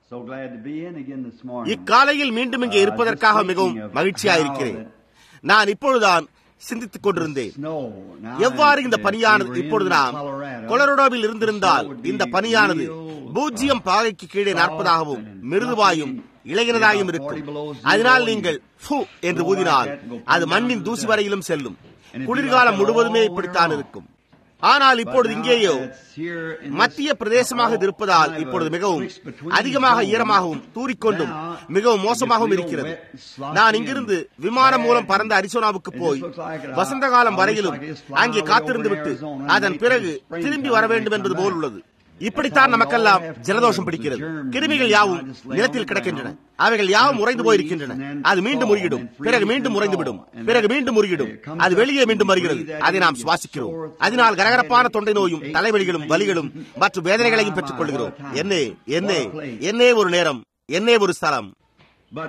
So glad to be in again this morning. இக்காலையில் மீண்டும் இங்கே இருப்பதற்காக மிகவும் மகிழ்ச்சியாயிருக்கிறேன் நான் இப்பொழுதுதான் சிந்தித்துக் கொண்டிருந்தேன் Snow. Now, எவ்வாறு இந்த if பனியானது we were in இப்பொழுது நாம் Colorado, கொலரோடாவில் இருந்திருந்தால் இந்த பனியானது பூஜ்ஜியம் பாகைக்கு கீழே நாற்பதாகவும் மிருதுவாயும் இளையனதாயும் இருக்கும் அதனால் நீங்கள் ஃபு என்று ஊதினால் அது மண்ணின் தூசி வரையிலும் செல்லும் குளிர்காலம் முழுவதுமே இப்படித்தான் இருக்கும் ஆனால் இப்பொழுது இங்கேயோ மத்திய பிரதேசமாக இது இருப்பதால் இப்பொழுது மிகவும் அதிகமாக ஈரமாகவும் தூறிக்கொண்டும் மிகவும் மோசமாகவும் இருக்கிறது நான் இங்கிருந்து விமானம் மூலம் பறந்த அரிசோனாவுக்கு போய் வசந்த காலம் வரையிலும் அங்கே காத்திருந்து விட்டு அதன் பிறகு திரும்பி வர வேண்டும் என்பது போல் உள்ளது இப்படித்தான் நமக்கெல்லாம் ஜலதோஷம் பிடிக்கிறது கிருமிகள் யாவும் நிலத்தில் கிடக்கின்றன அவைகள் யாவும் உறைந்து போயிருக்கின்றன அது மீண்டும் முறியிடும் பிறகு மீண்டும் உறைந்துவிடும் பிறகு மீண்டும் முறியிடும் அது வெளியே மீண்டும் வருகிறது அதை நாம் சுவாசிக்கிறோம் அதனால் கரகரப்பான தொண்டை நோயும் தலைவலிகளும் வலிகளும் மற்றும் வேதனைகளையும் பெற்றுக் கொள்கிறோம் என்னே என்னே என்னே ஒரு நேரம் என்னே ஒரு ஸ்தலம் But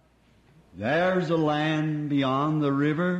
there's a land beyond the river.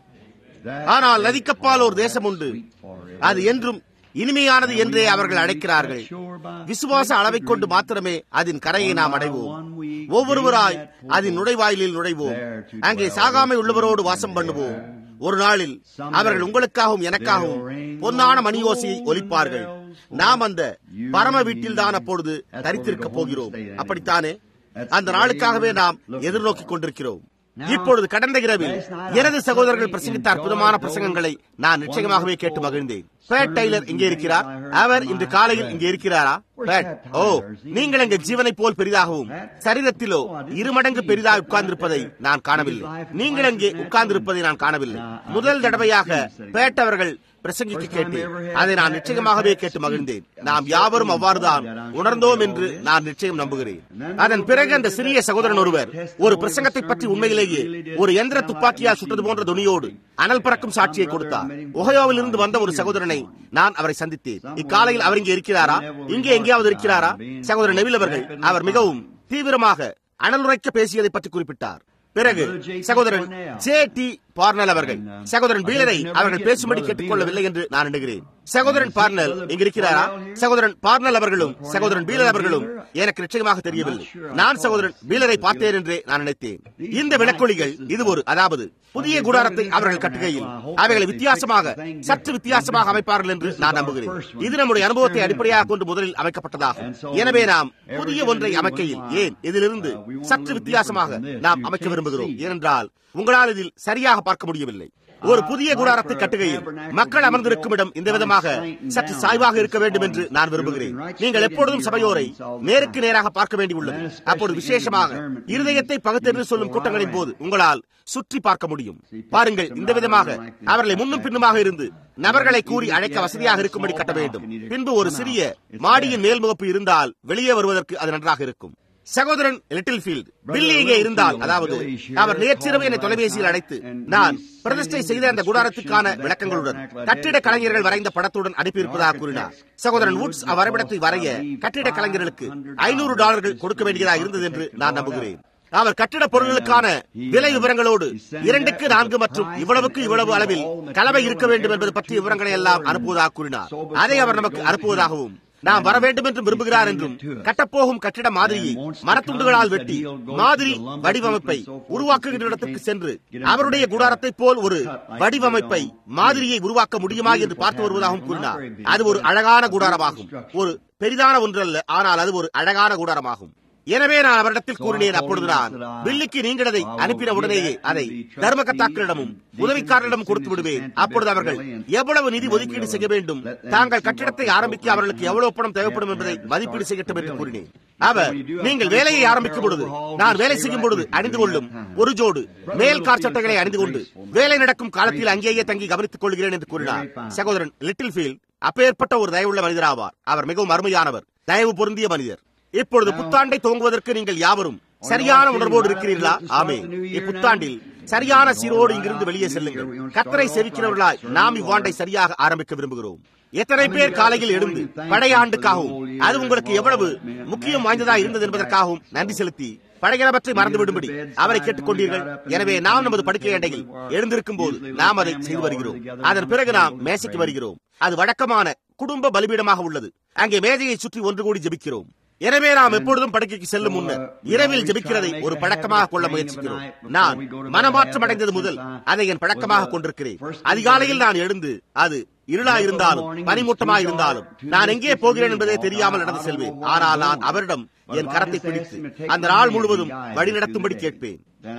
that ஆனால் is நதிக்கப்பால் ஒரு தேசம் உண்டு sweet forever. அது என்றும் இனிமையானது என்றே அவர்கள் அழைக்கிறார்கள் விசுவாச அளவைக் கொண்டு மாத்திரமே அதன் கரையை நாம் அடைவோம் ஒவ்வொருவராய் அதன் நுழைவாயிலில் நுழைவோம் அங்கே சாகாமை உள்ளவரோடு வாசம் பண்ணுவோம் ஒரு நாளில் அவர்கள் உங்களுக்காகவும் எனக்காகவும் பொன்னான மணியோசையை ஒலிப்பார்கள் நாம் அந்த பரம வீட்டில் தான் அப்பொழுது தரித்திருக்க போகிறோம் அப்படித்தானே அந்த நாளுக்காகவே நாம் எதிர்நோக்கிக் கொண்டிருக்கிறோம் இப்பொழுது கடந்த இரவில் எனது சகோதரர்கள் பிரசங்கித்த அற்புதமான பிரசங்கங்களை நான் நிச்சயமாகவே கேட்டு மகிழ்ந்தேன் பேட் டைலர் இங்கே இருக்கிறார் அவர் இன்று காலையில் இங்கே இருக்கிறாரா பேட் ஓ நீங்கள் எங்கள் ஜீவனை போல் பெரிதாகவும் சரீரத்திலோ இருமடங்கு பெரிதாக உட்கார்ந்திருப்பதை நான் காணவில்லை நீங்கள் அங்கே உட்கார்ந்திருப்பதை நான் காணவில்லை முதல் தடவையாக பேட் அவர்கள் பிரசங்கிக்க கேட்டேன் அதை நான் நிச்சயமாகவே கேட்டு மகிழ்ந்தேன் நாம் யாவரும் அவ்வாறுதான் உணர்ந்தோம் என்று நான் நிச்சயம் நம்புகிறேன் அதன் பிறகு அந்த சிறிய சகோதரன் ஒருவர் ஒரு பிரசங்கத்தை பற்றி உண்மையிலேயே ஒரு எந்திர துப்பாக்கியால் சுட்டது போன்ற துணியோடு அனல் பறக்கும் சாட்சியை கொடுத்தார் ஒஹயோவில் இருந்து வந்த ஒரு சகோதரனை நான் அவரை சந்தித்தேன் இக்காலையில் அவர் இங்கே இருக்கிறாரா இங்கே எங்கேயாவது இருக்கிறாரா சகோதரன் நெவில் அவர்கள் அவர் மிகவும் தீவிரமாக அனலுரைக்க பேசியதை பற்றி குறிப்பிட்டார் பிறகு சகோதரன் ஜே டி பார்னல் அவர்கள் சகோதரன் பீலரை அவர்கள் பேசும்படி கேட்டுக்கொள்ளவில்லை என்று நான் எண்ணுகிறேன் சகோதரன் பார்னல் இங்க இருக்கிறாரா சகோதரன் பார்னல் அவர்களும் சகோதரன் பீலர் அவர்களும் எனக்கு நிச்சயமாக தெரியவில்லை நான் சகோதரன் பீலரை பார்த்தேன் என்றே நான் நினைத்தேன் இந்த விளக்கொலிகள் இது ஒரு அதாவது புதிய குடாரத்தை அவர்கள் கட்டுகையில் அவைகளை வித்தியாசமாக சற்று வித்தியாசமாக அமைப்பார்கள் என்று நான் நம்புகிறேன் இது நம்முடைய அனுபவத்தை அடிப்படையாக கொண்டு முதலில் அமைக்கப்பட்டதாகும் எனவே நாம் புதிய ஒன்றை அமைக்கையில் ஏன் இதிலிருந்து சற்று வித்தியாசமாக நாம் அமைக்க விரும்புகிறோம் ஏனென்றால் உங்களால் இதில் சரியாக பார்க்க முடியவில்லை ஒரு புதிய குடாரத்தை கட்டுகையில் மக்கள் அமர்ந்திருக்கும் இடம் இந்த விதமாக சற்று சாய்வாக இருக்க வேண்டும் என்று நான் விரும்புகிறேன் நீங்கள் எப்பொழுதும் சபையோரை நேருக்கு நேராக பார்க்க வேண்டியுள்ளது அப்போது விசேஷமாக இருதயத்தை பகுத்தென்று சொல்லும் கூட்டங்களின் போது உங்களால் சுற்றி பார்க்க முடியும் பாருங்கள் இந்த விதமாக அவர்களை முன்னும் பின்னுமாக இருந்து நபர்களை கூறி அழைக்க வசதியாக இருக்கும்படி கட்ட வேண்டும் பின்பு ஒரு சிறிய மாடியின் மேல்முகப்பு இருந்தால் வெளியே வருவதற்கு அது நன்றாக இருக்கும் சகோதரன் லிட்டில் ஃபீல்ட் பில்லி இங்கே இருந்தால் அதாவது அவர் நேற்றிரவு என்னை தொலைபேசியில் அழைத்து நான் பிரதிஷ்டை செய்த அந்த குடாரத்துக்கான விளக்கங்களுடன் கட்டிட கலைஞர்கள் வரைந்த படத்துடன் அனுப்பியிருப்பதாக கூறினார் சகோதரன் வுட்ஸ் அவ்வரைபடத்தை வரைய கட்டிட கலைஞர்களுக்கு ஐநூறு டாலர்கள் கொடுக்க வேண்டியதாக இருந்தது என்று நான் நம்புகிறேன் அவர் கட்டிட பொருட்களுக்கான விலை விவரங்களோடு இரண்டுக்கு நான்கு மற்றும் இவ்வளவுக்கு இவ்வளவு அளவில் கலவை இருக்க வேண்டும் என்பது பற்றிய விவரங்களை எல்லாம் அனுப்புவதாக கூறினார் அதை அவர் நமக்கு அனுப்புவதாகவும் நாம் வர வேண்டும் என்று விரும்புகிறார் என்றும் கட்டப்போகும் கட்டிட மாதிரியை மரத்துண்டுகளால் வெட்டி மாதிரி வடிவமைப்பை உருவாக்குகின்ற இடத்திற்கு சென்று அவருடைய குடாரத்தை போல் ஒரு வடிவமைப்பை மாதிரியை உருவாக்க முடியுமா என்று பார்த்து வருவதாகவும் கூறினார் அது ஒரு அழகான குடாரமாகும் ஒரு பெரிதான ஒன்றல்ல ஆனால் அது ஒரு அழகான குடாரமாகும் எனவே நான் அவரிடத்தில் கூறினேன் அப்பொழுது நான் பில்லிக்கு நீங்கள் அதை அனுப்பின உடனேயே அதை தர்மகத்தாக்களிடமும் உதவிக்காரரிடம் கொடுத்து விடுவேன் அப்பொழுது அவர்கள் எவ்வளவு நிதி ஒதுக்கீடு செய்ய வேண்டும் தாங்கள் கட்டிடத்தை ஆரம்பிக்க அவர்களுக்கு எவ்வளவு பணம் தேவைப்படும் என்பதை மதிப்பீடு செய்யட்டும் என்று கூறினேன் அவர் நீங்கள் வேலையை ஆரம்பிக்கும் பொழுது நான் வேலை செய்யும் பொழுது அணிந்து கொள்ளும் ஒரு ஜோடு மேல் கார் சட்டைகளை அணிந்து கொண்டு வேலை நடக்கும் காலத்தில் அங்கேயே தங்கி கவனித்துக் கொள்கிறேன் என்று கூறினார் சகோதரன் லிட்டில் ஃபீல்ட் அப்பேற்பட்ட ஒரு தயவுள்ள மனிதர் ஆவார் அவர் மிகவும் அருமையானவர் தயவு பொருந்திய மனிதர் இப்பொழுது புத்தாண்டை துவங்குவதற்கு நீங்கள் யாவரும் சரியான உணர்வோடு இருக்கிறீர்களா ஆமே இப்புத்தாண்டில் சரியான சீரோடு இங்கிருந்து வெளியே செல்லுங்கள் கத்தரை செவிக்கிறவர்களாய் நாம் இவ்வாண்டை சரியாக ஆரம்பிக்க விரும்புகிறோம் எத்தனை பேர் காலையில் எழுந்து பழைய ஆண்டுக்காகவும் அது உங்களுக்கு எவ்வளவு முக்கியம் வாய்ந்ததா இருந்தது என்பதற்காகவும் நன்றி செலுத்தி பழையனவற்றை மறந்து விடும்படி அவரை கேட்டுக் கொண்டீர்கள் எனவே நாம் நமது படுக்கை அண்டையில் எழுந்திருக்கும் போது நாம் அதை செய்து வருகிறோம் அதன் பிறகு நாம் மேசைக்கு வருகிறோம் அது வழக்கமான குடும்ப பலிபீடமாக உள்ளது அங்கே மேஜையை சுற்றி ஒன்று கூடி ஜெபிக்கிறோம் எனவே நாம் எப்பொழுதும் படுக்கைக்கு செல்லும் முன்னர் இரவில் ஜெபிக்கிறதை ஒரு பழக்கமாக கொள்ள முயற்சிக்கிறோம் நான் மனமாற்றம் அடைந்தது முதல் அதை என் பழக்கமாக கொண்டிருக்கிறேன் அதிகாலையில் நான் எழுந்து அது இருளா இருந்தாலும் பனிமூட்டமா இருந்தாலும் நான் எங்கே போகிறேன் என்பதே தெரியாமல் நடந்து செல்வேன் ஆனால் நான் அவரிடம் என் கரத்தை பிடித்து அந்த நாள் முழுவதும் வழிநடத்தும்படி கேட்பேன்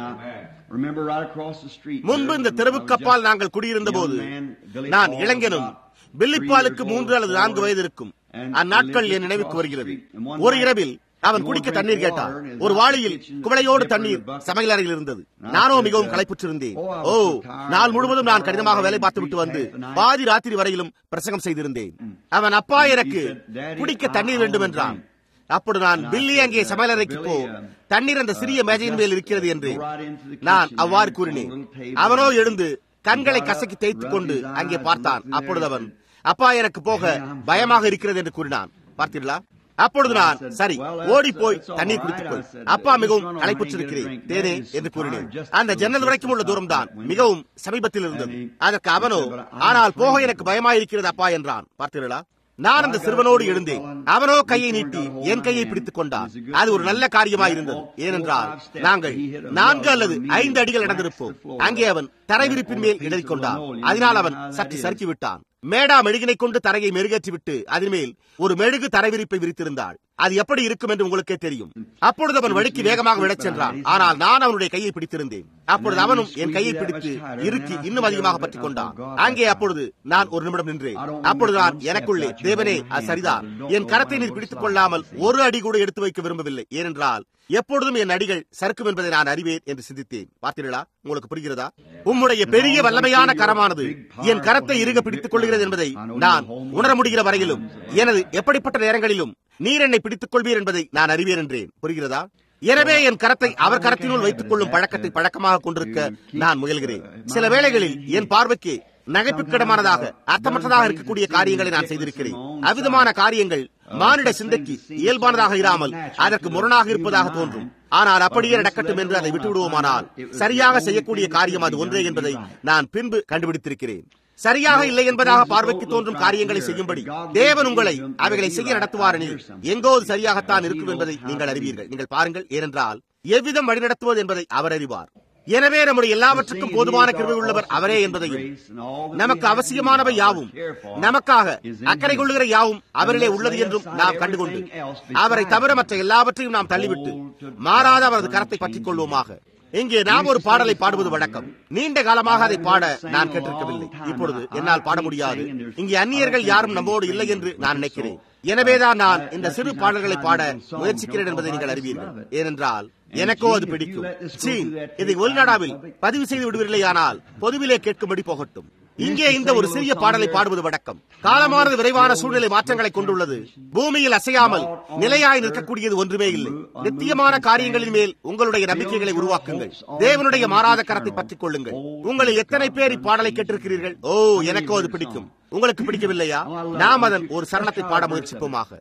முன்பு இந்த தெருவுக்கு அப்பால் நாங்கள் குடியிருந்த போது நான் இளைஞனும் பில்லிப்பாலுக்கு மூன்று அல்லது நான்கு வயது இருக்கும் அந்நாட்கள் என் நினைவுக்கு வருகிறது ஒரு இரவில் அவன் குடிக்க தண்ணீர் கேட்டான் ஒரு வாளியில் குவளையோடு தண்ணீர் சமையல் அறையில் இருந்தது நானோ மிகவும் களைப்புற்றிருந்தேன் ஓ நாள் முழுவதும் நான் கடினமாக வேலை பார்த்து விட்டு வந்து பாதி ராத்திரி வரையிலும் பிரசங்கம் செய்திருந்தேன் அவன் அப்பா எனக்கு குடிக்க தண்ணீர் வேண்டும் என்றான் அப்போது நான் பில்லி அங்கே சமையலறைக்கு போ தண்ணீர் அந்த சிறிய மேஜையின் மேல் இருக்கிறது என்று நான் அவ்வாறு கூறினேன் அவனோ எழுந்து கண்களை கசக்கி தேய்த்துக் கொண்டு அங்கே பார்த்தான் அப்பொழுது அவன் அப்பா எனக்கு போக பயமாக இருக்கிறது என்று கூறினான் பார்த்தீர்களா அப்பொழுது நான் சரி ஓடி போய் தண்ணீர் குடித்துக்கொள் அப்பா மிகவும் களைப்புற்றிருக்கிறேன் தேனே என்று கூறினேன் அந்த ஜன்னல் வரைக்கும் உள்ள தூரம் தான் மிகவும் சமீபத்தில் இருந்தது அதற்கு அவனோ ஆனால் போக எனக்கு பயமாயிருக்கிறது அப்பா என்றான் பார்த்தீர்களா நான் அந்த சிறுவனோடு எழுந்தேன் அவனோ கையை நீட்டி என் கையை பிடித்துக் கொண்டான் அது ஒரு நல்ல காரியமாக இருந்தது ஏனென்றால் நாங்கள் நான்கு அல்லது ஐந்து அடிகள் நடந்திருப்போம் அங்கே அவன் தரைவிரிப்பின் மேல் இடறி கொண்டான் அதனால் அவன் சற்று சறுக்கி விட்டான் மேடா மெழுகினை கொண்டு தரையை மெருகேற்றிவிட்டு அதன் மேல் ஒரு மெழுகு தரைவிரிப்பை விரித்திருந்தாள் அது எப்படி இருக்கும் என்று உங்களுக்கே தெரியும் அப்பொழுது அவன் வழிக்கு வேகமாக விடச் சென்றான் ஆனால் நான் அவனுடைய கையை பிடித்திருந்தேன் அப்பொழுது அவனும் என் கையை பிடித்து இறுக்கி இன்னும் அதிகமாக பற்றிக் கொண்டான் அங்கே அப்பொழுது நான் ஒரு நிமிடம் நின்றேன் அப்பொழுது நான் எனக்குள்ளே தேவனே அது சரிதான் என் கரத்தை நீர் பிடித்துக் கொள்ளாமல் ஒரு அடி கூட எடுத்து வைக்க விரும்பவில்லை ஏனென்றால் எப்பொழுதும் என் அடிகள் சறுக்கும் என்பதை நான் அறிவேன் என்று சிந்தித்தேன் பார்த்தீர்களா உங்களுக்கு புரிகிறதா உம்முடைய பெரிய வல்லமையான கரமானது என் கரத்தை இறுக பிடித்துக் கொள்கிறது என்பதை நான் உணர முடிகிற வரையிலும் எனது எப்படிப்பட்ட நேரங்களிலும் நீர் என்னை பிடித்துக் கொள்வீர் என்பதை நான் அறிவேன் என்றேன் புரிகிறதா எனவே என் கரத்தை அவர் கரத்தினுள் வைத்துக் கொள்ளும் பழக்கத்தை பழக்கமாக கொண்டிருக்க நான் முயல்கிறேன் சில வேளைகளில் என் பார்வைக்கு நகைப்புக்கிடமானதாக அர்த்தமற்றதாக இருக்கக்கூடிய காரியங்களை நான் செய்திருக்கிறேன் அவ்விதமான காரியங்கள் மானிட சிந்தைக்கு இயல்பானதாக இராமல் அதற்கு முரணாக இருப்பதாக தோன்றும் ஆனால் அப்படியே நடக்கட்டும் என்று அதை விட்டுவிடுவோமானால் சரியாக செய்யக்கூடிய காரியம் அது ஒன்றே என்பதை நான் பின்பு கண்டுபிடித்திருக்கிறேன் சரியாக இல்லை என்பதாக பார்வைக்கு தோன்றும் காரியங்களை செய்யும்படி தேவன் உங்களை அவைகளை செய்ய நடத்துவாரெனில் எங்கோ சரியாகத்தான் இருக்கும் என்பதை நீங்கள் அறிவீர்கள் நீங்கள் பாருங்கள் ஏனென்றால் எவ்விதம் வழிநடத்துவது என்பதை அவர் அறிவார் எனவே நம்முடைய எல்லாவற்றுக்கும் போதுமான கிருபை உள்ளவர் அவரே என்பதையும் நமக்கு அவசியமானவை யாவும் நமக்காக அக்கறை கொள்ளுகிற யாவும் அவரிலே உள்ளது என்றும் நாம் கண்டுகொண்டு அவரை தவிர மற்ற எல்லாவற்றையும் நாம் தள்ளிவிட்டு மாறாத அவரது கரத்தை பற்றிக் கொள்வோமாக இங்கே நாம் ஒரு பாடலை பாடுவது வழக்கம் நீண்ட காலமாக அதை பாட நான் கேட்டிருக்கவில்லை இப்பொழுது என்னால் பாட முடியாது இங்கே அந்நியர்கள் யாரும் நம்மோடு இல்லை என்று நான் நினைக்கிறேன் எனவேதான் நான் இந்த சிறு பாடல்களை பாட முயற்சிக்கிறேன் என்பதை நீங்கள் அறிவீர்கள் ஏனென்றால் எனக்கோ அது பிடிக்கும் சீ இதை ஒலிநாடாவில் பதிவு செய்து விடுவீர்களேயானால் பொதுவிலே கேட்கும்படி போகட்டும் இங்கே இந்த ஒரு சிறிய பாடலை பாடுவது வழக்கம் காலமானது விரைவான சூழ்நிலை மாற்றங்களை கொண்டுள்ளது பூமியில் அசையாமல் நிலையாய் நிற்கக்கூடியது ஒன்றுமே இல்லை நித்தியமான காரியங்களின் மேல் உங்களுடைய நம்பிக்கைகளை உருவாக்குங்கள் தேவனுடைய மாறாத கரத்தை பற்றிக் கொள்ளுங்கள் உங்களில் எத்தனை பேர் இப்பாடலை கேட்டிருக்கிறீர்கள் ஓ எனக்கோ அது பிடிக்கும் உங்களுக்கு பிடிக்கவில்லையா நாம் அதன் ஒரு சரணத்தை பாட முயற்சிப்போமாக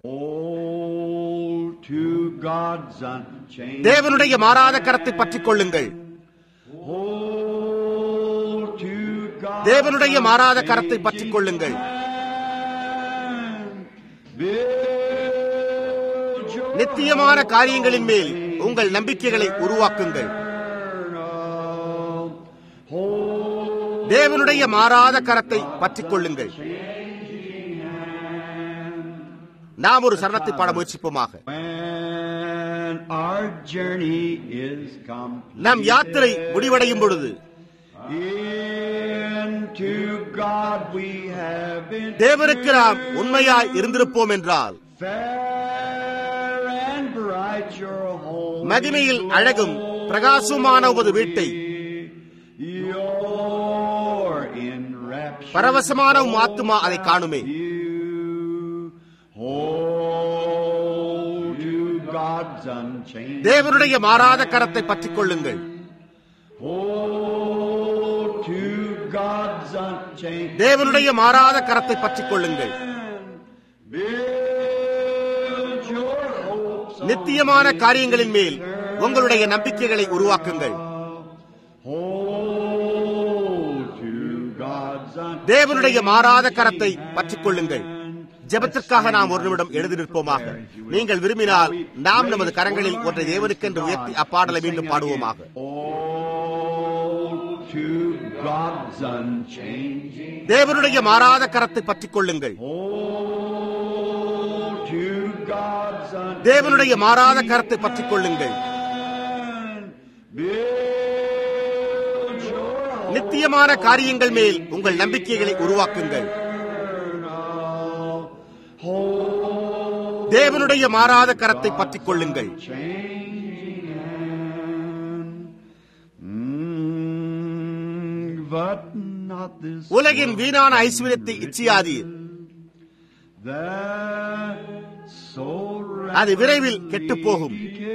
தேவனுடைய மாறாத கரத்தை பற்றிக் கொள்ளுங்கள் தேவனுடைய மாறாத கரத்தை பற்றிக் கொள்ளுங்கள் நித்தியமான காரியங்களின் மேல் உங்கள் நம்பிக்கைகளை உருவாக்குங்கள் தேவனுடைய மாறாத கரத்தை பற்றிக் கொள்ளுங்கள் நாம் ஒரு சரணத்தை பாட முயற்சிப்போமாக நம் யாத்திரை முடிவடையும் பொழுது தேவனுக்கு நாம் உண்மையாய் இருந்திருப்போம் என்றால் மகிமையில் அழகும் பிரகாசமான உமது வீட்டை பரவசமான ஆத்துமா அதை காணுமே தேவனுடைய மாறாத கரத்தை பற்றிக் கொள்ளுங்கள் தேவனுடைய மாறாத கரத்தை பற்றிக் கொள்ளுங்கள் நித்தியமான காரியங்களின் மேல் உங்களுடைய நம்பிக்கைகளை உருவாக்குங்கள் தேவனுடைய மாறாத கரத்தை பற்றிக் கொள்ளுங்கள் ஜெபத்திற்காக நாம் ஒரு நிமிடம் எழுதி நிற்போமாக நீங்கள் விரும்பினால் நாம் நமது கரங்களில் ஒன்றை தேவனுக்கென்று உயர்த்தி அப்பாடலை மீண்டும் பாடுவோமாக to God's unchanging. தேவனுடைய மாறாத கரத்தை பற்றிக் கொள்ளுங்கள் Hold to God's unchanging. தேவனுடைய மாறாத கரத்தை பற்றிக் கொள்ளுங்கள் hand. Build your நித்தியமான காரியங்கள் மேல் உங்கள் நம்பிக்கைகளை உருவாக்குங்கள் eternal hold. தேவனுடைய மாறாத கரத்தை பற்றிக் கொள்ளுங்கள் Changing hand. Mm, but not this உலகின் வீணான ஐஸ்வர்யத்தை இச்சியாதீர் that so அது விரைவில் கெட்டுப் போகும்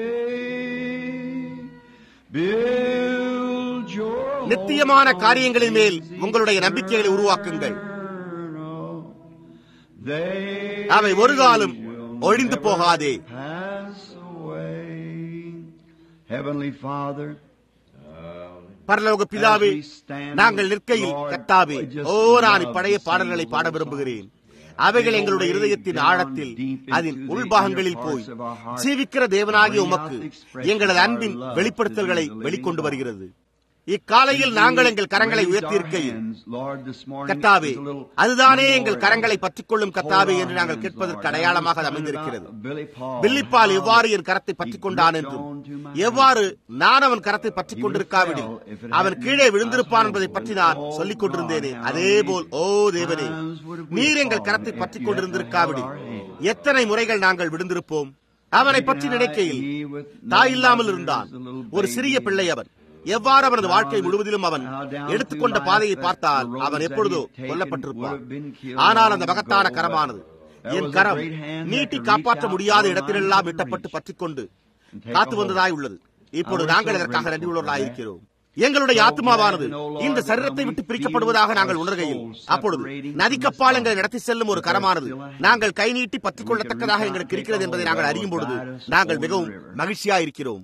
Build your நித்தியமான காரியங்களின் மேல் உங்களுடைய நம்பிக்கைகளை உருவாக்குங்கள் eternal. They அவை ஒரு காலம் ஒழிந்து போகாதே pass away. Heavenly Father, பரலோக பிதாவே நாங்கள் நிற்கையில் கத்தாவே ஓ நான் இப்பழைய பாடல்களை பாட விரும்புகிறேன் அவைகள் எங்களுடைய இருதயத்தின் ஆழத்தில் அதன் உள்பாகங்களில் போய் ஜீவிக்கிற தேவனாகிய உமக்கு எங்களது அன்பின் வெளிப்படுத்தல்களை வெளிக்கொண்டு வருகிறது இக்காலையில் நாங்கள் எங்கள் கரங்களை உயர்த்தியிருக்கையில் கத்தாவே அதுதானே எங்கள் கரங்களை பற்றிக் கொள்ளும் கத்தாவே என்று நாங்கள் கேட்பதற்கு அடையாளமாக அது அமைந்திருக்கிறது பில்லிப்பால் எவ்வாறு என் கரத்தை பற்றிக் கொண்டான் என்றும் எவ்வாறு நான் அவன் கரத்தை பற்றிக் கொண்டிருக்காவிடில் அவன் கீழே விழுந்திருப்பான் என்பதை பற்றி நான் சொல்லிக் கொண்டிருந்தேனே அதே போல் ஓ தேவனே நீர் எங்கள் கரத்தை பற்றிக் கொண்டிருந்திருக்காவிடில் எத்தனை முறைகள் நாங்கள் விழுந்திருப்போம் அவனை பற்றி நினைக்கையில் தாய் இல்லாமல் இருந்தான் ஒரு சிறிய பிள்ளை அவன் எவ்வாறு அவனது வாழ்க்கை முழுவதிலும் அவன் எடுத்துக்கொண்ட பாதையை பார்த்தால் அவன் எப்பொழுதோ கொல்லப்பட்டிருப்பான் ஆனால் அந்த மகத்தான கரமானது என் கரம் நீட்டி காப்பாற்ற முடியாத இடத்திலெல்லாம் இட்டப்பட்டு பற்றிக் கொண்டு காத்து வந்ததாய் உள்ளது இப்பொழுது நாங்கள் இதற்காக நன்றி உள்ளவர்களாய் இருக்கிறோம் எங்களுடைய ஆத்மாவானது இந்த சரீரத்தை விட்டு பிரிக்கப்படுவதாக நாங்கள் உணர்கையில் அப்பொழுது நதிக்கப்பால் எங்களை நடத்தி செல்லும் ஒரு கரமானது நாங்கள் கை நீட்டி பற்றிக் கொள்ளத்தக்கதாக எங்களுக்கு இருக்கிறது என்பதை நாங்கள் அறியும் பொழுது நாங்கள் மிகவும் மகிழ்ச்சியா இருக்கிறோம்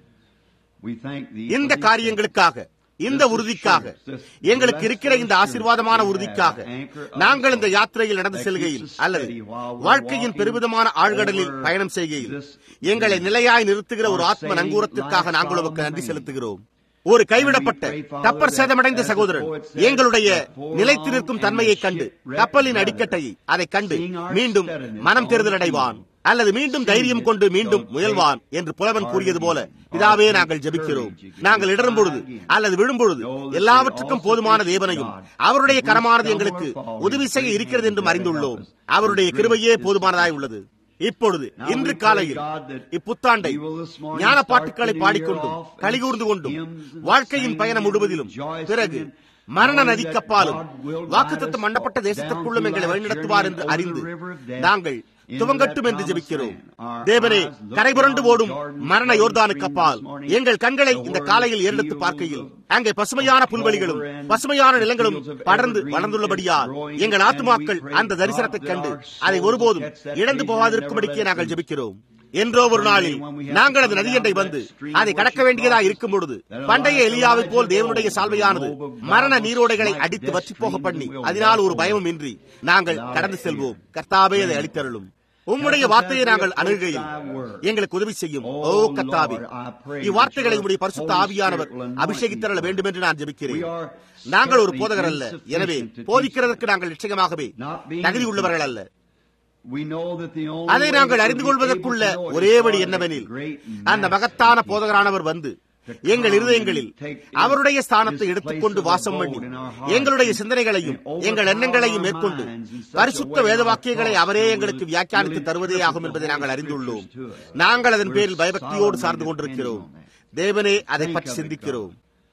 இந்த காரியங்களுக்காக இந்த உறுதிக்காக எங்களுக்கு இருக்கிற இந்த ஆசீர்வாதமான உறுதிக்காக நாங்கள் இந்த யாத்திரையில் நடந்து செல்கையில் அல்லது வாழ்க்கையின் பெருவிதமான ஆழ்கடலில் பயணம் செய்கையில் எங்களை நிலையாய் நிறுத்துகிற ஒரு ஆத்ம நங்கூரத்திற்காக நாங்கள் உமக்கு நன்றி செலுத்துகிறோம் ஒரு கைவிடப்பட்ட கப்பல் சேதமடைந்த சகோதரன் எங்களுடைய நிலைத்து நிற்கும் தன்மையை கண்டு கப்பலின் அடிக்கட்டையை அதை கண்டு மீண்டும் மனம் தேர்தல் அடைவான் அல்லது மீண்டும் தைரியம் கொண்டு மீண்டும் முயல்வான் என்று புலவன் கூறியது போல இதாவே நாங்கள் ஜபிக்கிறோம் நாங்கள் இடரும் பொழுது அல்லது விழும் பொழுது எல்லாவற்றுக்கும் போதுமான தேவனையும் அவருடைய கரமானது எங்களுக்கு உதவி செய்ய இருக்கிறது என்றும் அறிந்துள்ளோம் அவருடைய கிருபையே போதுமானதாய் உள்ளது இப்பொழுது இன்று காலையில் இப்புத்தாண்டை ஞான பாட்டுக்களை பாடிக்கொண்டும் கலிகூர்ந்து கொண்டும் வாழ்க்கையின் பயணம் முழுவதிலும் பிறகு மரண நதிக்கப்பாலும் வாக்குத்தத்தம் மண்டப்பட்ட தேசத்திற்குள்ளும் எங்களை வழிநடத்துவார் என்று அறிந்து நாங்கள் துவங்கட்டும் என்று ஜெபிக்கிறோம் தேவனே கரைபுரண்டு ஓடும் மரண யோர்தானுக்கு அப்பால் எங்கள் கண்களை இந்த காலையில் ஏறெடுத்து பார்க்கையில் அங்கே பசுமையான புல்வெளிகளும் பசுமையான நிலங்களும் படர்ந்து வளர்ந்துள்ளபடியால் எங்கள் ஆத்துமாக்கள் அந்த தரிசனத்தை கண்டு அதை ஒருபோதும் இழந்து போகாதிருக்கும்படிக்கே நாங்கள் ஜெபிக்கிறோம் என்றோ ஒரு நாளில் நாங்கள் அந்த நதியண்டை வந்து அதை கடக்க வேண்டியதா இருக்கும் பொழுது பண்டைய எலியாவை போல் தேவனுடைய சால்வையானது மரண நீரோடைகளை அடித்து வற்றி போக பண்ணி அதனால் ஒரு பயமும் இன்றி நாங்கள் கடந்து செல்வோம் கர்த்தாவே அதை அளித்தருளும் உம்முடைய வார்த்தையை நாங்கள் அணுகையில் எங்களுக்கு உதவி செய்யும் ஓ கத்தாவே இவ்வார்த்தைகளை உடைய பரிசுத்த ஆவியானவர் அபிஷேகித்தரல வேண்டும் என்று நான் ஜெபிக்கிறேன் நாங்கள் ஒரு போதகர் அல்ல எனவே போதிக்கிறதற்கு நாங்கள் நிச்சயமாகவே தகுதி உள்ளவர்கள் அல்ல அதை நாங்கள் அறிந்து கொள்வதற்குள்ள ஒரே வழி என்னவெனில் அந்த மகத்தான போதகரானவர் வந்து எங்கள் இருதயங்களில் அவருடைய ஸ்தானத்தை எடுத்துக்கொண்டு வாசம் பண்ணி எங்களுடைய சிந்தனைகளையும் எங்கள் எண்ணங்களையும் மேற்கொண்டு பரிசுத்த வேத வாக்கியங்களை அவரே எங்களுக்கு வியாக்கியானித்து தருவதே ஆகும் என்பதை நாங்கள் அறிந்துள்ளோம் நாங்கள் அதன் பேரில் பயபக்தியோடு சார்ந்து கொண்டிருக்கிறோம் தேவனே அதை பற்றி சிந்திக்கிறோம்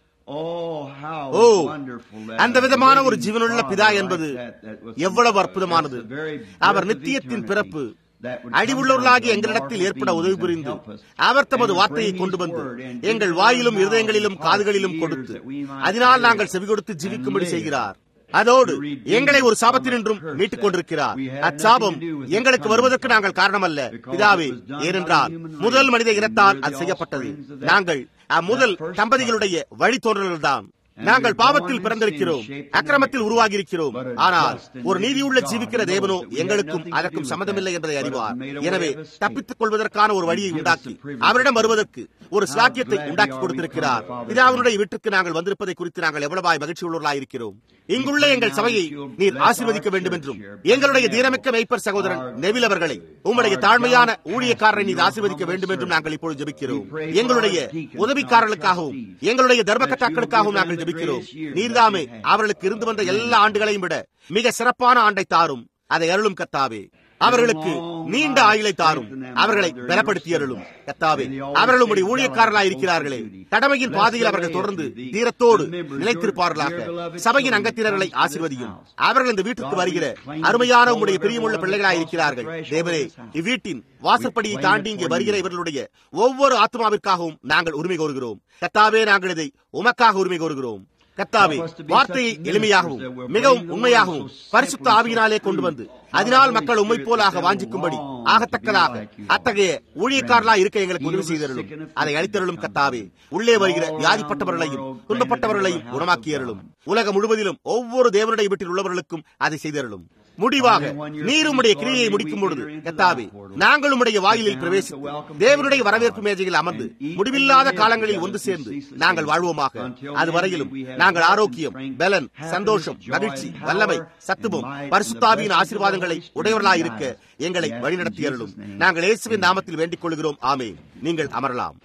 ஓ அந்த விதமான ஒரு ஜீவனுள்ள பிதா என்பது எவ்வளவு அற்புதமானது அவர் நித்தியத்தின் பிறப்பு அடிவுள்ளவர்களாகி எங்களிடத்தில் ஏற்பட உதவி புரிந்து அவர் தமது வார்த்தையை கொண்டு வந்து எங்கள் வாயிலும் இருதயங்களிலும் காதுகளிலும் கொடுத்து அதனால் நாங்கள் செவி கொடுத்து ஜீவிக்கும்படி செய்கிறார் அதோடு எங்களை ஒரு சாபத்தினின்றும் மீட்டுக் கொண்டிருக்கிறார் அச்சாபம் எங்களுக்கு வருவதற்கு நாங்கள் காரணமல்ல பிதாவே ஏனென்றால் முதல் மனித இனத்தால் அது செய்யப்பட்டது நாங்கள் அம்முதல் தம்பதிகளுடைய வழித்தோன்றல்தான் நாங்கள் பாவத்தில் பிறந்திருக்கிறோம் அக்கிரமத்தில் உருவாகி இருக்கிறோம் ஆனால் ஒரு நீதியுள்ள ஜீவிக்கிற தேவனோ எங்களுக்கும் அதற்கும் சம்மதமில்லை என்பதை அறிவார் எனவே தப்பித்துக் கொள்வதற்கான ஒரு வழியை உண்டாக்கி அவரிடம் வருவதற்கு ஒரு சாக்கியத்தை உண்டாக்கி கொடுத்திருக்கிறார் பிதாவினுடைய வீட்டுக்கு நாங்கள் வந்திருப்பதை குறித்து நாங்கள் எவ்வளவாய் மகிழ்ச்சி உள்ளவர்களாய் இருக்கிறோம் இங்குள்ள எங்கள் சபையை நீர் ஆசீர்வதிக்க வேண்டும் என்றும் எங்களுடைய தீரமிக்க மெய்ப்பர் சகோதரன் நெவில் அவர்களை உம்முடைய தாழ்மையான ஊழியக்காரரை நீர் ஆசீர்வதிக்க வேண்டும் என்றும் நாங்கள் இப்பொழுது ஜெபிக்கிறோம் எங்களுடைய உதவிக்காரர்களுக்காகவும் எங்களுடைய தர்மகட்டாக்களுக்காகவும் நாங்கள் ஜெபிக்கிறோம் நீர்தாமே அவர்களுக்கு இருந்து வந்த எல்லா ஆண்டுகளையும் விட மிக சிறப்பான ஆண்டை தாரும் அதை அருளும் கத்தாவே அவர்களுக்கு நீண்ட ஆயுளை தாரும் அவர்களை பலப்படுத்தி அருளும் கத்தாவே அவர்கள் உடைய ஊழியக்காரர்களாய் இருக்கிறார்களே கடமையின் பாதையில் அவர்கள் தொடர்ந்து தீரத்தோடு நிலைத்திருப்பார்களாக சபையின் அங்கத்தினர்களை ஆசிர்வதியும் அவர்கள் இந்த வீட்டுக்கு வருகிற அருமையான உங்களுடைய பிரியமுள்ள பிள்ளைகளாய் இருக்கிறார்கள் தேவரே இவ்வீட்டின் வாசற்படியை தாண்டி இங்கே வருகிற இவர்களுடைய ஒவ்வொரு ஆத்மாவிற்காகவும் நாங்கள் உரிமை கோருகிறோம் கத்தாவே நாங்கள் இதை உமக்காக உரிமை கோருகிறோம் கத்தாவே வார்த்தையை எளிமையாகவும் மிகவும் உண்மையாகவும் பரிசுத்த ஆவியினாலே கொண்டு வந்து அதனால் மக்கள் உண்மை போலாக வாஞ்சிக்கும்படி ஆகத்தக்கதாக அத்தகைய ஊழியக்காரலா இருக்க எங்களுக்கு உதவி செய்தருளும் அதை அளித்தருளும் கத்தாவே உள்ளே வருகிற வியாதிப்பட்டவர்களையும் துன்பப்பட்டவர்களையும் குணமாக்கியருளும் உலகம் முழுவதிலும் ஒவ்வொரு தேவனுடைய வீட்டில் உள்ளவர்களுக்கும் அதை செய்தருளும் முடிவாக நீர் உம்முடைய கிரியையை முடிக்கும் பொழுது கத்தாவே நாங்கள் உம்முடைய வாயிலில் பிரவேசித்து தேவனுடைய வரவேற்பு மேஜையில் அமர்ந்து முடிவில்லாத காலங்களில் ஒன்று சேர்ந்து நாங்கள் வாழ்வோமாக அது வரையிலும் நாங்கள் ஆரோக்கியம் பலன் சந்தோஷம் மகிழ்ச்சி வல்லமை சத்துவம் பரிசுத்தாவியின் ஆசீர்வாதங்களை உடையவர்களாய் இருக்க எங்களை வழிநடத்தியருளும் நாங்கள் இயேசுவின் நாமத்தில் வேண்டிக் கொள்கிறோம் ஆமே நீங்கள் அமரலாம்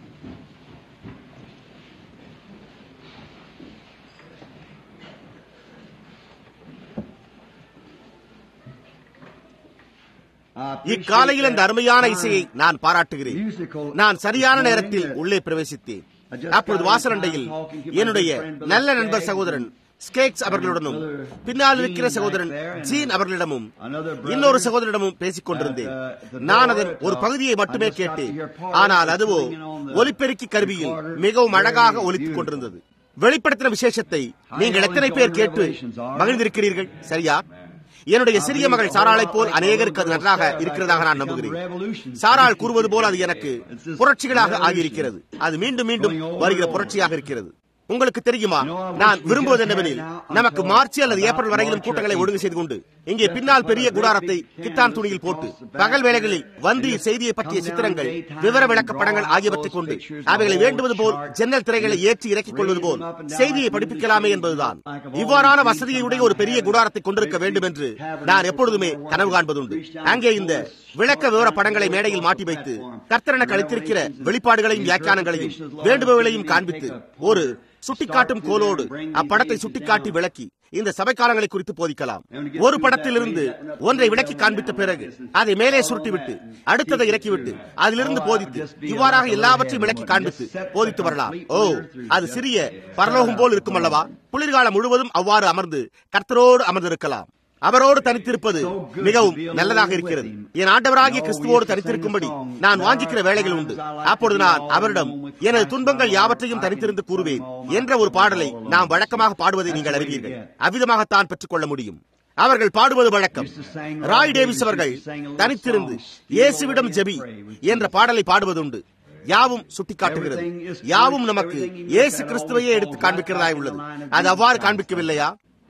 இக்காலையில் அந்த அருமையான இசையை நான் பாராட்டுகிறேன் நான் சரியான நேரத்தில் உள்ளே பிரவேசித்தேன் அப்பொழுது வாசலண்டையில் என்னுடைய நல்ல நண்பர் சகோதரன் ஸ்கேக்ஸ் அவர்களுடனும் பின்னால் இருக்கிற சகோதரன் ஜீன் அவர்களிடமும் இன்னொரு சகோதரிடமும் பேசிக் கொண்டிருந்தேன் நான் அதன் ஒரு பகுதியை மட்டுமே கேட்டேன் ஆனால் அதுவோ ஒலிபெருக்கி கருவியில் மிகவும் அழகாக ஒலித்துக் கொண்டிருந்தது வெளிப்படுத்தின விசேஷத்தை நீங்கள் எத்தனை பேர் கேட்டு மகிழ்ந்திருக்கிறீர்கள் சரியா என்னுடைய சிறிய மகள் சாராளை போல் அநேகருக்கு அது நன்றாக இருக்கிறதாக நான் நம்புகிறேன் சாராள் கூறுவது போல் அது எனக்கு புரட்சிகளாக ஆகியிருக்கிறது அது மீண்டும் மீண்டும் வருகிற புரட்சியாக இருக்கிறது உங்களுக்கு தெரியுமா நான் விரும்புவது என்னவெனில் நமக்கு மார்ச் அல்லது ஏப்ரல் வரையிலும் கூட்டங்களை ஒழுங்கு செய்து கொண்டு இங்கே பின்னால் பெரிய குடாரத்தை கித்தான் துணியில் போட்டு பகல் வேளைகளில் வந்து செய்தியை பற்றிய சித்திரங்கள் விவர விளக்கப்படங்கள் ஆகியவற்றை கொண்டு அவைகளை வேண்டுவது போல் ஜன்னல் திரைகளை ஏற்றி இறக்கிக் கொள்வது போல் செய்தியை படிப்பிக்கலாமே என்பதுதான் இவ்வாறான வசதியுடைய ஒரு பெரிய குடாரத்தை கொண்டிருக்க வேண்டும் என்று நான் எப்பொழுதுமே கனவு காண்பதுண்டு அங்கே இந்த விளக்க விவர படங்களை மேடையில் மாட்டி வைத்து கர்த்தரன கழித்திருக்கிற வெளிப்பாடுகளையும் வியாக்கியானங்களையும் வேண்டுபவர்களையும் காண்பித்து ஒரு சுட்டிக்காட்டும் கோலோடு அப்படத்தை சுட்டிக்காட்டி விளக்கி இந்த சபை காலங்களை குறித்து போதிக்கலாம் ஒரு படத்திலிருந்து ஒன்றை விளக்கி காண்பித்த பிறகு அதை மேலே சுருட்டிவிட்டு அடுத்ததை இறக்கிவிட்டு அதிலிருந்து போதித்து இவ்வாறாக எல்லாவற்றையும் விளக்கி காண்பித்து போதித்து வரலாம் ஓ அது சிறிய பரலோகம் போல் இருக்கும் அல்லவா குளிர்காலம் முழுவதும் அவ்வாறு அமர்ந்து கர்த்தரோடு அமர்ந்திருக்கலாம் அவரோடு தனித்திருப்பது மிகவும் நல்லதாக இருக்கிறது என் ஆண்டவராகிய கிறிஸ்துவோடு தனித்திருக்கும்படி நான் வாஞ்சிக்கிற வேலைகள் உண்டு அப்பொழுது நான் அவரிடம் எனது துன்பங்கள் யாவற்றையும் தனித்திருந்து கூறுவேன் என்ற ஒரு பாடலை நாம் வழக்கமாக பாடுவதை நீங்கள் அறிவீர்கள் அவ்விதமாகத்தான் பெற்றுக்கொள்ள முடியும் அவர்கள் பாடுவது வழக்கம் ராய் டேவிஸ் அவர்கள் தனித்திருந்து இயேசுவிடம் ஜெபி என்ற பாடலை பாடுவதுண்டு யாவும் சுட்டிக்காட்டுகிறது யாவும் நமக்கு இயேசு கிறிஸ்துவையே எடுத்து காண்பிக்கிறதாய் உள்ளது அது அவ்வாறு காண்பிக்கவில்லையா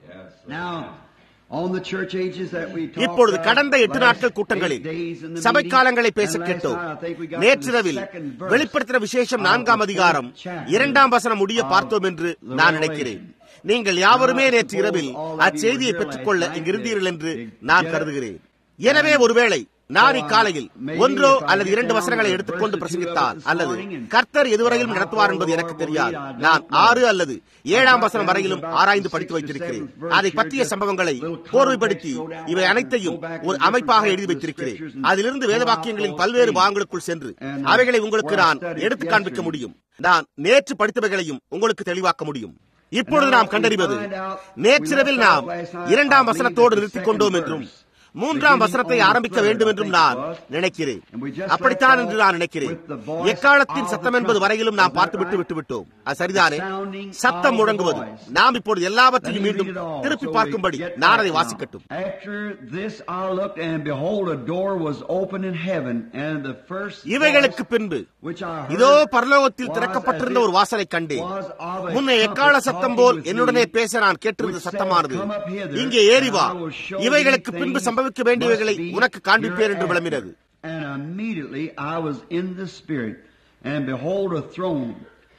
இப்பொழுது கடந்த எட்டு நாட்கள் கூட்டங்களில் சபை காலங்களை பேச கேட்டோம் நேற்றிரவில் வெளிப்படுத்தின விசேஷம் நான்காம் அதிகாரம் இரண்டாம் வசனம் முடிய பார்த்தோம் என்று நான் நினைக்கிறேன் நீங்கள் யாவருமே நேற்று இரவில் அச்செய்தியை பெற்றுக்கொள்ள இங்கிருந்தீர்கள் என்று நான் கருதுகிறேன் எனவே ஒருவேளை நான் இக்காலையில் ஒன்றோ அல்லது இரண்டு வசனங்களை எடுத்துக்கொண்டு பிரசங்கித்தால் அல்லது கர்த்தர் எதுவரையிலும் நடத்துவார் என்பது எனக்கு தெரியாது நான் ஆறு அல்லது ஏழாம் வசனம் வரையிலும் ஆராய்ந்து படித்து வைத்திருக்கிறேன் அதை பற்றிய சம்பவங்களை கோர்வைப்படுத்தி இவை அனைத்தையும் ஒரு அமைப்பாக எழுதி வைத்திருக்கிறேன் அதிலிருந்து வேத வாக்கியங்களின் பல்வேறு பாகங்களுக்குள் சென்று அவைகளை உங்களுக்கு நான் எடுத்து காண்பிக்க முடியும் நான் நேற்று படித்தவைகளையும் உங்களுக்கு தெளிவாக்க முடியும் இப்பொழுது நாம் கண்டறிவது நேற்றிரவில் நாம் இரண்டாம் வசனத்தோடு நிறுத்திக் கொண்டோம் என்றும் மூன்றாம் வசனத்தை ஆரம்பிக்க வேண்டும் என்றும் நான் நினைக்கிறேன் அப்படித்தான் என்று நான் நினைக்கிறேன் எக்காலத்தின் சத்தம் என்பது வரையிலும் நாம் பார்த்து விட்டு விட்டு விட்டோம் அது சரிதானே சத்தம் முழங்குவது நாம் இப்பொழுது எல்லாவற்றையும் மீண்டும் திருப்பி பார்க்கும்படி நான் அதை வாசிக்கட்டும் After this I looked, and behold, a door was open in heaven, and the first இவைகளுக்கு voice பின்பு which I heard இதோ பரலோகத்தில் was திறக்கப்பட்டிருந்த as ஒரு it வாசலை கண்டேன் was of a முன்ன எக்கால trumpet சத்தம் talking போல் with என்னுடனே me, பேச நான் கேட்டிருந்த which said, சத்தமானது "Come up hither, இங்கே ஏறி வா and I will show இவைகளுக்கு thee பின்பு things சம்பவிக்க வேண்டியவைகளை must be உனக்கு காண்பிப்பேன் என்று hereafter." விளம்பினது And immediately I was in the Spirit, and behold, a throne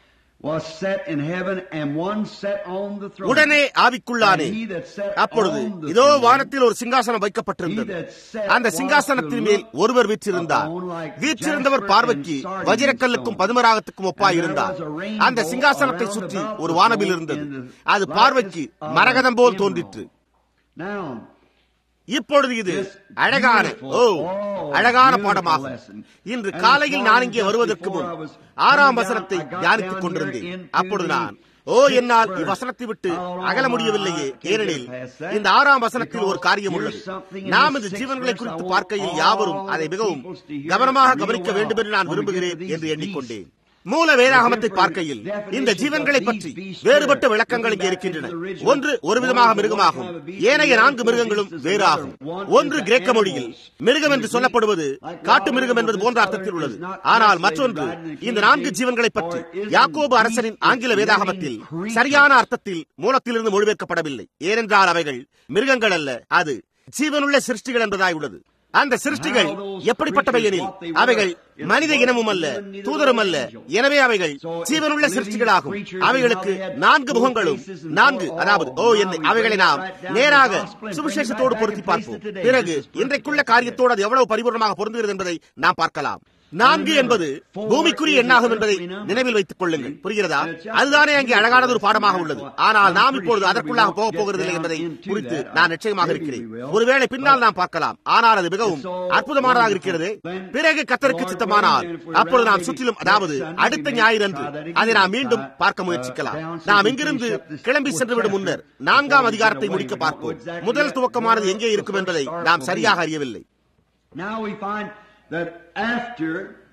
was set in heaven, and one sat on the throne. உடனே ஆவிக்குள்ளானே And he that sat அப்பொழுது on the இதோ throne, வானத்தில் ஒரு சிங்காசனம் வைக்கப்பட்டிருந்தது he that sat அந்த was சிங்காசனத்தின் to மேல் look ஒருவர் வீற்றிருந்தார் upon like வீற்றிருந்தவர் jasper பார்வைக்கு and sardine வஜிரக்கல்லுக்கும் stone. பதுமராகத்துக்கும் ஒப்பாய் And there இருந்தார் was a rainbow அந்த சிங்காசனத்தை around சுற்றி about ஒரு the வானவில் throne இருந்தது in the அது likeness பார்வைக்கு of மரகதம் போல் emerald. தோன்றிற்று Now, இப்பொழுது இது This அழகான beautiful, ஓ oh, அழகான beautiful பாடமாகும் lesson. இன்று And காலையில் this நான் morning, இங்கே just வருவதற்கு before முன் I was ஆறாம் coming வசனத்தை down, I got தியானித்துக் down கொண்டிருந்தேன் here into அப்பொழுது the நான் ஓ sixth என்னால் verse. இவ்வசனத்தை விட்டு How long அகல I முடியவில்லையே can't get ஏனெனில் past that. இந்த ஆறாம் வசனத்தில் ஒரு Because காரியம் here's உள்ளது something in நாம் the இந்த sixth ஜீவன்களை verse குறித்து I want பார்க்கையில் all யாவரும் the அதை மிகவும் peoples to hear கவனமாக real கவனிக்க well வேண்டும் என்று நான் when we get to விரும்புகிறேன் these என்று beasts. எண்ணிக்கொண்டேன் மூல வேதாகமத்தை பார்க்கையில் இந்த ஜீவன்களை பற்றி வேறுபட்ட விளக்கங்கள் இங்கே இருக்கின்றன ஒன்று ஒரு விதமாக மிருகமாகும் ஏனைய நான்கு மிருகங்களும் வேறு ஆகும் ஒன்று கிரேக்க மொழியில் மிருகம் என்று சொல்லப்படுவது காட்டு மிருகம் என்பது போன்ற அர்த்தத்தில் உள்ளது ஆனால் மற்றொன்று இந்த நான்கு ஜீவன்களை பற்றி யாக்கோபு அரசனின் ஆங்கில வேதாகமத்தில் சரியான அர்த்தத்தில் மூலத்திலிருந்து மொழிபெயர்க்கப்படவில்லை ஏனென்றால் அவைகள் மிருகங்கள் அல்ல அது ஜீவனுள்ள சிருஷ்டிகள் என்பதாய் உள்ளது அந்த சிருஷ்டிகள் எப்படிப்பட்டவை எனில் அவைகள் மனித இனமும் அல்ல தூதரும் அல்ல எனவே அவைகள் ஜீவனுள்ள சிருஷ்டிகளாகும் அவைகளுக்கு நான்கு முகங்களும் நான்கு அதாவது ஓ என்ன அவைகளை நாம் நேராக சுவிசேஷத்தோடு பொருத்தி பார்ப்போம் பிறகு இன்றைக்குள்ள காரியத்தோடு அது எவ்வளவு பரிபூர்ணமாக பொருந்துகிறது என்பதை நாம் பார்க்கலாம் நான்கு என்பது பூமிக்குரிய எண்ணாகும் என்பதை நினைவில் வைத்துக் கொள்ளுங்கள் புரிகிறதா அதுதானே அங்கே அழகானது ஒரு பாடமாக உள்ளது ஆனால் நாம் இப்பொழுது அதற்குள்ளாக போக போகிறதில்லை என்பதை குறித்து நான் நிச்சயமாக இருக்கிறேன் ஒருவேளை பின்னால் நாம் பார்க்கலாம் ஆனால் அது மிகவும் அற்புதமானதாக இருக்கிறது பிறகு கத்தருக்கு சித்தமானால் அப்பொழுது நாம் சுற்றிலும் அதாவது அடுத்த ஞாயிறன்று அதை நாம் மீண்டும் பார்க்க முயற்சிக்கலாம் நாம் இங்கிருந்து கிளம்பி சென்றுவிடும் முன்னர் நான்காம் அதிகாரத்தை முடிக்க பார்ப்போம் முதல் துவக்கமானது எங்கே இருக்கும் என்பதை நாம் சரியாக அறியவில்லை Now we find that after,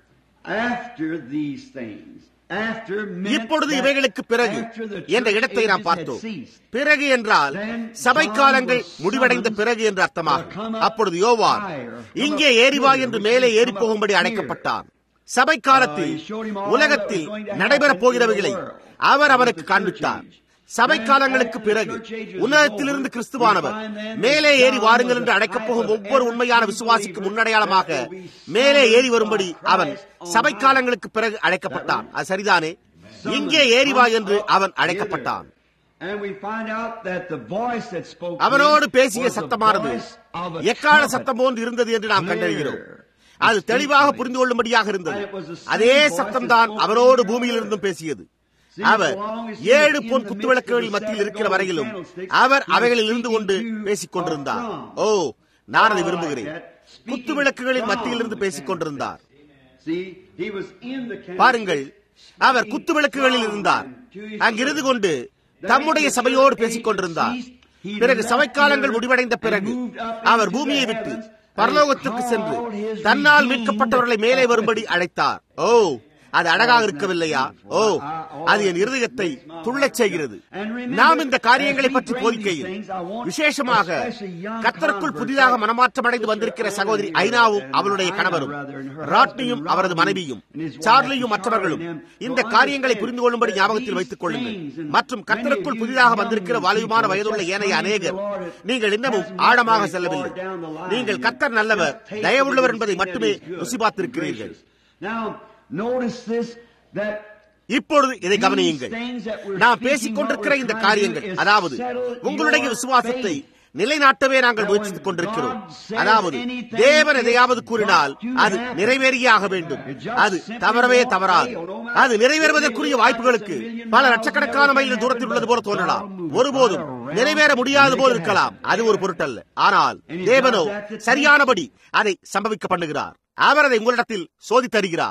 after these things, after meant இப்பொழுது that இவைகளுக்கு பிறகு after the என்ற church இடத்தை நாம் ages had பார்த்தோம் ceased, பிறகு என்றால் சபை காலங்கள் முடிவடைந்த பிறகு என்று அர்த்தமாகும் அப்பொழுது யோவான் இங்கே ஏறிவா என்று மேலே ஏறி போகும்படி அழைக்கப்பட்டான் சபை காலத்தில் உலகத்தில் நடைபெறப் போகிறவைகளை அவர் அவனுக்கு காண்பித்தார் சபை காலங்களுக்கு பிறகு உன்னதத்திலிருந்து கிறிஸ்துவானவர் மேலே ஏறி வாருங்கள் என்று அழைக்கப் போகும் ஒவ்வொரு உண்மையான விசுவாசிக்கு முன்னடையாளமாக மேலே ஏறி வரும்படி அவன் சபை காலங்களுக்கு பிறகு அழைக்கப்பட்டான் அது சரிதானே இங்கே ஏறி வா என்று அவன் அழைக்கப்பட்டான் And we find out that the voice that spoke அவனோடு பேசிய was the சத்தமானது voice of a எக்கால trumpet. சத்தம் போன்று இருந்தது என்று நாம் கண்டறிகிறோம் அது தெளிவாக புரிந்து கொள்ளும்படியாக இருந்தது அதே சத்தம் தான் அவனோடு பூமியில் இருந்தும் பேசியது அவர் ஏழு பொன் குத்துவிளக்குகளில் மத்தியில் இருக்கிற வரையிலும் அவர் அவைகளில் இருந்து கொண்டு பேசிக் கொண்டிருந்தார் ஓ நான் அதை விரும்புகிறேன் குத்துவிளக்குகளின் மத்தியில் இருந்து பேசிக் கொண்டிருந்தார் See, he was in the candlestick. பாருங்கள் அவர் குத்துவிளக்குகளில் இருந்தார் அங்கிருந்து கொண்டு தம்முடைய சபையோடு பேசிக் கொண்டிருந்தார் பிறகு சபைக்காலங்கள் முடிவடைந்த பிறகு அவர் பூமியை விட்டு பரலோகத்துக்கு சென்று தன்னால் மீட்கப்பட்டவர்களை மேலே வரும்படி அழைத்தார் ஓ அது அழகாக இருக்கவில்லையா ஓ அது என் இருதயத்தை துள்ளச் செய்கிறது நாம் இந்த காரியங்களை பற்றி போதிக்கையில் விசேஷமாக கத்தருக்குள் புதிதாக மனமாற்றம் அடைந்து வந்திருக்கிற சகோதரி ஐநாவும் அவளுடைய கணவரும் ராட்னியும் அவரது மனைவியும் சார்லியும் மற்றவர்களும் இந்த காரியங்களை புரிந்து கொள்ளும்படி ஞாபகத்தில் வைத்துக் கொள்ளுங்கள் மற்றும் கத்தருக்குள் புதிதாக வந்திருக்கிற வாலிபமான வயதுள்ள ஏனைய அநேகர் நீங்கள் இன்னமும் ஆழமாக செல்லவில்லை நீங்கள் கத்தர் நல்லவர் தயவுள்ளவர் என்பதை மட்டுமே ருசி பார்த்திருக்கிறீர்கள் Now, notice this that இப்பொழுது இதை கவனியுங்கள் நாம் பேசிக் கொண்டிருக்கிற இந்த காரியங்கள் அதாவது உங்களுடைய விசுவாசத்தை நிலைநாட்டவே நாங்கள் முயற்சித்துக் கொண்டிருக்கிறோம் அதாவது தேவன் எதையாவது கூறினால் அது நிறைவேறியே ஆக வேண்டும் அது தவறவே தவறாது அது நிறைவேறுவதற்குரிய வாய்ப்புகளுக்கு பல லட்சக்கணக்கான மைல் தூரத்தில் உள்ளது போல தோன்றலாம் ஒருபோதும் நிறைவேற முடியாது போல் இருக்கலாம் அது ஒரு பொருட்டல்ல ஆனால் தேவனோ சரியானபடி அதை சம்பவிக்க பண்ணுகிறார் அவர் அதை உங்களிடத்தில் சோதித்தருகிறார்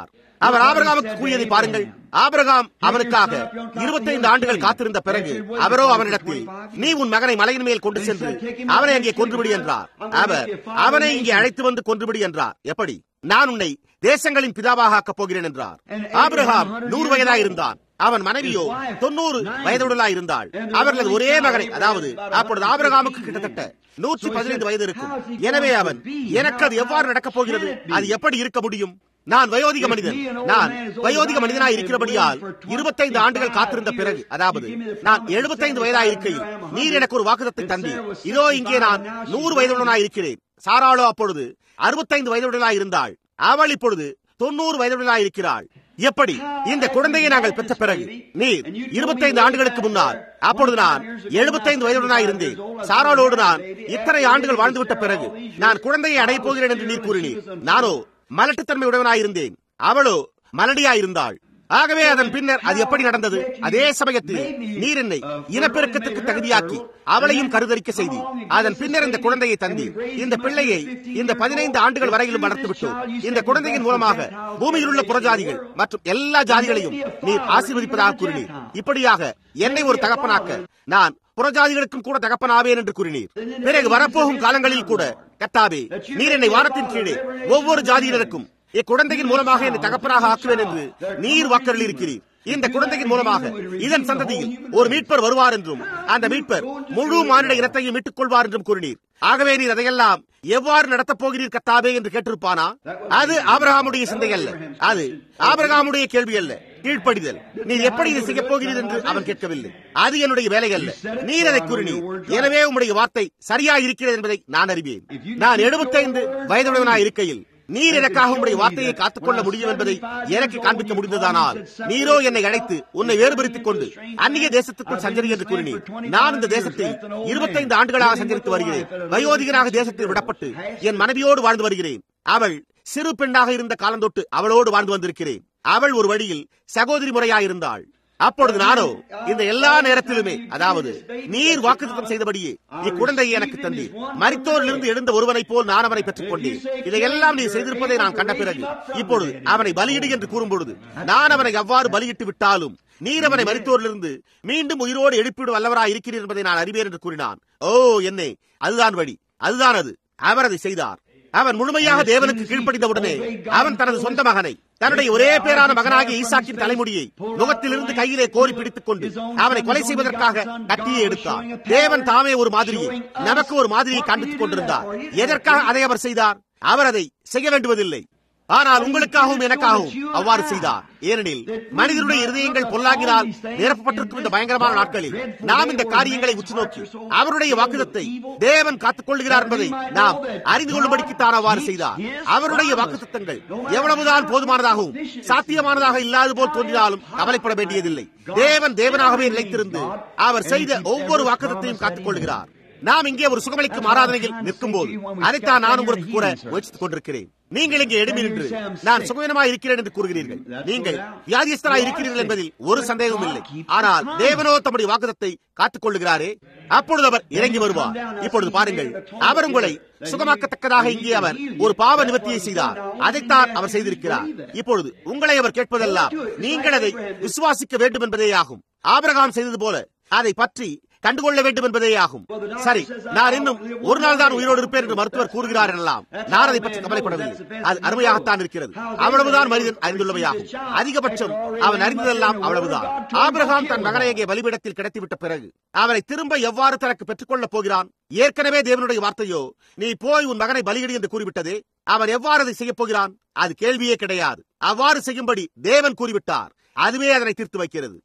அவர் ஆபிரகாமுக்கு கூறியதை பாருங்கள் ஆபிரகாம் அவனுக்காக இருபத்தைந்து ஆண்டுகள் காத்திருந்த பிறகு அவரோ அவனிடத்தில் நீ உன் மகனை மலையின் மேல் கொண்டு சென்று அவனை அங்கே கொன்றுவிடி என்றார் அவர் அவனை இங்கே அழைத்து வந்து கொன்றுவிடி என்றார் எப்படி நான் உன்னை தேசங்களின் பிதாவாக ஆக்கப் போகிறேன் என்றார் ஆபிரகாம் நூறு வயதா இருந்தான் அவன் மனைவியோ தொண்ணூறு வயதுடலா இருந்தாள் அவர்களது ஒரே மகனை அதாவது அப்பொழுது ஆபிரகாமுக்கு கிட்டத்தட்ட நூற்றி பதினைந்து வயது இருக்கும் எனவே அவன் எனக்கு அது எவ்வாறு நடக்கப் போகிறது அது எப்படி இருக்க முடியும் நான் வயோதிக மனிதன் நான் வயோதிக மனிதனாய் இருக்கிறபடியால் இருபத்தைந்து ஆண்டுகள் காத்திருந்த பிறகு அதாவது நான் எழுபத்தைந்து வயதாய் இருக்கையில் நீர் எனக்கு ஒரு வாக்குதத்தை தந்தீர் இதோ இங்கே நான் நூறு வயதுடனாய் இருக்கிறேன் சாராளோ அப்பொழுது அறுபத்தைந்து வயதுடனாய் இருந்தாள் அவள் இப்பொழுது தொண்ணூறு வயதுடனாய் இருக்கிறாள் எப்படி இந்த குழந்தையை நாங்கள் பெற்ற பிறகு நீர் இருபத்தைந்து ஆண்டுகளுக்கு முன்னால் அப்பொழுது நான் எழுபத்தைந்து வயதுடனாய் இருந்தேன் சாராளோடு நான் இத்தனை ஆண்டுகள் வாழ்ந்துவிட்ட பிறகு நான் குழந்தையை அடையப் போகிறேன் என்று நீர் கூறினீர் நானோ மலட்டுத்தன்மை உடையவனாயிருந்தேன் அவளோ மலடியாயிருந்தாள் ஆகவே அதன் பின்னர் அது எப்படி நடந்தது அதே சமயத்தில் நீர் என்னை இனப்பெருக்கத்திற்கு தகுதியாக்கி அவளையும் கருதரிக்க செய்தி அதன் பின்னர் இந்த குழந்தையை தந்தி இந்த பிள்ளையை இந்த பதினைந்து ஆண்டுகள் வரையிலும் வளர்த்து விட்டோம் இந்த குழந்தையின் மூலமாக பூமியில் உள்ள புறஜாதிகள் மற்றும் எல்லா ஜாதிகளையும் நீர் ஆசீர்வதிப்பதாக கூறினீர் இப்படியாக என்னை ஒரு தகப்பனாக்க நான் புறஜாதிகளுக்கும் கூட தகப்பனாவேன் என்று கூறினீர் பிறகு வரப்போகும் காலங்களில் கூட கத்தாவே நீர் என்னை வானத்தின் கீழே ஒவ்வொரு ஜாதியினருக்கும் இக்குழந்தையின் மூலமாக என்னை தகப்பனாக ஆக்குவேன் என்று நீர் வாக்கரில் இருக்கிறீர் இந்த குழந்தையின் மூலமாக இதன் சந்ததியில் ஒரு மீட்பர் வருவார் என்றும் அந்த மீட்பர் முழு மானிட இனத்தையும் மீட்டுக் கொள்வார் என்றும் கூறினீர் ஆகவே நீர் அதையெல்லாம் எவ்வாறு நடத்தப் போகிறீர் கத்தாவே என்று கேட்டிருப்பானா அது ஆபிரகாமுடைய சிந்தை அல்ல அது ஆபிரகாமுடைய கேள்வி அல்ல கீழ்ப்படிதல் நீர் எப்படி இதை செய்யப் போகிறீர் என்று அவன் கேட்கவில்லை அது என்னுடைய வேலை அல்ல நீர் அதை கூறினீர் எனவே உம்முடைய வார்த்தை சரியா இருக்கிறது என்பதை நான் அறிவேன் நான் எழுபத்தைந்து வயதுடனாய் இருக்கையில் நீர் எனக்காக உங்களுடைய வார்த்தையை காத்துக்கொள்ள முடியும் என்பதை எனக்கு காண்பிக்க முடிந்ததானால் நீரோ என்னை அழைத்து உன்னை வேறுபடுத்திக் கொண்டு அந்நிய தேசத்துக்குள் சஞ்சரி என்று கூறினீர் நான் இந்த தேசத்தில் இருபத்தைந்து ஆண்டுகளாக சஞ்சரித்து வருகிறேன் வயோதிகனாக தேசத்தில் விடப்பட்டு என் மனைவியோடு வாழ்ந்து வருகிறேன் அவள் சிறு பெண்ணாக இருந்த காலந்தொட்டு அவளோடு வாழ்ந்து வந்திருக்கிறேன் அவள் ஒரு வழியில் சகோதரி முறையாயிருந்தாள் அப்பொழுது நானோ இந்த எல்லா நேரத்திலுமே அதாவது நீர் வாக்குத்தம் செய்தபடியே இக்குழந்தையை எனக்கு தந்தீர் மரித்தோரிலிருந்து எழுந்த ஒருவனைப் போல் நான் அவனை பெற்றுக் கொண்டேன் இதையெல்லாம் நீ செய்திருப்பதை நான் கண்ட பிறகு இப்பொழுது அவனை பலியிடு என்று கூறும்பொழுது நான் அவனை அவ்வாறு பலியிட்டு விட்டாலும் நீர் அவனை மரித்தோரிலிருந்து மீண்டும் உயிரோடு எழுப்பிவிடும் வல்லவராய் இருக்கிறீர் என்பதை நான் அறிவேன் என்று கூறினான் ஓ என்னே அதுதான் வழி அதுதான் அது அவர் அதை செய்தார் அவன் முழுமையாக தேவனுக்கு கீழ்ப்படிந்தவுடனே அவன் தனது சொந்த மகனை தன்னுடைய ஒரே பேரான மகனாகிய ஈசாக்கின் தலைமுடியை முகத்திலிருந்து கையிலே கோரி பிடித்துக் கொண்டு அவனை கொலை செய்வதற்காக கத்தியை எடுத்தார் தேவன் தாமே ஒரு மாதிரியை நமக்கு ஒரு மாதிரியை காண்பித்துக் கொண்டிருந்தார் எதற்காக அதை அவர் செய்தார் அவர் அதை செய்ய வேண்டுவதில்லை ஆனால் உங்களுக்காகவும் எனக்காகவும் அவ்வாறு செய்தார் ஏனெனில் மனிதனுடைய இருதயங்கள் பொல்லாங்கினால் நிரப்பப்பட்டிருக்கும் இந்த பயங்கரமான நாட்களில் நாம் இந்த காரியங்களை உற்று நோக்கி அவருடைய வாக்குதத்தை தேவன் காத்துக் கொள்கிறார் என்பதை நாம் அறிந்து கொள்ளும்படிக்குத்தான் அவ்வாறு செய்தார் அவருடைய வாக்குத்தங்கள் எவ்வளவுதான் போதுமானதாகவும் சாத்தியமானதாக இல்லாது போல் தோன்றினாலும் கவலைப்பட வேண்டியதில்லை தேவன் தேவனாகவே நிலைத்திருந்து அவர் செய்த ஒவ்வொரு வாக்குதத்தையும் காத்துக் கொள்கிறார் நாம் இங்கே ஒரு சுகமளிக்கும் ஆராதனையில் நிற்கும் போது அதைத்தான் நான் உங்களுக்கு கூற முயற்சித்துக் கொண்டிருக்கிறேன் நீங்கள் இங்கே எழுப்பி நின்று நான் சுகவீனமாக இருக்கிறேன் என்று கூறுகிறீர்கள் நீங்கள் வியாதியஸ்தராய் இருக்கிறீர்கள் என்பதில் ஒரு சந்தேகமும் இல்லை ஆனால் தேவனோ தம்முடைய வாக்குதத்தை காத்துக் கொள்ளுகிறாரே அப்பொழுது அவர் இறங்கி வருவார் இப்பொழுது பாருங்கள் அவர் உங்களை சுகமாக்கத்தக்கதாக இங்கே அவர் ஒரு பாவ நிவர்த்தியை செய்தார் அதைத்தான் அவர் செய்திருக்கிறார் இப்பொழுது உங்களை அவர் கேட்பதெல்லாம் நீங்கள் அதை விசுவாசிக்க வேண்டும் என்பதே ஆகும் ஆபிரகாம் செய்தது போல அதை பற்றி கண்டுகொள்ள வேண்டும் என்பதே ஆகும் சரி நான் இன்னும் ஒரு நாள் தான் உயிரோடு இருப்பேன் என்று மருத்துவர் கூறுகிறார் எனலாம் நான் அதை பற்றி கவலைப்படவில்லை அது அருமையாகத்தான் இருக்கிறது அவ்வளவுதான் மனிதன் அறிந்துள்ளவையாகும் அதிகபட்சம் அவன் அறிந்ததெல்லாம் அவ்வளவுதான் ஆபிரகாம் தன் மகனை அங்கே பலிபீடத்தில் கிடைத்துவிட்ட பிறகு அவனை திரும்ப எவ்வாறு தனக்கு பெற்றுக்கொள்ளப் போகிறான் ஏற்கனவே தேவனுடைய வார்த்தையோ நீ போய் உன் மகனை பலியிடு என்று கூறிவிட்டதே அவன் எவ்வாறு அதை செய்யப் போகிறான் அது கேள்வியே கிடையாது அவ்வாறு செய்யும்படி தேவன் கூறிவிட்டார் அதுவே அதனை தீர்த்து வைக்கிறது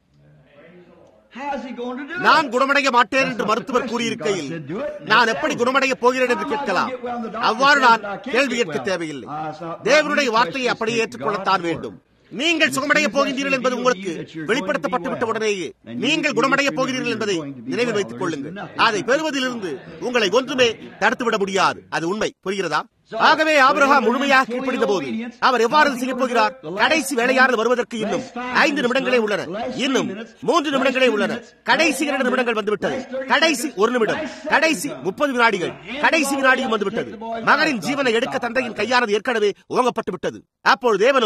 நான் குணமடைய மாட்டேன் என்று மருத்துவர் கூறியிருக்கையில் நான் எப்படி குணமடைய போகிறேன் என்று கேட்கலாம் அவ்வாறு நான் கேள்வி கேட்க தேவையில்லை தேவனுடைய வார்த்தையை அப்படியே ஏற்றுக்கொள்ளத்தான் வேண்டும் நீங்கள் சுகமடைய போகின்றீர்கள் என்பது உங்களுக்கு வெளிப்படுத்தப்பட்டு விட்ட உடனேயே நீங்கள் குணமடைய போகிறீர்கள் என்பதை நினைவில் வைத்துக் கொள்ளுங்கள் அதை பெறுவதிலிருந்து உங்களை ஒன்றுமே தடுத்துவிட முடியாது அது உண்மை புரிகிறதா ஆகவே ஆபிரகாம் முழுமையாக கீழ்ப்படிந்த போது அவர் எவ்வாறு செய்ய போகிறார் கடைசி வேலையாளர் வருவதற்கு இன்னும் ஐந்து நிமிடங்களே உள்ளன இன்னும் மூன்று நிமிடங்களே உள்ளன கடைசி இரண்டு நிமிடங்கள் வந்துவிட்டது கடைசி ஒரு நிமிடம் கடைசி முப்பது வினாடிகள் கடைசி வினாடியும் வந்துவிட்டது மகனின் ஜீவனை எடுக்க தந்தையின் கையானது ஏற்கனவே ஓங்கப்பட்டு விட்டது அப்பொழுது தேவனோ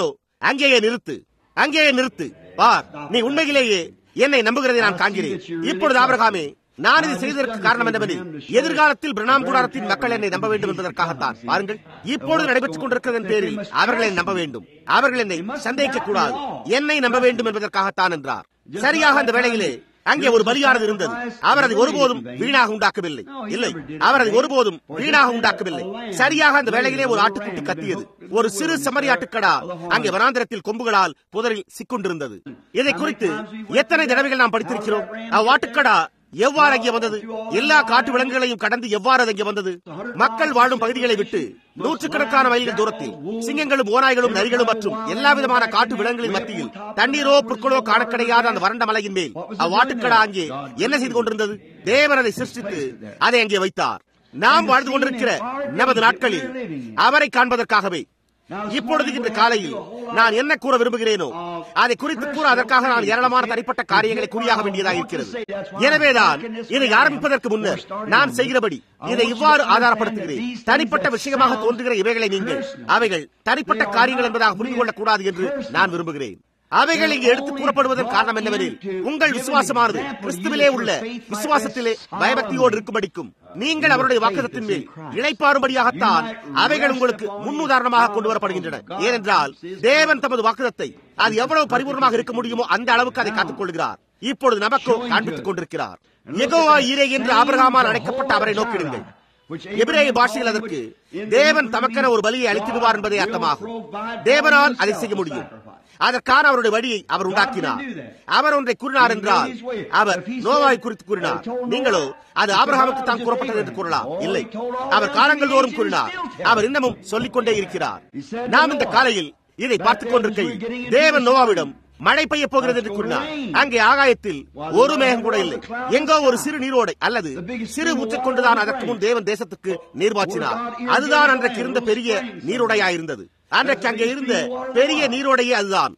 அங்கேயே நிறுத்து அங்கேயே நிறுத்து பார் நீ உண்மையிலேயே என்னை நம்புகிறதை நான் காண்கிறேன் இப்பொழுது ஆபிரகாமே நான் இதை செய்ததற்கு காரணம் என்னவெனில் எதிர்காலத்தில் பிரணாம் கூடாரத்தின் மக்கள் என்னை நம்ப வேண்டும் என்பதற்காகத்தான் பாருங்கள் இப்பொழுது நடைபெற்றுக் கொண்டிருக்கிறதன் பேரில் அவர்களை நம்ப வேண்டும் அவர்கள் என்னை சந்தேகிக்க கூடாது என்னை நம்ப வேண்டும் என்பதற்காகத்தான் என்றார் சரியாக அந்த வேளையிலே அங்கே ஒரு பலியானது இருந்தது அவர் அதை ஒருபோதும் வீணாக உண்டாக்கவில்லை இல்லை அவர் அதை ஒருபோதும் வீணாக உண்டாக்கவில்லை சரியாக அந்த வேளையிலே ஒரு ஆட்டுக்குட்டி கத்தியது ஒரு சிறு செம்மறி ஆட்டுக்கடா அங்கே வனாந்திரத்தில் கொம்புகளால் புதரில் சிக்கொண்டிருந்தது இதை குறித்து எத்தனை தடவைகள் நாம் படித்திருக்கிறோம் அவ்வாட்டுக்கடா எவ்வாறு அங்கே வந்தது எல்லா காட்டு விலங்குகளையும் கடந்து எவ்வாறு அது அங்கே வந்தது மக்கள் வாழும் பகுதிகளை விட்டு நூற்றுக்கணக்கான மைல்கள் தூரத்தில் சிங்கங்களும் ஓநாய்களும் நரிகளும் மற்றும் எல்லா விதமான காட்டு விலங்குகளின் மத்தியில் தண்ணீரோ புற்களோ காணக்கிடையாத அந்த வறண்ட மலையின் மேல் அவ்வாட்டுக்கடா அங்கே என்ன செய்து கொண்டிருந்தது தேவன் அதை சிருஷ்டித்து அதை அங்கே வைத்தார் நாம் வாழ்ந்து கொண்டிருக்கிற நமது நாட்களில் அவரை காண்பதற்காகவே இப்பொழுது இன்று காலையில் நான் என்ன கூற விரும்புகிறேனோ அதை குறித்து கூற அதற்காக நான் ஏராளமான தனிப்பட்ட காரியங்களை குறியாக வேண்டியதாக இருக்கிறது எனவேதான் இதை ஆரம்பிப்பதற்கு முன்னர் நான் செய்கிறபடி இதை இவ்வாறு ஆதாரப்படுத்துகிறேன் தனிப்பட்ட விஷயமாக தோன்றுகிற இவைகளை நீங்கள் அவைகள் தனிப்பட்ட காரியங்கள் என்பதாக புரிந்து கொள்ளக்கூடாது என்று நான் விரும்புகிறேன் அவைகள் இங்கு எடுத்து கூறப்படுவதன் காரணம் என்னவெனில் உங்கள் விசுவாசமானது கிறிஸ்துவிலே உள்ள விசுவாசத்திலே பயபக்தியோடு இருக்கும்படிக்கும் நீங்கள் அவருடைய வாக்குதத்தின் மேல் இழைப்பாறும்படியாகத்தான் அவைகள் உங்களுக்கு முன்னுதாரணமாக கொண்டு வரப்படுகின்றன ஏனென்றால் தேவன் தமது வாக்குதத்தை அது எவ்வளவு பரிபூர்ணமாக இருக்க முடியுமோ அந்த அளவுக்கு அதை காத்துக் கொள்கிறார் இப்பொழுது நமக்கோ காண்பித்துக் கொண்டிருக்கிறார் எகோவா ஈரே என்று ஆபிரகாமால் அழைக்கப்பட்ட அவரை நோக்கிடுங்கள் எபிரேய பாஷையில் அதற்கு தேவன் தமக்கென ஒரு பலியை அளித்திடுவார் என்பதே அர்த்தமாகும் தேவனால் அதை செய்ய முடியும் அதற்கான அவருடைய வழியை அவர் உண்டாக்கினார் அவர் ஒன்றை கூறினார் என்றால் அவர் நோவாய் குறித்து கூறினார் நீங்களோ அது ஆபிரகாமுக்கு தான் கூறப்பட்டது என்று கூறலாம் இல்லை அவர் காலங்கள் தோறும் கூறினார் அவர் இன்னமும் சொல்லிக் கொண்டே இருக்கிறார் நாம் இந்த காலையில் இதை பார்த்துக் கொண்டிருக்கையில் தேவன் நோவாவிடம் மழை பெய்ய போகிறது என்று கூறினார் அங்கே ஆகாயத்தில் ஒரு மேகம் கூட இல்லை எங்கோ ஒரு சிறு நீரோடை அல்லது சிறு ஊற்றிக் கொண்டுதான் அதற்கு முன் தேவன் தேசத்துக்கு நீர் பாய்ச்சினார் அதுதான் அன்றைக்கு இருந்த பெரிய நீரோடையாயிருந்தது அன்றைக்கு அங்கே இருந்த பெரிய நீரோடையே அதுதான்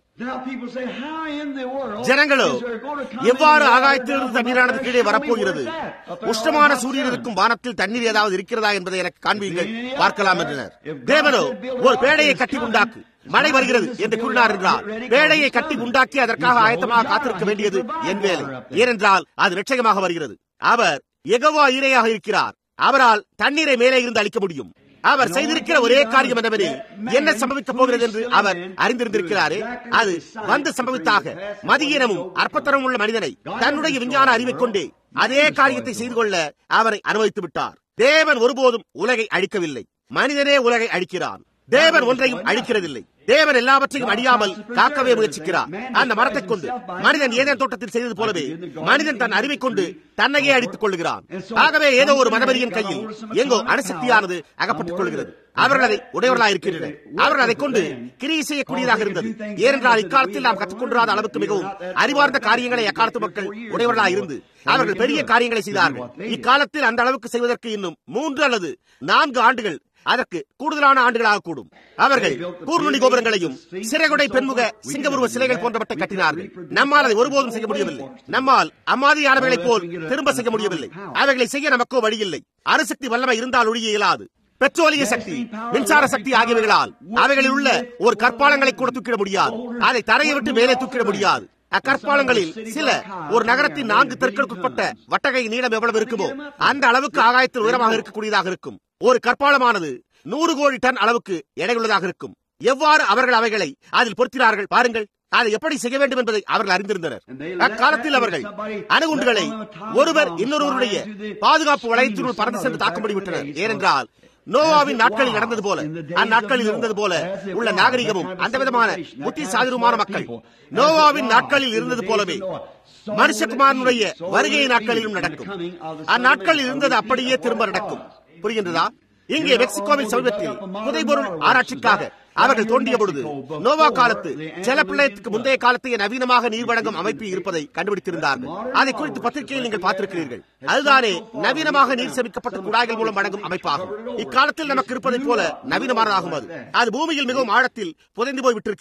ஜனங்களோ எவ்வாறு ஆகாயத்திலிருந்து தண்ணீரானது கீழே வரப்போகிறது உஷ்ணமான சூரியன் இருக்கும் வானத்தில் தண்ணீர் ஏதாவது இருக்கிறதா என்பதை எனக்கு காண்பீர்கள் பார்க்கலாம் என்றனர் தேவனோ ஒரு பேடையை கட்டி உண்டாக்கு மழை வருகிறது என்று கூறினார் என்றால் பேடையை கட்டி உண்டாக்கி அதற்காக ஆயத்தமாக காத்திருக்க வேண்டியது என் வேலை ஏனென்றால் அது நிச்சயமாக வருகிறது அவர் எகவா ஈரையாக இருக்கிறார் அவரால் தண்ணீரை மேலே இருந்து அளிக்க முடியும் அவர் செய்திருக்கிற ஒரே காரியம் என்னவெனில் என்ன சம்பவிக்கப் போகிறது என்று அவர் அறிந்திருந்திருக்கிறாரே அது வந்து சம்பவித்தாக மதியீனமும் அற்பத்தரம் உள்ள மனிதனை தன்னுடைய விஞ்ஞான அறிவை கொண்டே அதே காரியத்தை செய்து கொள்ள அவரை அனுமதித்து விட்டார் தேவன் ஒருபோதும் உலகை அழிக்கவில்லை மனிதனே உலகை அழிக்கிறான் தேவன் ஒன்றையும் அழிக்கிறதில்லை தேவன் எல்லாவற்றையும் அழியாமல் காக்கவே முயற்சிக்கிறார் அந்த மரத்தை கொண்டு மனிதன் ஏதேன் தோட்டத்தில் செய்தது போலவே மனிதன் தன் அறிவை கொண்டு தன்னையே அடித்துக் கொள்கிறான் ஆகவே ஏதோ ஒரு மனவரியின் கையில் எங்கோ அணுசக்தியானது அகப்பட்டுக் கொள்கிறது அவர்கள் அதை உடையவர்களாக இருக்கின்றனர் அவர்கள் அதை கொண்டு கிரியை செய்யக்கூடியதாக இருந்தது ஏனென்றால் இக்காலத்தில் நாம் கற்றுக்கொண்டாத அளவுக்கு மிகவும் அறிவார்ந்த காரியங்களை அக்காலத்து மக்கள் உடையவர்களாக இருந்து அவர்கள் பெரிய காரியங்களை செய்தார்கள் இக்காலத்தில் அந்த அளவுக்கு செய்வதற்கு இன்னும் மூன்று அல்லது நான்கு ஆண்டுகள் அதற்கு கூடுதலான ஆண்டுகளாக கூடும் அவர்கள் கூர்நுனி கோபுரங்களையும் சிறைகுடை பெண்முக சிங்கமுருவ சிலைகள் போன்றவற்றை கட்டினார்கள் நம்மால் அதை ஒருபோதும் செய்ய முடியவில்லை நம்மால் அம்மாதிரியானவர்களைப் போல் திரும்ப செய்ய முடியவில்லை அவைகளை செய்ய நமக்கோ வழியில்லை அணுசக்தி வல்லமை இருந்தால் ஒழிய இயலாது பெட்ரோலிய சக்தி மின்சார சக்தி ஆகியவைகளால் அவைகளில் உள்ள ஒரு கற்பாலங்களை கூட தூக்கிட முடியாது அதை தரையை விட்டு மேலே தூக்கிட முடியாது அக்கற்பாலங்களில் சில ஒரு நகரத்தின் நான்கு தெற்களுக்குட்பட்ட வட்டகை நீளம் எவ்வளவு இருக்குமோ அந்த அளவுக்கு ஆகாயத்தில் உயரமாக இருக்கக்கூடியதாக இருக்கும் ஒரு கற்பாலமானது நூறு கோடி டன் அளவுக்கு எடையுள்ளதாக இருக்கும் எவ்வாறு அவர்கள் அவைகளை அதில் பொருத்தினார்கள் பாருங்கள் அதை எப்படி செய்ய வேண்டும் என்பதை அவர்கள் அறிந்திருந்தனர் அக்காலத்தில் அவர்கள் அணுகுண்டுகளை ஒருவர் இன்னொருவருடைய பாதுகாப்பு வளையத்தினுள் பறந்து சென்று தாக்கும்படி விட்டனர் ஏனென்றால் நோவாவின் நாட்களில் நடந்தது போல அந்நாட்களில் இருந்தது போல உள்ள நாகரிகமும் அந்த விதமான புத்திசாலிருமான மக்கள் நோவாவின் நாட்களில் இருந்தது போலவே மனுஷகுமாரனுடைய வருகை நாட்களிலும் நடக்கும் அந்நாட்களில் இருந்தது அப்படியே திரும்ப நடக்கும் புரிகின்றதா இங்கே மெக்சிகோவில் சமீபத்தில் புதைபொருள் ஆராய்ச்சிக்காக அவர்கள் தோண்டிய பொழுது நோவா காலத்து ஜலப்பிள்ளயத்துக்கு முந்தைய காலத்தைய நவீனமாக நீர் வழங்கும் அமைப்பு இருப்பதை கண்டுபிடித்திருந்தார்கள் அதை குறித்து பத்திரிகையில் நீங்கள் பார்த்திருக்கிறீர்கள் அதுதானே நவீனமாக நீர் சேமிக்கப்பட்ட குழாய்கள் மூலம் வழங்கும் அமைப்பாகும் இக்காலத்தில் நமக்கு இருப்பதைப் போல நவீனமானதாகும் அது அது பூமியில் மிகவும் ஆழத்தில் புதைந்து போய் விட்டிருக்கிறது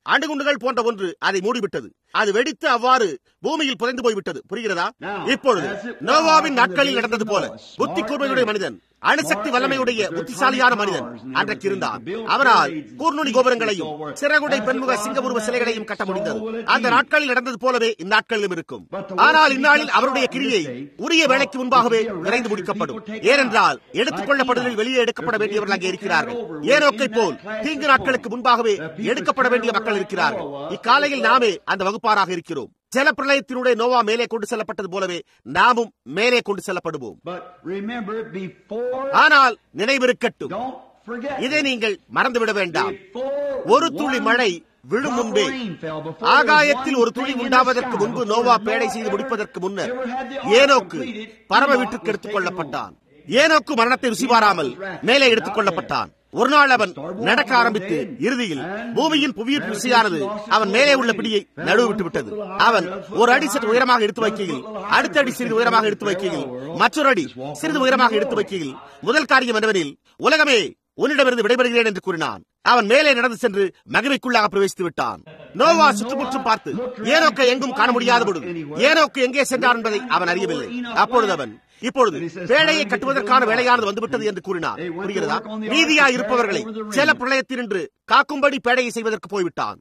அணுகுண்டுகள் போன்ற ஒன்று அதை மூடிவிட்டது அது வெடித்து அவ்வாறு பூமியில் புதைந்து போய்விட்டது புரிகிறதா இப்பொழுது நோவாவின் நாட்களில் நடந்தது போல புத்தி கூர்மையுடைய மனிதன் அணுசக்தி வல்லமையுடைய புத்திசாலியான மனிதன் அன்றைக்கு இருந்தான் அவனால் கூர்நுனி கோபுரங்களையும் சிறகுடை பெண்முக சிங்கபுருவ சிலைகளையும் கட்ட முடிந்தது அந்த நாட்களில் நடந்தது போலவே இந்நாட்களிலும் இருக்கும் ஆனால் இந்நாளில் அவருடைய கிரியை உரிய வேலைக்கு முன்பாகவே விரைந்து முடிக்கப்படும் ஏனென்றால் எடுத்துக் கொள்ளப்படுவதில் வெளியே எடுக்கப்பட வேண்டியவர்கள் அங்கே இருக்கிறார்கள் ஏனோக்கை போல் தீங்கு நாட்களுக்கு முன்பாகவே எடுக்கப்பட வேண்டிய மக்கள் இருக்கிறார்கள் இக்காலையில் நாமே அந்த வகுப்பாராக இருக்கிறோம் ஜல பிரளயத்தினுடைய நோவா மேலே கொண்டு செல்லப்பட்டது போலவே நாமும் மேலே கொண்டு செல்லப்படுவோம் ஆனால் நினைவிருக்கட்டும் இதை நீங்கள் மறந்துவிட வேண்டாம் ஒரு துளி மழை விழும் முன்பே ஆகாயத்தில் ஒரு துளி உண்டாவதற்கு முன்பு நோவா பேடை செய்து முடிப்பதற்கு முன்னர் ஏனோக்கு பரம வீட்டுக்கு எடுத்துக் கொள்ளப்பட்டான் ஏனோக்கு மரணத்தை ருசி பாராமல் மேலே எடுத்துக் கொள்ளப்பட்டான் ஒரு நாள் அவன் நடக்க ஆரம்பித்து இறுதியில் பூமியின் புவியின் ருசியானது அவன் மேலே உள்ள பிடியை நடுவு விட்டு விட்டது அவன் ஒரு அடி சற்று உயரமாக எடுத்து வைக்கையில் அடுத்த அடி சிறிது உயரமாக எடுத்து வைக்கையில் மற்றொரு அடி சிறிது உயரமாக எடுத்து வைக்கையில் முதல் காரியம் என்னவெனில் உலகமே உன்னிடமிருந்து விடைபெறுகிறேன் என்று கூறினான் அவன் மேலே நடந்து சென்று மகிமைக்குள்ளாக பிரவேசித்து விட்டான் நோவா சுற்றுமுற்றும் பார்த்து ஏனோக்கை எங்கும் காண முடியாத பொழுது ஏனோக்கு எங்கே சென்றார் என்பதை அவன் அறியவில்லை அப்பொழுது அவன் இப்பொழுது வேலையை கட்டுவதற்கான வேலையானது வந்துவிட்டது என்று கூறினார் புரிகிறதா நீதியா இருப்பவர்களை செல பிரளயத்தினின்று காக்கும்படி பேடையை செய்வதற்கு போய்விட்டான்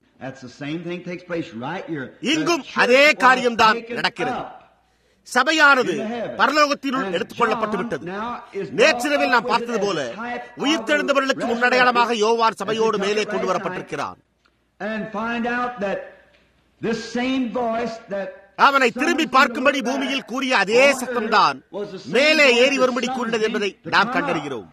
இங்கும் அதே காரியம்தான் நடக்கிறது சபையானது பரலோகத்தினுள் எடுத்துக் கொள்ளப்பட்டு விட்டது நேற்றிரவில் நாம் பார்த்தது போல உயிர்த்தெழுந்தவர்களுக்கு முன்னடையாளமாக யோவான் சபையோடு மேலே கொண்டு வரப்பட்டிருக்கிறான் அவனை திரும்பி பார்க்கும்படி பூமியில் கூறிய அதே சத்தம்தான் மேலே ஏறி வரும்படி கூறினது என்பதை நாம் கண்டறிகிறோம்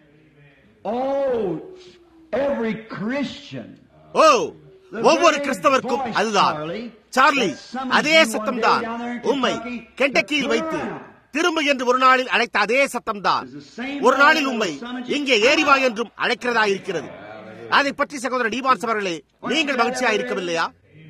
ஓ ஒவ்வொரு கிறிஸ்தவருக்கும் அதுதான் சார்லி அதே சத்தம் தான் உண்மை கெண்டக்கியில் வைத்து திரும்ப என்று ஒரு நாளில் அழைத்த அதே சத்தம் தான் ஒரு நாளில் உண்மை இங்கே ஏறிவா என்றும் அழைக்கிறதா இருக்கிறது அதை பற்றி சகோதரர் டிபான்ஸ் அவர்களே நீங்கள் மகிழ்ச்சியா இருக்கவில்லையா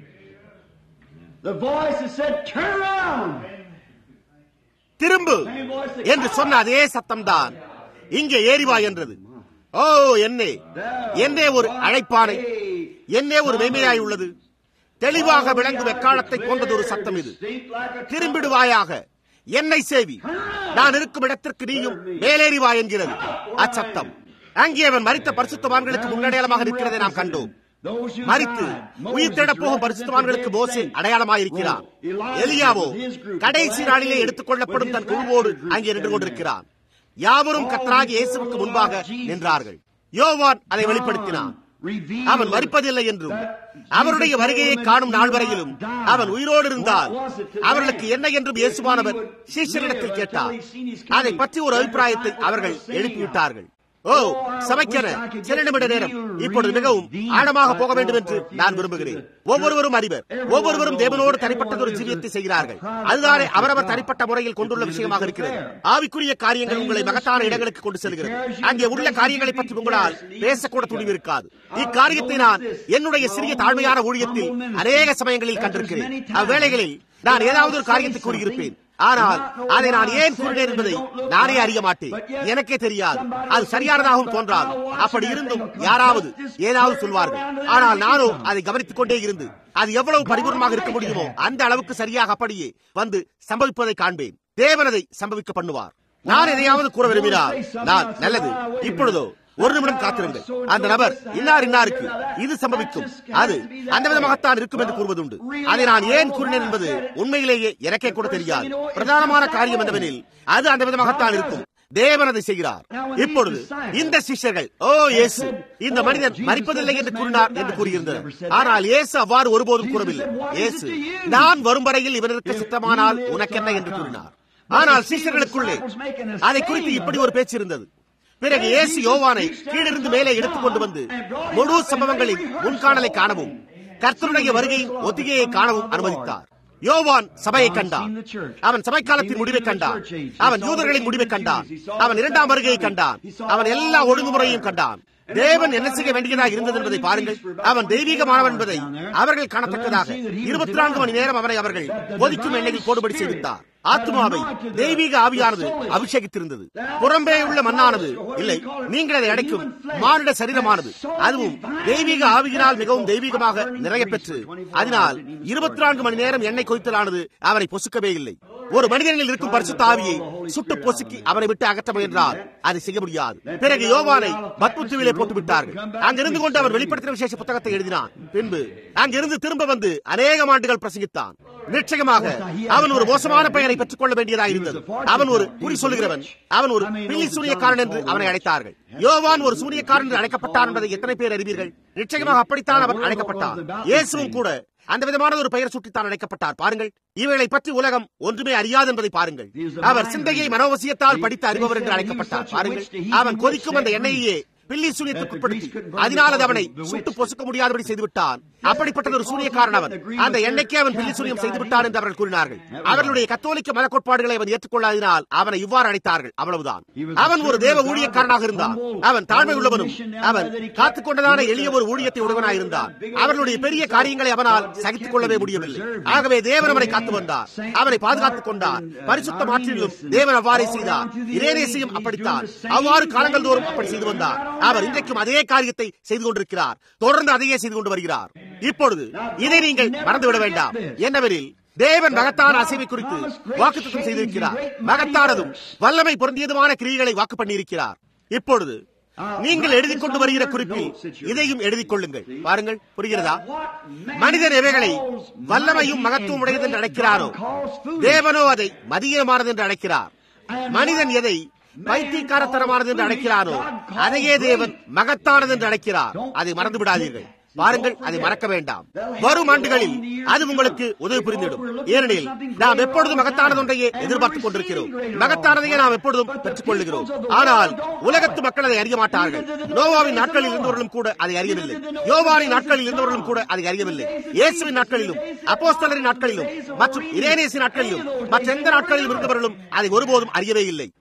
திரும்பு என்று சொன்ன அதே சத்தம் தான் இங்கே ஏறிவா என்றது ஓ என்னே என்னே ஒரு அழைப்பானை என்னே ஒரு மெய்மையாய் உள்ளது தெளிவாக விளங்கும் எக்காலத்தை போன்றது ஒரு சத்தம் இது திரும்பிடுவாயாக என்னை சேவி நான் இருக்கும் இடத்திற்கு நீயும் மேலேறிவா என்கிறது அச்சத்தம் அங்கே அவன் மறித்த பரிசுத்தவான்களுக்கு முன்னடையாளமாக இருக்கிறதை நாம் கண்டோம் மறித்து உயிர் தேடப் போகும் பரிசுத்தவான்களுக்கு மோசே அடையாளமாக இருக்கிறார் எலியாவோ கடைசி நாளிலே எடுத்துக் கொள்ளப்படும் தன் குழுவோடு அங்கே நின்று கொண்டிருக்கிறான் யாவரும் கத்தராகி இயேசுவுக்கு முன்பாக நின்றார்கள் யோவான் அதை வெளிப்படுத்தினான் அவன் மறிப்பதில்லை என்றும் அவருடைய வருகையை காணும் நாள் வரையிலும் அவன் உயிரோடு இருந்தால் அவர்களுக்கு என்ன என்றும் இயேசுவானவர் சீஷரிடத்தில் கேட்டார் அதை பற்றி ஒரு அபிப்பிராயத்தை அவர்கள் எழுப்பிவிட்டார்கள் ஓ சமைக்கென சில நிமிட நேரம் இப்பொழுது மிகவும் ஆழமாக போக வேண்டும் என்று நான் விரும்புகிறேன் ஒவ்வொருவரும் அறிவர் ஒவ்வொருவரும் தேவனோடு தனிப்பட்ட ஒரு ஜீவியத்தை செய்கிறார்கள் அதுதானே அவரவர் தனிப்பட்ட முறையில் கொண்டுள்ள விஷயமாக இருக்கிறது ஆவிக்குரிய காரியங்கள் உங்களை மகத்தான இடங்களுக்கு கொண்டு செல்கிறது அங்கே உள்ள காரியங்களை பற்றி உங்களால் பேசக்கூட துணிவு இருக்காது இக்காரியத்தை நான் என்னுடைய சிறிய தாழ்மையான ஊழியத்தில் அநேக சமயங்களில் கண்டிருக்கிறேன் அவ்வேளைகளில் நான் ஏதாவது ஒரு காரியத்தை கூறியிருப்பேன் ஆனால் அதை நான் ஏன் கூறினேன் என்பதை நானே அறிய மாட்டேன் எனக்கே தெரியாது அது சரியானதாகவும் தோன்றாது அப்படி இருந்தும் யாராவது ஏதாவது சொல்வார்கள் ஆனால் நானும் அதை கவனித்துக் கொண்டே இருந்து அது எவ்வளவு பரிபூர்ணமாக இருக்க முடியுமோ அந்த அளவுக்கு சரியாக அப்படியே வந்து சம்பவிப்பதை காண்பேன் தேவனதை சம்பவிக்க பண்ணுவார் நான் எதையாவது கூற விரும்பினார் நான் நல்லது இப்பொழுதோ ஒரு நிமிடம் காத்திருங்கள் அந்த நபர் இன்னார் இன்னாருக்கு இது சம்பவிக்கும் அது அந்த விதமாகத்தான் இருக்கும் என்று கூறுவதுண்டு அதை நான் ஏன் கூறினேன் என்பது உண்மையிலேயே எனக்கே கூட தெரியாது பிரதானமான காரியம் என்னவெனில் அது அந்த விதமாகத்தான் இருக்கும் தேவன் அதை செய்கிறார் இப்பொழுது இந்த சிஷ்யர்கள் ஓ இயேசு இந்த மனிதன் மறிப்பதில்லை என்று கூறினார் என்று கூறியிருந்தனர் ஆனால் இயேசு அவ்வாறு ஒருபோதும் கூறவில்லை இயேசு நான் வரும் வரையில் இவனுக்கு சித்தமானால் உனக்கென்ன என்று கூறினார் ஆனால் சிஷ்யர்களுக்குள்ளே அதை குறித்து இப்படி ஒரு பேச்சு இருந்தது பிறகு இயேசு யோவானை கீழிருந்து மேலே எடுத்துக் கொண்டு வந்து முழு சம்பவங்களின் முன்காணலை காணவும் கர்த்தருடைய வருகையின் ஒத்திகையை காணவும் அனுமதித்தார் யோவான் சபையை கண்டான் அவன் சபைக்காலத்தின் முடிவை கண்டான் அவன் யூதர்களின் முடிவை கண்டான் அவன் இரண்டாம் வருகையை கண்டான் அவன் எல்லா ஒழுங்குமுறையையும் கண்டான் தேவன் என்ன செய்ய வேண்டியதாக இருந்தது என்பதை பாருங்கள் அவன் தெய்வீகமானவன் என்பதை அவர்கள் காணத்தக்கதாக இருபத்தி நான்கு மணி நேரம் அவனை அவர்கள் கொதிக்கும் எண்ணெயில் போடுபடி செய்திருந்தார் ஆத்மாவை தெய்வீக ஆவியானது அபிஷேகித்திருந்தது புறம்பே உள்ள மண்ணானது இல்லை நீங்கள் அதை அடைக்கும் மானிட சரீரமானது அதுவும் தெய்வீக ஆவியினால் மிகவும் தெய்வீகமாக நிறைய பெற்று அதனால் இருபத்தி நான்கு மணி நேரம் எண்ணெய் கொய்த்தலானது அவரை பொசுக்கவே இல்லை ஒரு மனிதனில் இருக்கும் பரிசுத்த ஆவியை சுட்டு பொசுக்கி அவரை விட்டு அகற்ற முயன்றால் அதை செய்ய முடியாது பிறகு யோவானை பத்முத்துவிலே போட்டு விட்டார்கள் அங்கிருந்து கொண்டு அவர் வெளிப்படுத்தின விசேஷ புத்தகத்தை எழுதினான் பின்பு அங்கிருந்து திரும்ப வந்து அநேகம் ஆண்டுகள் பிரசங்கித்தான் நிச்சயமாக அவன் ஒரு மோசமான பெயரை பெற்றுக் கொள்ள வேண்டியதாக இருந்தது அவன் ஒரு குறி சொல்லுகிறவன் அவன் ஒரு பில்லி சூனியக்காரன் என்று அவனை அழைத்தார்கள் யோவான் ஒரு சூனியக்காரன் என்று அழைக்கப்பட்டான் என்பதை எத்தனை பேர் அறிவீர்கள் நிச்சயமாக அப்படித்தான் அவன் அழைக்கப்பட்டான் இயேசுவும் கூட அந்த விதமான ஒரு பெயர் சுட்டித்தான் அழைக்கப்பட்டார் பாருங்கள் இவைகளை பற்றி உலகம் ஒன்றுமே அறியாது என்பதை பாருங்கள் அவர் சிந்தையை மனோவசியத்தால் படித்து அறிபவர் என்று அழைக்கப்பட்டார் பாருங்கள் அவன் கொதிக்கும் அந்த எண்ணெயையே பில்லி சூனியத்துக்குட்படுத்தி அதனால் அது அவனை சுட்டு பொசுக்க முடியாதபடி செய்துவிட்டான் அப்படிப்பட்ட ஒரு சூனியக்காரன் அவன் அந்த எண்ணெய்க்கு அவன் பில்லி சூனியம் செய்து விட்டான் என்று அவர்கள் கூறினார்கள் அவர்களுடைய கத்தோலிக்க மத கோட்பாடுகளை அவன் ஏற்றுக்கொள்ளாததினால் அவனை இவ்வாறு அழைத்தார்கள் அவ்வளவுதான் அவன் ஒரு தேவ ஊழியக்காரனாக இருந்தான் அவன் தாழ்மை உள்ளவனும் அவன் காத்துக் கொண்டதான எளிய ஒரு ஊழியத்தை உடையவனாக இருந்தான் அவர்களுடைய பெரிய காரியங்களை அவனால் சகித்துக் கொள்ளவே முடியவில்லை ஆகவே தேவன் அவனை காத்து வந்தார் அவனை பாதுகாத்துக் கொண்டார் பரிசுத்த மாற்றிலும் தேவன் அவ்வாறே செய்தார் இரேனேசியும் அப்படித்தான் அவ்வாறு காலங்கள் தோறும் அப்படி செய்து வந்தார் அவர் இன்றைக்கும் அதே காரியத்தை செய்து கொண்டிருக்கிறார் தொடர்ந்து அதையே செய்து கொண்டு வருகிறார் இப்பொழுது இதை நீங்கள் மறந்துவிட வேண்டாம் என்னவெனில் தேவன் மகத்தான அசைவை குறித்து வாக்குத்தம் செய்திருக்கிறார் மகத்தானதும் வல்லமை பொருந்தியதுமான கிரியைகளை வாக்கு பண்ணியிருக்கிறார் இப்பொழுது நீங்கள் எழுதி கொண்டு வருகிற குறிப்பில் இதையும் எழுதிக் கொள்ளுங்கள் பாருங்கள் புரிகிறதா மனிதன் எவைகளை வல்லமையும் மகத்துவம் உடையது என்று அழைக்கிறாரோ தேவனோ அதை மதியமானது என்று அழைக்கிறார் மனிதன் எதை பைத்தியக்காரத்தனமானது என்று அழைக்கிறானோ அதையே தேவன் மகத்தானது என்று அழைக்கிறார் அதை மறந்து விடாதீர்கள் பாருங்கள் அதை மறக்க வேண்டாம் வரும் ஆண்டுகளில் அது உங்களுக்கு உதவி புரிந்திடும் ஏனெனில் நாம் எப்பொழுதும் மகத்தானது ஒன்றையே எதிர்பார்த்துக் கொண்டிருக்கிறோம் மகத்தானதையே நாம் எப்பொழுதும் பெற்றுக் கொள்ளுகிறோம் ஆனால் உலகத்து மக்கள் அதை அறிய மாட்டார்கள் நோவாவின் நாட்களில் இருந்தவர்களும் கூட அதை அறியவில்லை யோவானின் நாட்களில் இருந்தவர்களும் கூட அதை அறியவில்லை இயேசுவின் நாட்களிலும் அப்போஸ்தலரின் நாட்களிலும் மற்றும் இரேனேசின் நாட்களிலும் மற்ற எந்த நாட்களிலும் இருந்தவர்களும் அதை ஒருபோதும் அறியவே இல்லை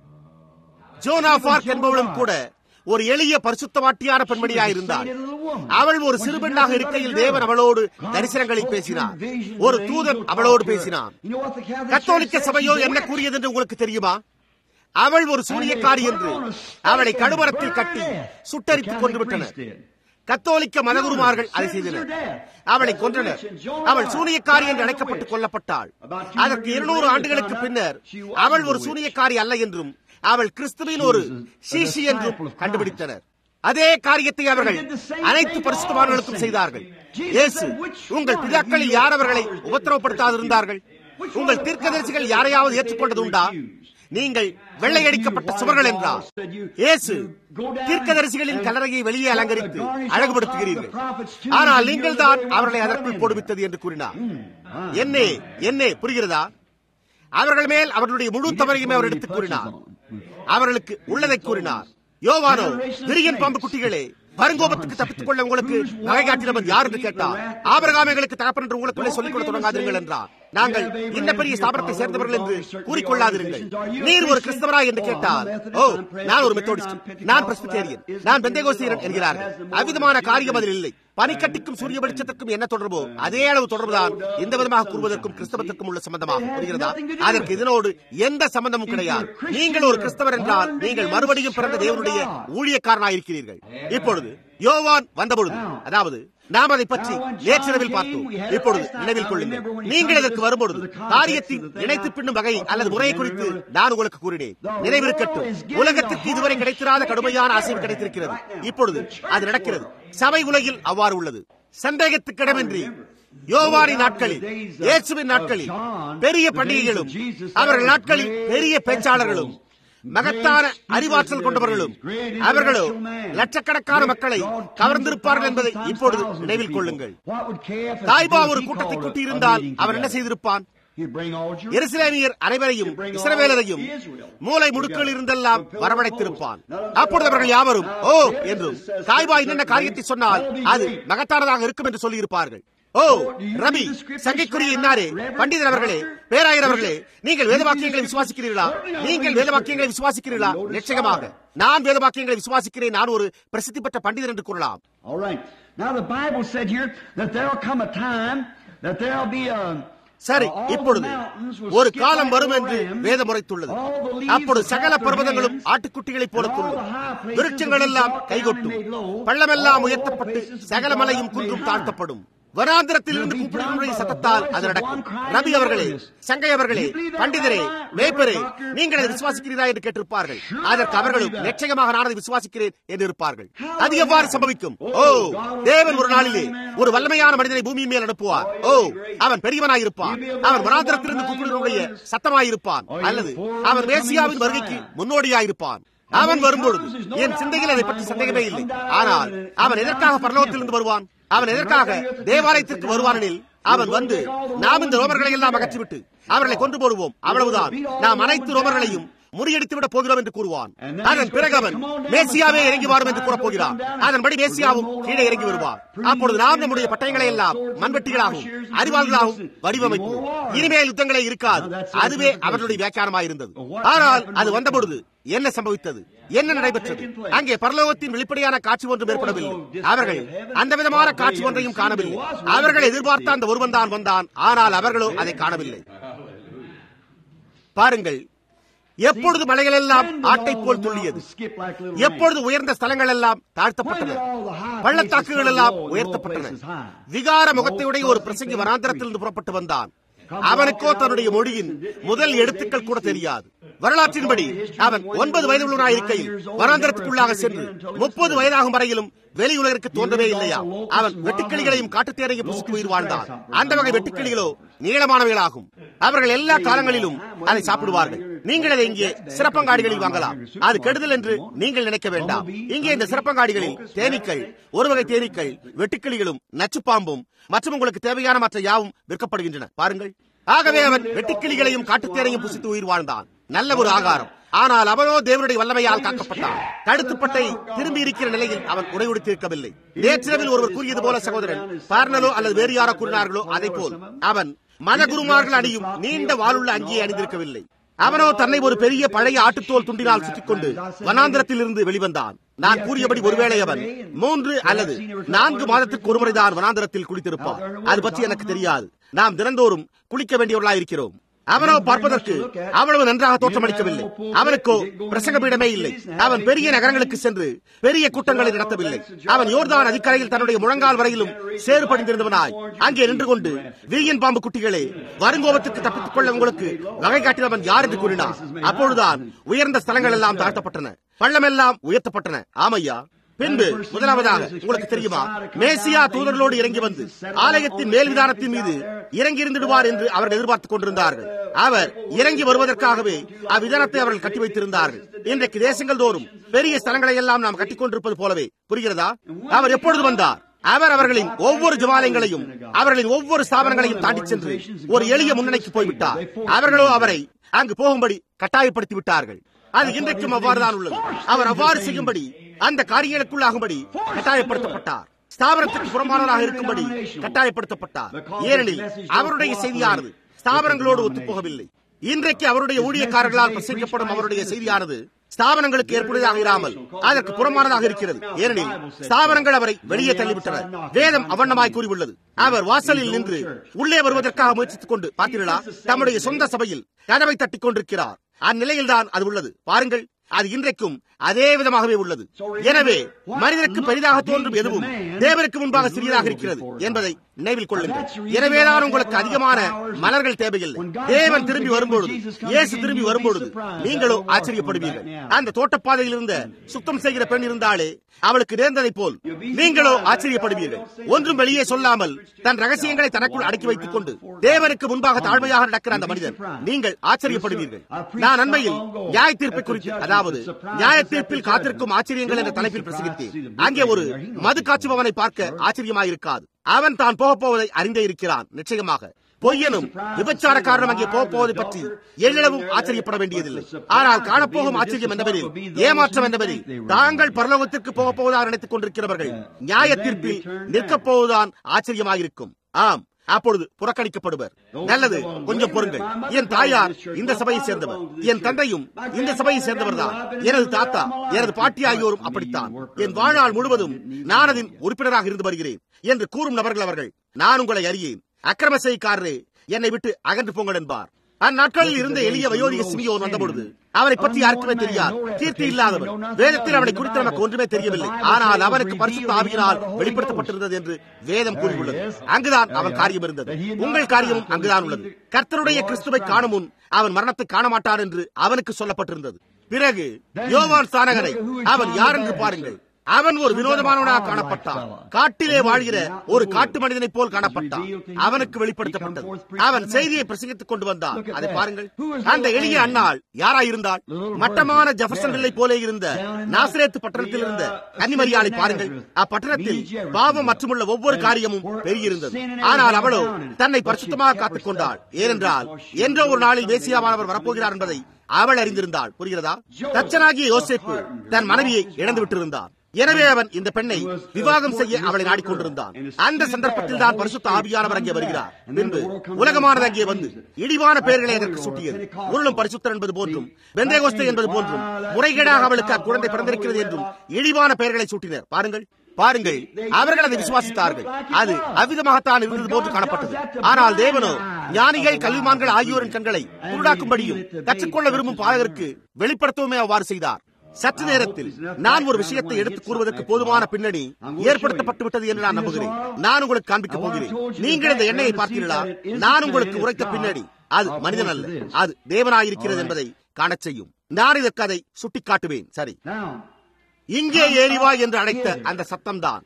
ஜோனா பார்க் என்பவளும் கூட ஒரு எளிய பரிசுத்தவாட்டியான பெண்மணியாக இருந்தார் அவள் ஒரு சிறுபெண்ணாக இருக்கையில் தேவன் அவளோடு தரிசனங்களில் பேசினார் ஒரு தூதன் அவளோடு பேசினான் கத்தோலிக்க சபையோ என்ன கூறியது என்று உங்களுக்கு தெரியுமா அவள் ஒரு சூரியக்காரி என்று அவளை கடுமரத்தில் கட்டி சுட்டரித்துக் கொண்டு விட்டனர் கத்தோலிக்க மதகுருமார்கள் அதை செய்தனர் அவளை கொன்றனர் அவள் சூனியக்காரி என்று அழைக்கப்பட்டு கொல்லப்பட்டாள் அதற்கு இருநூறு ஆண்டுகளுக்கு பின்னர் அவள் ஒரு சூனியக்காரி அல்ல என்றும் அவள் கிறிஸ்துவின் ஒரு சீஷி என்றும் கண்டுபிடித்தனர் அதே காரியத்தை அவர்கள் அனைத்து பரிசுத்தவான்களுக்கும் செய்தார்கள் இயேசு உங்கள் பிதாக்களில் யார் அவர்களை உபத்திரவப்படுத்தாதிருந்தார்கள் உங்கள் தீர்க்கதரிசிகள் யாரையாவது ஏற்றுக்கொண்டது உண்டா நீங்கள் வெள்ளையடிக்கப்பட்ட சுவர்கள் என்றார் இயேசு தீர்க்கதரிசிகளின் கல்லறையை வெளியே அலங்கரித்து அழகுபடுத்துகிறீர்கள் ஆனால் நீங்கள் தான் அவர்களை அதற்குள் போடுவித்தது என்று கூறினார் என்னே என்னே புரிகிறதா அவர்கள் மேல் அவர்களுடைய முழு தவறையுமே அவர் எடுத்துக் கூறினார் அவர்களுக்கு உள்ளதை கூறினார் யோவானோ விரியன் பாம்பு குட்டிகளே பருங்கோபத்துக்கு தப்பித்துக் கொள்ள உங்களுக்கு நகை காட்டினவன் யார் என்று கேட்டார் ஆபரகாமைகளுக்கு தகப்பன் என்று உங்களுக்குள்ளே சொல்லிக் கொள்ள தொடங்காதீர்கள் என்றார் நாங்கள் இந்த பெரிய ஸ்தாபனத்தை சேர்ந்தவர்கள் என்று கூறிக்கொள்ளாதிருங்கள் நீர் ஒரு கிறிஸ்தவரா என்று கேட்டால் ஓ நான் ஒரு மெத்தோடிஸ்ட் நான் பிரஸ்பிட்டேரியன் நான் பெந்தேகோசியரன் என்கிறார்கள் அவ்விதமான காரியம் அதில் இல்லை பனிக்கட்டிக்கும் சூரிய வெளிச்சத்திற்கும் என்ன தொடர்போ அதே அளவு தொடர்புதான் இந்த விதமாக கூறுவதற்கும் கிறிஸ்தவத்திற்கும் உள்ள சம்பந்தமாக புரிகிறதா அதற்கு இதனோடு எந்த சம்பந்தமும் கிடையாது நீங்கள் ஒரு கிறிஸ்தவர் என்றால் நீங்கள் மறுபடியும் பிறந்த தேவனுடைய ஊழியக்காரனாயிருக்கிறீர்கள் இப்பொழுது யோவான் வந்தபொழுது அதாவது நாம் அதை பற்றி நேற்றிரவில் பார்த்தோம் இப்பொழுது நினைவில் கொள்ளுங்கள் நீங்கள் இதற்கு வரும்பொழுது காரியத்தின் இணைத்து பின்னும் வகை அல்லது முறையை குறித்து நான் உங்களுக்கு கூறினேன் நினைவிருக்கட்டும் உலகத்திற்கு இதுவரை கிடைத்திராத கடுமையான அசைவு கிடைத்திருக்கிறது இப்பொழுது அது நடக்கிறது சபை உலகில் அவ்வாறு உள்ளது சந்தேகத்துக்கிடமின்றி யோவானின் நாட்களில் இயேசுவின் நாட்களில் பெரிய பண்டிகைகளும் அவர்கள் நாட்களில் பெரிய பேச்சாளர்களும் மகத்தான அறிவாற்றல் கொண்டவர்களும் அவர்களோ லட்சக்கணக்கான மக்களை கவர்ந்திருப்பார்கள் என்பதை இப்பொழுது நினைவில் கொள்ளுங்கள் தாய்பா ஒரு கூட்டத்தை கூட்டியிருந்தால் அவர் என்ன செய்திருப்பான் எருசலேமியர் அனைவரையும் இஸ்ரவேலரையும் மூளை முடுக்கில் இருந்தெல்லாம் வரவழைத்திருப்பான் அப்பொழுது அவர்கள் யாவரும் ஓ என்றும் தாய்பா என்னென்ன காரியத்தை சொன்னால் அது மகத்தானதாக இருக்கும் என்று சொல்லியிருப்பார்கள் ஓ ரபி சங்கைக்குரிய இன்னாரே பண்டிதர் அவர்களே பேராயர் அவர்களே நீங்கள் வேதவாக்கியங்களை விசுவாசிக்கிறீர்களா நீங்கள் வேதவாக்கியங்களை விசுவாசிக்கிறீர்களா நிச்சயமாக நான் வேதவாக்கியங்களை விசுவாசிக்கிறேன் நான் ஒரு பிரசித்தி பெற்ற பண்டிதர் என்று கூறலாம் All right. Now the Bible said here that there'll come a time that there'll be a, சரி இப்பொழுது ஒரு காலம் வரும் என்று வேதம் உரைத்துள்ளது அப்பொழுது சகல பர்வதங்களும் ஆட்டுக்குட்டிகளைப் போல துள்ளும் விருட்சங்கள் எல்லாம் கைகொட்டும் பள்ளமெல்லாம் உயர்த்தப்பட்டு சகல மலையும் குன்றும் தாழ்த்தப்படும் வனாந்திரத்தில் இருந்து கூப்பிடுகிற சத்தத்தால் அது நடக்கும் ரவி அவர்களே சங்கை அவர்களே பண்டிதரே மேய்ப்பரே நீங்கள் அதை விசுவாசிக்கிறீரா என்று கேட்டிருப்பார்கள் அதற்கு அவர்களும் நிச்சயமாக நான் அதை விசுவாசிக்கிறேன் என்று இருப்பார்கள் அது எவ்வாறு சம்பவிக்கும் ஓ தேவன் ஒரு நாளிலே ஒரு வல்லமையான மனிதனை பூமியின் மேல் அனுப்புவார் ஓ அவன் பெரியவனாயிருப்பான் அவன் வனாந்திரத்திலிருந்து கூப்பிடுடைய சத்தமாயிருப்பான் அல்லது அவன் மேசியாவின் வருகைக்கு முன்னோடியாயிருப்பான் அவன் வரும்பொழுது என் சிந்தையில் அதை பற்றி சந்தேகமே இல்லை ஆனால் அவன் எதற்காக பரலோகத்திலிருந்து வருவான் அவன் எதற்காக தேவாலயத்திற்கு வருவானெனில் அவன் வந்து நாம் இந்த ரோமர்களை எல்லாம் அகற்றிவிட்டு அவர்களை கொண்டு போடுவோம் அவ்வளவுதான் நாம் அனைத்து ரோமர்களையும் முறியடித்து விட போகிறோம் என்று கூறுவான் அதன் பிறகு அவன் மேசியாவே இறங்கி வரும் என்று கூறப் போகிறான் அதன்படி மேசியாவும் கீழே இறங்கி வருவார் அப்பொழுது நாம் நம்முடைய பட்டயங்களை எல்லாம் மண்வெட்டிகளாகவும் அறிவாளர்களாகவும் வடிவமைப்போம் இனிமேல் யுத்தங்களே இருக்காது அதுவே அவர்களுடைய வியாக்கியானமாக இருந்தது ஆனால் அது வந்தபொழுது என்ன சம்பவித்தது என்ன நடைபெற்றது அங்கே பரலோகத்தின் வெளிப்படையான காட்சி ஒன்றும் ஏற்படவில்லை அவர்கள் அந்த விதமான காட்சி ஒன்றையும் காணவில்லை அவர்கள் எதிர்பார்த்த அந்த ஒருவன் தான் வந்தான் ஆனால் அவர்களோ அதை காணவில்லை பாருங்கள் எப்பொழுது மலைகள் எல்லாம் ஆட்டை போல் துள்ளியது எப்பொழுது உயர்ந்த ஸ்தலங்கள் எல்லாம் தாழ்த்தப்பட்டன பள்ளத்தாக்குகள் எல்லாம் உயர்த்தப்பட்டன விகார முகத்தையுடைய ஒரு பிரசங்கி வனாந்திரத்திலிருந்து புறப்பட்டு வந்தான் அவனுக்கோ தன்னுடைய மொழியின் முதல் எழுத்துக்கள் கூட தெரியாது வரலாற்றின்படி அவன் ஒன்பது வயது உள்ளவனாக இருக்கையில் வனாந்திரத்துக்குள்ளாக சென்று முப்பது வயதாகும் வரையிலும் வெளி உலகிற்கு தோன்றவே இல்லையா அவன் வெட்டுக்கிளிகளையும் காட்டுத்தேரையும் புசித்து உயிர் வாழ்ந்தான் அந்த வகை வெட்டுக்கிளிகளோ நீளமானவைகளாகும் அவர்கள் எல்லா காலங்களிலும் அதை சாப்பிடுவார்கள் நீங்கள் அதை இங்கே சிறப்பங்காடிகளில் வாங்கலாம் அது கெடுதல் என்று நீங்கள் நினைக்க வேண்டாம் இங்கே இந்த சிறப்பங்காடிகளில் தேனீக்கள் ஒரு வகை தேனீக்கள் வெட்டுக்கிளிகளும் நச்சுப்பாம்பும் மற்றும் உங்களுக்கு தேவையான மற்ற யாவும் விற்கப்படுகின்றன பாருங்கள் ஆகவே அவன் வெட்டுக்கிளிகளையும் காட்டுத்தேரையும் புசித்து உயிர் வாழ்ந்தான் நல்ல ஒரு ஆகாரம் ஆனால் அவனோ தேவனுடைய வல்லமையால் காக்கப்பட்டான் கடுத்துப்பட்டை திரும்பி இருக்கிற நிலையில் அவன் உடையுடுத்திருக்கவில்லை நேற்றிரவில் ஒருவர் கூறியது போல சகோதரன் பார்னலோ அல்லது வேறு யாரோ கூறினார்களோ அதை போல் அவன் மதகுருமார்கள் அணியும் நீண்ட வாளுள்ள அங்கியை அணிந்திருக்கவில்லை அவனோ தன்னை ஒரு பெரிய பழைய ஆட்டுத்தோல் துண்டினால் சுற்றிக் கொண்டு வனாந்திரத்தில் இருந்து வெளிவந்தான் நான் கூறியபடி ஒருவேளை அவன் மூன்று அல்லது நான்கு மாதத்துக்கு ஒருமுறைதான் வனாந்திரத்தில் குளித்திருப்பான் அது பற்றி எனக்கு தெரியாது நாம் தினந்தோறும் குளிக்க வேண்டியவர்களாக இருக்கிறோம் அவனோ பார்ப்பதற்கு அவ்வளவு நன்றாக தோற்றமளிக்கவில்லை அவனுக்கோ பிரசங்க பீடமே இல்லை அவன் பெரிய நகரங்களுக்கு சென்று பெரிய கூட்டங்களை நடத்தவில்லை அவன் யோர்தான் அதிகாரியில் தன்னுடைய முழங்கால் வரையிலும் சேறு படிந்திருந்தவனாய் அங்கே நின்று கொண்டு வீயன் பாம்பு குட்டிகளே வருங்கோபத்துக்கு தப்பித்துக் கொள்ள உங்களுக்கு வகை காட்டினவன் யார் என்று கூறினார் அப்பொழுதுதான் உயர்ந்த ஸ்தலங்கள் எல்லாம் தாழ்த்தப்பட்டன பள்ளமெல்லாம் உயர்த்தப்பட்டன ஆமையா பின்பு முதலாவதாக உங்களுக்கு தெரியுமா மேசியா தூதர்களோடு இறங்கி வந்து ஆலயத்தின் மேல் விதானத்தின் மீது இறங்கி இருந்துடுவார் என்று அவர்கள் எதிர்பார்த்துக் கொண்டிருந்தார்கள் அவர் இறங்கி வருவதற்காகவே அவ்விதானத்தை அவர்கள் கட்டி வைத்திருந்தார்கள் இன்றைக்கு தேசங்கள் தோறும் பெரிய ஸ்தலங்களை எல்லாம் நாம் கட்டிக் கொண்டிருப்பது போலவே புரிகிறதா அவர் எப்பொழுது வந்தார் அவர் அவர்களின் ஒவ்வொரு ஜவாலயங்களையும் அவர்களின் ஒவ்வொரு ஸ்தாபனங்களையும் தாண்டி சென்று ஒரு எளிய முன்னணிக்கு போய்விட்டார் அவர்களோ அவரை அங்கு போகும்படி கட்டாயப்படுத்தி விட்டார்கள் அது இன்றைக்கும் அவ்வாறுதான் உள்ளது அவர் அவ்வாறு செய்யும்படி அந்த காரியங்களுக்குள்ளாகும்படி கட்டாயப்படுத்தப்பட்டார் ஸ்தாபனத்துக்கு புறம்பானவராக இருக்கும்படி கட்டாயப்படுத்தப்பட்டார் ஏனெனில் அவருடைய செய்தியானது ஸ்தாபனங்களோடு ஒத்துப்போகவில்லை இன்றைக்கு அவருடைய ஊழியக்காரர்களால் பிரசங்கிக்கப்படும் அவருடைய செய்தியானது ஸ்தாபனங்களுக்கு ஏற்புடையதாக இராமல் அதற்கு புறமானதாக இருக்கிறது ஏனெனில் ஸ்தாபனங்கள் அவரை வெளியே தள்ளிவிட்டனர் வேதம் அவண்ணமாய் கூறியுள்ளது அவர் வாசலில் நின்று உள்ளே வருவதற்காக முயற்சித்துக் கொண்டு பார்த்தீர்களா தம்முடைய சொந்த சபையில் கதவை தட்டிக் கொண்டிருக்கிறார் அந்நிலையில்தான் அது உள்ளது பாருங்கள் அது இன்றைக்கும் அதே விதமாகவே உள்ளது எனவே மனிதனுக்கு பெரிதாக தோன்றும் எதுவும் தேவனுக்கு முன்பாக சிறியதாக இருக்கிறது என்பதை நினைவில் கொள்ளுங்கள் எனவேதான் உங்களுக்கு அதிகமான மலர்கள் தேவையில்லை தேவன் திரும்பி வரும்பொழுது இயேசு திரும்பி வரும்பொழுது நீங்களோ ஆச்சரியப்படுவீர்கள் அந்த தோட்டப்பாதையில் இருந்த சுத்தம் செய்கிற பெண் இருந்தாலே அவளுக்கு நேர்ந்ததை போல் நீங்களோ ஆச்சரியப்படுவீர்கள் ஒன்றும் வெளியே சொல்லாமல் தன் ரகசியங்களை தனக்குள் அடக்கி வைத்துக் கொண்டு தேவனுக்கு முன்பாக தாழ்மையாக நடக்கிற அந்த மனிதன் நீங்கள் ஆச்சரியப்படுவீர்கள் நான் அண்மையில் நியாய தீர்ப்பை குறித்து அதாவது நியாய தீர்ப்பில் காத்திருக்கும் ஆச்சரியங்கள் என்ற தலைப்பில் பிரசங்கித்தேன் அங்கே ஒரு மது காய்ச்சுபவனை பார்க்க ஆச்சரியமாயிருக்காது அவன் தான் போகப் போவதை அறிந்தே இருக்கிறான் நிச்சயமாக பொய்யனும் விபச்சாரக்காரனும் அங்கே போகப் போவதை பற்றி எழிலவும் ஆச்சரியப்பட வேண்டியதில்லை ஆனால் காணப்போகும் ஆச்சரியம் என்னவெனில் ஏமாற்றம் என்னவெனில் தாங்கள் பரலோகத்திற்கு போகப் போவதாக நினைத்துக் கொண்டிருக்கிறவர்கள் நியாய தீர்ப்பில் நிற்கப் போவதுதான் ஆச்சரியமாயிருக்கும் ஆம் அப்பொழுது புறக்கணிக்கப்படுவர் நல்லது கொஞ்சம் பொருங்கள் என் தாயார் இந்த சபையை சேர்ந்தவர் என் தந்தையும் இந்த சபையை சேர்ந்தவர் தான் எனது தாத்தா எனது பாட்டி ஆகியோரும் அப்படித்தான் என் வாழ்நாள் முழுவதும் நான் அதன் உறுப்பினராக இருந்து வருகிறேன் என்று கூறும் நபர்கள் அவர்கள் நான் உங்களை அறியேன் அக்கிரம செய்காரரே என்னை விட்டு அகன்று போங்கள் என்பார் அந்நாட்களில் இருந்த எளிய வயோதிக சிமியோன் வந்தபொழுது அவரை பற்றி யாருக்குமே தெரியாது கீர்த்தி இல்லாதவன் வேதத்தில் அவனை குறித்து நமக்கு ஒன்றுமே தெரியவில்லை ஆனால் அவனுக்கு பரிசுத்த ஆவியினால் வெளிப்படுத்தப்பட்டிருந்தது என்று வேதம் கூறியுள்ளது அங்குதான் அவன் காரியம் இருந்தது உங்கள் காரியமும் அங்குதான் உள்ளது கர்த்தருடைய கிறிஸ்துவை காணும் முன் அவன் மரணத்தை காண மாட்டான் என்று அவனுக்கு சொல்லப்பட்டிருந்தது பிறகு யோவான் சானகரை அவன் யார் என்று பாருங்கள் அவன் ஒரு வினோதமானவனாக காணப்பட்டான் காட்டிலே வாழ்கிற ஒரு காட்டு மனிதனைப் போல் காணப்பட்டான் அவனுக்கு வெளிப்படுத்தப்பட்டது அவன் செய்தியை பிரசங்கித்துக் கொண்டு வந்தான் அதை பாருங்கள் அந்த எளிய அண்ணாள் யாராயிருந்தாள் மட்டமான ஜெஃபர்சன்களை போலே இருந்த நாசிரேத்து பட்டணத்தில் இருந்த கன்னிமரியாளை பாருங்கள் அப்பட்டணத்தில் பாவம் மற்றுமுள்ள ஒவ்வொரு காரியமும் பெருகியிருந்தது ஆனால் அவளோ தன்னை பரிசுத்தமாக காத்துக் கொண்டாள் ஏனென்றால் என்றோ ஒரு நாளில் மேசியாவானவர் வரப்போகிறார் என்பதை அவள் அறிந்திருந்தாள் புரிகிறதா தச்சனாகிய யோசேப்பு தன் மனைவியை இழந்து விட்டிருந்தார் எனவே அவன் இந்த பெண்ணை விவாகம் செய்ய அவளை நாடிக்கொண்டிருந்தான் அந்த சந்தர்ப்பத்தில் தான் பரிசுத்த ஆவியானவர் அங்கே வருகிறார் பின்பு உலகமானது அங்கே வந்து இடிவான பெயர்களை அதற்கு சுட்டியது உருளும் பரிசுத்தர் என்பது போன்றும் வெந்தேகோஸ்தை என்பது போன்றும் முறைகேடாக அவளுக்கு அக்குழந்தை பிறந்திருக்கிறது என்றும் இழிவான பெயர்களை சூட்டினர் பாருங்கள் பாருங்கள் அவர்கள் அதை விசுவாசித்தார்கள் அது அவ்விதமாகத்தான் இருந்தது போன்று காணப்பட்டது ஆனால் தேவனோ ஞானிகள் கல்விமான்கள் ஆகியோரின் கண்களை குருடாக்கும்படியும் கற்றுக்கொள்ள விரும்பும் பாதகருக்கு வெளிப்படுத்தவுமே அவ்வாறு செய்தார் சற்று நேரத்தில் நான் ஒரு விஷயத்தை எடுத்துக் கூறுவதற்கு போதுமான பின்னணி ஏற்படுத்தப்பட்டு விட்டது என்று நான் நம்புகிறேன் நான் உங்களுக்கு காண்பிக்கப் போகிறேன் நீங்கள் இந்த எண்ணெயை பார்த்தீர்களா நான் உங்களுக்கு உரைத்த பின்னணி அது மனிதன் அல்ல அது தேவனாயிருக்கிறது என்பதை காணச் செய்யும் நான் இதற்கு அதை சுட்டிக்காட்டுவேன் சரி இங்கே ஏறிவா என்று அழைத்த அந்த சத்தம்தான்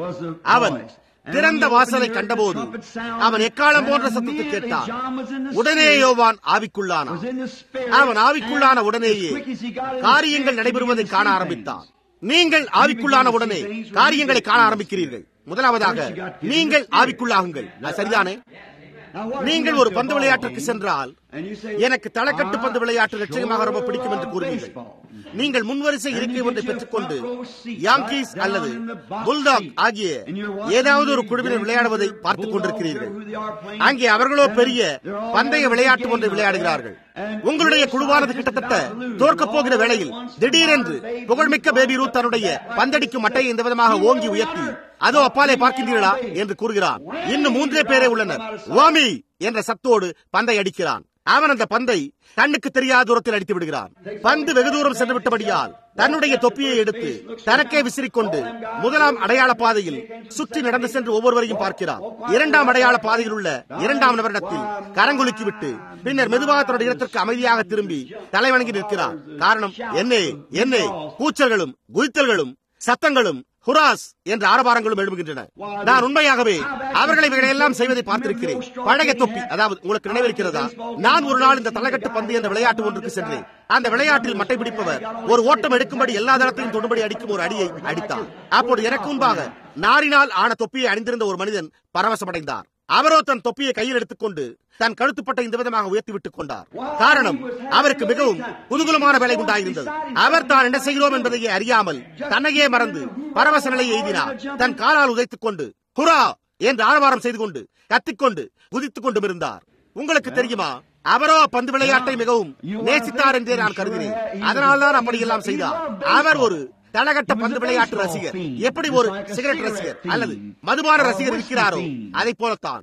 அவன் திறந்த வாசலை கண்டபோது அவன் எக்காலம் போன்ற சத்தத்தை கேட்டான் உடனே யோவான் ஆவிக்குள்ளானான் அவன் ஆவிக்குள்ளான உடனேயே காரியங்கள் நடைபெறுவதை காண ஆரம்பித்தான் நீங்கள் ஆவிக்குள்ளான உடனே காரியங்களை காண ஆரம்பிக்கிறீர்கள் முதலாவதாக நீங்கள் ஆவிக்குள்ளாகுங்கள் சரிதானே நீங்கள் ஒரு பந்து விளையாட்டுக்கு சென்றால் எனக்கு தலைக்கட்டு பந்து விளையாட்டு நிச்சயமாக ரொம்ப பிடிக்கும் என்று கூறுவீர்கள் நீங்கள் முன்வரிசை இருக்கை ஒன்றை பெற்றுக்கொண்டு யாங்கீஸ் அல்லது புல்டாக் ஆகிய ஏதாவது ஒரு குழுவினர் விளையாடுவதை பார்த்துக் கொண்டிருக்கிறீர்கள் அங்கே அவர்களோ பெரிய பந்தய விளையாட்டு ஒன்றை விளையாடுகிறார்கள் உங்களுடைய குழுவானது கிட்டத்தட்ட தோற்கப் போகிற வேளையில் திடீரென்று புகழ்மிக்க பேபி ரூத் தன்னுடைய பந்தடிக்கும் மட்டையை இந்த விதமாக ஓங்கி உயர்த்தி அதோ அப்பாலே பார்க்கின்றீர்களா என்று கூறுகிறான் இன்னும் மூன்றே பேரே உள்ளனர் ஓமி என்ற சத்தோடு பந்தை அடிக்கிறான் அவன் அந்த பந்தை கண்ணுக்கு தெரியாத தூரத்தில் அடித்து விடுகிறான் பந்து வெகு தூரம் சென்று விட்டபடியால் தன்னுடைய தொப்பியை எடுத்து தனக்கே விசிறிக்கொண்டு முதலாம் அடையாள பாதையில் சுற்றி நடந்து சென்று ஒவ்வொருவரையும் பார்க்கிறான் இரண்டாம் அடையாள பாதையில் உள்ள இரண்டாம் நபரிடத்தில் கரங்குலுக்கி விட்டு பின்னர் மெதுவாக தன்னுடைய இடத்திற்கு அமைதியாக திரும்பி தலைவணங்கி நிற்கிறான் காரணம் என்னே என்னே கூச்சல்களும் குதித்தல்களும் சத்தங்களும் ஹுராஸ் என்ற ஆரவாரங்களும் எழுப்புகின்றன நான் உண்மையாகவே அவர்களை இவைகளையெல்லாம் செய்வதை பார்த்திருக்கிறேன் பழைய தொப்பி அதாவது உங்களுக்கு நினைவிருக்கிறதா நான் ஒரு நாள் இந்த தலைக்கட்டு பந்து என்ற விளையாட்டு ஒன்றுக்கு சென்றேன் அந்த விளையாட்டில் மட்டை பிடிப்பவர் ஒரு ஓட்டம் எடுக்கும்படி எல்லா தளத்தையும் தொடும்படி அடிக்கும் ஒரு அடியை அடித்தார் அப்போது எனக்கு முன்பாக நாரினால் ஆன தொப்பியை அணிந்திருந்த ஒரு மனிதன் பரவசமடைந்தார் அவரோ தன் தொப்பியை கையில் எடுத்துக்கொண்டு தன் கழுத்துப்பட்ட இந்த விதமாக உயர்த்தி விட்டுக் கொண்டார் காரணம் அவருக்கு மிகவும் குதூகலமான வேலை உண்டாயிருந்தது அவர் தான் என்ன செய்கிறோம் என்பதையே அறியாமல் தன்னையே மறந்து பரவச நிலையை எய்தினார் தன் காலால் உதைத்துக் கொண்டு ஹுரா என்று ஆரவாரம் செய்து கொண்டு கத்திக்கொண்டு குதித்துக் கொண்டும் இருந்தார் உங்களுக்கு தெரியுமா அவரோ பந்து விளையாட்டை மிகவும் நேசித்தார் என்றே நான் கருதினேன் அதனால்தான் அப்படியெல்லாம் செய்தார் அவர் ஒரு தளகட்ட பந்து விளையாட்டு ரசிகர் எப்படி ஒரு சிகரெட் ரசிகர் அல்லது மதுபான ரசிகர் இருக்கிறாரோ அதை போலத்தான்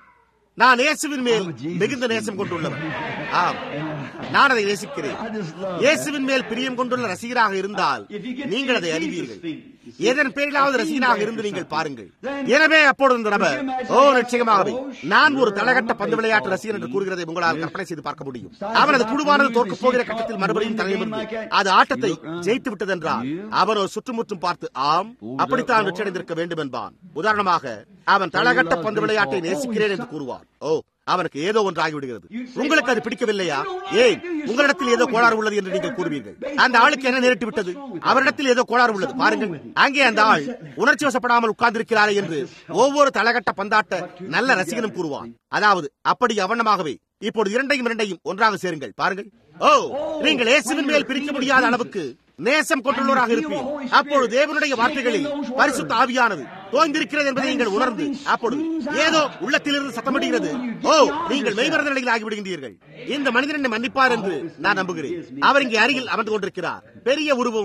நான் இயேசுவின் மேல் மிகுந்த நேசம் கொண்டுள்ளவர் ஆம் நான் அதை நேசிக்கிறேன் இயேசுவின் மேல் பிரியம் கொண்டுள்ள ரசிகராக இருந்தால் நீங்கள் அதை அறிவீர்கள் எதன் பேரிலாவது ரசிகனாக இருந்து நீங்கள் பாருங்கள் எனவே அப்பொழுது இந்த நபர் ஓ நிச்சயமாகவே நான் ஒரு தலகட்ட பந்து விளையாட்டு ரசிகர் என்று கூறுகிறதை உங்களால் கற்பனை செய்து பார்க்க முடியும் அவனது குழுவானது தோற்கப் போகிற கட்டத்தில் மறுபடியும் தலையிலிருந்து அது ஆட்டத்தை ஜெயித்து விட்டது என்றால் அவனோ சுற்றுமுற்றும் பார்த்து ஆம் அப்படித்தான் வெற்றியடைந்திருக்க வேண்டும் என்பான் உதாரணமாக அவன் தலகட்ட பந்து விளையாட்டை நேசிக்கிறேன் என்று கூறுவான் ஓ அவனுக்கு ஏதோ ஒன்று ஆகிவிடுகிறது உங்களுக்கு அது பிடிக்கவில்லையா ஏன் உங்களிடத்தில் ஏதோ கோளாறு உள்ளது என்று நீங்கள் கூறுவீர்கள் அந்த ஆளுக்கு என்ன நேரிட்டு விட்டது அவரிடத்தில் ஏதோ கோளாறு உள்ளது பாருங்கள் அங்கே அந்த ஆள் உணர்ச்சி வசப்படாமல் உட்கார்ந்திருக்கிறாரே என்று ஒவ்வொரு தலகட்ட பந்தாட்ட நல்ல ரசிகனும் கூறுவான் அதாவது அப்படி அவனமாகவே இப்போது இரண்டையும் இரண்டையும் ஒன்றாக சேருங்கள் பாருங்கள் ஓ நீங்கள் இயேசுவின் மேல் பிரிக்க முடியாத அளவுக்கு நேசம் கொண்டுள்ளவராக இருப்பீர் அப்பொழுது தேவனுடைய வார்த்தைகளில் பரிசுத்த ஆவியானது தோய்ந்திருக்கிறது என்பதை நீங்கள் உணர்ந்து அப்பொழுது ஏதோ உள்ளத்திலிருந்து சத்தமிடுகிறது ஓ நீங்கள் மெய்மறந்த நிலையில் ஆகிவிடுகின்றீர்கள் இந்த மனிதன் என்னை மன்னிப்பார் என்று நான் நம்புகிறேன் அவர் இங்கே அருகில் அமர்ந்து கொண்டிருக்கிறார் பெரிய உருவமும்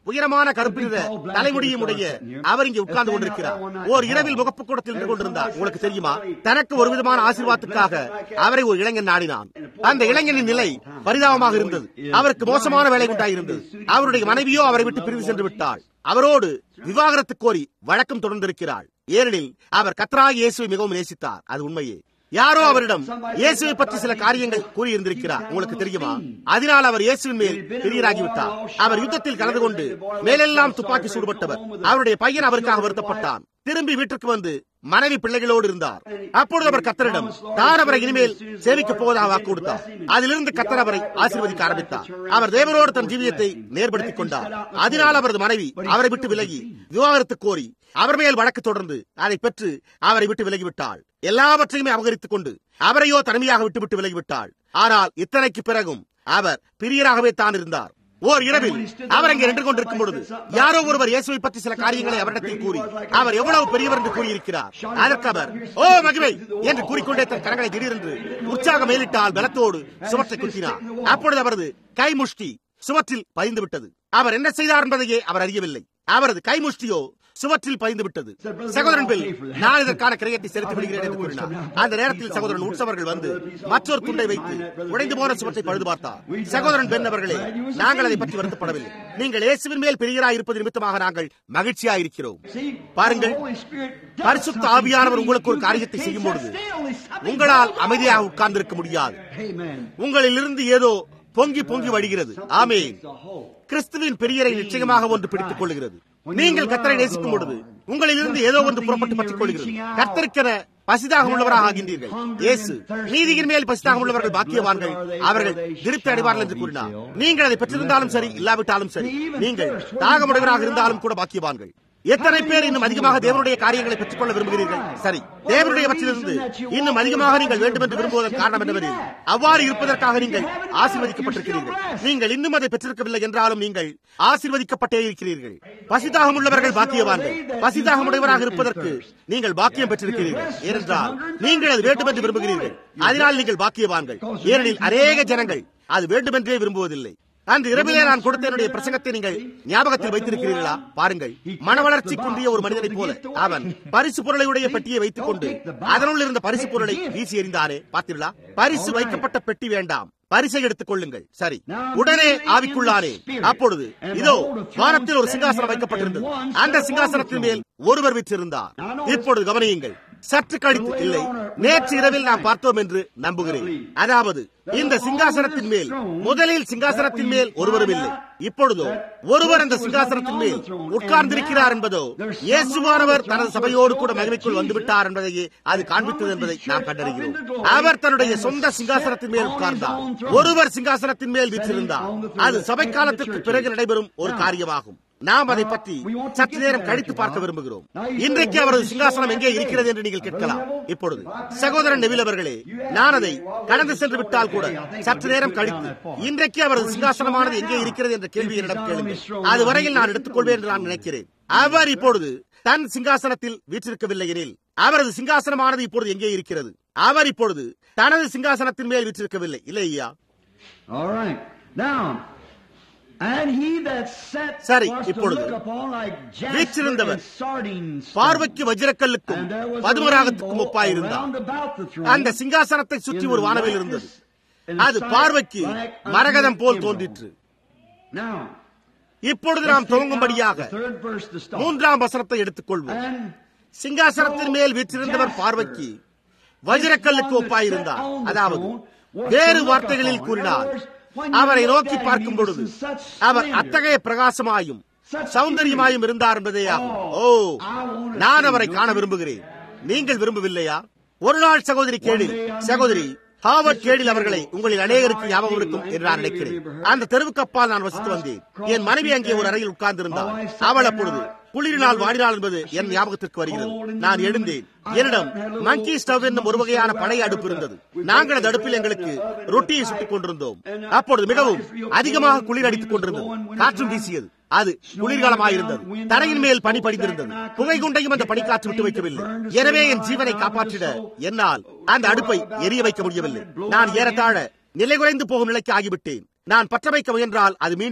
உயரமான கருப்பு நிற தலைமுடியும் உடைய அவர் இங்கே உட்கார்ந்து கொண்டிருக்கிறார் ஓர் இரவில் முகப்பு கூடத்தில் நின்று கொண்டிருந்தார் உங்களுக்கு தெரியுமா தனக்கு ஒரு விதமான ஆசீர்வாதத்துக்காக அவரை ஒரு இளைஞன் நாடினான் அந்த இளைஞனின் நிலை பரிதாபமாக இருந்தது அவருக்கு மோசமான வேலை உண்டாயிருந்தது அவருடைய மனைவியோ அவரை விட்டு பிரிவு சென்று விட்டாள் அவரோடு விவாகரத்து கோரி வழக்கம் தொடர்ந்திருக்கிறாள் ஏனெனில் அவர் கத்ரா இயேசுவை மிகவும் நேசித்தார் அது உண்மையே யாரோ அவரிடம் இயேசுவை பற்றி சில காரியங்கள் கூறியிருந்திருக்கிறார் உங்களுக்கு தெரியுமா அதனால் அவர் இயேசுவின் மேல் பிரியராகிவிட்டார் அவர் யுத்தத்தில் கலந்து கொண்டு மேலெல்லாம் துப்பாக்கி சூடுபட்டவர் அவருடைய பையன் அவருக்காக வருத்தப்பட்டான் திரும்பி வீட்டிற்கு வந்து மனைவி பிள்ளைகளோடு இருந்தார் அப்பொழுது அவர் கத்தரிடம் தான் அவரை இனிமேல் சேவிக்கப் போவதாக வாக்கு கொடுத்தார் அதிலிருந்து கத்தர் அவரை ஆசீர்வதிக்க ஆரம்பித்தார் அவர் தேவனோடு தன் ஜீவியத்தை நேர்படுத்திக் கொண்டார் அதனால் அவரது மனைவி அவரை விட்டு விலகி விவாகரத்து கோரி அவர் மேல் வழக்கு தொடர்ந்து அதை பெற்று அவரை விட்டு விலகிவிட்டாள் எல்லாவற்றையுமே அபகரித்துக் கொண்டு அவரையோ தனிமையாக விட்டுவிட்டு விலகிவிட்டாள் ஆனால் இத்தனைக்கு பிறகும் அவர் பிரியராகவே தான் இருந்தார் ஓர் இரவில் அவர் அங்கே நின்று கொண்டிருக்கும் பொழுது யாரோ ஒருவர் இயேசுவை பற்றி சில காரியங்களை அவரிடத்தில் கூறி அவர் எவ்வளவு பெரியவர் என்று கூறியிருக்கிறார் அதற்கு அவர் ஓ மகிமை என்று கூறிக்கொண்டே தன் கரங்களை திடீரென்று உற்சாக மேலிட்டால் பலத்தோடு சுவற்றை குத்தினார் அப்பொழுது அவரது கைமுஷ்டி சுவற்றில் பதிந்து விட்டது அவர் என்ன செய்தார் என்பதையே அவர் அறியவில்லை அவரது கைமுஷ்டியோ சுவற்றில் பதிந்து விட்டது சகோதரன் பில் நான் இதற்கான கிரயத்தை செலுத்தி விடுகிறேன் என்று கூறினார் அந்த நேரத்தில் சகோதரன் உற்சவர்கள் வந்து மற்றொரு துண்டை வைத்து உடைந்து போன சுவற்றை பழுது பார்த்தார் சகோதரன் பெண் அவர்களே நாங்கள் அதை பற்றி வருத்தப்படவில்லை நீங்கள் இயேசுவின் மேல் பெரியராய் இருப்பது நிமித்தமாக நாங்கள் மகிழ்ச்சியா இருக்கிறோம் பாருங்கள் பரிசுத்த ஆவியானவர் உங்களுக்கு ஒரு காரியத்தை செய்யும் பொழுது உங்களால் அமைதியாக உட்கார்ந்திருக்க முடியாது உங்களிலிருந்து ஏதோ பொங்கி பொங்கி வடிகிறது ஆமே கிறிஸ்துவின் பெரியரை நிச்சயமாக ஒன்று பிடித்துக் கொள்கிறது நீங்கள் கத்தரை நேசிக்கும் பொழுது உங்களிலிருந்து ஏதோ ஒன்று புறப்பட்டு பற்றிக் கொள்கிறது கத்தருக்கென பசிதாக உள்ளவராக ஆகின்றீர்கள் இயேசு நீதியின் மேல் பசிதாக உள்ளவர்கள் பாக்கியவான்கள் அவர்கள் திருப்தி அடைவார்கள் என்று கூறினார் நீங்கள் அதை பெற்றிருந்தாலும் சரி இல்லாவிட்டாலும் சரி நீங்கள் தாகமுடையவராக இருந்தாலும் கூட பாக்கியவான்கள் எத்தனை பேர் இன்னும் அதிகமாக தேவனுடைய காரியங்களை பெற்றுக்கொள்ள விரும்புகிறீர்கள் சரி தேவனுடைய பற்றிலிருந்து இன்னும் அதிகமாக நீங்கள் வேண்டும் என்று விரும்புவதன் காரணம் என்னவெனில் அவ்வாறு இருப்பதற்காக நீங்கள் ஆசீர்வதிக்கப்பட்டிருக்கிறீர்கள் நீங்கள் இன்னும் அதை பெற்றிருக்கவில்லை என்றாலும் நீங்கள் ஆசீர்வதிக்கப்பட்டே இருக்கிறீர்கள் பசிதாகம் உள்ளவர்கள் பாக்கியவான்கள் பசிதாகம் உடையவராக இருப்பதற்கு நீங்கள் பாக்கியம் பெற்றிருக்கிறீர்கள் ஏனென்றால் நீங்கள் அது வேண்டும் என்று விரும்புகிறீர்கள் அதனால் நீங்கள் பாக்கியவான்கள் ஏனெனில் அநேக ஜனங்கள் அது வேண்டுமென்றே விரும்புவதில்லை அன்று இரவிலே நான் கொடுத்த என்னுடைய பிரசங்கத்தை நீங்கள் ஞாபகத்தில் வைத்திருக்கிறீர்களா பாருங்கள் மன வளர்ச்சி குன்றிய ஒரு மனிதனைப் போல அவன் பரிசு பொருளையுடைய பெட்டியை வைத்துக் கொண்டு அதனுள் இருந்த பரிசு பொருளை வீசி எறிந்தானே பார்த்தீர்களா பரிசு வைக்கப்பட்ட பெட்டி வேண்டாம் பரிசை எடுத்துக் கொள்ளுங்கள் சரி உடனே ஆவிக்குள்ளானே அப்பொழுது இதோ வானத்தில் ஒரு சிங்காசனம் வைக்கப்பட்டிருந்தது அந்த சிங்காசனத்தின் மேல் ஒருவர் விற்றிருந்தார் இப்பொழுது கவனியுங்கள் சற்று கழித்து இல்லை நேற்று இரவில் நாம் பார்த்தோம் என்று நம்புகிறேன் அதாவது இந்த சிங்காசனத்தின் மேல் முதலில் சிங்காசனத்தின் மேல் ஒருவரும் இல்லை இப்பொழுதோ ஒருவர் அந்த சிங்காசனத்தின் மேல் உட்கார்ந்திருக்கிறார் என்பதோ இயேசுவானவர் தனது சபையோடு கூட மகிமைக்குள் வந்துவிட்டார் என்பதையே அது காண்பித்தது என்பதை நாம் கண்டறிகிறோம் அவர் தன்னுடைய சொந்த சிங்காசனத்தின் மேல் உட்கார்ந்தார் ஒருவர் சிங்காசனத்தின் மேல் வீற்றிருந்தார் அது சபை காலத்திற்கு பிறகு நடைபெறும் ஒரு காரியமாகும் நாம் அதை பற்றி சற்று நேரம் கழித்து பார்க்க விரும்புகிறோம் இன்றைக்கு அவரது சிங்காசனம் எங்கே இருக்கிறது என்று நீங்கள் கேட்கலாம் இப்பொழுது சகோதரன் நெவில் அவர்களே நான் அதை கடந்து சென்று விட்டால் கூட சற்று நேரம் கழித்து இன்றைக்கு அவரது சிங்காசனமானது எங்கே இருக்கிறது என்ற கேள்வி என்னிடம் கேளுங்கள் அது வரையில் நான் எடுத்துக்கொள்வேன் என்று நான் நினைக்கிறேன் அவர் இப்பொழுது தன் சிங்காசனத்தில் வீற்றிருக்கவில்லை எனில் அவரது சிங்காசனமானது இப்பொழுது எங்கே இருக்கிறது அவர் இப்பொழுது தனது சிங்காசனத்தின் மேல் வீற்றிருக்கவில்லை இல்லை ஐயா All right. Now, and he that sat சரி, was to இப்பொழுது look upon like jasper வீற்றிருந்தவர் and sardine stone. பார்வைக்கு வஜ்ரக்கல்லுக்கும் And there was a பதுமராகத்துக்கும் rainbow ஒப்பாயிருந்தார் around about the throne. அந்த சிங்காசனத்தை சுற்றி in the ஒரு வானவில் இருந்தது likeness and அது sight பார்வைக்கு like unto மரகதம் போல் emerald. தோன்றிற்று Now, இப்பொழுது let's நாம் take துவங்கும்படியாக out the third verse to start. மூன்றாம் வசனத்தை எடுத்துக்கொள்வோம் And சிங்காசனத்தின் மேல் வீற்றிருந்தவர் பார்வைக்கு வஜ்ரக்கல்லுக்கு ஒப்பாயிருந்தார் அதாவது வேறு வார்த்தைகளில் கூறினார் அவரை நோக்கி பார்க்கும் பொழுது அவர் அத்தகைய பிரகாசமாயும் சௌந்தரியமாயும் இருந்தார் என்பதே ஆகும் ஓ நான் அவரை காண விரும்புகிறேன் நீங்கள் விரும்பவில்லையா ஒரு நாள் சகோதரி கேடில் சகோதரி ஹாவர்ட் கேடில் அவர்களை உங்களில் அநேகருக்கு ஞாபகம் இருக்கும் என்று நான் நினைக்கிறேன் அந்த தெருவுக்கு அப்பால் நான் வசித்து வந்தேன் என் மனைவி அங்கே ஒரு அறையில் உட்கார்ந்திருந்தார் அவள் அப்பொழுது குளிரினால் வாடினாள் என்பது என் ஞாபகத்திற்கு வருகிறது நான் எழுந்தேன் என்னிடம் மங்கி ஸ்டவ் என்னும் ஒரு வகையான பழைய அடுப்பு இருந்தது நாங்கள் அந்த அடுப்பில் எங்களுக்கு ரொட்டியை சுட்டுக் கொண்டிருந்தோம் அப்பொழுது மிகவும் அதிகமாக குளிர் அடித்துக் கொண்டிருந்தது காற்றும் வீசியது அது குளிர்காலமாயிருந்தது தரையின் மேல் பனி படிந்திருந்தது புகை குண்டையும் அந்த பனிக்காற்று விட்டு வைக்கவில்லை எனவே என் ஜீவனை காப்பாற்றிட என்னால் அந்த அடுப்பை எரிய வைக்க முடியவில்லை நான் ஏறத்தாழ நிலை குறைந்து போகும் நிலைக்கு ஆகிவிட்டேன் நான் பற்ற வைக்க முயன்றால் அது மீண்டும்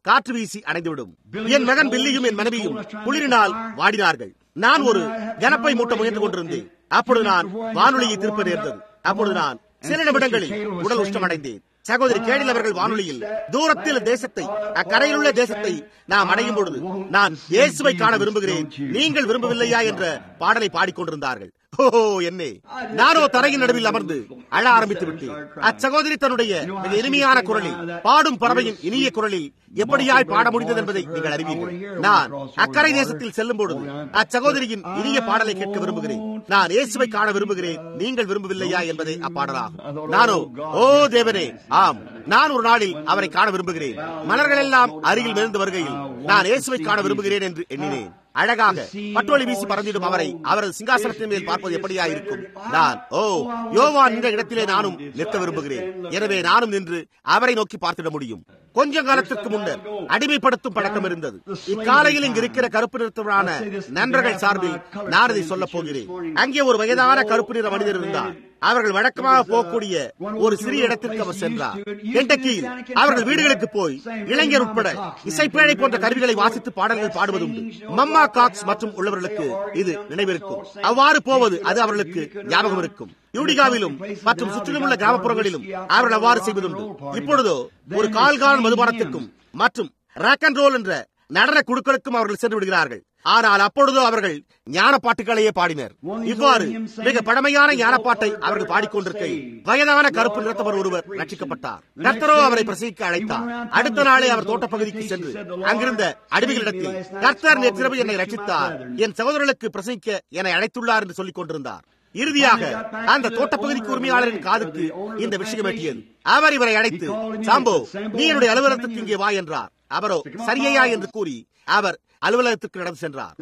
காற்று வீசி அடைந்துவிடும் என் மகன் பில்லியும் என் மனைவியும் குளிரினால் வாடினார்கள் நான் ஒரு கனப்பை மூட்ட முயன்று கொண்டிருந்தேன் அப்பொழுது நான் வானொலியை திருப்ப நேர்ந்தது அப்பொழுது நான் சில நிமிடங்களில் உடல் உஷ்டமடைந்தேன் சகோதரி கேடில் அவர்கள் வானொலியில் தூரத்தில் தேசத்தை அக்கரையில் உள்ள தேசத்தை நாம் அடையும் பொழுது நான் இயேசுவை காண விரும்புகிறேன் நீங்கள் விரும்பவில்லையா என்ற பாடலை பாடிக்கொண்டிருந்தார்கள் ஓஹோ என்னே நானோ தரையின் நடுவில் அமர்ந்து அழ ஆரம்பித்து விட்டேன் அச்சகோதரி தன்னுடைய மிக இனிமையான குரலில் பாடும் பறவையின் இனிய குரலில் எப்படியாய் பாட முடிந்தது என்பதை நீங்கள் அறிவீர்கள் நான் அக்கறை தேசத்தில் செல்லும் பொழுது அச்சகோதரியின் இனிய பாடலை கேட்க விரும்புகிறேன் நான் இயேசுவை காண விரும்புகிறேன் நீங்கள் விரும்பவில்லையா என்பதை அப்பாடலாகும் நானோ ஓ தேவனே ஆம் நான் ஒரு நாளில் அவரை காண விரும்புகிறேன் மலர்கள் எல்லாம் அருகில் மிதந்து வருகையில் நான் இயேசுவை காண விரும்புகிறேன் என்று எண்ணினேன் அழகாக பட்டோலி வீசி பறந்திடும் அவரை அவரது சிங்காசனத்தின் மேல் பார்ப்பது எப்படியா இருக்கும் நான் ஓ யோவான் என்ற இடத்திலே நானும் நிற்க விரும்புகிறேன் எனவே நானும் நின்று அவரை நோக்கி பார்த்திட முடியும் கொஞ்ச காலத்திற்கு முன்னர் அடிமைப்படுத்தும் பழக்கம் இருந்தது இக்காலையில் இங்கு இருக்கிற கருப்பு நிறத்தவரான நண்பர்கள் சார்பில் நான் இதை சொல்லப் போகிறேன் அங்கே ஒரு வயதான கருப்பு நிற மனிதர் இருந்தார் அவர்கள் வழக்கமாக போகக்கூடிய ஒரு சிறிய இடத்திற்கு அவர் சென்றார் கெண்டக்கியில் அவர்கள் வீடுகளுக்கு போய் இளைஞர் உட்பட இசைப்பேழை போன்ற கருவிகளை வாசித்து பாடல்கள் பாடுவதுண்டு மம்மா காக்ஸ் மற்றும் உள்ளவர்களுக்கு இது நினைவிருக்கும் அவ்வாறு போவது அது அவர்களுக்கு ஞாபகம் இருக்கும் யூடிகாவிலும் மற்றும் சுற்றிலும் உள்ள கிராமப்புறங்களிலும் அவர்கள் அவ்வாறு செய்வதுண்டு இப்பொழுதோ ஒரு கால்கால் மதுபானத்திற்கும் மற்றும் ராக் அண்ட் ரோல் என்ற நடன குழுக்களுக்கும் அவர்கள் சென்று விடுகிறார்கள் ஆனால் அப்பொழுதோ அவர்கள் ஞான பாட்டுகளையே பாடினர் இவ்வாறு மிக பழமையான ஞான பாட்டை அவர்கள் பாடிக்கொண்டிருக்கையில் வயதான கருப்பு நிறத்தவர் ஒருவர் ரட்சிக்கப்பட்டார் கர்த்தரோ அவரை பிரசவிக்க அழைத்தார் அடுத்த நாளே அவர் தோட்டப்பகுதிக்கு சென்று அங்கிருந்த அடிமைகளிடத்தில் கர்த்தர் நேற்றிரவு என்னை ரட்சித்தார் என் சகோதரர்களுக்கு பிரசவிக்க என்னை அழைத்துள்ளார் என்று சொல்லிக் கொண்டிருந்தார் இறுதியாக அந்த தோட்டப்பகுதிக்கு உரிமையாளரின் காதுக்கு இந்த விஷயம் எட்டியது அவர் இவரை அழைத்து சாம்போ நீ என்னுடைய அலுவலகத்துக்கு இங்கே வா என்றார் அவரோ சரியையா என்று கூறி அவர் அலுவலகத்துக்கு நடந்து சென்றார்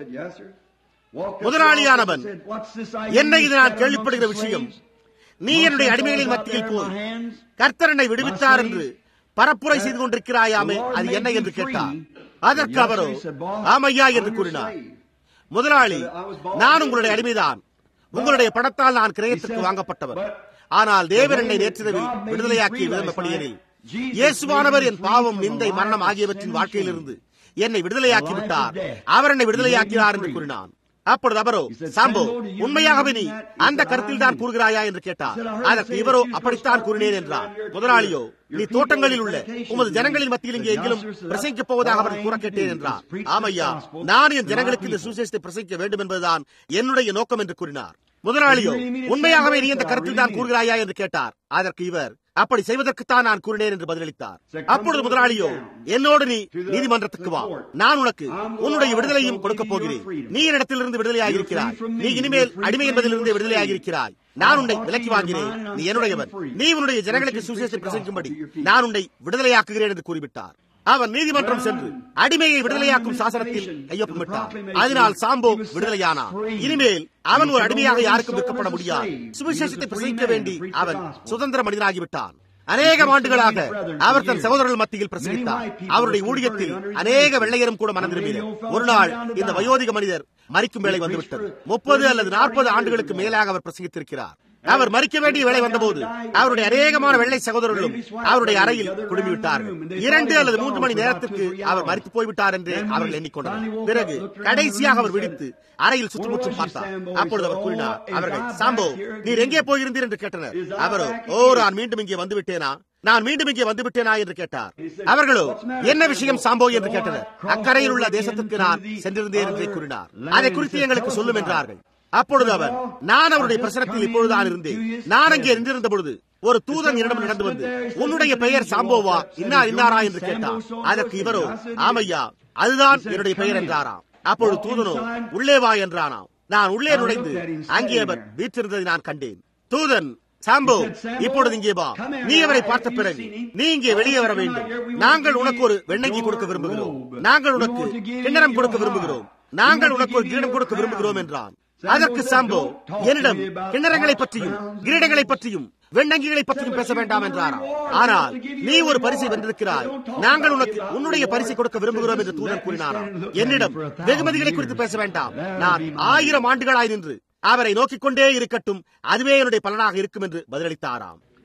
முதலாளியானவன் என்ன இது நான் கேள்விப்படுகிற விஷயம் நீ என்னுடைய அடிமைகளின் மத்தியில் போய் கர்த்தரனை விடுவித்தார் என்று பரப்புரை செய்து கொண்டிருக்கிறாயாமே அது என்ன என்று கேட்டார் அதற்கு அவரோ ஆமையா என்று கூறினார் முதலாளி நான் உங்களுடைய அடிமைதான் உங்களுடைய பணத்தால் நான் கிரயத்திற்கு வாங்கப்பட்டவர் ஆனால் தேவர் என்னை நேற்றிரவில் விடுதலையாக்கிய விதம் எப்படியெனில் இயேசுவானவர் என் பாவம் நிந்தை மரணம் ஆகியவற்றின் வாழ்க்கையிலிருந்து என்னை விடுதலையாக்கி விட்டார் அவர் என்னை விடுதலையாக்கினார் என்று கூறினான் அப்பொழுது அவரோ சாம்போ உண்மையாகவே நீ அந்த கருத்தில் தான் கூறுகிறாயா என்று கேட்டார் அதற்கு இவரோ அப்படித்தான் கூறினேன் என்றார் முதலாளியோ நீ தோட்டங்களில் உள்ள உமது ஜனங்களின் மத்தியில் இங்கே எங்கிலும் பிரசங்கிக்கப் போவதாக அவர் கூற கேட்டேன் என்றார் ஆமையா நான் என் ஜனங்களுக்கு இந்த சுசேஷத்தை பிரசங்கிக்க வேண்டும் என்பதுதான் என்னுடைய நோக்கம் என்று கூறினார் முதலாளியோ உண்மையாகவே நீ இந்த கருத்தில் தான் கூறுகிறாயா என்று கேட்டார் அதற்கு இவர் அப்படி செய்வதற்குத்தான் நான் கூறினேன் என்று பதிலளித்தார் அப்பொழுது முதலாளியோ என்னோடு நீ நீதிமன்றத்துக்கு வா நான் உனக்கு உன்னுடைய விடுதலையும் கொடுக்கப் போகிறேன் நீ என்னிடத்திலிருந்து விடுதலையாக இருக்கிறாய் நீ இனிமேல் அடிமை என்பதிலிருந்து விடுதலையாக இருக்கிறாய் நான் உன்னை விலக்கி வாங்கினேன் நீ என்னுடையவன் நீ உன்னுடைய ஜனங்களுக்கு சுசேஷத்தை பிரசங்கிக்கும்படி நான் உன்னை விடுதலையாக்குகிறேன் என்று கூறிவிட்டார் அவன் நீதிமன்றம் சென்று அடிமையை விடுதலையாக்கும் சாசனத்தில் கையொப்பமிட்டார் அதனால் சாம்போ விடுதலையானான் இனிமேல் அவன் ஒரு அடிமையாக யாருக்கும் விற்கப்பட முடியாது சுவிசேஷத்தை பிரசங்கிக்க வேண்டி அவன் சுதந்திர மனிதனாகிவிட்டான் அநேக ஆண்டுகளாக அவர் தன் சகோதரர்கள் மத்தியில் பிரசங்கித்தார் அவருடைய ஊழியத்தில் அநேக வெள்ளையரும் கூட மனம் திரும்பினர் ஒரு நாள் இந்த வயோதிக மனிதர் மறிக்கும் வேலை வந்துவிட்டது முப்பது அல்லது நாற்பது ஆண்டுகளுக்கு மேலாக அவர் பிரசங்கித்திருக்கிறார் அவர் மறிக்க வேண்டிய வேலை வந்தபோது அவருடைய அநேகமான வெள்ளை சகோதரர்களும் அவருடைய அறையில் குடுமிவிட்டார்கள் இரண்டு அல்லது மூன்று மணி நேரத்திற்கு அவர் மறித்து போய்விட்டார் என்று அவர்கள் எண்ணிக்கொண்டனர் பிறகு கடைசியாக அவர் விடுத்து அறையில் சுற்றுமுற்றும் பார்த்தார் அப்பொழுது அவர் கூறினார் அவர்கள் சாம்போ நீர் எங்கே போயிருந்தீர் என்று கேட்டனர் அவரோ ஓ நான் மீண்டும் இங்கே வந்து விட்டேனா நான் மீண்டும் இங்கே வந்து விட்டேனா என்று கேட்டார் அவர்களோ என்ன விஷயம் சாம்போ என்று கேட்டனர் அக்கறையில் உள்ள தேசத்திற்கு நான் சென்றிருந்தேன் என்று கூறினார் அதை குறித்து எங்களுக்கு சொல்லும் என்றார்கள் அப்பொழுது அவர் நான் அவருடைய பிரசனத்தில் இப்பொழுதுதான் இருந்தேன் நான் அங்கே நின்றிருந்த பொழுது ஒரு தூதன் என்னிடம் நடந்து வந்து உன்னுடைய பெயர் சாம்போவா இன்னார் இன்னாரா என்று கேட்டார் அதற்கு இவரோ ஆமையா அதுதான் என்னுடைய பெயர் என்றாராம் அப்பொழுது தூதனோ உள்ளே வா என்றானாம் நான் உள்ளே நுழைந்து அங்கே அவர் வீற்றிருந்ததை நான் கண்டேன் தூதன் சாம்போ இப்பொழுது இங்கே வா நீ அவரை பார்த்த பிறகு நீ இங்கே வெளியே வர வேண்டும் நாங்கள் உனக்கு ஒரு வெண்ணங்கி கொடுக்க விரும்புகிறோம் நாங்கள் உனக்கு கிண்ணறம் கொடுக்க விரும்புகிறோம் நாங்கள் உனக்கு ஒரு கிரீடம் கொடுக்க விரும்புகிறோம் என்றான் அதற்கு சாம்போ என்னிடம் கிண்ணறங்களை பற்றியும் கிரீடங்களை பற்றியும் வெண்ணங்கிகளை பற்றியும் பேச வேண்டாம் என்றாராம் ஆனால் நீ ஒரு பரிசை வென்றிருக்கிறாய் நாங்கள் உனக்கு உன்னுடைய பரிசை கொடுக்க விரும்புகிறோம் என்று தூதன் கூறினாராம் என்னிடம் வெகுமதிகளை குறித்து பேச வேண்டாம் நான் ஆயிரம் ஆண்டுகளாய் நின்று அவரை நோக்கிக் கொண்டே இருக்கட்டும் அதுவே என்னுடைய பலனாக இருக்கும் என்று பதிலளித்தாராம்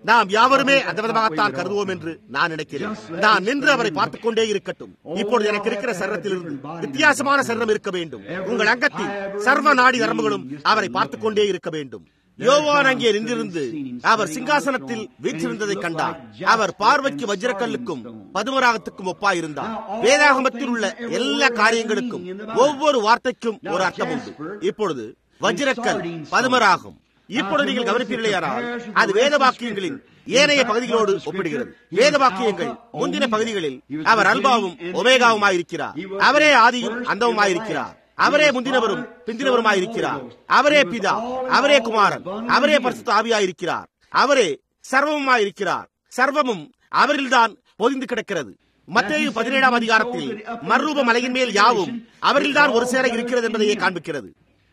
நாம் யாவருமே அந்த விதமாகத்தான் கருதுவோம் என்று நான் நினைக்கிறேன் நான் நின்று அவரை பார்த்துக் கொண்டே இருக்கட்டும் இப்பொழுது எனக்கு இருக்கிற சரத்திலிருந்து வித்தியாசமான சரணம் இருக்க வேண்டும் உங்கள் அங்கத்தில் சர்வ நாடி நரம்புகளும் அவரை பார்த்துக் கொண்டே இருக்க வேண்டும் யோவான் அங்கே நின்றிருந்து அவர் சிங்காசனத்தில் வீற்றிருந்ததை கண்டார் அவர் பார்வைக்கு வஜ்ரக்கல்லுக்கும் பதுமராகத்துக்கும் ஒப்பாயிருந்தார் வேதாகமத்தில் உள்ள எல்லா காரியங்களுக்கும் ஒவ்வொரு வார்த்தைக்கும் ஒரு அர்த்தம் உண்டு இப்பொழுது வஜ்ரக்கல் பதுமராகும் இப்பொழுது நீங்கள் கவனிப்பீர்களேயானால் அது வேத வாக்கியங்களின் ஏனைய பகுதிகளோடு ஒப்பிடுகிறது வேத வாக்கியங்கள் முந்தின பகுதிகளில் அவர் அல்பாவும் ஒமேகாவுமாயிருக்கிறார் அவரே ஆதியும் அந்தவுமாயிருக்கிறார் அவரே முந்தினவரும் பிந்தினவருமாயிருக்கிறார் அவரே பிதா அவரே குமாரன் அவரே பரிசுத்த ஆவியாயிருக்கிறார் அவரே சர்வமுமாயிருக்கிறார் சர்வமும் அவரில்தான் பொதிந்து கிடக்கிறது மத்திய பதினேழாம் அதிகாரத்தில் மர்ரூப மலையின் மேல் யாவும் அவரில்தான் ஒரு சேர இருக்கிறது என்பதையே காண்பிக்கிறது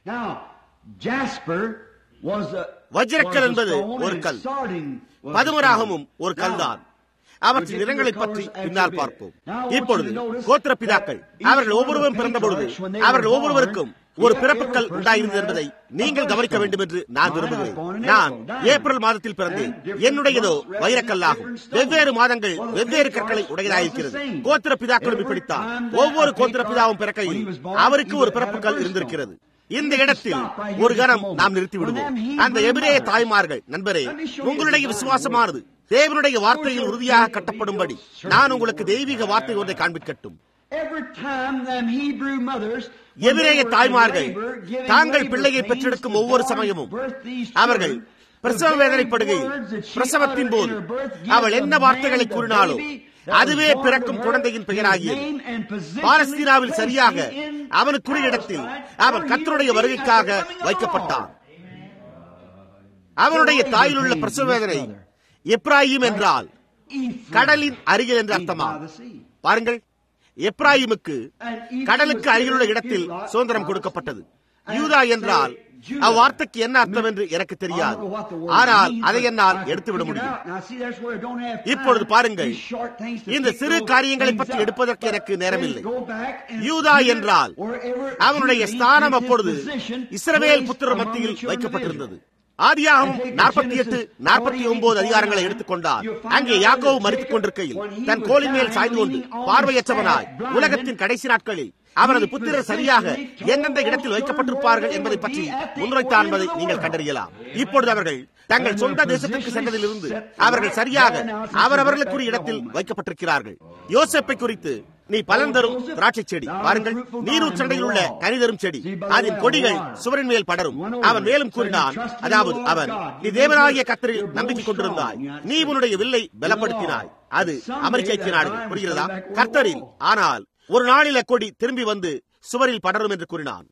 வஜ்ரக்கல் என்பது ஒரு கல் பதுமராகமும் ஒரு கல்தான் அவற்றின் நிறங்களை பற்றி பின்னால் பார்ப்போம் இப்பொழுது கோத்திர பிதாக்கள் அவர்கள் ஒவ்வொருவரும் பிறந்த பொழுது அவர்கள் ஒவ்வொருவருக்கும் ஒரு பிறப்புக்கள் உண்டாயிருந்தது என்பதை நீங்கள் கவனிக்க வேண்டும் என்று நான் விரும்புகிறேன் நான் ஏப்ரல் மாதத்தில் பிறந்தேன் என்னுடையதோ வைரக்கல்லாகும் வெவ்வேறு மாதங்கள் வெவ்வேறு கற்களை உடையதாயிருக்கிறது கோத்திர பிதாக்களும் இப்படித்தான் ஒவ்வொரு கோத்திர பிதாவும் பிறக்கையில் அவருக்கு ஒரு பிறப்புக்கள் இருந்திருக்கிறது இந்த இடத்தில் ஒரு கணம் நாம் நிறுத்தி விடுவோம் அந்த எபிரேய தாய்மார்கள் நண்பரே உங்களுடைய விசுவாசமானது தேவனுடைய வார்த்தையில் உறுதியாக கட்டப்படும்படி நான் உங்களுக்கு தெய்வீக வார்த்தை ஒன்றை காண்பிக்கட்டும் எபிரேய தாய்மார்கள் தாங்கள் பிள்ளையை பெற்றெடுக்கும் ஒவ்வொரு சமயமும் அவர்கள் பிரசவ வேதனைப்படுகையில் பிரசவத்தின் போது அவள் என்ன வார்த்தைகளை கூறினாலோ அதுவே பிறக்கும் குழந்தையின் பெயராகியது பாலஸ்தீனாவில் சரியாக அவனுக்குரிய இடத்தில் அவன் கத்தருடைய வருகைக்காக வைக்கப்பட்டான் அவனுடைய தாயில் உள்ள பிரசவ வேதனை எப்ராஹிம் என்றால் கடலின் அருகில் என்று அர்த்தமா பாருங்கள் எப்ராஹிமுக்கு கடலுக்கு அருகிலுள்ள இடத்தில் சுதந்திரம் கொடுக்கப்பட்டது யூதா என்றால் அவ்வார்த்தைக்கு என்ன அர்த்தம் என்று எனக்கு தெரியாது ஆனால் அதை என்னால் எடுத்துவிட முடியும் இப்பொழுது பாருங்கள் இந்த சிறு காரியங்களை பற்றி எடுப்பதற்கு எனக்கு நேரமில்லை யூதா என்றால் அவனுடைய ஸ்தானம் அப்பொழுது இஸ்ரவேல் புத்திர மத்தியில் வைக்கப்பட்டிருந்தது ஆதியாகவும் நாற்பத்தி எட்டு நாற்பத்தி ஒன்பது அதிகாரங்களை எடுத்துக்கொண்டார் அங்கே யாக்கோவு மறித்துக் கொண்டிருக்கையில் தன் கோலின் மேல் சாய்ந்து கொண்டு பார்வையற்றவனாய் உலகத்தின் கடைசி நாட்களில் அவரது புத்திரர் சரியாக எந்தெந்த இடத்தில் வைக்கப்பட்டிருப்பார்கள் என்பதை பற்றி முன்வைத்தார் என்பதை நீங்கள் கண்டறியலாம் இப்பொழுது அவர்கள் தங்கள் சொந்த தேசத்திற்கு சென்றதிலிருந்து அவர்கள் சரியாக அவரவர்களுக்குரிய இடத்தில் வைக்கப்பட்டிருக்கிறார்கள் யோசப்பை குறித்து நீ பலன் தரும் திராட்சை செடி பாருங்கள் நீரூற்றண்டையில் உள்ள கனிதரும் செடி அதன் கொடிகள் சுவரின் மேல் படரும் அவன் மேலும் கூறினான் அதாவது அவன் நீ தேவனாகிய கத்தரில் நம்பிக்கை கொண்டிருந்தாய் நீ உன்னுடைய வில்லை பலப்படுத்தினாய் அது அமெரிக்க நாடு புரிகிறதா கர்த்தரில் ஆனால் ஒரு நாளில் அக்கொடி திரும்பி வந்து சுவரில் படரும் என்று கூறினான்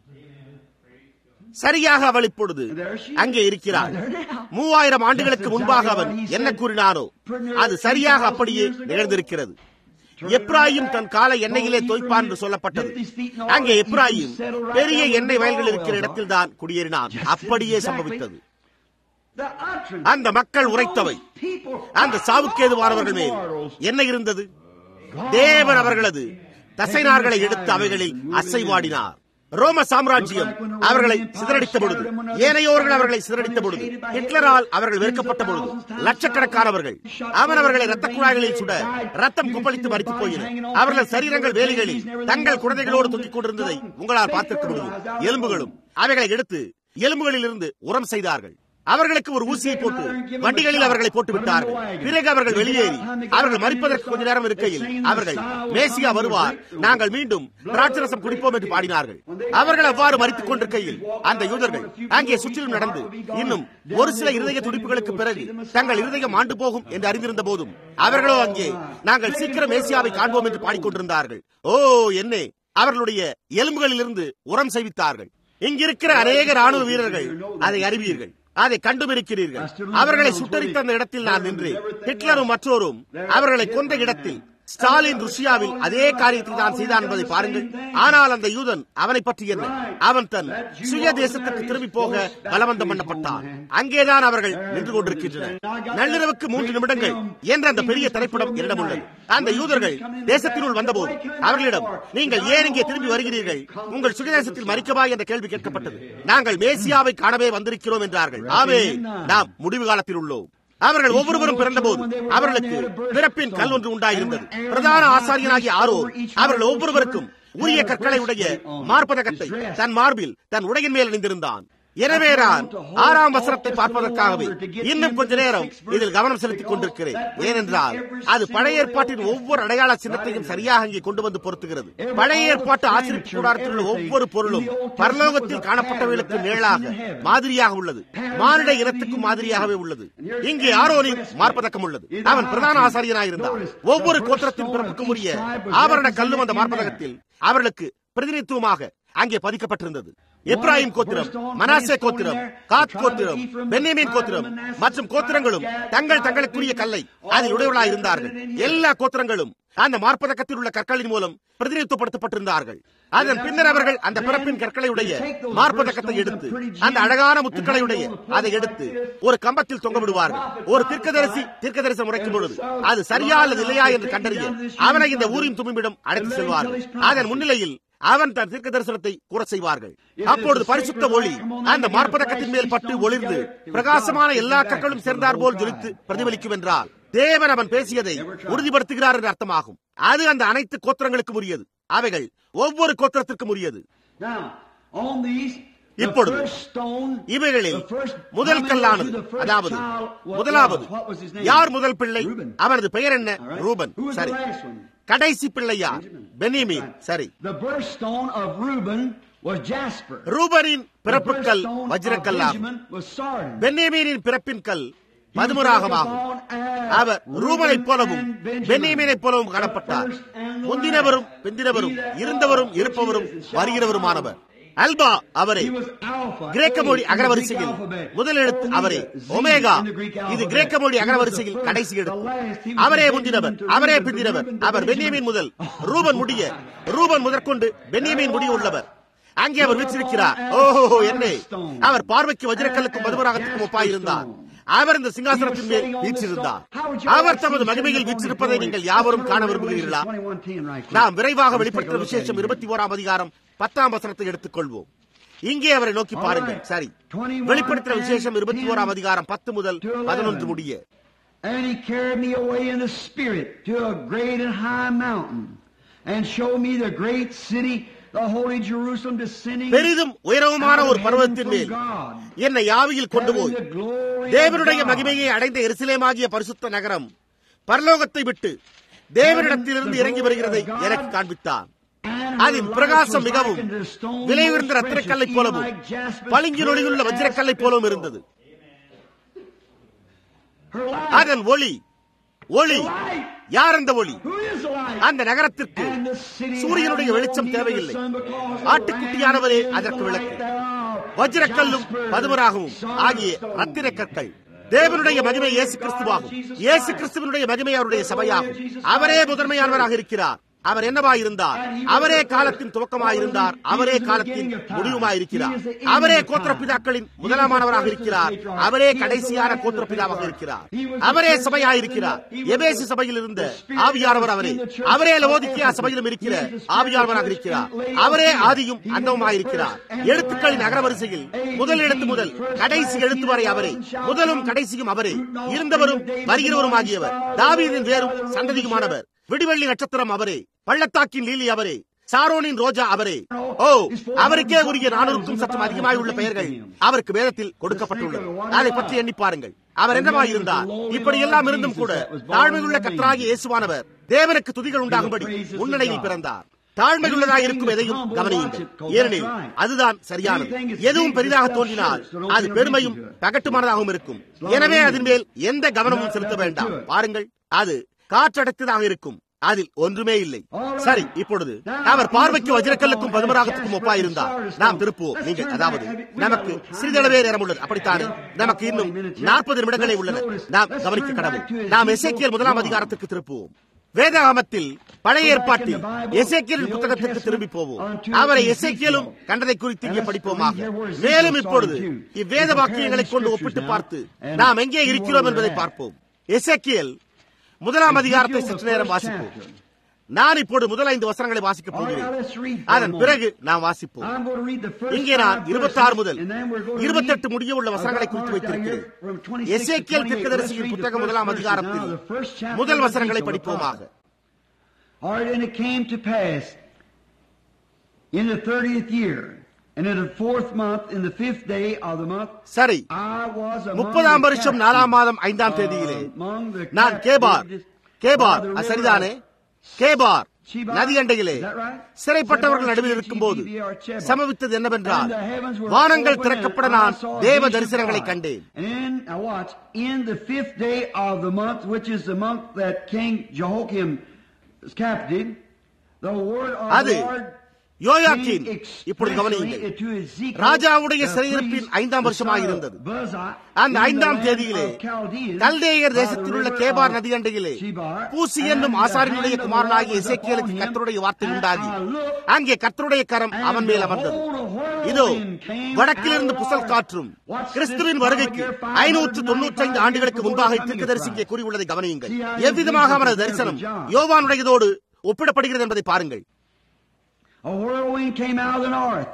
சரியாக அவள் இப்பொழுது அங்கே இருக்கிறாள் மூவாயிரம் ஆண்டுகளுக்கு முன்பாக அவன் என்ன கூறினானோ அது சரியாக அப்படியே நிகழ்ந்திருக்கிறது எப்ராஹிம் தன் காலை எண்ணெயிலே தோய்ப்பான் என்று சொல்லப்பட்டது அங்கே எப்ராஹிம் பெரிய எண்ணெய் வயல்கள் இருக்கிற இடத்தில் தான் குடியேறினான் அப்படியே சம்பவித்தது அந்த மக்கள் உரைத்தவை அந்த சாவுக்கேதுவானவர்கள் மேல் என்ன இருந்தது தேவன் அவர்களது தசைநார்களை எடுத்து அவைகளில் அசைவாடினார் ரோம சாம்ராஜ்யம் அவர்களை சிதறடித்த பொழுது ஏனையோர்கள் அவர்களை சிதறடித்த பொழுது ஹிட்லரால் அவர்கள் வெறுக்கப்பட்ட பொழுது லட்சக்கணக்கானவர்கள் அவன் அவர்களை ரத்த குழாய்களில் சுட ரத்தம் குப்பளித்து மறித்து போயின அவர்கள் சரீரங்கள் வேலிகளில் தங்கள் குழந்தைகளோடு தொங்கிக் கொண்டிருந்ததை உங்களால் பார்த்திருக்க முடியும் எலும்புகளும் அவைகளை எடுத்து எலும்புகளில் இருந்து உரம் செய்தார்கள் அவர்களுக்கு ஒரு ஊசியை போட்டு வண்டிகளில் அவர்களை போட்டு விட்டார்கள் பிறகு அவர்கள் வெளியேறி அவர்கள் மறிப்பதற்கு கொஞ்ச நேரம் இருக்கையில் அவர்கள் மேசியா வருவார் நாங்கள் மீண்டும் திராட்சரசம் குடிப்போம் என்று பாடினார்கள் அவர்கள் அவ்வாறு மறித்துக் கொண்டிருக்கையில் அந்த யூதர்கள் அங்கே சுற்றிலும் நடந்து இன்னும் ஒரு சில இருதய துடிப்புகளுக்கு பிறகு தங்கள் இருதயம் ஆண்டு போகும் என்று அறிந்திருந்த போதும் அவர்களோ அங்கே நாங்கள் சீக்கிரம் மேசியாவை காண்போம் என்று பாடிக்கொண்டிருந்தார்கள் ஓ என்னே அவர்களுடைய எலும்புகளிலிருந்து உரம் செய்வித்தார்கள் இங்கிருக்கிற அநேக ராணுவ வீரர்கள் அதை அறிவீர்கள் அதை கண்டுபிடிக்கிறீர்கள் அவர்களை சுட்டரித்த அந்த இடத்தில் நான் நின்று ஹிட்லரும் மற்றோரும் அவர்களை கொன்ற இடத்தில் ஸ்டாலின் ருஷ்யாவில் அதே காரியத்தை தான் செய்தான் என்பதை பாருங்கள் ஆனால் அந்த யூதன் அவனை பற்றி என்ன அவன் தன் சுய தேசத்துக்கு திரும்பி போக பலவந்தம் பண்ணப்பட்டான் அங்கேதான் அவர்கள் நின்று கொண்டிருக்கின்றனர் நள்ளிரவுக்கு மூன்று நிமிடங்கள் என்ற அந்த பெரிய திரைப்படம் என்னிடம் உள்ளது அந்த யூதர்கள் தேசத்தினுள் வந்தபோது அவர்களிடம் நீங்கள் ஏன் இங்கே திரும்பி வருகிறீர்கள் உங்கள் சுயதேசத்தில் மறிக்கவா என்ற கேள்வி கேட்கப்பட்டது நாங்கள் மேசியாவை காணவே வந்திருக்கிறோம் என்றார்கள் ஆவே நாம் முடிவு காலத்தில் உள்ளோம் அவர்கள் ஒவ்வொருவரும் பிறந்தபோது அவர்களுக்கு பிறப்பின் கல் ஒன்று உண்டாயிருந்தது பிரதான ஆசாரியனாகிய ஆரோ அவர்கள் ஒவ்வொருவருக்கும் உரிய கற்களை உடைய மார்பதகத்தை தன் மார்பில் தன் உடையின் மேல் அணிந்திருந்தான் எனவே நான் ஆறாம் வசனத்தை பார்ப்பதற்காகவே இன்னும் கொஞ்ச நேரம் இதில் கவனம் செலுத்திக் கொண்டிருக்கிறேன் ஏனென்றால் அது பழைய ஏற்பாட்டின் ஒவ்வொரு அடையாள சின்னத்தையும் சரியாக அங்கே கொண்டு வந்து பொருத்துகிறது பழைய ஏற்பாட்டு ஆசிரியப்பு கூடாரத்தில் உள்ள ஒவ்வொரு பொருளும் பரலோகத்தில் காணப்பட்டவர்களுக்கு மேலாக மாதிரியாக உள்ளது மானிட இனத்துக்கும் மாதிரியாகவே உள்ளது இங்கே ஆரோனின் மார்பதக்கம் உள்ளது அவன் பிரதான ஆசாரியனாயிருந்தான் ஒவ்வொரு கோத்திரத்தின் பிறப்புக்கும் உரிய ஆபரண கல்லும் அந்த மார்பதகத்தில் அவர்களுக்கு பிரதிநிதித்துவமாக அங்கே பதிக்கப்பட்டிருந்தது எப்ராஹிம் கோத்திரம் மனாசே கோத்திரம் காத் கோத்திரம் பென்னியமின் கோத்திரம் மற்றும் கோத்திரங்களும் தங்கள் தங்களுக்குரிய கல்லை அதில் உடையவர்களாக இருந்தார்கள் எல்லா கோத்திரங்களும் அந்த மார்பதக்கத்தில் உள்ள கற்களின் மூலம் பிரதிநிதித்துவப்படுத்தப்பட்டிருந்தார்கள் அதன் பின்னர் அவர்கள் அந்த பிறப்பின் கற்களை உடைய மார்பதக்கத்தை எடுத்து அந்த அழகான முத்துக்களை உடைய அதை எடுத்து ஒரு கம்பத்தில் தொங்க விடுவார்கள் ஒரு தீர்க்கதரிசி தீர்க்கதரிசனம் உரைக்கும் பொழுது அது சரியா அல்லது இல்லையா என்று கண்டறிய அவனை இந்த ஊரின் தும்பிடம் அழைத்து செல்வார்கள் அதன் முன்னிலையில் அவன் தன் தீர்க்க தரிசனத்தை கூற செய்வார்கள் அப்பொழுது பரிசுத்த ஒளி அந்த மார்பதக்கத்தின் மேல் பட்டு ஒளிர்ந்து பிரகாசமான எல்லா கற்களும் சேர்ந்தார் போல் ஜொலித்து பிரதிபலிக்கும் என்றால் தேவன் அவன் பேசியதை உறுதிப்படுத்துகிறார் என்று அர்த்தமாகும் அது அந்த அனைத்து கோத்திரங்களுக்கும் உரியது அவைகள் ஒவ்வொரு கோத்திரத்திற்கும் உரியது இப்பொழுது இவைகளில் முதல் கல்லானது அதாவது முதலாவது யார் முதல் பிள்ளை அவனது பெயர் என்ன ரூபன் சரி கடைசி பிள்ளையார் பெனியமீன் சரி ரூபனின் பிறப்புக்கல் வஜ்ரக்கல்லாகும் பென்னியமீனின் பிறப்பின் கல் மதுமராகமாகும் அவர் ரூபனைப் போலவும் பென்னியமீனைப் போலவும் காணப்பட்டார் முந்தினவரும் பிந்தினவரும் இருந்தவரும் இருப்பவரும் வருகிறவருமானவர் அல்பா அவரே கிரேக்க மொழி அகரவரிசையில் முதல் எழுத்து அவரே ஒமேகா இது கிரேக்க மொழி அகரவரிசையில் கடைசி எழுத்து அவரே முந்தினவர் அவரே பிந்தினவர் அவர் பென்னியமின் முதல் ரூபன் முடிய ரூபன் முதற்கொண்டு பென்னியமின் முடிய உள்ளவர் அங்கே அவர் வீற்றிருக்கிறார் ஓஹோ என்ன அவர் பார்வைக்கு வஜ்ரக்கல்லுக்கும் மதுமராகத்துக்கும் ஒப்பாயிருந்தார் அவர் இந்த சிங்காசனத்தின் மேல் வீற்றிருந்தார் அவர் தமது மகிமையில் வீற்றிருப்பதை நீங்கள் யாவரும் காண விரும்புகிறீர்களா நாம் விரைவாக வெளிப்படுத்த விசேஷம் இருபத்தி ஓராம் அதிகாரம் பத்தாம் வசனத்தை எடுத்துக் கொள்வோம் இங்கே அவரை நோக்கி பாருங்கள் சரி வெளிப்படுத்துற விசேஷம் இருபத்தி ஓராம் அதிகாரம் பத்து முதல் பதினொன்று முடிய And he carried me away in the spirit to a great and high mountain, and showed me the great city, the holy Jerusalem, descending பெரிதும் உயரவுமான ஒரு பர்வதத்தின் மேல் என்னை ஆவியில் கொண்டு போய் தேவனுடைய மகிமையை அடைந்த எருசலேமாகிய பரிசுத்த நகரம் பரலோகத்தை விட்டு தேவனிடத்திலிருந்து இறங்கி வருகிறதை எனக்கு காண்பித்தார் அதன் பிரகாசம் மிகவும் விலை உயர்ந்த ரத்திரக்கல்லை போலவும் பளிங்கு நொடியுள்ள வஜ்ரக்கல்லை போலவும் இருந்தது அதன் ஒளி ஒளி யார் அந்த ஒளி அந்த நகரத்திற்கு சூரியனுடைய வெளிச்சம் தேவையில்லை ஆட்டுக்குட்டியானவரே அதற்கு விளக்கு வஜ்ரக்கல்லும் பதுமராகவும் ஆகிய ரத்தின கற்கள் தேவனுடைய மகிமை இயேசு கிறிஸ்துவாகும் இயேசு கிறிஸ்துவனுடைய மகிமை அவருடைய சபையாகும் அவரே முதன்மையானவராக இருக்கிறார் அவர் என்னவாயிருந்தார் அவரே காலத்தின் துவக்கமாயிருந்தார் அவரே காலத்தின் முடிவுமாயிருக்கிறார் அவரே கோத்திரப்பிதாக்களின் முதலாமானவராக இருக்கிறார் அவரே கடைசியான கோத்திரப்பிதாவாக இருக்கிறார் அவரே சபையாயிருக்கிறார் எபேசி சபையில் இருந்த ஆவியானவர் அவரே அவரே லவோதிக்கியா சபையிலும் இருக்கிற ஆவியானவராக இருக்கிறார் அவரே ஆதியும் அந்தவுமாயிருக்கிறார் எழுத்துக்களின் அகரவரிசையில் முதல் எழுத்து முதல் கடைசி எழுத்து வரை அவரே முதலும் கடைசியும் அவரே இருந்தவரும் வருகிறவரும் ஆகியவர் தாவீதின் வேறும் சந்ததியுமானவர் விடிவெள்ளி நட்சத்திரம் அவரே பள்ளத்தாக்கின் லீலி அவரே சாரோனின் ரோஜா அவரே ஓ அவருக்கே உரிய நானூறுக்கும் சற்றும் அதிகமாய் உள்ள பெயர்கள் அவருக்கு வேதத்தில் கொடுக்கப்பட்டுள்ளது அதை பற்றி எண்ணி பாருங்கள் அவர் என்னவாய் இருந்தார் இப்படி எல்லாம் இருந்தும் கூட தாழ்மையுள்ள கத்தராகிய இயேசுவானவர் தேவனுக்கு துதிகள் உண்டாகும்படி முன்னணியில் பிறந்தார் தாழ்மையுள்ளதாக இருக்கும் எதையும் கவனியுங்கள் ஏனெனில் அதுதான் சரியானது எதுவும் பெரிதாக தோன்றினால் அது பெருமையும் பகட்டுமானதாகவும் இருக்கும் எனவே அதன் மேல் எந்த கவனமும் செலுத்த வேண்டாம் பாருங்கள் அது காற்றடைத்ததாக இருக்கும் அதில் ஒன்றுமே இல்லை சரி இப்பொழுது அவர் பார்வைக்கு வஜ்ரக்கல்லுக்கும் பதுமராகத்துக்கும் ஒப்பா இருந்தார் நாம் திருப்புவோம் நீங்கள் அதாவது நமக்கு சிறிதளவே நேரம் உள்ளது அப்படித்தானே நமக்கு இன்னும் நாற்பது நிமிடங்களே உள்ளன நாம் கவனிக்க கடவுள் நாம் எசேக்கியல் முதலாம் அதிகாரத்திற்கு திருப்புவோம் வேதாகமத்தில் பழைய ஏற்பாட்டில் எசேக்கியலின் புத்தகத்திற்கு திரும்பி போவோம் அவரை எசேக்கியலும் கண்டதை குறித்து இங்கே படிப்போமாக மேலும் இப்பொழுது இவ்வேத வாக்கியங்களை கொண்டு ஒப்பிட்டு பார்த்து நாம் எங்கே இருக்கிறோம் என்பதை பார்ப்போம் எசேக்கியல் முதலாம் அதிகாரத்தை சற்று நேரம் வாசிப்போம் நான் இப்போது முதல் ஐந்து வசனங்களை வாசிக்கப் All right, now போகிறேன் let's read for a அதன் moment. பிறகு நாம் வாசிப்போம் I'm going to read the first இங்கே நான் five இருபத்தாறு verses, முதல் and then we're going to இருபத்தெட்டு read- முடிய உள்ள வசனங்களை I've got குறித்து marked down here வைத்திருக்கிறேன் from 26 to எசேக்கியல் 28. தீர்க்கதரிசியின் Let's read புத்தகம் the முதலாம் first verses now, அதிகாரத்தில் the first chapter முதல் of வசனங்களை Ezekiel, the படிப்போமாக prophet. All right, and it came to pass in the thirtieth year, and in the fourth month, in the fifth day of the month, சரி I was among முப்பதாம் the வருஷம் captives, நாலாம் மாதம் ஐந்தாம் தேதியிலே uh, among the நான் Chebar captives Chebar by the அது river சரிதானே of கேபார் Chebar? நதி அண்டையிலே Is that right? சிறைப்பட்டவர்கள் Chebar, நடுவில் இருக்கும்போது C-H-E-B-A-R, Chebar. சமவித்தது என்னவென்றால் And the heavens were வானங்கள் opened, திறக்கப்பட and I நான் saw a தேவ vision of தரிசனங்களை God. கண்டேன் And in, now watch, in the fifth day of the month, which is the month that King Jehoiakim was captive, the word of அது the Lord யோயாக்கின் came இப்பொழுது கவனியுங்கள் expressly to Ezekiel, ராஜாவுடைய the சிறையிருப்பின் priest, ஐந்தாம் the வருஷமாக son of இருந்தது. Buzzai, அந்த in the ஐந்தாம் land தேதியிலே of Chaldeans, கல்தேயர் by the தேசத்தில் உள்ள river கேபார் of நதி அண்டையிலே Chebar, பூசி and என்னும் the ஆசாரியனுடைய hand of the குமாரனாகிய Lord was இசைக்கியலுக்கு upon him, கர்த்தருடைய வார்த்தை and உண்டாகி I looked, அங்கே கர்த்தருடைய கரம் and அவன் மேல் அமர்ந்தது behold, a whirlwind இதோ came வடக்கிலிருந்து out of புசல் the காற்றும் What's கிறிஸ்துவின் this வருகைக்கு over here, ஐநூற்று தொண்ணூற்றி ஐந்து 595 ஆண்டுகளுக்கு years முன்பாக before the தீர்க்கதரிசி coming இங்கே of கூறியுள்ளதை கவனியுங்கள் See how he எவ்விதமாக reads அவரது the தரிசனம் John. யோவானுடையதோடு ஒப்பிடப்படுகிறது என்பதை பாருங்கள் A whirlwind came out of the north,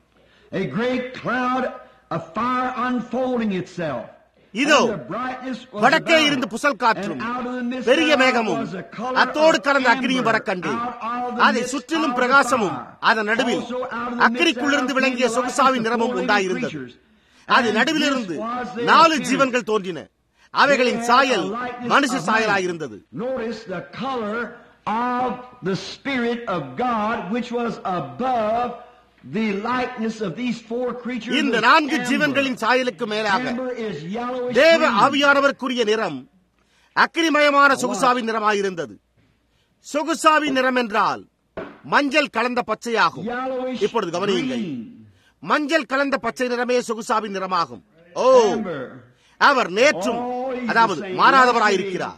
a great cloud of fire unfolding itself. இதோ And the brightness was வடக்கே about இருந்து it. புசல் காற்றும் And out of the midst பெரிய thereof மேகமும் was a color அத்தோடு of கலந்த amber அக்கினியும் வர கண்டேன் out of the அதை midst சுற்றிலும் of the பிரகாசமும் fire. அதன் நடுவில் Also out of the midst அக்கினிக்குள்ளிருந்து thereof விளங்கிய came the சொகுசாவின் likeness of நிறமும் four living உண்டாயிருந்தது creatures. அது And நடுவிலிருந்து this was their நாலு appearance. ஜீவன்கள் தோன்றின அவைகளின் They had சாயல் a likeness மனுஷ of சாயலாயிருந்தது man. Notice the color of the Spirit of God, which was above the likeness of these four creatures. இந்த was நான்கு amber. ஜீவன்களின் சாயலுக்கு மேலாக Amber is yellowish தேவ green. ஆவியானவருக்குரிய நிறம் அக்கினிமயமான சொகுசாவின் நிறமாயிருந்தது சொகுசாவின் நிறம் என்றால் மஞ்சள் கலந்த பச்சையாகும் Yellowish இப்பொழுது கவனியுங்கள் green. மஞ்சள் கலந்த பச்சை நிறமே சொகுசாவின் நிறமாகும் ஓ Amber. அவர் நேற்றும் Oh, he's the அதாவது same. மாறாதவராயிருக்கிறார்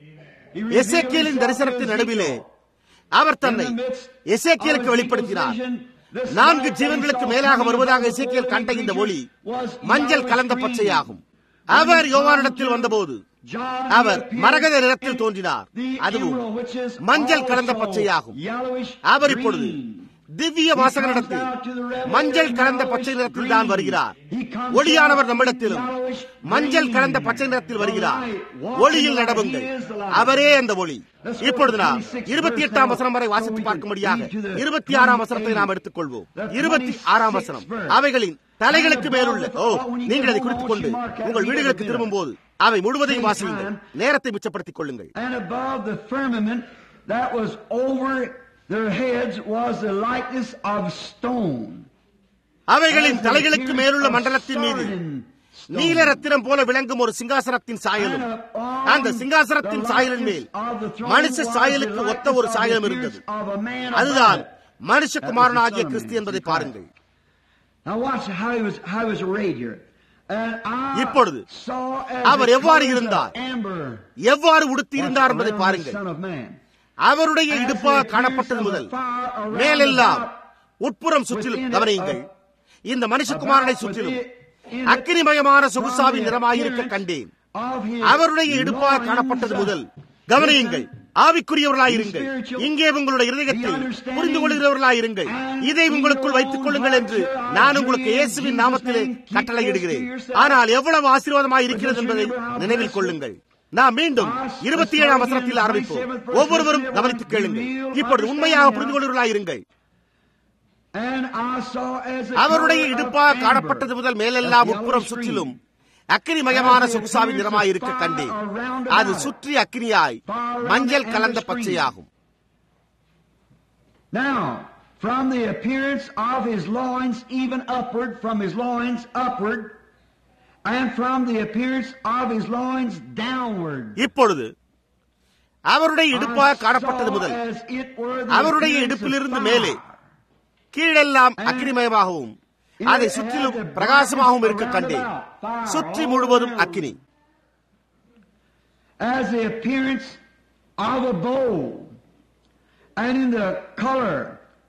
He revealed எசேக்கியலின் himself தரிசனத்தின் to நடுவிலே Ezekiel. அவர் தன்னை In the midst எசேக்கியலுக்கு of வெளிப்படுத்தினார் Ezekiel's vision, this நான்கு light ஜீவன்களுக்கு that he மேலாக saw வருவதாக coming எசேக்கியல் above the கண்ட இந்த ஒளி was மஞ்சள் yellowish கலந்த green. பச்சையாகும் When our he யோவானிடத்தில் come to வந்தபோது John, அவர் he appeared மரகத நிறத்தில் in தோன்றினார் the அதுவும் emerald, which is மஞ்சள் கலந்த also பச்சையாகும் yellowish அவர் இப்பொழுது green. திவ்ய வாசகனிடத்தில் மஞ்சள் கலந்த பச்சை நிறத்தில் தான் வருகிறார் ஒளியானவர் நம்மிடத்திலும் மஞ்சள் கலந்த பச்சை நிறத்தில் வருகிறார் ஒளியில் நடவுங்கள் அவரே அந்த ஒளி இப்பொழுது நாம் இருபத்தி எட்டாம் வசனம் வரை வாசித்து பார்க்கும்படியாக இருபத்தி ஆறாம் வசனத்தை நாம் எடுத்துக்கொள்வோம் இருபத்தி ஆறாம் வசனம் அவைகளின் தலைகளுக்கு மேலுள்ள ஓ நீங்கள் அதை குறித்துக் கொண்டு உங்கள் வீடுகளுக்கு திரும்பும் போது அவை முழுவதையும் வாசியுங்கள் நேரத்தை மிச்சப்படுத்திக் கொள்ளுங்கள் And above the firmament that was over their heads was the likeness of stone. அவைகளின் தலைகளுக்கு மேலுள்ள மண்டலத்தின் மீது நீல ரத்தினம் போல விளங்கும் ஒரு சிங்காசனத்தின் சாயலும் அந்த சிங்காசனத்தின் சாயலின் மேல் மனுஷ சாயலுக்கு ஒத்த ஒரு சாயலும் இருந்தது அதுதான் மனுஷகுமாரனாகிய கிறிஸ்து என்பதை பாருங்கள் Now watch how he was how he was arrayed here. And I இப்பொழுது saw as அவர் the எவ்வாறு colors of இருந்தார்? amber எவ்வாறு உடுத்தியிருந்தார் என்பதை around the பாருங்கள் Son of Man. அவருடைய இடுப்பாக காணப்பட்டது முதல் மேலெல்லாம் உட்புறம் சுற்றிலும் கவனியுங்கள் இந்த மனுஷகுமாரனை சுற்றிலும் அக்கினிமயமான சொகுசாவின் நிறமாயிருக்க கண்டேன் அவருடைய இடுப்பாக காணப்பட்டது முதல் கவனியுங்கள் ஆவிக்குரியவர்களாயிருங்கள் இங்கே உங்களுடைய இருதயத்தில் புரிந்து கொள்கிறவர்களாயிருங்கள் இதை உங்களுக்குள் வைத்துக் கொள்ளுங்கள் என்று நான் உங்களுக்கு இயேசுவின் நாமத்திலே கட்டளையிடுகிறேன் ஆனால் எவ்வளவு ஆசீர்வாதமாய் இருக்கிறது என்பதை நினைவில் கொள்ளுங்கள் நாம் மீண்டும் இருபத்தி ஏழாம் வசனத்தில் ஆரம்பிப்போம் ஒவ்வொருவரும் கவனித்துக் கேளுங்கள் இப்பொழுது உண்மையாக புரிந்து கொள்கிறவர்களாயிருங்கள் அவருடைய இடுப்பாக காணப்பட்டது முதல் மேலெல்லாம் உட்புறம் சுற்றிலும் அக்கினிமயமான சொகுசாவின் நிறமாய் இருக்க கண்டேன் அது சுற்றி அக்கினியாய் மஞ்சள் கலந்த பச்சையாகும் Now, from the appearance of his loins, even upward, from his loins upward, and from the appearance of his loins downward. இப்பொழுது அவருடைய இடுப்பாக காணப்பட்டது முதல் As it were the அவருடைய appearance இடுப்பிலிருந்து of மேலே fire. கீழெல்லாம் அக்கினிமயமாகவும் அதை சுற்றிலும் பிரகாசமாகவும் இருக்க கண்டேன் சுற்றி முழுவதும் அக்கினி as the appearance of a bow, and in the color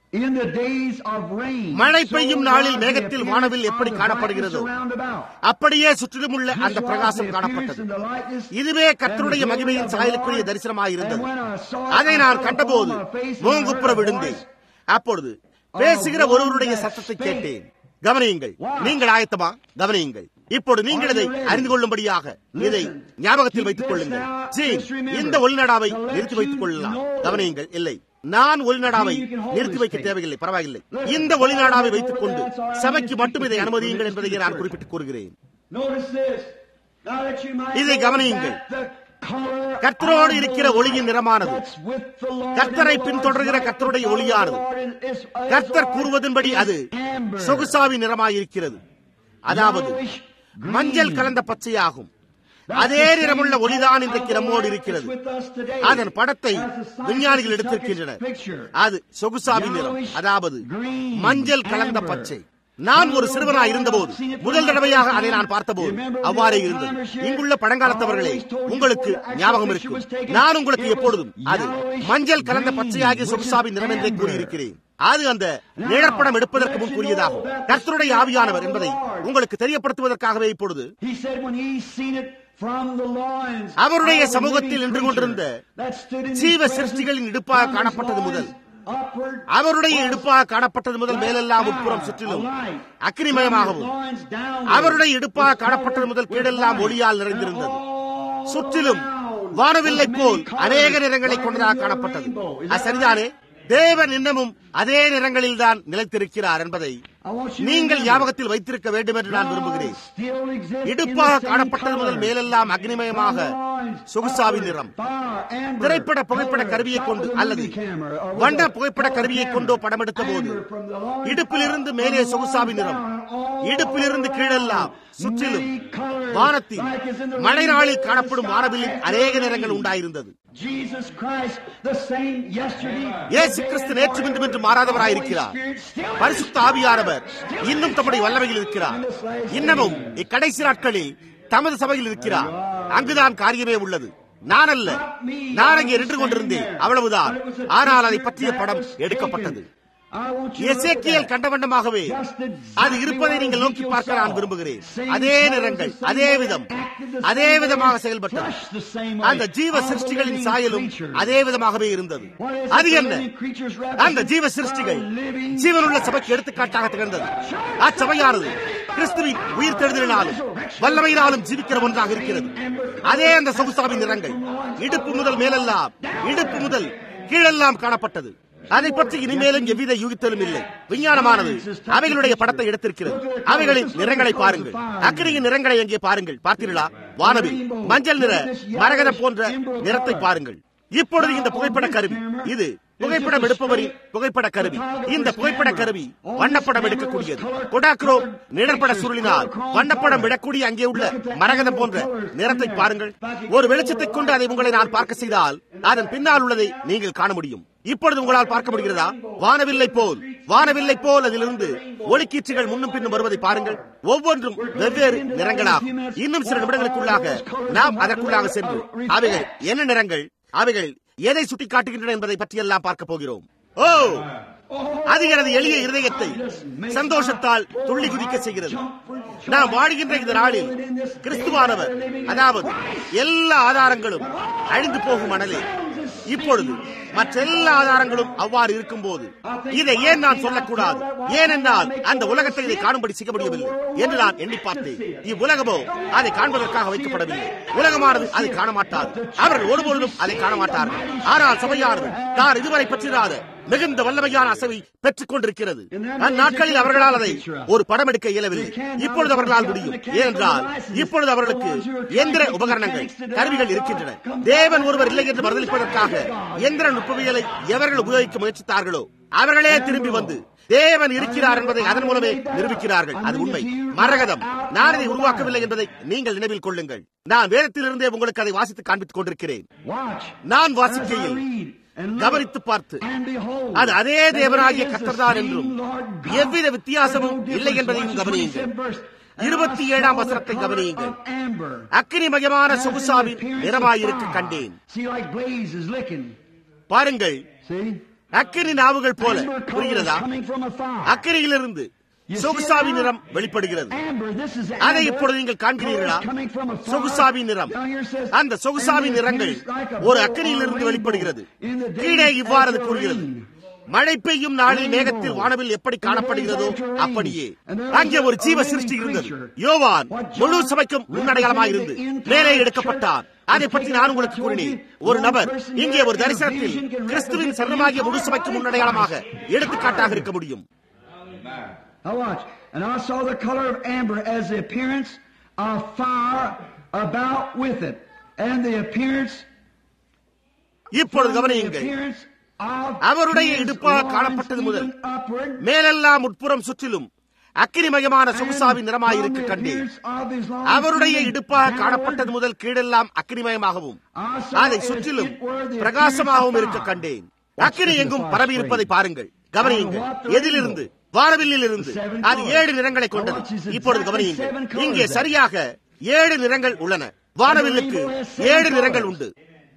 In the days of rain, மழை so பெய்யும் நாளில் was the மேகத்தில் appearance வானவில் of எப்படி the காணப்படுகிறதோ brightness around about. அப்படியே சுற்றிலும் உள்ள This அந்த was பிரகாசம் the காணப்பட்டது appearance and the likeness இதுவே and கர்த்தருடைய the மகிமையின் glory of the சாயலுக்குரிய Lord. தரிசனமாயிருந்தது And when I saw it, அதை I நான் fell கண்டபோது upon my face and மூங்குப்புற heard a விழுந்தேன் voice. அப்பொழுது பேசுகிற ஒருவருடைய சத்தத்தை கேட்டேன் கவனியுங்கள் நீங்கள் ஆயத்தமா கவனியுங்கள் இப்போது நீங்கள் இதை அறிந்து கொள்ளும்படியாக இதை ஞாபகத்தில் வைத்துக் கொள்ளுங்கள் ஜீன் இந்த ஒளிநடாவை நிறுத்தி வைத்துக் கொள்ளலாம் கவனியுங்கள் இல்லை நான் ஒளிநடாவை நிறுத்தி வைக்க தேவையில்லை பரவாயில்லை இந்த ஒளிநாடாவை வைத்துக் கொண்டு சபைக்கு மட்டும் இதை அனுமதியுங்கள் என்பதை நான் குறிப்பிட்டு கூறுகிறேன் Notice this. Now that you might இதை know கவனியுங்கள். that the color கர்த்தரோடு of இருக்கிற the ஒளியின் light நிறமானது that's with the Lord கர்த்தரை and the பின்தொடர்கிற Lord's கர்த்தருடைய light, the ஒளியானது. Lord is- is- is கர்த்தர் Lord கூறுவதன்படி is அது amber. சொகுசாவி நிறமாயிருக்கிறது அதாவது Yellowish green. மஞ்சள் கலந்த பச்சையாகும் அதே நிறமுள்ள ஒளிதான் இன்றைக்கு நம்மோடு இருக்கிறது அதன் படத்தை விஞ்ஞானிகள் எடுத்திருக்கின்றனர் அது சொகுசாவி நிறம் அதாவது மஞ்சள் கலந்த பச்சை நான் ஒரு சிறுவனாய் இருந்தபோது முதல் தடவையாக அதை நான் பார்த்தபோது அவ்வாறே இருந்தது இங்குள்ள பழங்காலத்தவர்களே உங்களுக்கு ஞாபகம் இருக்கும் நான் உங்களுக்கு எப்பொழுதும் அது மஞ்சள் கலந்த பச்சையாகிய சொகுசாவின் நிறம் என்றே கூறியிருக்கிறேன் அது அந்த நிழற்படம் எடுப்பதற்கு முன் கூறியதாகும் கர்த்தருடைய ஆவியானவர் என்பதை உங்களுக்கு தெரியப்படுத்துவதற்காகவே இப்பொழுது He said when he seen it from the loins அவருடைய of the சமூகத்தில் living நின்று கொண்டிருந்த creature that stood in his ஜீவ presence சிருஷ்டிகளின் இடுப்பாக from his காணப்பட்டது முதல் loins upward அவருடைய was இடுப்பாக காணப்பட்டது முதல் like மேலெல்லாம் fire, உட்புறம் சுற்றிலும் a light. அக்கினிமயமாகவும் From his loins downward அவருடைய இடுப்பாக was காணப்பட்டது covered முதல் with கீழெல்லாம் light. ஒளியால் And நிறைந்திருந்தது all சுற்றிலும் around வானவில்லை was போல் many அநேக colors, நிறங்களை like கொண்டதாக in your காணப்பட்டது rainbow. Is அது that சரிதானே right? தேவன் இன்னமும் அதே நிறங்களில் தான் நிலைத்திருக்கிறார் என்பதை I want you to நீங்கள் remember, ஞாபகத்தில் வைத்திருக்க வேண்டும் என்று நான் God விரும்புகிறேன் still exists in இடுப்பாக the same காணப்பட்டது முதல் color. மேலெல்லாம் அக்னிமயமாக From the loins சொகுசாவி upward, நிறம் fire, amber, திரைப்பட புகைப்பட color, கருவியை shot கொண்டு with a அல்லது movie camera, or with வண்ண a புகைப்பட color கருவியை camera. கொண்டோ படமெடுத்த போது Amber from the loins இடுப்பிலிருந்து up, மேலே from the சொகுசாவி loins நிறம் down, all இடுப்பிலிருந்து கீழெல்லாம் around, சுற்றிலும் many colors, வானத்தில் like as in the மழை நாளில் rainbow காணப்படும் in the வானவிலில் sky அநேக after நிறங்கள் rain. உண்டாயிருந்தது Jesus Christ, the same yesterday, இயேசு today, கிறிஸ்து and நேற்றும் இன்றும் என்று மாறாதவராயிருக்கிறார் Holy Spirit still is பரிசுத்த ஆவியானவர் இன்னும் தம்முடைய வல்லமையில் இருக்கிறார் இன்னமும் இக்கடைசி நாட்களில் தமது சபையில் இருக்கிறார் அங்குதான் காரியமே உள்ளது நான் அல்ல நான் அங்கே நின்று கொண்டிருந்தேன் அவ்வளவுதான் ஆனால் அதை பற்றிய படம் எடுக்கப்பட்டது I want you to look at Ezekiel that. கண்ட வண்ணமாகவே அது இருப்பதை நீங்கள் நோக்கி பார்க்க நான் விரும்புகிறேன் அதே நிறங்கள் அதே விதம் அதே விதமாக செயல்பட்டது அந்த ஜீவ சிருஷ்டிகளின் சாயலும் அதே விதமாகவே இருந்தது அது என்ன அந்த ஜீவ சிருஷ்டிகள் ஜீவனுள்ள சபைக்கு எடுத்துக்காட்டாக திகழ்ந்தது அச்சபையானது கிறிஸ்துவின் உயிர் தெழுதலினாலும் வல்லமையினாலும் ஜீவிக்கிற ஒன்றாக இருக்கிறது அதே அந்த சொகுசாவின் நிறங்கள் இடுப்பு முதல் மேலெல்லாம் இடுப்பு முதல் கீழெல்லாம் காணப்பட்டது அதை பற்றி இனிமேலும் எவ்வித யூகித்தலும் இல்லை விஞ்ஞானமானது அவைகளுடைய படத்தை எடுத்திருக்கிறது அவைகளின் நிறங்களை பாருங்கள் அக்கினியின் நிறங்களை எங்கே பாருங்கள் பார்த்தீர்களா வானவில் மஞ்சள் நிற மரகதம் போன்ற நிறத்தை பாருங்கள் இப்பொழுது இந்த புகைப்பட கருவி இது புகைப்படம் எடுப்பவரின் புகைப்பட கருவி இந்த புகைப்பட கருவி வண்ணப்படம் எடுக்கக்கூடியது கொடாக்ரோ நிழற்பட சுருளினால் வண்ணப்படம் விடக்கூடிய அங்கே உள்ள மரகதம் போன்ற நிறத்தை பாருங்கள் ஒரு வெளிச்சத்தை கொண்டு அதை உங்களை நான் பார்க்க செய்தால் அதன் பின்னால் உள்ளதை நீங்கள் காண முடியும் இப்பொழுது உங்களால் பார்க்க முடிகிறதா வானவில்லை போல் வானவில்லை போல் அதிலிருந்து ஒளிக்கீற்றுகள் முன்னும் பின்னும் வருவதை பாருங்கள் ஒவ்வொன்றும் வெவ்வேறு நிறங்களாகும் இன்னும் சில நிமிடங்களுக்குள்ளாக நாம் அதற்குள்ளாக சென்று அவைகள் என்ன நிறங்கள் அவைகள் எதை சுட்டிக்காட்டுகின்றன என்பதை பற்றியெல்லாம் பார்க்க போகிறோம் ஓ அது எனது எளிய இருதயத்தை சந்தோஷத்தால் துள்ளி குதிக்க செய்கிறது நாம் வாழ்கின்ற இந்த நாளில் கிறிஸ்துவானவர் அதாவது எல்லா ஆதாரங்களும் அழிந்து போகும் மணலே இப்பொழுது மற்ற எல்லா ஆதாரங்களும் அவ்வாறு இருக்கும் போது இதை ஏன் நான் சொல்லக்கூடாது ஏனென்றால் அந்த உலகத்தை இதை காணும்படி செய்ய முடியவில்லை என்று நான் எண்ணி பார்த்தேன் இவ்வுலகமோ அதை காண்பதற்காக வைக்கப்படவில்லை உலகமானது அதை காண மாட்டாது அவர்கள் ஒருபொழுதும் அதை காண மாட்டார்கள் ஆனால் சபையானது தான் இதுவரை பெற்றிராத மிகுந்த வல்லமையான அசைவை பெற்றுக் கொண்டிருக்கிறது அந்நாட்களில் அவர்களால் அதை ஒரு படம் எடுக்க இயலவில்லை இப்பொழுது அவர்களால் முடியும் ஏனென்றால் இப்பொழுது அவர்களுக்கு எந்திர உபகரணங்கள் கருவிகள் இருக்கின்றன தேவன் ஒருவர் இல்லை என்று மறுதளிப்பதற்காக எந்திர நுட்பவியலை எவர்கள் உபயோகிக்க முயற்சித்தார்களோ அவர்களே திரும்பி வந்து தேவன் இருக்கிறார் என்பதை அதன் மூலமே நிரூபிக்கிறார்கள் அது உண்மை மரகதம் நான் இதை உருவாக்கவில்லை என்பதை நீங்கள் நினைவில் கொள்ளுங்கள் நான் வேதத்திலிருந்தே உங்களுக்கு அதை வாசித்து காண்பித்துக் கொண்டிருக்கிறேன் நான் வாசிக்கையில் கவனித்து பார்த்து அது அதே தேவனாகிய கத்தர்தான் என்றும் எவ்வித வித்தியாசமும் இல்லை என்பதையும் கவனியுங்கள் இருபத்தி ஏழாம் வசனத்தை கவனியுங்கள் அக்கினிமயமான சொகுசாவின் நிறமாயிருக்க கண்டேன் பாருங்கள் அக்கினி நாவுகள் போல Amber color புரிகிறதா coming from a fire. அக்கினியிலிருந்து You see சொகுசாவி it now? நிறம் வெளிப்படுகிறது Amber, this is அதை amber இப்பொழுது நீங்கள் காண்கிறீர்களா color coming from a fire. சொகுசாவி நிறம் Down here says, அந்த சொகுசாவி and it நிறங்கள் appears like a ஒரு bow அக்கனியிலிருந்து on a வெளிப்படுகிறது rainbow. In the days கீழே இவ்வாறு அது after கூறுகிறது rain. மழை பெய்யும் நாளில் Rainbow. மேகத்தில் வானவில் எப்படி In the days காணப்படுகிறதோ after rain. அப்படியே And there was அங்கே ஒரு a ஜீவ living சிருஷ்டி இருந்தது creature. யோவான் What John முழு சபைக்கும் முன்னடையாளமாயிருந்து represented the மேலே entire எடுக்கப்பட்டார் church. அதை பற்றி நான் உங்களுக்கு கூறினேன் ஒரு நபர் இங்கே ஒரு தரிசனத்தில் கிறிஸ்துவின் சரணமாகிய முழு சபைக்கு முன்னடையாளமாக எடுத்துக்காட்டாக இருக்க முடியும் Now watch. And I saw the color of amber as the appearance of fire about with it. And the appearance இப்பொழுது from the கவனியுங்கள் appearance of அவருடைய his இடுப்பால் loins காணப்பட்டது முதல் even upward மேலெல்லாம் உட்புறம் சுற்றிலும் அக்கினிமயமான சொகுசாவின் நிறமாயிருக்க கண்டேன் அவருடைய இடுப்பாக காணப்பட்டது முதல் கீழெல்லாம் அக்கினிமயமாகவும் அதை சுற்றிலும் பிரகாசமாகவும் இருக்க கண்டேன் அக்கினி எங்கும் பரவி இருப்பதை பாருங்கள் கவனியுங்கள் எதிலிருந்து வானவில்லில் இருந்து அது ஏழு நிறங்களை கொண்டது இப்பொழுது கவனியுங்கள் இங்கே சரியாக ஏழு நிறங்கள் உள்ளன வானவில்லுக்கு ஏழு நிறங்கள் உண்டு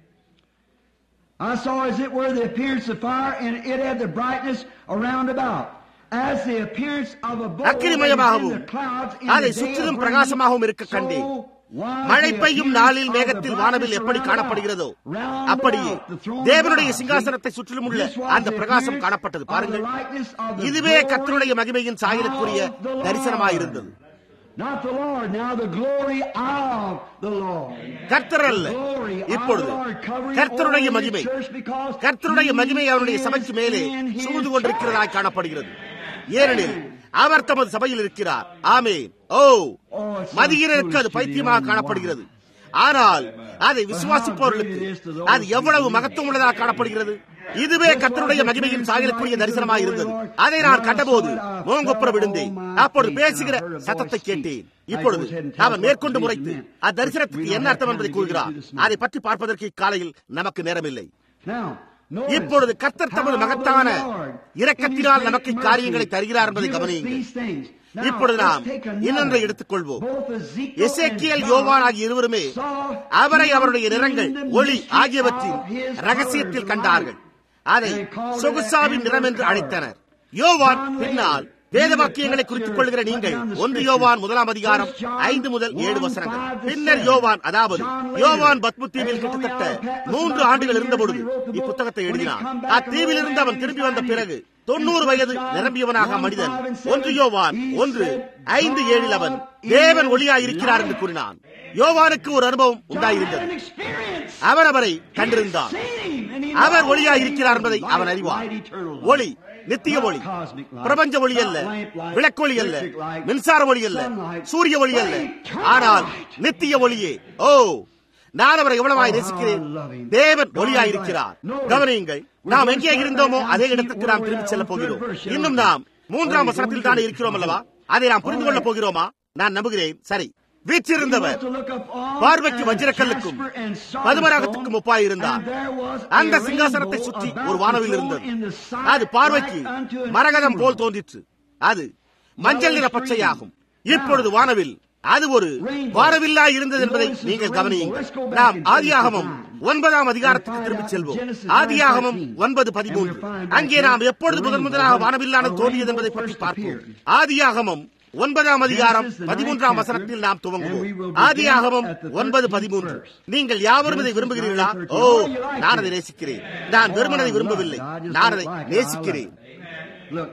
I saw as it were the appearance of fire, and it had the brightness around about. As the appearance of a bow அக்கினிமயமாகவும், in the clouds in அதை the day சுற்றிலும் of rain, பிரகாசமாகவும் இருக்க so கண்டேன். was மழை the பெய்யும் appearance நாளில் of the மேகத்தில் வானவில் brightness எப்படி around காணப்படுகிறதோ about. Round அப்படியே about the throne of தேவனுடைய God. சிங்காசனத்தை சுற்றிலும் உள்ள This was அந்த the பிரகாசம் appearance காணப்பட்டது of the பாருங்கள் likeness of the இதுவே glory கர்த்தருடைய மகிமையின் சாயலுக்குரிய of the Lord. தரிசனமாயிருந்தது Not the Lord, now the glory of the Lord. கர்த்தர் அல்ல Glory of இப்பொழுது the Lord covering கர்த்தருடைய over மகிமை His church because கர்த்தருடைய He மகிமை அவருடைய is சபைக்கு மேலே in His சூழ்ந்து church. கொண்டிருக்கிறதாய் காணப்படுகிறது ஏனெனில் அவர் தமது சபையில் இருக்கிறார் ஆமென் ஓ Oh, it's so மதியினருக்கு அது foolish to பைத்தியமாக be காணப்படுகிறது ஆனால் அதை விசுவாசிப்பவர்களுக்கு அது எவ்வளவு மகத்துவம் உள்ளதாக காணப்படுகிறது இதுவே கர்த்தருடைய மகிமையின் சாயலுக்குரிய தரிசனமாக இருந்தது அதை நான் கண்டபோது மோங்கொப்புற விழுந்தேன் அப்பொழுது பேசுகிற சத்தத்தை கேட்டேன் இப்பொழுது அவன் மேற்கொண்டு முறைத்து அத்தரிசனத்துக்கு என்ன அர்த்தம் என்பதை கூறுகிறார் அதை பற்றி பார்ப்பதற்கு இக்காலையில் நமக்கு நேரமில்லை Now, notice இப்பொழுது கர்த்தர் தமது how மகத்தான the Lord, இரக்கத்தினால் in His நமக்கு great காரியங்களை mercy, தருகிறார் என்பதை give us கவனியுங்கள் these things. Now, இப்பொழுது let's நாம் take another. இன்னொன்றை எடுத்துக்கொள்வோம் Both Ezekiel எசேக்கியல் and யோவான் John ஆகிய இருவருமே saw அவரை him அவருடைய நிறங்கள் in the ஒளி mystery ஆகியவற்றின் of his ரகசியத்தில் colors கண்டார்கள் அதை And they called it சொகுசாவின் amber நிறம் என்று color. அழைத்தனர் யோவான் John பின்னால் later, வேத you வாக்கியங்களை put குறித்துக் your கொள்கிற foot நீங்கள் down the ஒன்று scripture. யோவான் முதலாம் அதிகாரம் First John ஐந்து முதல் ஏழு one, வசனங்கள் five to பின்னர் seven. யோவான் அதாவது John later, யோவான் பத்முத்தீவில் as long கிட்டத்தட்ட as Patmos மூன்று about ஆண்டுகள் three இருந்தபொழுது years when he wrote the book, இப்புத்தகத்தை when he எழுதினார் come back அத்தீவில் from இருந்து அவன் Rome திரும்பி and வந்த he பிறகு died, தொண்ணூறு in வயது John நிரம்பியவனாக one, மனிதன் five and seven, ஒன்று யோவான் he ஒன்று said, ஐந்து ஏழில் அவன் God தேவன் is ஒளியாய் இருக்கிறார் என்று light. கூறினான் யோவானுக்கு ஒரு அனுபவம் John had உண்டாயிருந்தது an experience. அவர் அவரை He had கண்டிருந்தார் seen him, and he our knew ஒளியாய் he இருக்கிறார் was என்பதை light, அவன் அறிவார் light, eternal light. ஒளி நித்திய Not ஒளி cosmic light, பிரபஞ்ச ஒளி not அல்ல lamp light, விளக்கொளி அல்ல electric light, மின்சார ஒளி அல்ல sunlight, சூரிய ஒளி அல்ல but eternal ஆனால் light. நித்திய ஒளியே ஓ நான் அவரை எவ்வளவாய் Oh, நேசிக்கிறேன் how I love him. தேவன் God ஒளியாய் is இருக்கிறார் light. Notice, கவனியுங்கள் we're நாம் going எங்கே to start இருந்தோமோ right now அதே and see இடத்துக்கு where நாம் we're திரும்பி at செல்ல on the போகிறோம் third verse, shall இன்னும் we? நாம் மூன்றாம் Oh, வசனத்தில் we're தானே going to இருக்கிறோம் do அல்லவா it. அதை நாம் புரிந்து All கொள்ள right. போகிறோமா நான் நம்புகிறேன் சரி He வீற்றிருந்தவர் was to look upon பார்வைக்கு and வஜ்ரக்கல்லுக்கும் jasper and sardius பதுமராகத்துக்கும் stone, ஒப்பாயிருந்தார் and there was a அந்த சிங்காசனத்தை rainbow சுற்றி about ஒரு the வானவில் throne இருந்தது in the sight அது பார்வைக்கு like unto an Maragatham pole emerald. தோன்றிற்று அது மஞ்சள் நிற பச்சையாகும் இப்பொழுது வானவில் அது ஒரு வானவில்லா இருந்தது என்பதை நீங்கள் கவனியுங்கள் நாம் ஆதியாகமம் ஒன்பதாம் அதிகாரத்துக்கு திரும்பிச் செல்வோம் ஆதியாகமம் ஒன்பது பதிமூன்று அங்கே நாம் எப்பொழுது முதன் முதலாக வானவில்லானது தோன்றியது என்பதை பற்றி பார்ப்போம் ஆதியாகமம் ஒன்பதாம் அதிகாரம் பதிமூன்றாம் வசனத்தில் நாம் துவங்குவோம் ஆதியாகமம் ஒன்பது பதிமூன்று நீங்கள் யாவரும் இதை விரும்புகிறீர்களா ஓ நான் அதை நேசிக்கிறேன் நான் வெறுமனதை விரும்பவில்லை நான் அதை நேசிக்கிறேன் Look.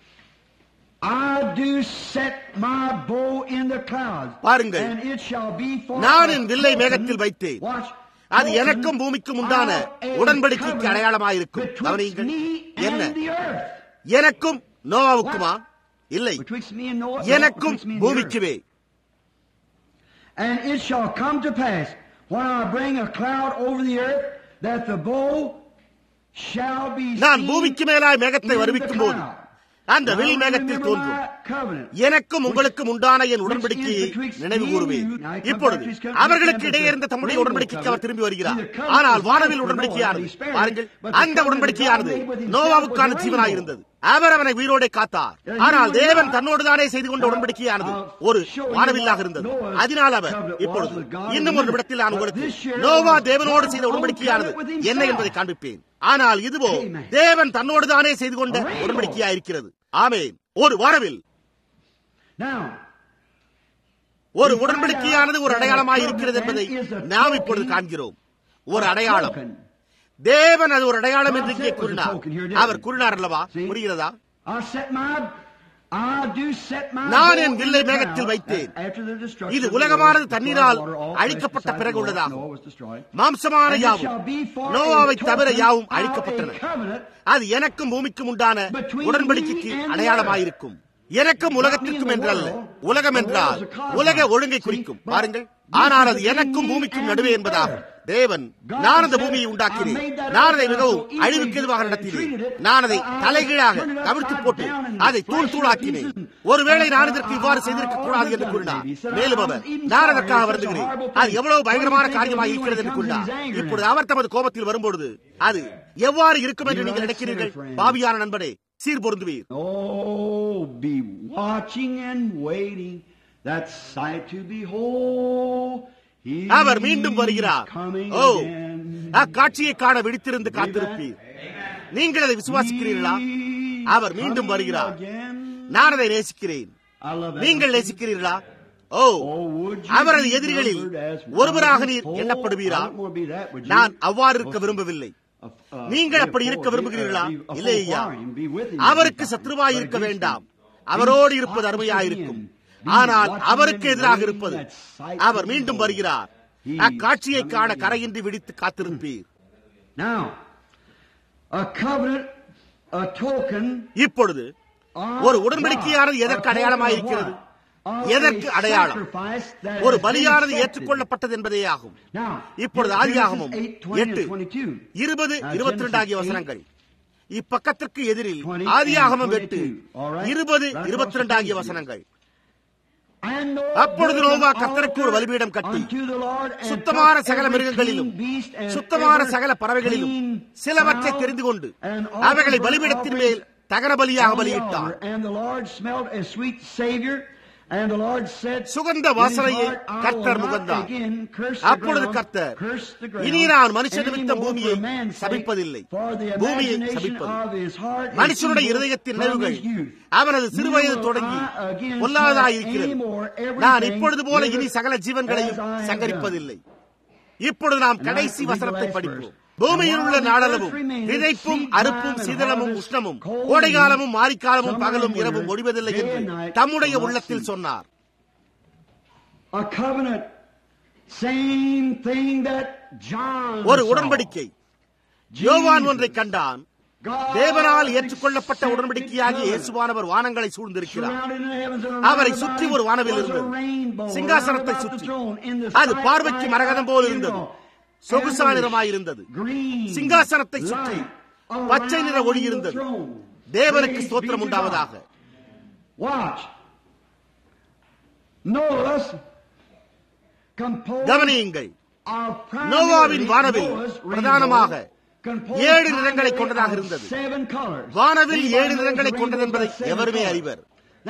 I do set my bow in the clouds. பாருங்கள். And it shall be for நான் a என் வில்லை token. மேகத்தில் வைத்தேன். Watch. அது Token எனக்கும் பூமிக்கும் உண்டான of a உடன்படிக்கைக்கு covenant அடையாளமாயிருக்கும் betwixt கவனியுங்கள் me என்ன and the earth. எனக்கும் நோவாவுக்குமா இல்லை Betwixt me and Noah. எனக்கும் betwixt me and the earth. பூமிக்குவே And it shall come to pass when I bring a cloud over the earth that the bow shall be நான் seen பூமிக்கு மேலாய் மேகத்தை in the வருவிக்கும் போது cloud. அந்த Now வில் மேகத்தில் remember தோன்றும் my covenant. எனக்கும் உங்களுக்கும் உண்டான என் உடன்படிக்கையை நினைவு கூறுவேன் இப்பொழுது அவர்களுக்கு இடையே இருந்த தம்முடைய உடன்படிக்கைக்கு அவர் திரும்பி வருகிறார் ஆனால் வானவில் உடன்படிக்கையானது பாருங்கள் அந்த உடன்படிக்கையானது நோவாவுக்கான ஜீவனாயிருந்தது அவர் அவனை உயிரோടെ காத்தார் ஆனால் தேவன் தன்னோடு தானே செய்து கொண்ட உடன்படிக்கையானது ஒரு வானவில்லாக இருந்தது அதனால் அவர் இப்பொழுது இன்னும் ஒரு நிமிடத்தில் நான் உங்களுக்கு நோவா தேவனோடு செய்த உடன்படிக்கையானது என்ன என்பதை காண்பிப்பேன் ஆனால் இதுவோ தேவன் தன்னோடு தானே செய்து கொண்ட உடன்படிக்கையா இருக்கிறது ஆமேன் ஒரு வானவில் Now, ஒரு உடன்படிக்கையானது ஒரு அடையாளமாய் இருக்கிறது என்பதை நாம் இப்பொழுது காண்கிறோம் ஒரு அடையாளம் token. தேவன் அது ஒரு அடையாளம் என்று இங்கே கூறினார் அவர் கூறினார் அல்லவா புரிகிறதா I set my, I do set my நான் என் bow in வில்லை the மேகத்தில் ground வைத்தேன். after the destruction இது of the உலகமானது world, தண்ணீரால் the water all அழிக்கப்பட்ட beside பிறகு the world, உள்ளதாகும். Noah was destroyed. மாம்சமான And it யாவும் shall be for நோவாவை a தவிர token யாவும் of a அழிக்கப்பட்டன covenant அது எனக்கும் பூமிக்கும் உண்டான between உடன்படிக்கைக்கு me and the அடையாளமாயிருக்கும் எனக்கும் உலகத்திற்கும் என்றல்ல உலகம் என்றால் உலக ஒழுங்கை குறிக்கும் பாருங்கள் ஆனால் அது எனக்கும் பூமிக்கும் நடுவே என்பதாகும் தேவன் நான் அந்த பூமியை உண்டாக்கினேன் நான் அதை மிகவும் அழிவுக்கு எதுவாக நடத்தினேன் நான் அதை தலைகீழாக கவிழ்த்து போட்டு அதை தூள் தூளாக்கினேன் ஒருவேளை நான் இதற்கு இவ்வாறு செய்திருக்க கூடாது என்று கூறினார் மேலும் அவர் நான் அதற்காக வருந்துகிறேன் அது எவ்வளவு பயங்கரமான காரியமாக இருக்கிறது என்று கூறினார் இப்பொழுது அவர் தமது கோபத்தில் வரும்பொழுது அது எவ்வாறு இருக்கும் என்று நீங்கள் நினைக்கிறீர்கள் பாவியான நண்பனே சீர் பொருந்துவீர் Oh, be watching and waiting that sight to behold. He அவர் மீண்டும் வருகிறார் coming ஓ again. அக்காட்சியை காண விழித்திருந்து காத்திருப்பீர் நீங்கள் அதை விசுவாசிக்கிறீர்களா அவர் மீண்டும் வருகிறார் நான் அதை நேசிக்கிறேன் I love that. நீங்கள் நேசிக்கிறீர்களா ஓ Oh, would you அவரது be எதிரிகளில் numbered as ஒருவராக one of நீர் the four? எண்ணப்படுவீரா I don't want to be that, would you? நான் அவ்வாறு இருக்க விரும்பவில்லை Uh, uh, நீங்கள் be a அப்படி foe, இருக்க be- விரும்புகிறீர்களா uh, be a இல்லை foe ஐயா for him, be with him, அவருக்கு be சத்ருவாய் but இருக்க against வேண்டாம் him. அவரோடு Be இருப்பது opposite அருமையாயிருக்கும் him. Be ஆனால் watching அவருக்கு and எதிராக waiting இருப்பது that sight அவர் to மீண்டும் behold. வருகிறார் He அக்காட்சியை is காண coming. கரையின்றி விடித்து காத்திருப்பீர் Now, a covenant, a token இப்பொழுது ஒரு உடன்படிக்கையானது எதற்கு அடையாளமாயிருக்கிறது எதற்கு அடையாளம் ஒரு பலியானது ஏற்றுக்கொள்ளப்பட்டது என்பதே ஆகும் இப்பொழுது ஆதியாகமும் எட்டு இருபது இருபத்தி ரெண்டு ஆகிய வசனங்கள் இப்பக்கத்திற்கு எதிரில் ஆதியாகமம் எட்டு இருபது இருபத்தி ரெண்டு ஆகிய வசனங்கள் அப்பொழுது நோவா கர்த்தருக்கு ஒரு பலிபீடம் கட்டி சுத்தமான சகல மிருகங்களிலும் சுத்தமான சகல பறவைகளிலும் சிலவற்றை தெரிந்து கொண்டு அவைகளை பலிபீடத்தின் மேல் தகன பலியாக பலியிட்டார் சுகந்த வாசனையை கர்த்தர் முகந்தார் அப்பொழுது கர்த்தர் இனி நான் மனுஷ நிமித்தம் பூமியை சபிப்பதில்லை பூமியை சபிப்பது மனுஷனுடைய இருதயத்தின் நினைவுகள் அவனது சிறுவயது தொடங்கி பொல்லாதாயிருக்கிறது நான் இப்பொழுது போல இனி சகல ஜீவன்களையும் சங்கரிப்பதில்லை இப்பொழுது நாம் கடைசி வசனத்தை படிப்போம் பூமியில் உள்ள நாடளவும் விதைப்பும் அறுப்பும் சீதளமும் உஷ்ணமும் கோடைகாலமும் மாரிக்காலமும் பகலும் இரவும் ஒழிவதில்லை என்று தம்முடைய உள்ளத்தில் சொன்னார் ஒரு உடன்படிக்கை யோவான் ஒன்றை கண்டான் தேவனால் ஏற்றுக்கொள்ளப்பட்ட உடன்படிக்கையாகிய இயேசுவானவர் வானங்களை சூழ்ந்திருக்கிறார் அவரை சுற்றி ஒரு வானவில் இருந்தது சிங்காசனத்தை சுற்றி அது பார்வைக்கு மரகதம் போல் இருந்தது சொகுசா நிறமாயிருந்தது சிங்காசனத்தை சுற்றி பச்சை நிற ஒளி இருந்தது தேவனுக்கு ஸ்தோத்திரம் உண்டாவதாக கவனியுங்கள் நோவாவின் வானவில் பிரதானமாக ஏழு நிறங்களை கொண்டதாக இருந்தது வானவில் ஏழு நிறங்களை கொண்டது என்பதை எவருமே அறிவர்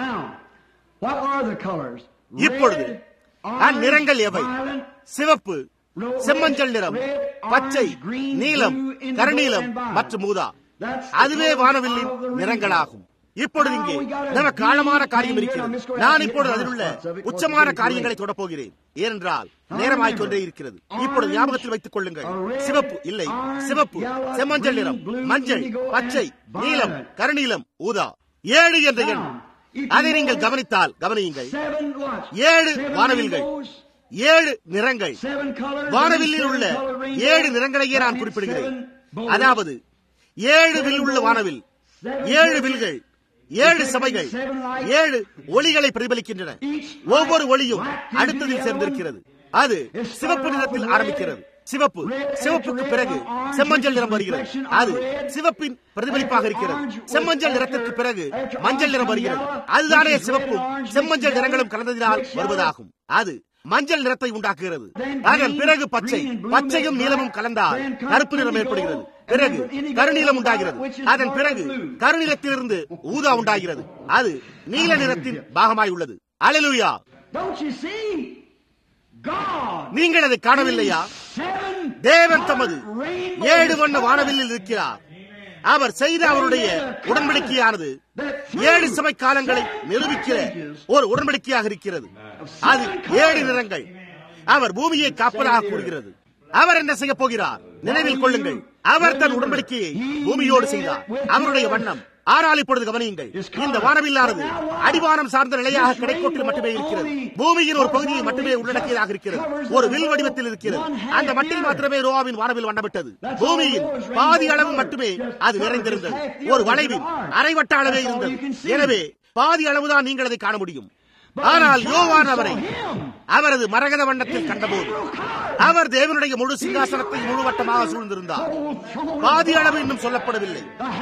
இப்பொழுது அந்நிறங்கள் எவை சிவப்பு செம்மஞ்சள் நிறம் பச்சை நீலம் கருநீலம் மற்றும் ஊதா அதுவே வானவில்லின் நிறங்களாகும் இப்பொழுது இங்கே நமக்கு ஆழமான காரியம் இருக்கிறது நான் இப்பொழுது அதில் உள்ள உச்சமான காரியங்களை தொடப்போகிறேன் ஏனென்றால் நேரமாய்க் கொண்டே இருக்கிறது இப்பொழுது ஞாபகத்தில் வைத்துக் கொள்ளுங்கள் சிவப்பு இல்லை சிவப்பு செம்மஞ்சள் நிறம் மஞ்சள் பச்சை நீலம் கருநீலம் ஊதா ஏழு என்ற எண் அதை நீங்கள் கவனித்தால் கவனியுங்கள் ஏழு வானவில்கள் ஏழு நிறங்கள் வானவில்லில் உள்ள ஏழு நிறங்களையே நான் குறிப்பிடுகிறேன் அதாவது ஏழு வில் உள்ள வானவில் ஏழு வில்கள் ஏழு சபைகள் ஏழு ஒளிகளை பிரதிபலிக்கின்றன ஒவ்வொரு ஒளியும் அடுத்ததில் சேர்ந்திருக்கிறது அது சிவப்பு நிறத்தில் ஆரம்பிக்கிறது சிவப்பு சிவப்புக்கு பிறகு செம்மஞ்சள் நிறம் வருகிறது அது சிவப்பின் பிரதிபலிப்பாக இருக்கிறது செம்மஞ்சள் நிறத்திற்கு பிறகு மஞ்சள் நிறம் வருகிறது அதுதானே சிவப்பும் செம்மஞ்சள் நிறங்களும் கலந்ததினால் வருவதாகும் அது மஞ்சள் நிறத்தை உண்டாக்குகிறது அதன் பிறகு பச்சை பச்சையும் நீளமும் கலந்தால் கருப்பு நிறம் ஏற்படுகிறது பிறகு கருநீலம் உண்டாகிறது அதன் பிறகு கருநிலத்திலிருந்து ஊதா உண்டாகிறது அது நீல நிறத்தின் பாகமாய் உள்ளது அலலுயா Don't you see? God நீங்கள் அதை காணவில்லையா seven தேவன் தமது rainbows ஏழு வண்ண வானவில்லில் இருக்கிறார் அவர் செய்த அவருடைய உடன்படிக்கையானது ஏழு சபை காலங்களை நிரூபிக்கிற ஒரு உடன்படிக்கையாக இருக்கிறது அது ஏழு நிறங்கள் அவர் பூமியை காப்பதாக கூறுகிறது அவர் என்ன செய்ய போகிறார் நினைவில் கொள்ளுங்கள் அவர் தன் உடன்படிக்கையை பூமியோடு செய்தார் அவருடைய வண்ணம் ஆனால் இப்பொழுது கவனியுங்கள் இந்த வானவில்லானது அடிவானம் சார்ந்த நிலையாக கிடைக்கோட்டில் மட்டுமே இருக்கிறது பூமியின் ஒரு பகுதியை மட்டுமே உள்ளடக்கியதாக இருக்கிறது ஒரு வில் வடிவத்தில் இருக்கிறது அந்த மட்டில் மாத்திரமே ரோவாவின் வானவில் வண்ணமிட்டது பூமியின் பாதி அளவு மட்டுமே அது நிறைந்திருந்தது ஒரு வளைவில் அரைவட்ட அளவே இருந்தது எனவே பாதி அளவுதான் நீங்கள் அதை காண முடியும் ஆனால் யோவான் அவரை அவரது மரகத வண்ணத்தில் கண்டபோது அவர் தேவனுடைய முழு சிங்காசனத்தை முழு வட்டமாக சூழ்ந்திருந்தார் பாதி அளவு இன்னும் சொல்லப்படவில்லை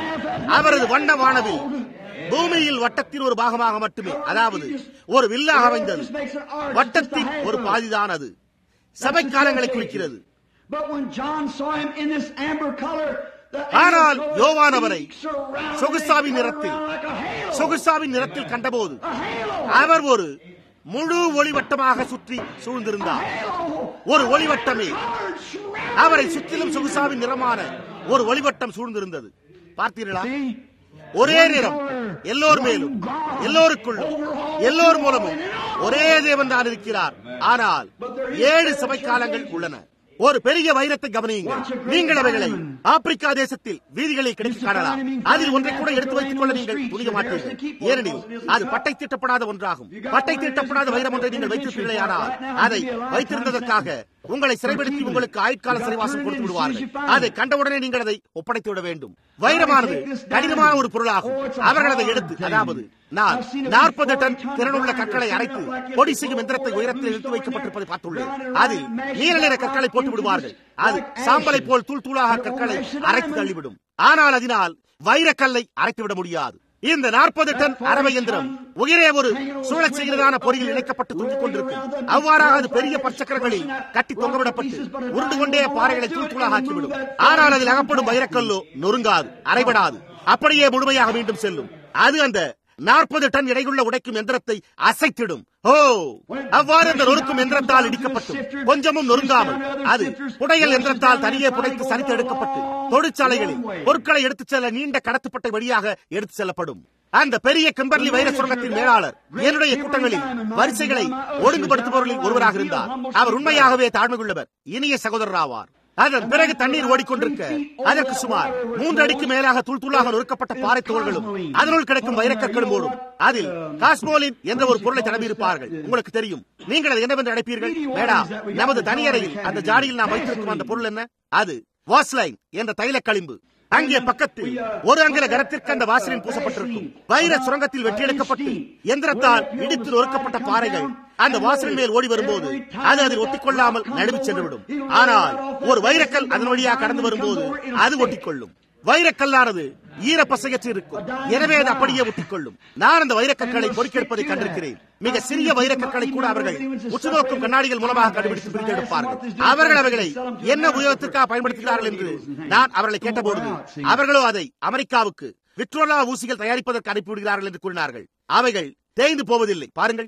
அவரது வண்ண வானவில் பூமியில் வட்டத்தின் ஒரு பாகமாக மட்டுமே அதாவது ஒரு வில்லாக அமைந்தது வட்டத்தின் ஒரு பாதிதான் அது சபை காலங்களை குறிக்கிறது But when John saw him in this amber color, the ஆனால் angel யோவான் அவரை surrounded சொகுசாவின் him நிறத்தில் like a halo. சொகுசாவின் நிறத்தில் கண்டபோது A halo. அவர் ஒரு முழு ஒளிவட்டமாக சுற்றி சூழ்ந்திருந்தார் Halo. ஒரு ஒளிவட்டமே Colored surrounded அவரை சுற்றிலும் சொகுசாவின் நிறமான ஒரு ஒளிவட்டம் சூழ்ந்திருந்தது பார்த்தீர்களா See? ஒரே நிறம் எல்லோர் மேலும் எல்லோருக்குள்ளும் எல்லோர் மூலமும் ஒரே தேவன் தான் இருக்கிறார் ஆனால் ஏழு சபை காலங்கள் உள்ளன ஒரு பெரிய வைரத்தை கவனியுங்கள் நீங்கள் அவைகளை ஆப்பிரிக்கா தேசத்தில் வீதிகளில் கிடைக்க காணலாம் அதில் ஒன்றை கூட எடுத்து வைத்துக் கொள்ள நீங்கள் துணிய மாட்டீர்கள் ஏனெனில் அது பட்டை தீட்டப்படாத ஒன்றாகும் பட்டை தீட்டப்படாத வைரம் ஒன்றை நீங்கள் வைத்திருப்பீர்களே ஆனால் அதை வைத்திருந்ததற்காக உங்களை சிறைப்படுத்தி உங்களுக்கு ஆயுட்கால சிறைவாசம் கொடுத்து விடுவார்கள் அதை கண்டவுடனே நீங்கள் அதை ஒப்படைத்து விட வேண்டும் வைரமானது கடினமான ஒரு பொருளாகும் அவர்கள் அதை எடுத்து அதாவது நான் நாற்பது டன் திறனுள்ள கற்களை அரைத்து பொடி செய்யும் எந்திரத்தை உயரத்தில் எடுத்து வைக்கப்பட்டிருப்பதை பார்த்துள்ளேன் அதில் நீல நிற கற்களை போட்டு விடுவார்கள் அது சாம்பலை போல் தூள் தூளாக கற்களை அரைத்து தள்ளிவிடும் ஆனால் அதனால் வைரக்கல்லை அரைத்து விட முடியாது இந்த நாற்பது டன் அரவை எந்திரம் உயிரே ஒரு சூழச் செய்கிறதான பொறியில் இணைக்கப்பட்டு தொங்கிக் கொண்டிருக்கும் அவ்வாறாக அது பெரிய பற்சக்கரங்களில் கட்டி தொங்கவிடப்பட்டு உருண்டு கொண்டே பாறைகளை தூள் தூளாக ஆக்கிவிடும் ஆனால் அதில் அகப்படும் வைரக்கல்லோ நொறுங்காது அரைபடாது அப்படியே முழுமையாக மீண்டும் செல்லும் அது அந்த நாற்பது டன் எடையுள்ள உடைக்கும் எந்திரத்தை அசைத்திடும் ஓ அவ்வாறு அந்த நொறுக்கும் எந்திரத்தால் இடிக்கப்பட்டு கொஞ்சமும் நொறுங்காமல் அது புடையல் எந்திரத்தால் தனியே புடைத்து சரித்து எடுக்கப்பட்டு தொழிற்சாலைகளில் பொருட்களை எடுத்துச் செல்ல நீண்ட கடத்துப்பட்டை வழியாக எடுத்துச் செல்லப்படும் அந்த பெரிய கிம்பர்லி வைர சுரங்கத்தின் மேலாளர் என்னுடைய கூட்டங்களில் வரிசைகளை ஒழுங்குபடுத்துபவர்களில் ஒருவராக இருந்தார் அவர் உண்மையாகவே தாழ்மை உள்ளவர் இனிய சகோதரர் ஆவார் அதன் பிறகு தண்ணீர் ஓடிக்கொண்டிருக்க அதற்கு சுமார் மூன்று அடிக்கு மேலாக தூள் தூளாக நொறுக்கப்பட்ட பாறை தோள்களும் அதனுள் கிடக்கும் வைரக்கற்களும் ஓடும் அதில் காஸ்மோலின் என்ற ஒரு பொருளை தடவியிருப்பார்கள் உங்களுக்கு தெரியும் நீங்கள் அதை என்னவென்று அழைப்பீர்கள் வேடா நமது தனியறையில் அந்த ஜாடியில் நாம் வைத்திருக்கும் அந்த பொருள் என்ன அது வாஸ்லைன் என்ற தைல களிம்பு அங்கே பக்கத்தில் ஒரு அங்கில கரத்திற்கு அந்த வாசலின் பூசப்பட்டிருக்கும் வைர சுரங்கத்தில் வெற்றியெடுக்கப்பட்டு எந்திரத்தால் இடித்து நொறுக்கப்பட்ட பாறைகள் அந்த வாசலின் மேல் ஓடி வரும்போது அது அதில் ஒட்டிக்கொள்ளாமல் நழுவி சென்றுவிடும் ஆனால் ஒரு வைரக்கல் அதன் வழியாக கடந்து வரும்போது அது ஒட்டிக்கொள்ளும் வைரக்கல்லானது ஈரப்பசையற்று இருக்கும் எனவே அது அப்படியே ஒட்டிக்கொள்ளும் நான் அந்த வைரக்கற்களை பொறுக்கெடுப்பதை கண்டிருக்கிறேன் மிக சிறிய வைரக்கற்களை கூட அவர்கள் உற்றுநோக்கும் கண்ணாடிகள் மூலமாக கண்டுபிடித்து பிரித்தெடுப்பார்கள் அவர்கள் அவைகளை என்ன உபயோகத்திற்காக பயன்படுத்துகிறார்கள் என்று நான் அவர்களை கேட்டபோது அவர்களோ அதை அமெரிக்காவுக்கு விட்ரோலா ஊசிகள் தயாரிப்பதற்கு அனுப்பிவிடுகிறார்கள் என்று கூறினார்கள் அவைகள் தேய்ந்து போவதில்லை பாருங்கள்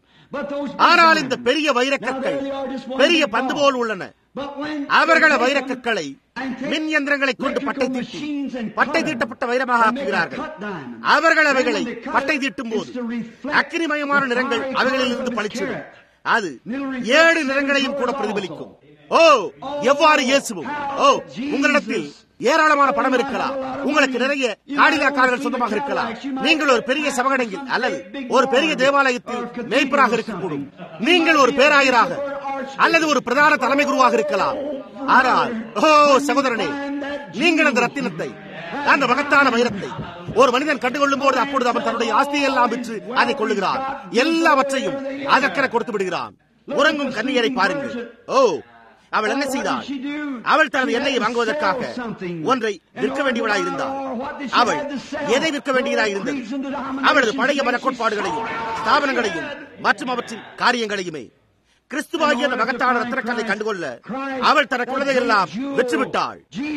ஆனால் இந்த பெரிய வைரக்கற்கள் பெரிய பந்து போல் உள்ளன அவர்கள வைரக்கற்களை மின் இயந்திரங்களை கொண்டு பட்டை தீட்டி பட்டை தீட்டப்பட்ட வைரமாக ஆக்குகிறார்கள் அவர்கள் அவைகளை பட்டை தீட்டும் போது அக்கினிமயமான நிறங்கள் அவைகளில் இருந்து பளிச்சிடும் அது ஏழு நிறங்களையும் கூட பிரதிபலிக்கும் ஓ எவ்வாறு இயேசுவும் ஓ உங்களிடத்தில் ஏராளமான பணம் இருக்கலாம் உங்களுக்கு நிறைய காடிலா கார்கள் சொந்தமாக இருக்கலாம் நீங்கள் ஒரு பெரிய சமகடங்கில் அல்லது ஒரு பெரிய தேவாலயத்தில் மேய்ப்பராக இருக்கக்கூடும் நீங்கள் ஒரு பேராயராக அல்லது ஒரு பிரதான தலைமை குருவாக இருக்கலாம் ஆனால் ஓ சகோதரனே நீங்கள் அந்த ரத்தினத்தை அந்த மகத்தான வைரத்தை ஒரு மனிதன் கண்டுகொள்ளும் போது அப்பொழுது அவன் தன்னுடைய ஆஸ்தியை எல்லாம் விற்று அதை கொள்ளுகிறான் எல்லாவற்றையும் அதற்கென கொடுத்து விடுகிறான் உறங்கும் கன்னியரை பாருங்கள் ஓ அவள் என்ன செய்தாள் அவள் தனது எண்ணெயை வாங்குவதற்காக ஒன்றை விற்க வேண்டியவளாய் இருந்தாள் அவள் எதை விற்க வேண்டியதாய் இருந்தது அவளது பழைய மனக்கோட்பாடுகளையும் ஸ்தாபனங்களையும் மற்றும் அவற்றின் காரியங்களையுமே கிறிஸ்துவாகிய அந்த மகத்தான ரத்தனக்கல்லை கண்டுகொள்ள அவள் தன குழந்தையெல்லாம் வெற்றுவிட்டாள்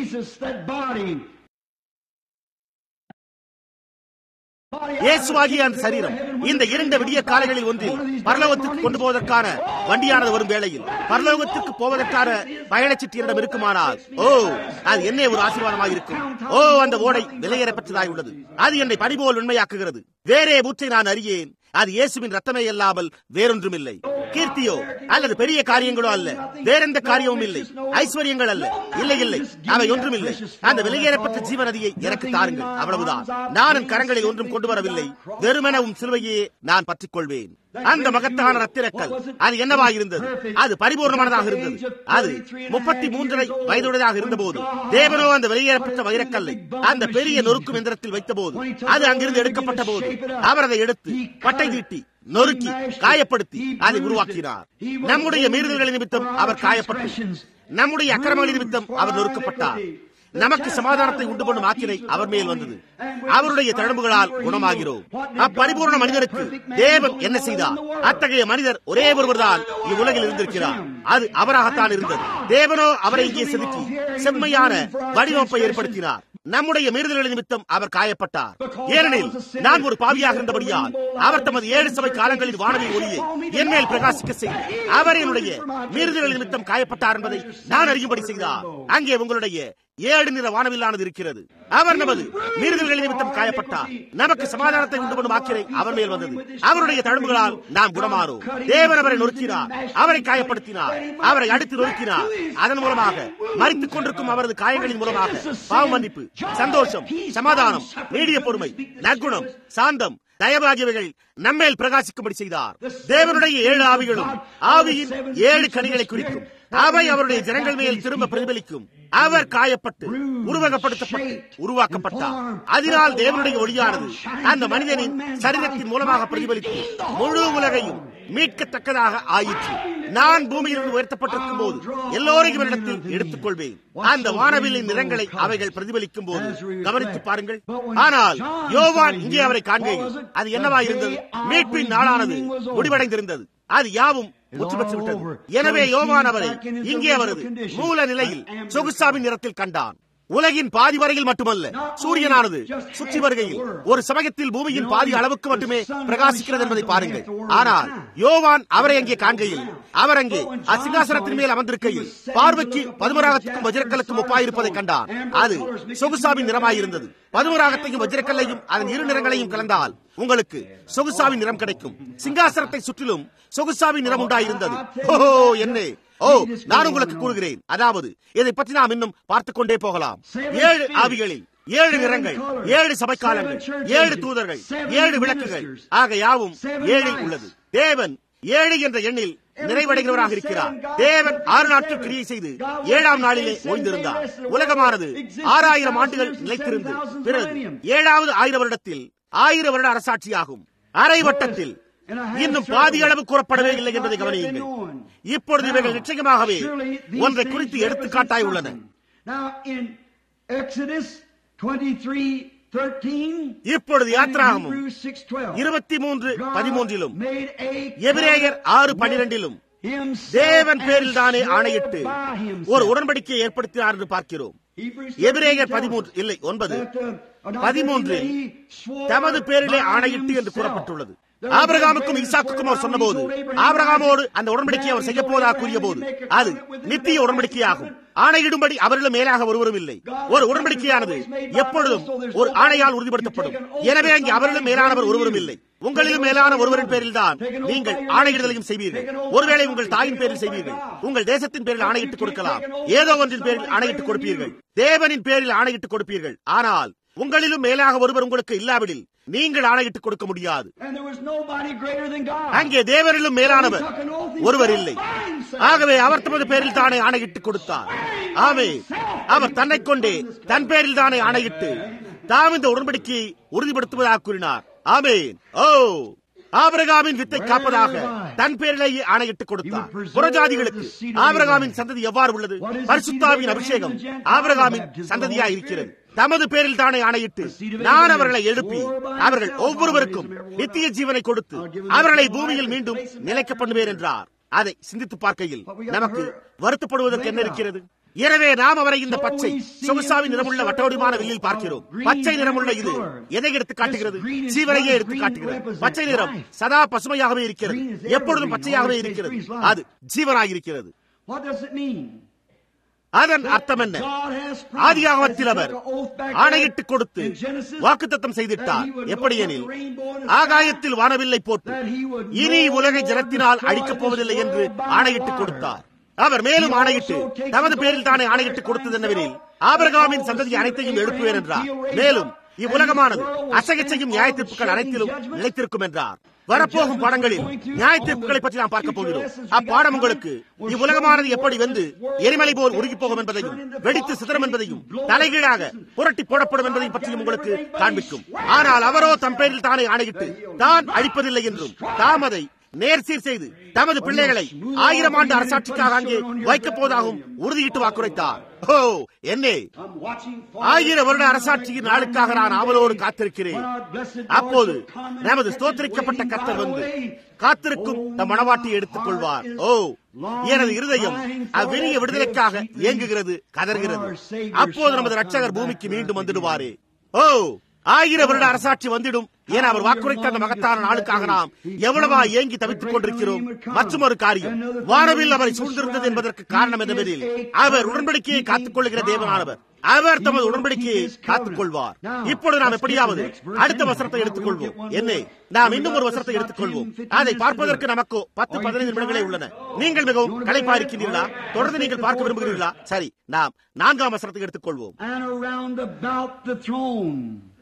இயேசுவாகிய அந்த சரீரம் இந்த இரண்டு விடிய காலைகளில் ஒன்றில் பரலோகத்துக்கு கொண்டு போவதற்கான வண்டியானது வரும் வேளையில் பரலோகத்துக்கு போவதற்கான பயணச்சீட்டியிடம் இருக்குமானால் ஓ அது என்ன ஒரு ஆசீர்வாதமாக இருக்கும் ஓ அந்த ஓடை விலையேறப்பட்டதாய் உள்ளது அது என்னை பணிபோல் உண்மையாக்குகிறது வேறே ஊற்றை நான் அறியேன் அது இயேசுவின் ரத்தமே அல்லாமல் வேறொன்றும் இல்லை கீர்த்தியோ அல்லது பெரிய காரியங்களோ அல்ல வேறெந்த காரியமும் இல்லை ஐஸ்வர்யங்கள் அல்ல இல்லை இல்லை அவை ஒன்றும் இல்லை அந்த விலையேறப்பட்ட ஜீவநதியை எனக்கு தாருங்கள் அவ்வளவுதான் நான் என் கரங்களில் ஒன்றும் கொண்டு வரவில்லை வெறுமெனவும் சிலுவையே நான் பற்றிக் கொள்வேன் அந்த மகத்தான ரத்திரக்கல் அது என்னவா இருந்தது அது பரிபூர்ணமானதாக இருந்தது அது முப்பத்தி மூன்றரை வயதுடையதாக இருந்தபோது தேவனோ அந்த வெளியேறப்பட்ட வைரக்கல்லை அந்த பெரிய நொறுக்கும் எந்திரத்தில் வைத்த போது அது அங்கிருந்து எடுக்கப்பட்ட போது அவர் அதை எடுத்து பட்டை தீட்டி நொறுக்கி காயப்படுத்தி அதை உருவாக்கினார் நம்முடைய மீறுதல்களின் நிமித்தம் அவர் காயப்பட்டு நம்முடைய அக்கிரமங்களின் நிமித்தம் அவர் நொறுக்கப்பட்டார் நமக்கு சமாதானத்தை உண்டு பண்ணும் ஆக்கினை அவர் மேல் வந்தது அவருடைய தழும்புகளால் குணமாகிறோம் அப்பரிபூர்ண மனிதருக்கு தேவன் என்ன செய்தார் அத்தகைய மனிதர் ஒரே ஒருவர் தான் இவ்வுலகில் இருந்திருக்கிறார் அது அவராகத்தான் இருந்தது தேவனோ அவரை இங்கே செதுக்கி செம்மையான வடிவமைப்பை ஏற்படுத்தினார் நம்முடைய மீறுதல்கள் நிமித்தம் அவர் காயப்பட்டார் ஏனெனில் நான் ஒரு பாவியாக இருந்தபடியால் அவர் தமது ஏழு சபை காலங்களில் வானவில் ஒளியை என் மேல் பிரகாசிக்க செய்து அவர் என்னுடைய மீறுதல்கள் நிமித்தம் காயப்பட்டார் என்பதை நான் அறியும்படி செய்தார் அங்கே உங்களுடைய ஏழு நிற வானவில்லானது இருக்கிறது அவர் நமது மீறுதல்கள் நிமித்தம் காயப்பட்டார் நமக்கு சமாதானத்தை உண்டு பண்ணும் ஆக்கிரை அவர் மேல் வந்தது அவருடைய தழும்புகளால் நாம் குணமாறோம் தேவன் அவரை நொறுக்கினார் அவரை காயப்படுத்தினார் அவரை அடித்து நொறுக்கினார் அதன் மூலமாக மறித்துக் கொண்டிருக்கும் அவரது காயங்களின் மூலமாக பாவ மன்னிப்பு சந்தோஷம் சமாதானம் நீடிய பொறுமை நற்குணம் சாந்தம் தயவு ஆகியவைகள் நம்மேல் பிரகாசிக்கும்படி செய்தார் தேவனுடைய ஏழு ஆவிகளும் ஆவியின் ஏழு கனிகளை குறிக்கும் அவை அவருடைய ஜனங்கள் மேல் திரும்ப பிரதிபலிக்கும் அவர் காயப்பட்டு உருவகப்படுத்தப்பட்டு உருவாக்கப்பட்டார் அதனால் தேவனுடைய ஒளியானது அந்த மனிதனின் சரீரத்தின் மூலமாக பிரதிபலித்து முழு உலகையும் மீட்கத்தக்கதாக ஆயிற்று நான் பூமியிலிருந்து உயர்த்தப்பட்டிருக்கும் போது எல்லோரையும் இடத்தில் எடுத்துக் கொள்வேன் அந்த வானவிலின் நிறங்களை அவைகள் பிரதிபலிக்கும் போது கவனித்து பாருங்கள் ஆனால் யோவான் இங்கே அவரை காண்கையில் அது என்னவா இருந்தது மீட்பின் நாளானது முடிவடைந்திருந்தது அது யாவும் முற்று பெற்று விட்டது எனவே யோவான் அவரை இங்கே அவரது மூல நிலையில் சொகுசாவின் நிறத்தில் கண்டான் உலகின் பாதி வரையில் மட்டுமல்ல சூரியனானது சுற்றி வருகையில் ஒரு சமயத்தில் பூமியின் பாதி அளவுக்கு மட்டுமே பிரகாசிக்கிறது என்பதை பாருங்கள் ஆனால் யோவான் அவரை அங்கே காண்கையில் அவர் அங்கே அசிங்காசனத்தின் மேல் அமர்ந்திருக்கையில் பார்வைக்கு பதுமராகத்துக்கும் வஜ்ரக்கலுக்கும் ஒப்பாயிருப்பதை கண்டார் அது சொகுசாவின் நிறமாயிருந்தது பதுமராகத்தையும் வஜ்ரக்கல்லையும் அதன் இரு நிறங்களையும் கலந்தால் உங்களுக்கு சொகுசாவின் நிறம் கிடைக்கும் சிங்காசனத்தை சுற்றிலும் சொகுசாவின் நிறம் உண்டாயிருந்தது ஓஹோ என்ன ஓ நான் உங்களுக்கு கூறுகிறேன் அதாவது இதை பற்றி நாம் இன்னும் பார்த்துக் கொண்டே போகலாம் ஏழு ஆவிகளில் ஏழு நிறங்கள் ஏழு சபைக்காலங்கள் ஏழு தூதர்கள் ஏழு விளக்குகள் ஆக யாவும் ஏழில் உள்ளது தேவன் ஏழு என்ற எண்ணில் நிறைவடைகிறவராக இருக்கிறார் தேவன் ஆறு நாட்கள் கிரியை செய்து ஏழாம் நாளிலே ஓய்ந்திருந்தார் உலகமானது ஆறாயிரம் ஆண்டுகள் நிலைத்திருந்து பிறகு ஏழாவது ஆயிரம் வருடத்தில் ஆயிரம் வருட அரசாட்சியாகும் அரை வட்டத்தில் இன்னும் பாதி அளவு கூறப்படவே இல்லை என்பதை கவனியுங்கள் இப்பொழுது இவைகள் நிச்சயமாகவே ஒன்றை குறித்து எடுத்துக்காட்டாய் உள்ளன இப்பொழுது யாத்ராகமும் இருபத்தி மூன்று பதிமூன்றிலும் எபிரேயர் ஆறு பனிரெண்டிலும் தேவன் பேரில் தானே ஆணையிட்டு ஒரு உடன்படிக்கையை ஏற்படுத்தினார் என்று பார்க்கிறோம் எபிரேயர் பதிமூன்று இல்லை ஒன்பது பதிமூன்று தமது பேரிலே ஆணையிட்டு என்று கூறப்பட்டுள்ளது ஆபிரகாமுக்கும் ஈசாக்குக்கும் அவர் சொன்னபோது ஆபிரகாமோடு அந்த உடன்படிக்கை அவர் செய்ய போவதாக கூறிய போது அது நித்திய உடன்படிக்கையாகும் ஆணையிடும்படி அவர்களும் மேலாக ஒருவரும் இல்லை ஒரு உடன்படிக்கையானது எப்பொழுதும் ஒரு ஆணையால் உறுதிப்படுத்தப்படும் எனவே அங்கே அவர்களும் மேலானவர் ஒருவரும் இல்லை உங்களிலும் மேலான ஒருவரின் பேரில் தான் நீங்கள் ஆணையிடுதலையும் செய்வீர்கள் ஒருவேளை உங்கள் தாயின் பேரில் செய்வீர்கள் உங்கள் தேசத்தின் பேரில் ஆணையிட்டுக் கொடுக்கலாம் ஏதோ ஒன்றின் பேரில் ஆணையிட்டுக் கொடுப்பீர்கள் தேவனின் பேரில் ஆணையிட்டுக் கொடுப்பீர்கள் ஆனால் உங்களிலும் மேலாக ஒருவர் உங்களுக்கு இல்லாவிடில் நீங்கள் ஆணையிட்டுக் கொடுக்க முடியாது அங்கே தேவரிலும் மேலானவர் ஒருவர் இல்லை ஆகவே அவர் தமது பேரில் தானே ஆணையிட்டுக் கொடுத்தார் ஆமே அவர் தன்னை கொண்டே தன் பேரில் தானே ஆணையிட்டு தாம் இந்த உடன்படிக்கையை உறுதிப்படுத்துவதாக கூறினார் ஆமேன் ஓ ஆபிரகாமின் வித்தை காப்பதாக தன் பேரிலேயே ஆணையிட்டுக் கொடுத்தார் புறஜாதிகளுக்கு ஆபிரகாமின் சந்ததி எவ்வாறு உள்ளது பரிசுத்தாவின் அபிஷேகம் ஆபிரகாமின் சந்ததியா இருக்கிறது தமது பேரில் தானே ஆணையிட்டு நான் அவர்களை எழுப்பி அவர்கள் ஒவ்வொருவருக்கும் நித்திய ஜீவனை கொடுத்து அவர்களை பூமியில் மீண்டும் நிலைக்க பண்ணுவேன் என்றார் அதை சிந்தித்து பார்க்கையில் நமக்கு வருத்தப்படுவதற்கு என்ன இருக்கிறது எனவே நாம் அவரை இந்த பச்சை சொகுசாவின் நிறமுள்ள வட்டவடிமான வில்லில் பார்க்கிறோம் பச்சை நிறமுள்ள இது எதை எடுத்து காட்டுகிறது ஜீவனையே எடுத்து காட்டுகிறது பச்சை நிறம் சதா பசுமையாகவே இருக்கிறது எப்பொழுதும் பச்சையாகவே இருக்கிறது அது ஜீவனாயிருக்கிறது What does it mean? அதன் அர்த்தம் என்ன ஆதியாகமத்தில் அவர் ஆணையிட்டு கொடுத்து வாக்குத்தத்தம் செய்திட்டார் எப்படியெனில் ஆகாயத்தில் வானவில்லை போட்டு இனி உலகை ஜனத்தினால் அழிக்கப் போவதில்லை என்று ஆணையிட்டு கொடுத்தார் அவர் மேலும் ஆணையிட்டு தமது பேரில் தானே ஆணையிட்டு கொடுத்தது என்னவெனில் ஆபரகாமின் சந்ததி அனைத்தையும் எழுப்புவேன் என்றார் மேலும் இவ்வுலகமானது அசக செய்யும் நியாய தீர்ப்புகள் அனைத்திலும் நிலைத்திருக்கும் என்றார் வரப்போகும் பாடங்களில் நியாய தீர்ப்புகளை பற்றி நாம் பார்க்க போகிறோம் அப்பாடம் உங்களுக்கு இவ்வுலகமானது எப்படி வந்து எரிமலை போல் உருகி போகும் என்பதையும் வெடித்து சிதறம் என்பதையும் தலைகீழாக புரட்டி போடப்படும் என்பதையும் பற்றியும் உங்களுக்கு காண்பிக்கும் ஆனால் அவரோ தம் பேரில் தானே ஆணையிட்டு தான் அழிப்பதில்லை என்றும் தாம் அதை நேர்சீர் செய்து தமது பிள்ளைகளை ஆயிரம் ஆண்டு அரசாட்சிக்காக அங்கே வைக்கப் போவதாகவும் உறுதியிட்டு வாக்குரைத்தார் ஓ என்னே ஆயிரம் வருட அரசாட்சியின் நாளுக்காக நான் ஆவலோடு காத்திருக்கிறேன் அப்போது நமது ஸ்தோத்திரிக்கப்பட்ட கத்தர் வந்து காத்திருக்கும் நம் மனவாட்டியை எடுத்துக் கொள்வார் ஓ எனது இருதயம் அவ்வினிய விடுதலைக்காக இயங்குகிறது கதறுகிறது அப்போது நமது ரட்சகர் பூமிக்கு மீண்டும் வந்துடுவாரே ஓ ஆயிரம் வருட அரசாட்சி வந்துடும் என அவர் வாக்குரைத்த அந்த மகத்தான நாளுக்காக நாம் எவ்வளவா ஏங்கி தவித்துக் கொண்டிருக்கிறோம் மற்றும் ஒரு காரியம் வானவில் அவரை சூழ்ந்திருந்தது என்பதற்கு காரணம் என்னவெனில் அவர் உடன்படிக்கையை காத்துக் கொள்கிற தேவனானவர் அவர் தமது உடன்படிக்கையை காத்துக் கொள்வார் இப்பொழுது நாம் எப்படியாவது அடுத்த வசனத்தை எடுத்துக் கொள்வோம் என்ன நாம் இன்னும் ஒரு வசனத்தை எடுத்துக் கொள்வோம் அதை பார்ப்பதற்கு நமக்கு பத்து பதினைந்து நிமிடங்களே உள்ளன நீங்கள் மிகவும் களைப்பா இருக்கின்றீர்களா தொடர்ந்து நீங்கள் பார்க்க விரும்புகிறீர்களா சரி நாம் நான்காம் வசனத்தை எடுத்துக் கொள்வோம் And around about the throne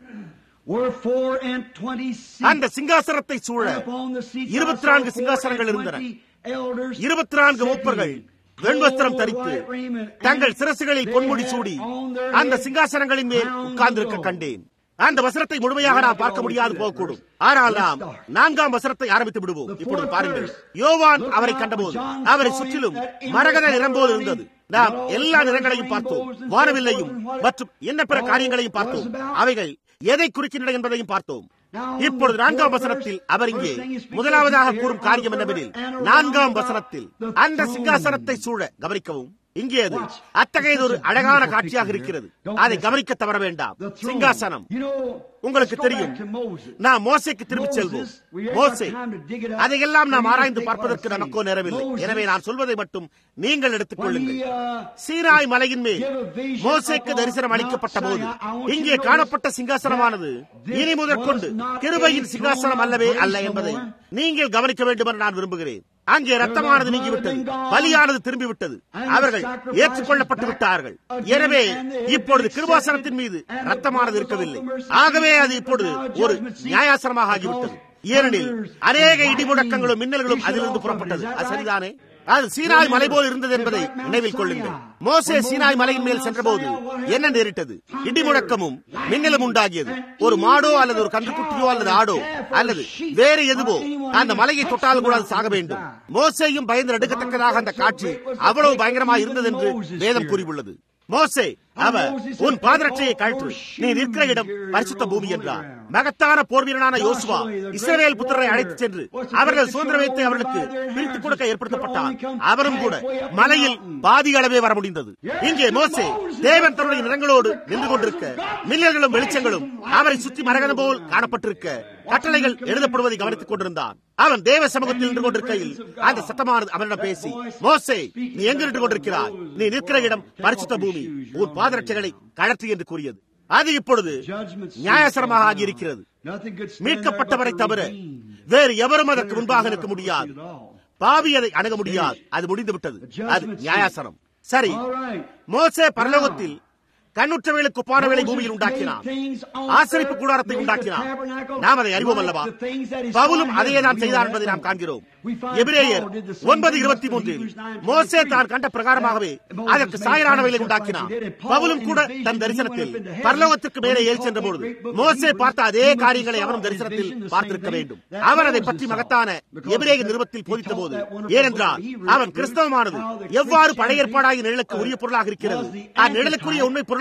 were four and twenty seats. அந்த சிங்காசனத்தை சூழ And upon the seats இருபத்தி also நான்கு four சிங்காசனங்கள் and இருந்தன twenty elders இருபத்தி நான்கு sitting, மூப்பர்கள் வெண்வஸ்திரம் தரித்து clothed white raiment, and தங்கள் சிரசுகளில் they பொன்முடி had சூடி on their அந்த heads சிங்காசனங்களின் மேல் crowns of உட்கார்ந்திருக்க gold. கண்டேன் அந்த வசனத்தை முழுமையாக நாம் பார்க்க முடியாது போகக்கூடும் ஆனால் நாம் நான்காம் வசனத்தை ஆரம்பித்து விடுவோம் இப்பொழுது பாருங்கள் யோவான் அவரை கண்டபோது அவரை சுற்றிலும் மரகத நிறம் போல் இருந்தது நாம் எல்லா நிறங்களையும் பார்த்தோம் வானவில்லையும் மற்றும் என்ன பிற காரியங்களையும் பார்த்தோம் அவைகள் எதை குறிக்கின்றன என்பதையும் பார்த்தோம் இப்பொழுது நான்காம் வசனத்தில் அவர் இங்கே முதலாவதாக கூறும் காரியம் என்னவெனில் நான்காம் வசனத்தில் அந்த சிங்காசனத்தை சூழ கவனிக்கவும் இங்கே அது அத்தகையது ஒரு அழகான காட்சியாக இருக்கிறது அதை கவனிக்க தவற வேண்டாம் the throne. சிங்காசனம் You know, உங்களுக்கு let's go தெரியும் back to Moses. நாம் மோசைக்கு திரும்பி செல்வோம் Moses, we ain't got மோசே time to dig it up. அதையெல்லாம் நாம் We need to ஆராய்ந்து think பார்ப்பதற்கு what I'm நமக்கோ saying. நேரமில்லை Moses, எனவே நான் சொல்வதை மட்டும் நீங்கள் எடுத்துக் when கொள்ளுங்கள் he, uh, சீனாய் மலையின் மேல் give a vision மோசேக்கு upon தரிசனம் அளிக்கப்பட்ட Mount போது Sinai, I want you இங்கே to notice காணப்பட்ட சிங்காசனமானது that இனி this முதற்கொண்டு was not கிருபையின் a சிங்காசனம் throne அல்லவே of அல்ல grace என்பதை no more. நீங்கள் கவனிக்க வேண்டும் என்று நான் விரும்புகிறேன் அங்கே ரத்தமானது நீங்கிவிட்டது பலியானது திரும்பிவிட்டது அவர்கள் ஏற்றுக்கொள்ளப்பட்டு விட்டார்கள் எனவே இப்பொழுது கிருபாசனத்தின் மீது ரத்தமானது இருக்கவில்லை ஆகவே அது இப்பொழுது ஒரு நியாயாசனமாக ஆகிவிட்டது ஏனெனில் அநேக இடிமுழக்கங்களும் மின்னல்களும் அதிலிருந்து புறப்பட்டது அது சரிதானே அது சீனாய் மலை போல் இருந்தது என்பதை நினைவில் கொள்ளுங்கள் மோசே சீனாய் மலையின் மேல் சென்றபோது என்ன நேரிட்டது இடிமுழக்கமும் மின்னலும் உண்டாகியது ஒரு மாடோ அல்லது ஒரு கன்றுக்குட்டியோ அல்லது ஆடோ அல்லது வேறு எதுவோ அந்த மலையை தொட்டால் கூட அது சாக வேண்டும் மோசேயும் பயந்து நடுக்கத்தக்கதாக அந்த காட்சி அவ்வளவு பயங்கரமாக இருந்தது என்று வேதம் கூறியுள்ளது மோசே அவர் உன் பாதரட்சையை கழற்று நீ நிற்கிற இடம் பரிசுத்த பூமி என்றார் மகத்தான போர் வீரனான யோசுவா இஸ்ரவேல் புத்திரரை அழைத்துச் சென்று அவர்கள் சுதந்திரத்தை அவர்களுக்கு பிரித்துக் கொடுக்க ஏற்படுத்தப்பட்டார் அவரும் கூட மலையில் பாதி அளவே வர முடிந்தது இங்கே மோசே தேவன் தன்னுடைய நிறங்களோடு நின்று கொண்டிருக்க மின்னல்களும் வெளிச்சங்களும் அவரை சுற்றி மரகதம் போல் காணப்பட்டிருக்க கட்டளைகள் எழுதப்படுவதை கவனித்துக் கொண்டிருந்தான் அவன் தேவ சமூகத்தில் நின்று கொண்டிருக்கையில் அந்த சத்தமானது அவனிடம் பேசி மோசே நீ எங்கு நின்று கொண்டிருக்கிறாய் நீ நிற்கிற இடம் பரிசுத்த பூமி உன் பாதரட்சைகளை கழற்று என்று கூறியது அது இப்பொழுது நியாயசரமாக ஆகியிருக்கிறது Nothing could stand மீட்கப்பட்டவரை there but தவிர the redeemed. வேறு எவரும் அதற்கு முன்பாக நிற்க முடியாது At all. பாவி அதை அணுக முடியாது அது முடிந்து விட்டது அது நியாயாசனம் சரி All right. மோசே பரலோகத்தில் கண்ணுற்றவைகளுக்கு ஒப்பானவைகளை பூமியில் உண்டாக்கினான் ஆசரிப்பு கூடாரத்தை உண்டாக்கினான் நாம் அதை அறிவோம் அல்லவா பவுலும் அதையே தான் செய்தார் என்பதை நாம் காண்கிறோம் எபிரேயர் ஒன்பது இருபத்தி மூன்றில் மோசே தான் கண்ட பிரகாரமாகவே அதற்கு சாயலானவைகளை உண்டாக்கினான் பவுலும் கூட தன் தரிசனத்தில் பரலோகத்திற்கு மேலே ஏறி சென்ற பொழுது மோசே பார்த்த அதே காரியங்களை அவனும் தரிசனத்தில் பார்த்திருக்க வேண்டும் அவன் அதை பற்றி மகத்தான எபிரேய நிறுவத்தில் போதித்த போது ஏனென்றால் அவன் கிறிஸ்தவமானது எவ்வாறு பழைய ஏற்பாடாகிய நிழலுக்கு உரிய பொருளாக இருக்கிறது அந்நிழலுக்குரிய உண்மை பொருளாக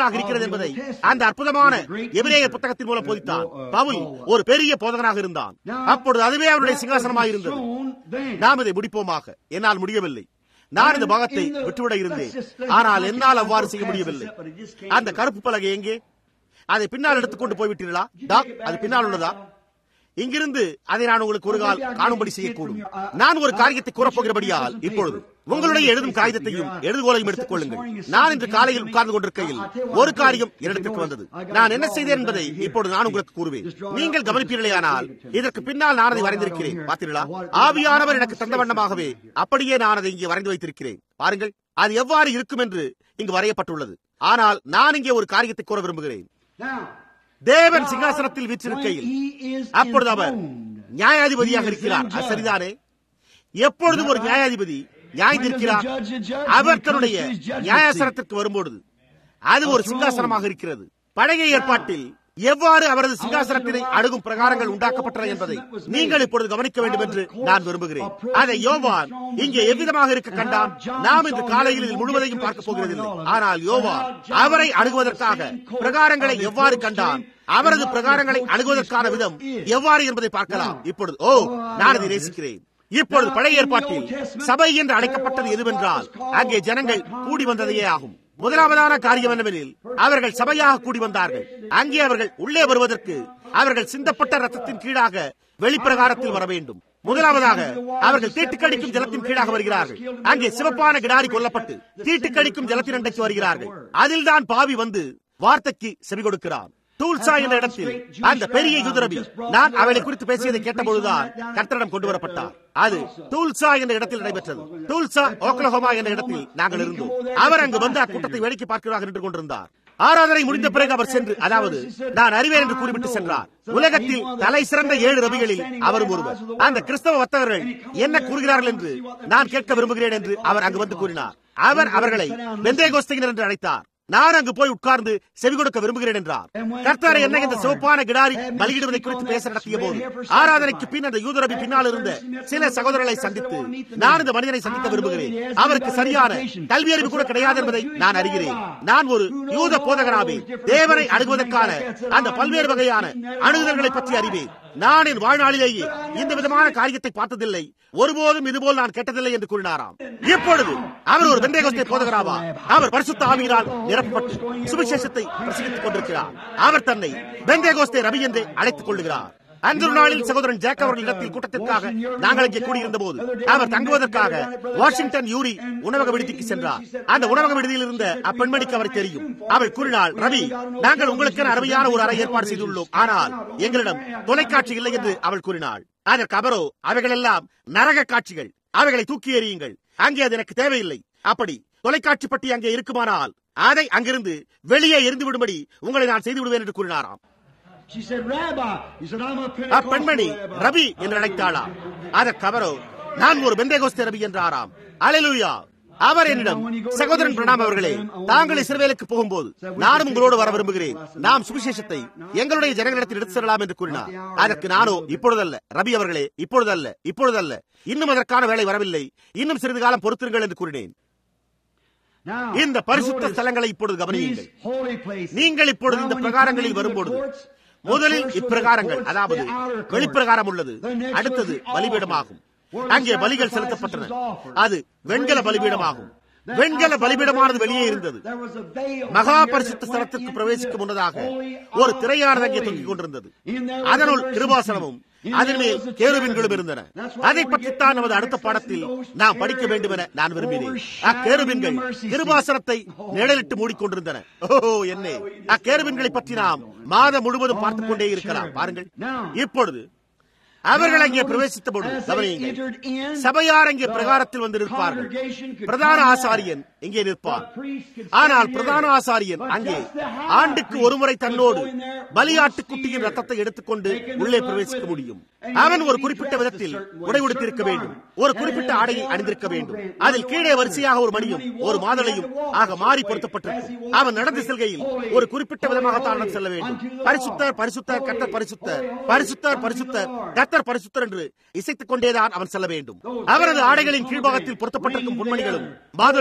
மெய்ப்பொருளாக இருக்கிறது என்பதை அந்த அற்புதமான எபிரேய புத்தகத்தின் மூலம் போதித்தான் பவுல் ஒரு பெரிய போதகனாக இருந்தான் அப்பொழுது அதுவே அவருடைய சிங்காசனமாக இருந்தது நாம் இதை முடிப்போமாக என்னால் முடியவில்லை நான் இந்த பாகத்தை விட்டுவிட இருந்தேன் ஆனால் என்னால் அவ்வாறு செய்ய முடியவில்லை அந்த கருப்பு பலகை எங்கே அதை பின்னால் எடுத்துக்கொண்டு போய்விட்டீர்களா டாக் அது பின்னால் உள்ளதா இங்கிருந்து அதை நான் உங்களுக்கு ஒரு கால் காணும்படி செய்யக்கூடும் நான் ஒரு காரியத்தை கூறப்போகிறபடியால் இப்பொழுது உங்களுடைய எழுதும் காகிதத்தையும் எழுதுகோலையும் எடுத்துக் கொள்ளுங்கள் நான் இன்று காலையில் உட்கார்ந்து கொண்டிருக்கையில் ஒரு காரியம் என்னிடத்திற்கு வந்தது நான் என்ன செய்தேன் என்பதை இப்பொழுது நான் உங்களுக்கு கூறுவேன் நீங்கள் கவனிப்பீர்களேயானால் இதற்கு பின்னால் நான் அதை வரைந்திருக்கிறேன் பார்த்தீர்களா ஆவியானவர் எனக்கு தந்த வண்ணமாகவே அப்படியே நான் அதை இங்கே வரைந்து வைத்திருக்கிறேன் பாருங்கள் அது எவ்வாறு இருக்கும் என்று இங்கு வரையப்பட்டுள்ளது ஆனால் நான் இங்கே ஒரு காரியத்தை கூற விரும்புகிறேன் தேவன் சிங்காசனத்தில் வீற்றிருக்கையில் அப்பொழுது அவர் நியாயாதிபதியாக இருக்கிறார் அது சரிதானே எப்பொழுதும் ஒரு நியாயாதிபதி நியாயந்திருக்கிறார் அவர் தன்னுடைய நியாயாசனத்திற்கு வரும்பொழுது அது ஒரு சிங்காசனமாக இருக்கிறது பழைய ஏற்பாட்டில் எவ்வாறு அவரது சிங்காசனத்தினை அணுகும் பிரகாரங்கள் உண்டாக்கப்பட்டன என்பதை நீங்கள் இப்பொழுது கவனிக்க வேண்டும் என்று நான் விரும்புகிறேன் அதை யோவான் இங்கே எவ்விதமாக இருக்க கண்டான் நாம் இன்று காலையில் இது முழுவதையும் பார்க்க போகிறதில்லை ஆனால் யோவான் அவரை அணுகுவதற்காக பிரகாரங்களை எவ்வாறு கண்டான் அவரது பிரகாரங்களை அணுகுவதற்கான விதம் எவ்வாறு என்பதை பார்க்கலாம் இப்பொழுது ஓ நான் அதை நேசிக்கிறேன் இப்பொழுது பழைய ஏற்பாட்டில் சபை என்று அழைக்கப்பட்டது எதுவென்றால் அங்கே ஜனங்கள் கூடி வந்ததையே ஆகும் முதலாவதான காரியம் என்னவெனில் அவர்கள் சபையாக கூடி வந்தார்கள் அங்கே அவர்கள் உள்ளே வருவதற்கு அவர்கள் சிந்தப்பட்ட ரத்தத்தின் கீழாக வெளிப்பிரகாரத்தில் வர வேண்டும் முதலாவதாக அவர்கள் தீட்டுக்கடிக்கும் ஜலத்தின் கீழாக வருகிறார்கள் அங்கே சிவப்பான கிடாரி கொல்லப்பட்டு தீட்டுக்கடிக்கும் ஜலத்தின் அண்டைக்கு வருகிறார்கள் அதில்தான் பாவி வந்து வார்த்தைக்கு செவி கொடுக்கிறான் டூல்சா என்ற இடத்தில் அந்த பெரிய யுதரபி நான் அவளை குறித்து பேசியதை கேட்டபொழுதுதான் கர்த்தரிடம் கொண்டு வரப்பட்டார் அது டூல்சா என்ற இடத்தில் நடைபெற்றது டூல்சா ஓக்லஹோமா என்ற இடத்தில் நாங்கள் இருந்தோம் அவர் அங்கு வந்து அக்கூட்டத்தை வேடிக்கை பார்க்கிறார் நின்று கொண்டிருந்தார் ஆராதனை முடிந்த பிறகு அவர் சென்று அதாவது நான் அறிவேன் என்று கூறிவிட்டு சென்றார் உலகத்தில் தலை சிறந்த ஏழு ரவிகளில் அவரும் ஒருவர் அந்த கிறிஸ்தவ வர்த்தகர்கள் என்ன கூறுகிறார்கள் என்று நான் கேட்க விரும்புகிறேன் என்று அவர் அங்கு வந்து கூறினார் அவர் அவர்களை பெந்தேகோஸ்தினர் என்று அழைத்தார் நான் அங்கு போய் உட்கார்ந்து செவி கொடுக்க விரும்புகிறேன் என்றார் கர்த்தாரை என்ன இந்த சிவப்பான கிடாரி பலியிடுவதை குறித்து பேச நடத்திய போது ஆராதனைக்கு பின் அந்த யூதரபி பின்னால் இருந்த சில சகோதரர்களை சந்தித்து நான் இந்த மனிதனை சந்திக்க விரும்புகிறேன் அவருக்கு சரியான கல்வி அறிவு கூட கிடையாது என்பதை நான் அறிகிறேன் நான் ஒரு யூத போதகராவே தேவனை அணுகுவதற்கான அந்த பல்வேறு வகையான அணுகுதல்களை பற்றி அறிவேன் நான் என் வாழ்நாளிலேயே இந்த விதமான காரியத்தை பார்த்ததில்லை ஒருபோதும் இதுபோல் நான் கேட்டதில்லை என்று கூறினாராம் இப்பொழுது அவர் ஒரு வெந்தேகோஸ்தே போதகராவா அவர் பரிசுத்த ஆவியினால் நிரப்பப்பட்டு சுவிசேஷத்தை பிரசங்கித்துக் கொண்டிருக்கிறார் அவர் தன்னை வெந்தேகோஸ்தே ரவி என்றே அழைத்துக் கொள்ளுகிறார் அன்று நாளில் சகோதரன் ஜாக் அவர்கள் இடத்தில் கூட்டத்திற்காக நாங்கள் இங்கே கூடியிருந்த போது அவர் தங்குவதற்காக வாஷிங்டன் யூரி உணவக விடுதிக்கு சென்றார் அந்த உணவக விடுதியில் இருந்த அப்பெண்மணிக்கு அவர் தெரியும் அவள் கூறினாள் ரவி நாங்கள் உங்களுக்கு அருமையான ஒரு அறை ஏற்பாடு செய்துள்ளோம் ஆனால் எங்களிடம் தொலைக்காட்சி இல்லை என்று அவள் கூறினாள் அதற்கு அவரோ அவைகளெல்லாம் நரக காட்சிகள் அவைகளை தூக்கி எறியுங்கள் அங்கே அது எனக்கு தேவையில்லை அப்படி தொலைக்காட்சி பட்டி அங்கே இருக்குமானால் அதை அங்கிருந்து வெளியே எரிந்து விடும்படி உங்களை நான் செய்து விடுவேன் என்று கூறினாராம் அப்பெண்மணி ரவி என்று அழைத்தாளா அதற்கு அவரோ நான் ஒரு பெந்தேகோஸ்தே ரவி என்றாராம் அலைலுயா அவர் என்னிடம் சகோதரன் பிரணாம் அவர்களே தாங்கள் இஸ்ரவேலுக்கு போகும்போது நானும் உங்களோடு வர விரும்புகிறேன் நாம் சுவிசேஷத்தை எங்களுடைய ஜனங்களிடத்தில் எடுத்து செல்லலாம் என்று கூறினார் அதற்கு நானோ இப்பொழுதல்ல ரவி அவர்களே இப்பொழுதல்ல இப்பொழுதல்ல இன்னும் அதற்கான வேலை வரவில்லை இன்னும் சிறிது காலம் பொறுத்திருங்கள் என்று கூறினேன் இந்த பரிசுத்த ஸ்தலங்களை இப்பொழுது கவனியுங்கள் நீங்கள் இப்பொழுது இந்த பிரகாரங்களில் வரும்பொழுது முதலில் இப்பிரகாரங்கள் அதாவது வெளிப்பிரகாரம் உள்ளது அடுத்தது பலிபீடமாகும் அங்கே பலிகள் செலுத்தப்பட்டன அது வெண்கல பலிபீடமாகும் வெண்கல பலிபீடமானது வெளியே இருந்தது மகா பரிசுத்த ஸ்தலத்திற்கு பிரவேசிக்க முன்னதாக ஒரு திரையானது அங்கே தொங்கிக் கொண்டிருந்தது அதனுள் கிருபாசனமும் அதன் மேல் கேருபின்களும் இருந்தன அதை பற்றித்தான் நமது அடுத்த பாடத்தில் நாம் படிக்க வேண்டும் என நான் விரும்பினேன் அக்கேருபின்கள் கிருபாசனத்தை நிழலிட்டு மூடிக்கொண்டிருந்தன ஓ என்ன அக்கேருபின்களை பற்றி நாம் மாதம் முழுவதும் பார்த்துக் கொண்டே இருக்கலாம் பாருங்கள் இப்பொழுது அவர்கள் அங்கே பிரவேசித்த பொழுது கவனியுங்கள் சபையார் அங்கே பிரகாரத்தில் வந்து நிற்பார்கள் பிரதான ஆசாரியன் இங்கே நிற்பார் ஆனால் பிரதான ஆசாரியன் அங்கே ஆண்டுக்கு ஒருமுறை தன்னோடு பலியாட்டு குட்டியின் ரத்தத்தை எடுத்துக்கொண்டு உள்ளே பிரவேசிக்க முடியும் அவன் ஒரு குறிப்பிட்ட விதத்தில் உடை உடுத்திருக்க வேண்டும் ஒரு குறிப்பிட்ட ஆடையை அணிந்திருக்க வேண்டும் அதில் கீழே வரிசையாக ஒரு மணியும் ஒரு மாதளையும் ஆக மாறி பொருத்தப்பட்டிருக்கும் அவன் நடந்து செல்கையில் ஒரு குறிப்பிட்ட விதமாகத்தான் நடந்து செல்ல வேண்டும் பரிசுத்தர் பரிசுத்தர் கத்தர் பரிசுத்தர் பரிசுத்தர் பரிசுத்தர் கத்தர் பரிசுத்தர் என்று இசைத்துக் கொண்டேதான் அவன் செல்ல வேண்டும் அவரது ஆடைகளின் கீழ்பாகத்தில் பொருத்தப்பட்டிருக்கும் பொன்மணிகளும் மாதுளைகளும்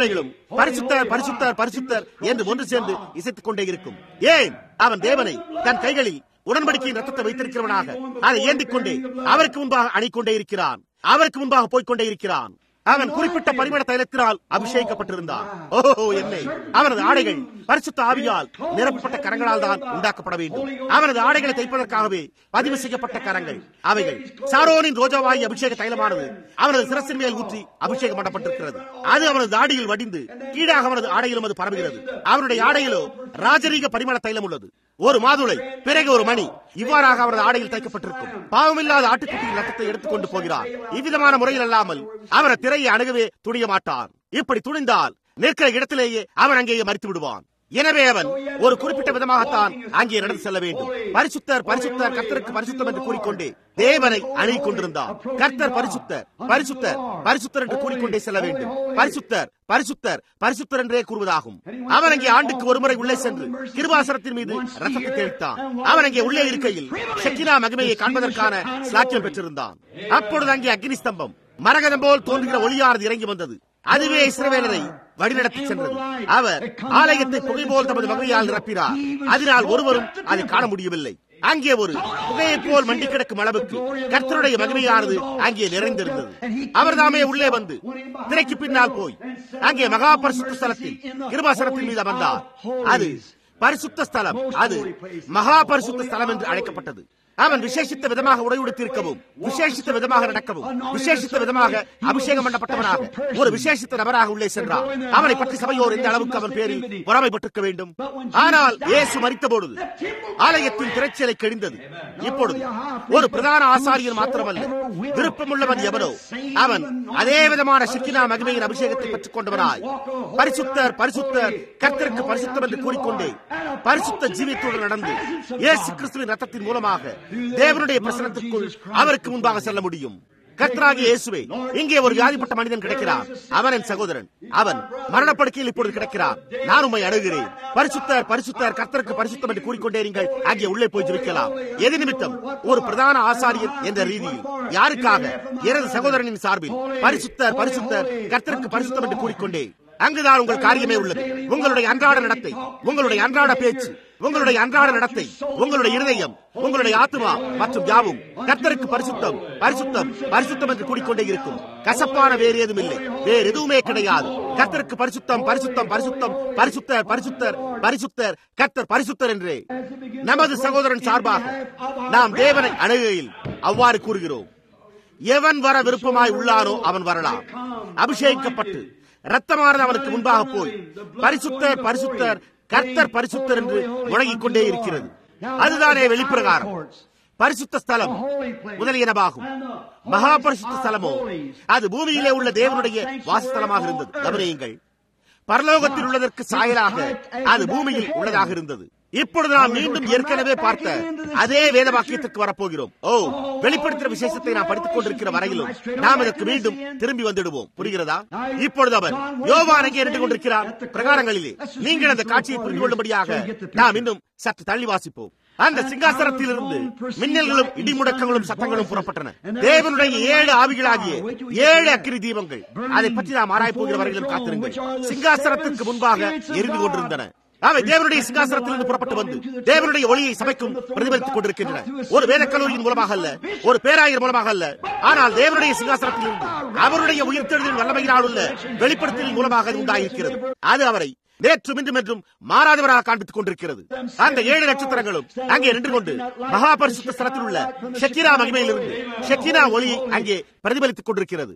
பரிசுத்தர் பரிசுத்தர் பரிசுத்தர் என்று ஒன்று சேர்ந்து இசைத்துக் கொண்டே இருக்கும் ஏன் அவன் தேவனை தன் கைகளில் உடன்படிக்கையின் ரத்தத்தை வைத்திருக்கிறவனாக அதை ஏந்திக் கொண்டே அவருக்கு முன்பாக அணிக்கொண்டே இருக்கிறான் அவருக்கு முன்பாக போய்க்கொண்டே இருக்கிறான் அவன் குறிப்பிட்ட பரிமள தைலத்தினால் அபிஷேகிக்கப்பட்டிருந்தான் ஓஹோ என்னை அவனது ஆடைகள் பரிசுத்த ஆவியால் நிரப்பப்பட்ட கரங்களால் தான் உண்டாக்கப்பட வேண்டும் அவனது ஆடைகளை தைப்பதற்காகவே பதிவு செய்யப்பட்ட கரங்கள் அவைகள் சாரோனின் ரோஜாவாயி அபிஷேக தைலமானது அவனது சிரசின் மேல் ஊற்றி அபிஷேகம் பண்ணப்பட்டிருக்கிறது அது அவனது ஆடையில் வடிந்து கீழாக அவனது ஆடையிலும் அது பரவுகிறது அவனுடைய ஆடையிலோ ராஜரீக பரிமள தைலம் உள்ளது ஒரு மாதுளை பிறகு ஒரு மணி இவ்வாறாக அவரது ஆடையில் தைக்கப்பட்டிருக்கும் பாவமில்லாத ஆட்டுக்குட்டியின் ரத்தத்தை எடுத்துக்கொண்டு போகிறார் இவ்விதமான முறையில் அல்லாமல் அவர திரையை அணுகவே துணிய மாட்டான் இப்படி துணிந்தால் நிற்கிற இடத்திலேயே அவன் அங்கேயே மறித்து விடுவான் எனவே அவன் ஒரு குறிப்பிட்ட விதமாகத்தான் அங்கே நடந்து செல்ல வேண்டும் பரிசுத்தர் பரிசுத்தர் கர்த்தருக்கு பரிசுத்தம் என்று கூறிக்கொண்டே தேவனை அணுகிக் கொண்டிருந்தான் கர்த்தர் பரிசுத்தர் பரிசுத்தர் பரிசுத்தர் என்று கூறிக்கொண்டே செல்ல வேண்டும் பரிசுத்தர் பரிசுத்தர் பரிசுத்தர் என்றே கூறுவதாகும் அவன் அங்கே ஆண்டுக்கு ஒருமுறை உள்ளே சென்று கிருபாசனத்தின் மீது ரத்தத்தை தெளித்தான் அவன் அங்கே உள்ளே இருக்கையில் ஷக்கினா மகிமையை காண்பதற்கான சாக்கியம் பெற்றிருந்தான் அப்பொழுது அங்கே அக்னி ஸ்தம்பம் மரகதம் போல் தோன்றுகிற ஒளியானது இறங்கி வந்தது அதுவே இஸ்ரவேலரை வழிநடத்தி சென்றது அவர் ஆலயத்தை புகை போல் தமது மகிமையால் நிரப்பினார் அதனால் ஒருவரும் அதை காண முடியவில்லை அங்கே ஒரு புகையை போல் மண்டி கிடக்கும் அளவுக்கு கர்த்தருடைய மகிமையானது அங்கே நிறைந்திருந்தது அவர் தாமே உள்ளே வந்து திரைக்கு பின்னால் போய் அங்கே மகா பரிசுத்த ஸ்தலத்தில் கிருபாசனத்தின் மீது அமர்ந்தார் அது பரிசுத்த ஸ்தலம் அது மகா பரிசுத்த ஸ்தலம் என்று அழைக்கப்பட்டது அவன் விசேஷித்த விதமாக உடையுடுத்திருக்கவும் விசேஷித்த விதமாக நடக்கவும் விசேஷித்த விதமாக அபிஷேகம் பண்ணப்பட்டவனாக ஒரு விசேஷித்த நபராக உள்ளே சென்றார் அவனை பற்றி சபையோர் எந்த அளவுக்கு அவன் பேரில் பொறாமைப்பட்டிருக்க வேண்டும் ஆனால் இயேசு மறித்த பொழுது ஆலயத்தின் திரைச்சலை கெழிந்தது இப்பொழுது ஒரு பிரதான ஆசாரியர் மாத்திரமல்ல விருப்பமுள்ளவன் எவனோ அவன் அதே விதமான சிக்கினா மகிமையின் அபிஷேகத்தை பெற்றுக் கொண்டவனாய் பரிசுத்தர் பரிசுத்தர் கர்த்தருக்கு பரிசுத்தம் என்று கூறிக்கொண்டே பரிசுத்த ஜீவியத்துடன் நடந்து இயேசு கிறிஸ்துவின் ரத்தத்தின் மூலமாக தேவனுடைய பிரசனத்திற்குள் அவருக்கு முன்பாக செல்ல முடியும் கர்த்தராகிய இயேசுவே இங்கே ஒரு வியாதிப்பட்ட மனிதன் கிடைக்கிறார் அவன் என் சகோதரன் அவன் மரணப்படுக்கையில் இப்பொழுது கிடைக்கிறார் நான் உண்மை அணுகிறேன் பரிசுத்தர் பரிசுத்தர் கர்த்தருக்கு பரிசுத்தம் என்று கூறிக்கொண்டே நீங்கள் அங்கே உள்ளே போய் ஜெபிக்கலாம் எது நிமித்தம் ஒரு பிரதான ஆசாரியர் என்ற ரீதியில் யாருக்காக எனது சகோதரனின் சார்பில் பரிசுத்தர் பரிசுத்தர் கர்த்தருக்கு பரிசுத்தம் என்று கூறிக்கொண்டே அங்குதான் உங்கள் காரியமே உள்ளது உங்களுடைய அன்றாட நடத்தை உங்களுடைய அன்றாட பேச்சு உங்களுடைய அன்றாட நடத்தை உங்களுடைய இருதயம் உங்களுடைய ஆத்மா மற்றும் யாவும் கர்த்தருக்கு பரிசுத்தம் பரிசுத்தம் பரிசுத்தம் என்று கூடிக்கொண்டே இருக்கும் கசப்பான வேறு ஏதும் இல்லை வேறு எதுவுமே கிடையாது கர்த்தருக்கு பரிசுத்தம் பரிசுத்தம் பரிசுத்தம் பரிசுத்தர் பரிசுத்தர் பரிசுத்தர் கர்த்தர் பரிசுத்தர் என்றே நமது சகோதரன் சார்பாக நாம் தேவனை அணுகையில் அவ்வாறு கூறுகிறோம் எவன் வர விருப்பமாய் உள்ளானோ அவன் வரலாம் அபிஷேகிக்கப்பட்டு ரத்தமானது அவனுக்கு முன்பாக போய் பரிசுத்தர் பரிசுத்தர் கர்த்தர் பரிசுத்தர் என்று முழங்கிக் கொண்டே இருக்கிறது அதுதானே வெளிப்பிரகாரம் பரிசுத்த ஸ்தலம் முதலியனவாகும் மகா பரிசுத்த ஸ்தலமோ அது பூமியிலே உள்ள தேவனுடைய வாசஸ்தலமாக இருந்தது கவனியுங்கள் பரலோகத்தில் உள்ளதற்கு சாயலாக அது பூமியில் உள்ளதாக இருந்தது இப்பொழுது நாம் மீண்டும் ஏற்கனவே பார்த்த அதே வேத வாக்கியத்துக்கு வரப்போகிறோம் ஓ வெளிப்படுத்துகிற விசேஷத்தை நாம் படித்துக் கொண்டிருக்கிற வரையிலும் நாம் இதற்கு மீண்டும் திரும்பி வந்துடுவோம் புரிகிறதா இப்பொழுது அவர் யோவான் அங்கே இருந்து கொண்டிருக்கிறார் பிரகாரங்களிலே நீங்கள் அந்த காட்சியை புரிந்து கொள்ளும்படியாக நாம் இன்னும் சற்று தள்ளி வாசிப்போம் அந்த சிங்காசனத்திலிருந்து மின்னல்களும் இடிமுடக்கங்களும் சத்தங்களும் புறப்பட்டன தேவனுடைய ஏழு ஆவிகளாகிய ஏழு அக்கிரி தீபங்கள் அதை பற்றி நாம் ஆராய போகிற வரையிலும் காத்திருங்கள் சிங்காசனத்திற்கு முன்பாக எரிந்து கொண்டிருந்தன அவை தேவனுடைய சிங்காசனத்திலிருந்து புறப்பட்டு வந்து தேவனுடைய ஒளியை சபைக்கும் பிரதிபலித்துக் கொண்டிருக்கின்றன ஒரு வேத கல்லூரியின் மூலமாக அல்ல ஒரு பேராயர் மூலமாக அல்ல ஆனால் தேவனுடைய சிங்காசனத்திலிருந்து அவருடைய உயிர்த்தெழுதின் வல்லமையினால் உள்ள வெளிப்படுத்தலின் மூலமாக அது உண்டாயிருக்கிறது அது அவரை நேற்றும் இன்றும் என்றும் மாறாதவராக காண்பித்துக் கொண்டிருக்கிறது அந்த ஏழு நட்சத்திரங்களும் அங்கே நின்று கொண்டு மகா பரிசுத்த ஸ்தலத்தில் உள்ள ஷக்கினா மகிமையிலிருந்து ஷக்கினா ஒளியை அங்கே பிரதிபலித்துக் கொண்டிருக்கிறது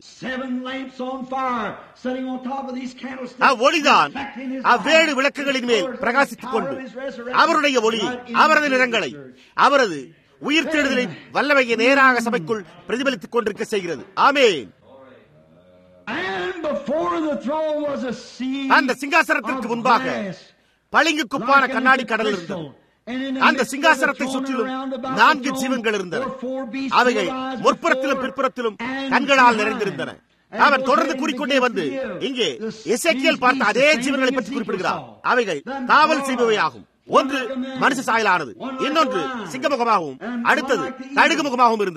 அவ்வொளிதான் அவ்வேழு விளக்குகளின் மேல் பிரகாசித்துக் கொண்டு அவருடைய ஒளியை அவரது நிறங்களை அவரது உயிர்த்தெழுதலின் வல்லமையை நேராக சபைக்குள் பிரதிபலித்துக் கொண்டிருக்க செய்கிறது ஆமேன் அந்த சிங்காசனத்திற்கு முன்பாக பளிங்கு குப்பான கண்ணாடி கடல் இருந்தது அந்த சிங்காசனத்தை சுற்றிலும் நான்கு ஜீவன்கள் இருந்தன அவைகள் முற்புறத்திலும் பிற்புறத்திலும் கண்களால் நிறைந்திருந்தன அவன் தொடர்ந்து கூறிக்கொண்டே வந்து இங்கே இசைக்கியல் பார்த்த அதே ஜீவன்களை பற்றி குறிப்பிடுகிறார் அவைகள் காவல் செய்பவையாகும் ஒன்று மனுஷ சாயலானது இன்னொன்று சிங்கமுகமாகவும் அடுத்தது கடுகு முகமாகவும் இருந்தது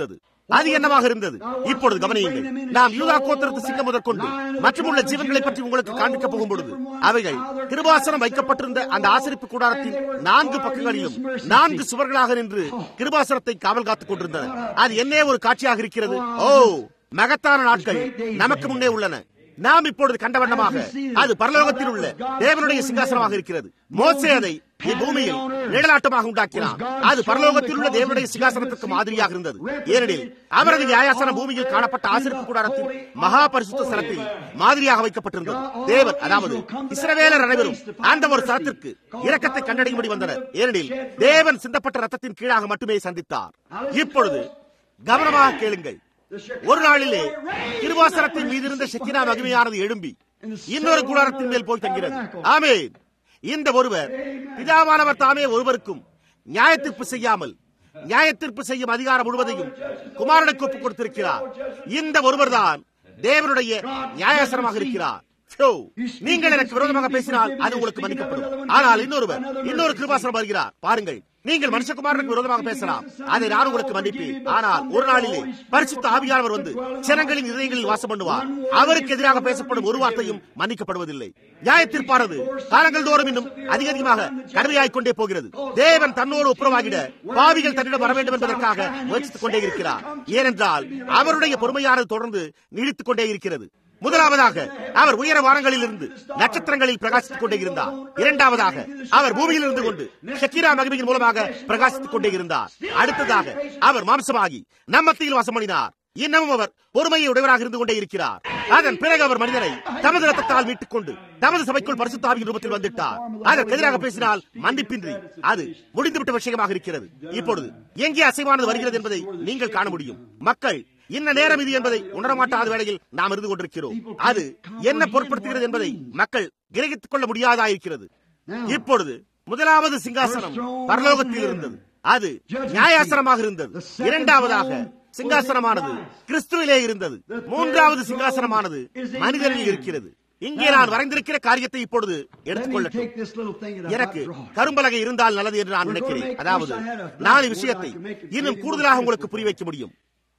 அது என்னவாக இருந்தது இப்பொழுது கவனியுங்கள் நாம் யூதா கோத்திரத்து சிங்கம் முதற்கொண்டு மற்றும் உள்ள ஜீவன்களை பற்றி உங்களுக்கு காண்பிக்க போகும் பொழுது அவைகள் கிருபாசனம் வைக்கப்பட்டிருந்த அந்த ஆசரிப்பு கூடாரத்தின் நான்கு பக்கங்களிலும் நான்கு சுவர்களாக நின்று கிருபாசனத்தை காவல் காத்துக் கொண்டிருந்தன அது என்னே ஒரு காட்சியாக இருக்கிறது ஓ மகத்தான நாட்கள் நமக்கு முன்னே உள்ளன நாம் இப்பொழுது கண்ட வண்ணமாக அது பரலோகத்தில் உள்ள தேவனுடைய சிங்காசனமாக இருக்கிறது மோசே அதை இப்பூமியில் நிழலாட்டமாக உண்டாக்கினார் அது பரலோகத்தில் உள்ள தேவனுடைய சிங்காசனத்துக்கு மாதிரியாக இருந்தது ஏனெனில் அவரது நியாயாசனம் பூமியில் காணப்பட்ட ஆசிரியப்பு கூடாரத்தில் மகா பரிசுத்த ஸ்தலத்தில் மாதிரியாக வைக்கப்பட்டிருந்தது தேவன் அதாவது இஸ்ரவேலர் அனைவரும் அந்த ஒரு ஸ்தலத்திற்கு இரக்கத்தை கண்டடையும்படி வந்தனர் ஏனெனில் தேவன் சிந்தப்பட்ட ரத்தத்தின் கீழாக மட்டுமே சந்தித்தார் இப்பொழுது கவனமாக கேளுங்கள் ஒரு நாளிலே திருவாசனத்தின் மீது இருந்த சக்கினா மகிமையானது எழும்பி இன்னொரு கூடாரத்தின் மேல் போய் தங்கிறது ஆமே இந்த ஒருவர் பிதாவானவர் தாமே ஒருவருக்கும் நியாயத்தீர்ப்பு செய்யாமல் நியாயத்தீர்ப்பு செய்யும் அதிகாரம் முழுவதையும் குமாரனுக்கு ஒப்புக் கொடுத்திருக்கிறார் இந்த ஒருவர்தான் தேவனுடைய நியாயாசனமாக இருக்கிறார் நீங்கள் எனக்கு விரோதமாக பேசினால் அது உங்களுக்கு மன்னிக்கப்படும் ஆனால் இன்னொருவர் இன்னொரு கிருபாசனம் வருகிறார் பாருங்கள் நீங்கள் மனுஷகுமாரனுக்கு விரோதமாக பேசலாம் அதை நான் உங்களுக்கு மன்னிப்பேன் ஆனால் ஒரு நாளிலே பரிசுத்த ஆவியானவர் வந்து ஜனங்களின் இதயங்களில் வாசம் பண்ணுவார் அவருக்கு எதிராக பேசப்படும் ஒரு வார்த்தையும் மன்னிக்கப்படுவதில்லை நியாயத்திற்பானது காலங்கள் தோறும் இன்னும் அதிக அதிகமாக கடுமையாய்க் கொண்டே போகிறது தேவன் தன்னோடு ஒப்புரவாகிட பாவிகள் தன்னிடம் வர வேண்டும் என்பதற்காக முயற்சித்துக் கொண்டே இருக்கிறார் ஏனென்றால் அவருடைய பொறுமையானது தொடர்ந்து நீடித்துக் கொண்டே இருக்கிறது முதலாவதாக அவர் உயர வானங்களில் இருந்து நட்சத்திரங்களில் பிரகாசித்துக் கொண்டே இருந்தார் இரண்டாவதாக அவர் பூமியில் இருந்து கொண்டு ஷக்கீரா மகிமையின் மூலமாக பிரகாசித்துக் கொண்டே இருந்தார் அடுத்ததாக அவர் மாம்சமாகி நம்மத்தியில் வாசம் பண்ணினார் இன்னமும் அவர் பொறுமையை உடையவராக இருந்து கொண்டே இருக்கிறார் அதன் பிறகு அவர் மனிதனை தமது ரத்தத்தால் மீட்டுக் கொண்டு தமது சபைக்குள் பரிசுத்தாவின் ரூபத்தில் வந்துட்டார் அதற்கு எதிராக பேசினால் மன்னிப்பின்றி அது முடிந்துவிட்ட விஷயமாக இருக்கிறது இப்பொழுது எங்கே அசைவானது வருகிறது என்பதை நீங்கள் காண முடியும் மக்கள் இன்ன நேரம் இது என்பதை உணரமாட்டாத வேளையில் நாம் இருந்து கொண்டிருக்கிறோம் அது என்ன பொருட்படுத்துகிறது என்பதை மக்கள் கிரகித்துக் கொள்ள முடியாதாயிருக்கிறது இப்பொழுது முதலாவது சிங்காசனம் பரலோகத்தில் இருந்தது அது நியாயாசனமாக இருந்தது இரண்டாவதாக சிங்காசனமானது கிறிஸ்துவிலே இருந்தது மூன்றாவது சிங்காசனமானது மனிதனில் இருக்கிறது இங்கே நான் வரைந்திருக்கிற காரியத்தை இப்பொழுது எடுத்துக்கொள்ளட்டும் எனக்கு கரும்பலகை இருந்தால் நல்லது என்று நான் நினைக்கிறேன் அதாவது நான் விஷயத்தை இன்னும் கூடுதலாக உங்களுக்கு புரிய வைக்க முடியும்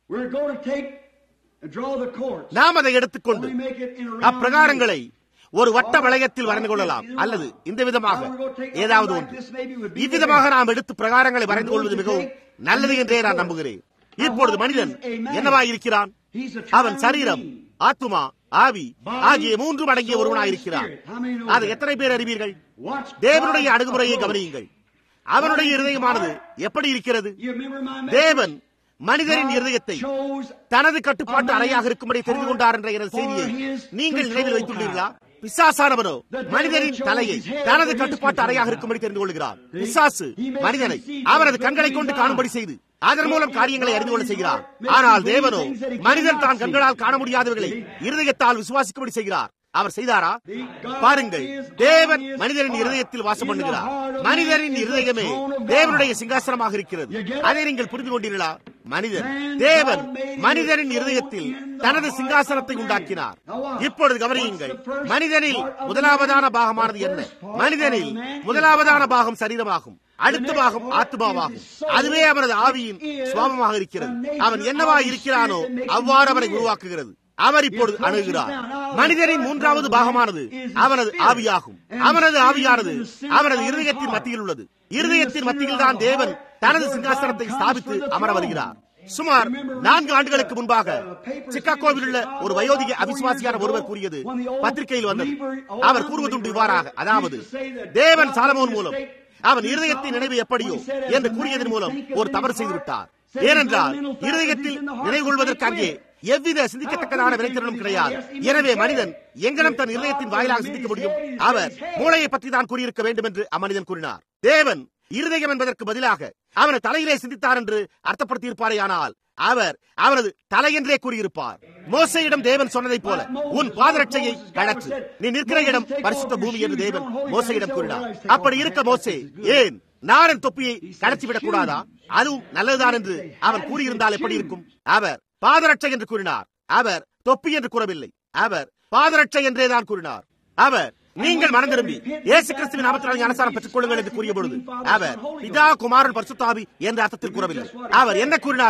நாம் அதை எடுத்துக்கொண்டு அப்பிரகாரங்களை ஒரு வட்ட வளையத்தில் வரைந்து கொள்ளலாம் அல்லது இந்த விதமாக ஏதாவது ஒன்று இவ்விதமாக நாம் எடுத்து பிரகாரங்களை வரைந்து கொள்வது மிகவும் நல்லது என்றே நான் நம்புகிறேன் இப்பொழுது மனிதன் என்னவாயிருக்கிறான் அவன் சரீரம் ஆத்துமா ஆவி ஆகிய மூன்றும் அடங்கிய ஒருவனாயிருக்கிறான் அதை எத்தனை பேர் அறிவீர்கள் தேவனுடைய அணுகுமுறையை கவனியுங்கள் அவனுடைய இருதயமானது எப்படி இருக்கிறது தேவன் மனிதரின் இருதயத்தை தனது கட்டுப்பாட்டு அறையாக இருக்கும்படி தெரிந்து கொண்டார் என்ற எனது செய்தியை நீங்கள் நினைவில் வைத்துள்ளீர்களா பிசாசானவனோ மனிதனின் தலையை தனது கட்டுப்பாட்டு அறையாக இருக்கும்படி தெரிந்து கொள்கிறார் பிசாசு மனிதனை அவரது கண்களை கொண்டு காணும்படி செய்து அதன் மூலம் காரியங்களை அறிந்து கொள்ள செய்கிறார் ஆனால் தேவனோ மனிதன் தான் கண்களால் காண முடியாதவர்களை இருதயத்தால் விசுவாசிக்கும்படி செய்கிறார் அவர் செய்தாரா பாருங்கள் தேவன் மனிதரின் இருதயத்தில் வாசம் பண்ணுகிறார் மனிதரின் இருதயமே தேவனுடைய சிங்காசனமாக இருக்கிறது அதை நீங்கள் புரிந்து கொண்டீர்களா மனிதன் தேவன் மனிதரின் இருதயத்தில் தனது சிங்காசனத்தை உண்டாக்கினார் இப்பொழுது கவனியுங்கள் மனிதனில் முதலாவதான பாகமானது என்ன மனிதனில் முதலாவதான பாகம் சரீரமாகும் அடுத்த பாகம் ஆத்மாவாகும் அதுவே அவனது ஆவியின் சுவாபமாக இருக்கிறது அவன் என்னவா இருக்கிறானோ அவ்வாறு அவனை உருவாக்குகிறது அவர் இப்பொழுது அணுகிறார் மனிதனின் மூன்றாவது பாகமானது அவனது ஆவியாகும் அவனது ஆவியானது அவனது இருதயத்தின் மத்தியில் உள்ளது இருதயத்தின் மத்தியில் தான் தேவன் தனது சிங்காசனத்தை ஸ்தாபித்து அமர வருகிறார் சுமார் நான்கு ஆண்டுகளுக்கு முன்பாக சிக்காகோவில் உள்ள ஒரு வயோதிக அவிசுவாசியான ஒருவர் கூறியது பத்திரிகையில் வந்தது அவர் கூறுவதுண்டு இவ்வாறாக அதாவது தேவன் சாலமோன் மூலம் அவன் இருதயத்தின் நினைவு எப்படியோ என்று கூறியதன் மூலம் ஒரு தவறு செய்துவிட்டார் ஏனென்றால் இருதயத்தில் நினைவு கொள்வதற்கு அங்கே எவ்வித சிந்திக்கத்தக்கதான வினைத்திறனும் கிடையாது எனவே மனிதன் எங்கனம் தன் இருதயத்தின் வாயிலாக சிந்திக்க முடியும் அவர் மூளையை பற்றி தான் கூறியிருக்க வேண்டும் என்று அம்மனிதன் கூறினார் தேவன் இருதயம் என்பதற்கு பதிலாக அவனது தலையிலே சிந்தித்தார் என்று அர்த்தப்படுத்தியிருப்பாரே ஆனால் அவர் அவரது தலை என்றே கூறியிருப்பார் மோசையிடம் தேவன் சொன்னதைப் போல உன் பாதரட்சையை கழற்று நீ நிற்கிற இடம் பரிசுத்த பூமி என்று தேவன் மோசையிடம் கூறினார் அப்படி இருக்க மோசே ஏன் நான் என் தொப்பியை கடத்திவிடக் கூடாதா அதுவும் நல்லதுதான் என்று அவன் கூறியிருந்தால் எப்படி இருக்கும் அவர் பாதரட்சை என்று கூறினார் அவர் தொப்பி என்று கூறவில்லை அவர் பாதரட்சை என்றே தான் கூறினார் அவர் நீங்கள் மனம் திரும்பி இயேசு கிறிஸ்துவின் நாமத்தினால் ஞானசாரம் பெற்றுக் கொள்ளுங்கள் என்று கூறிய பொழுது அவர் பிதா குமாரன் பரிசுத்தாவி என்ற அர்த்தத்தில் கூறவில்லை அவர் என்ன கூறினாரோ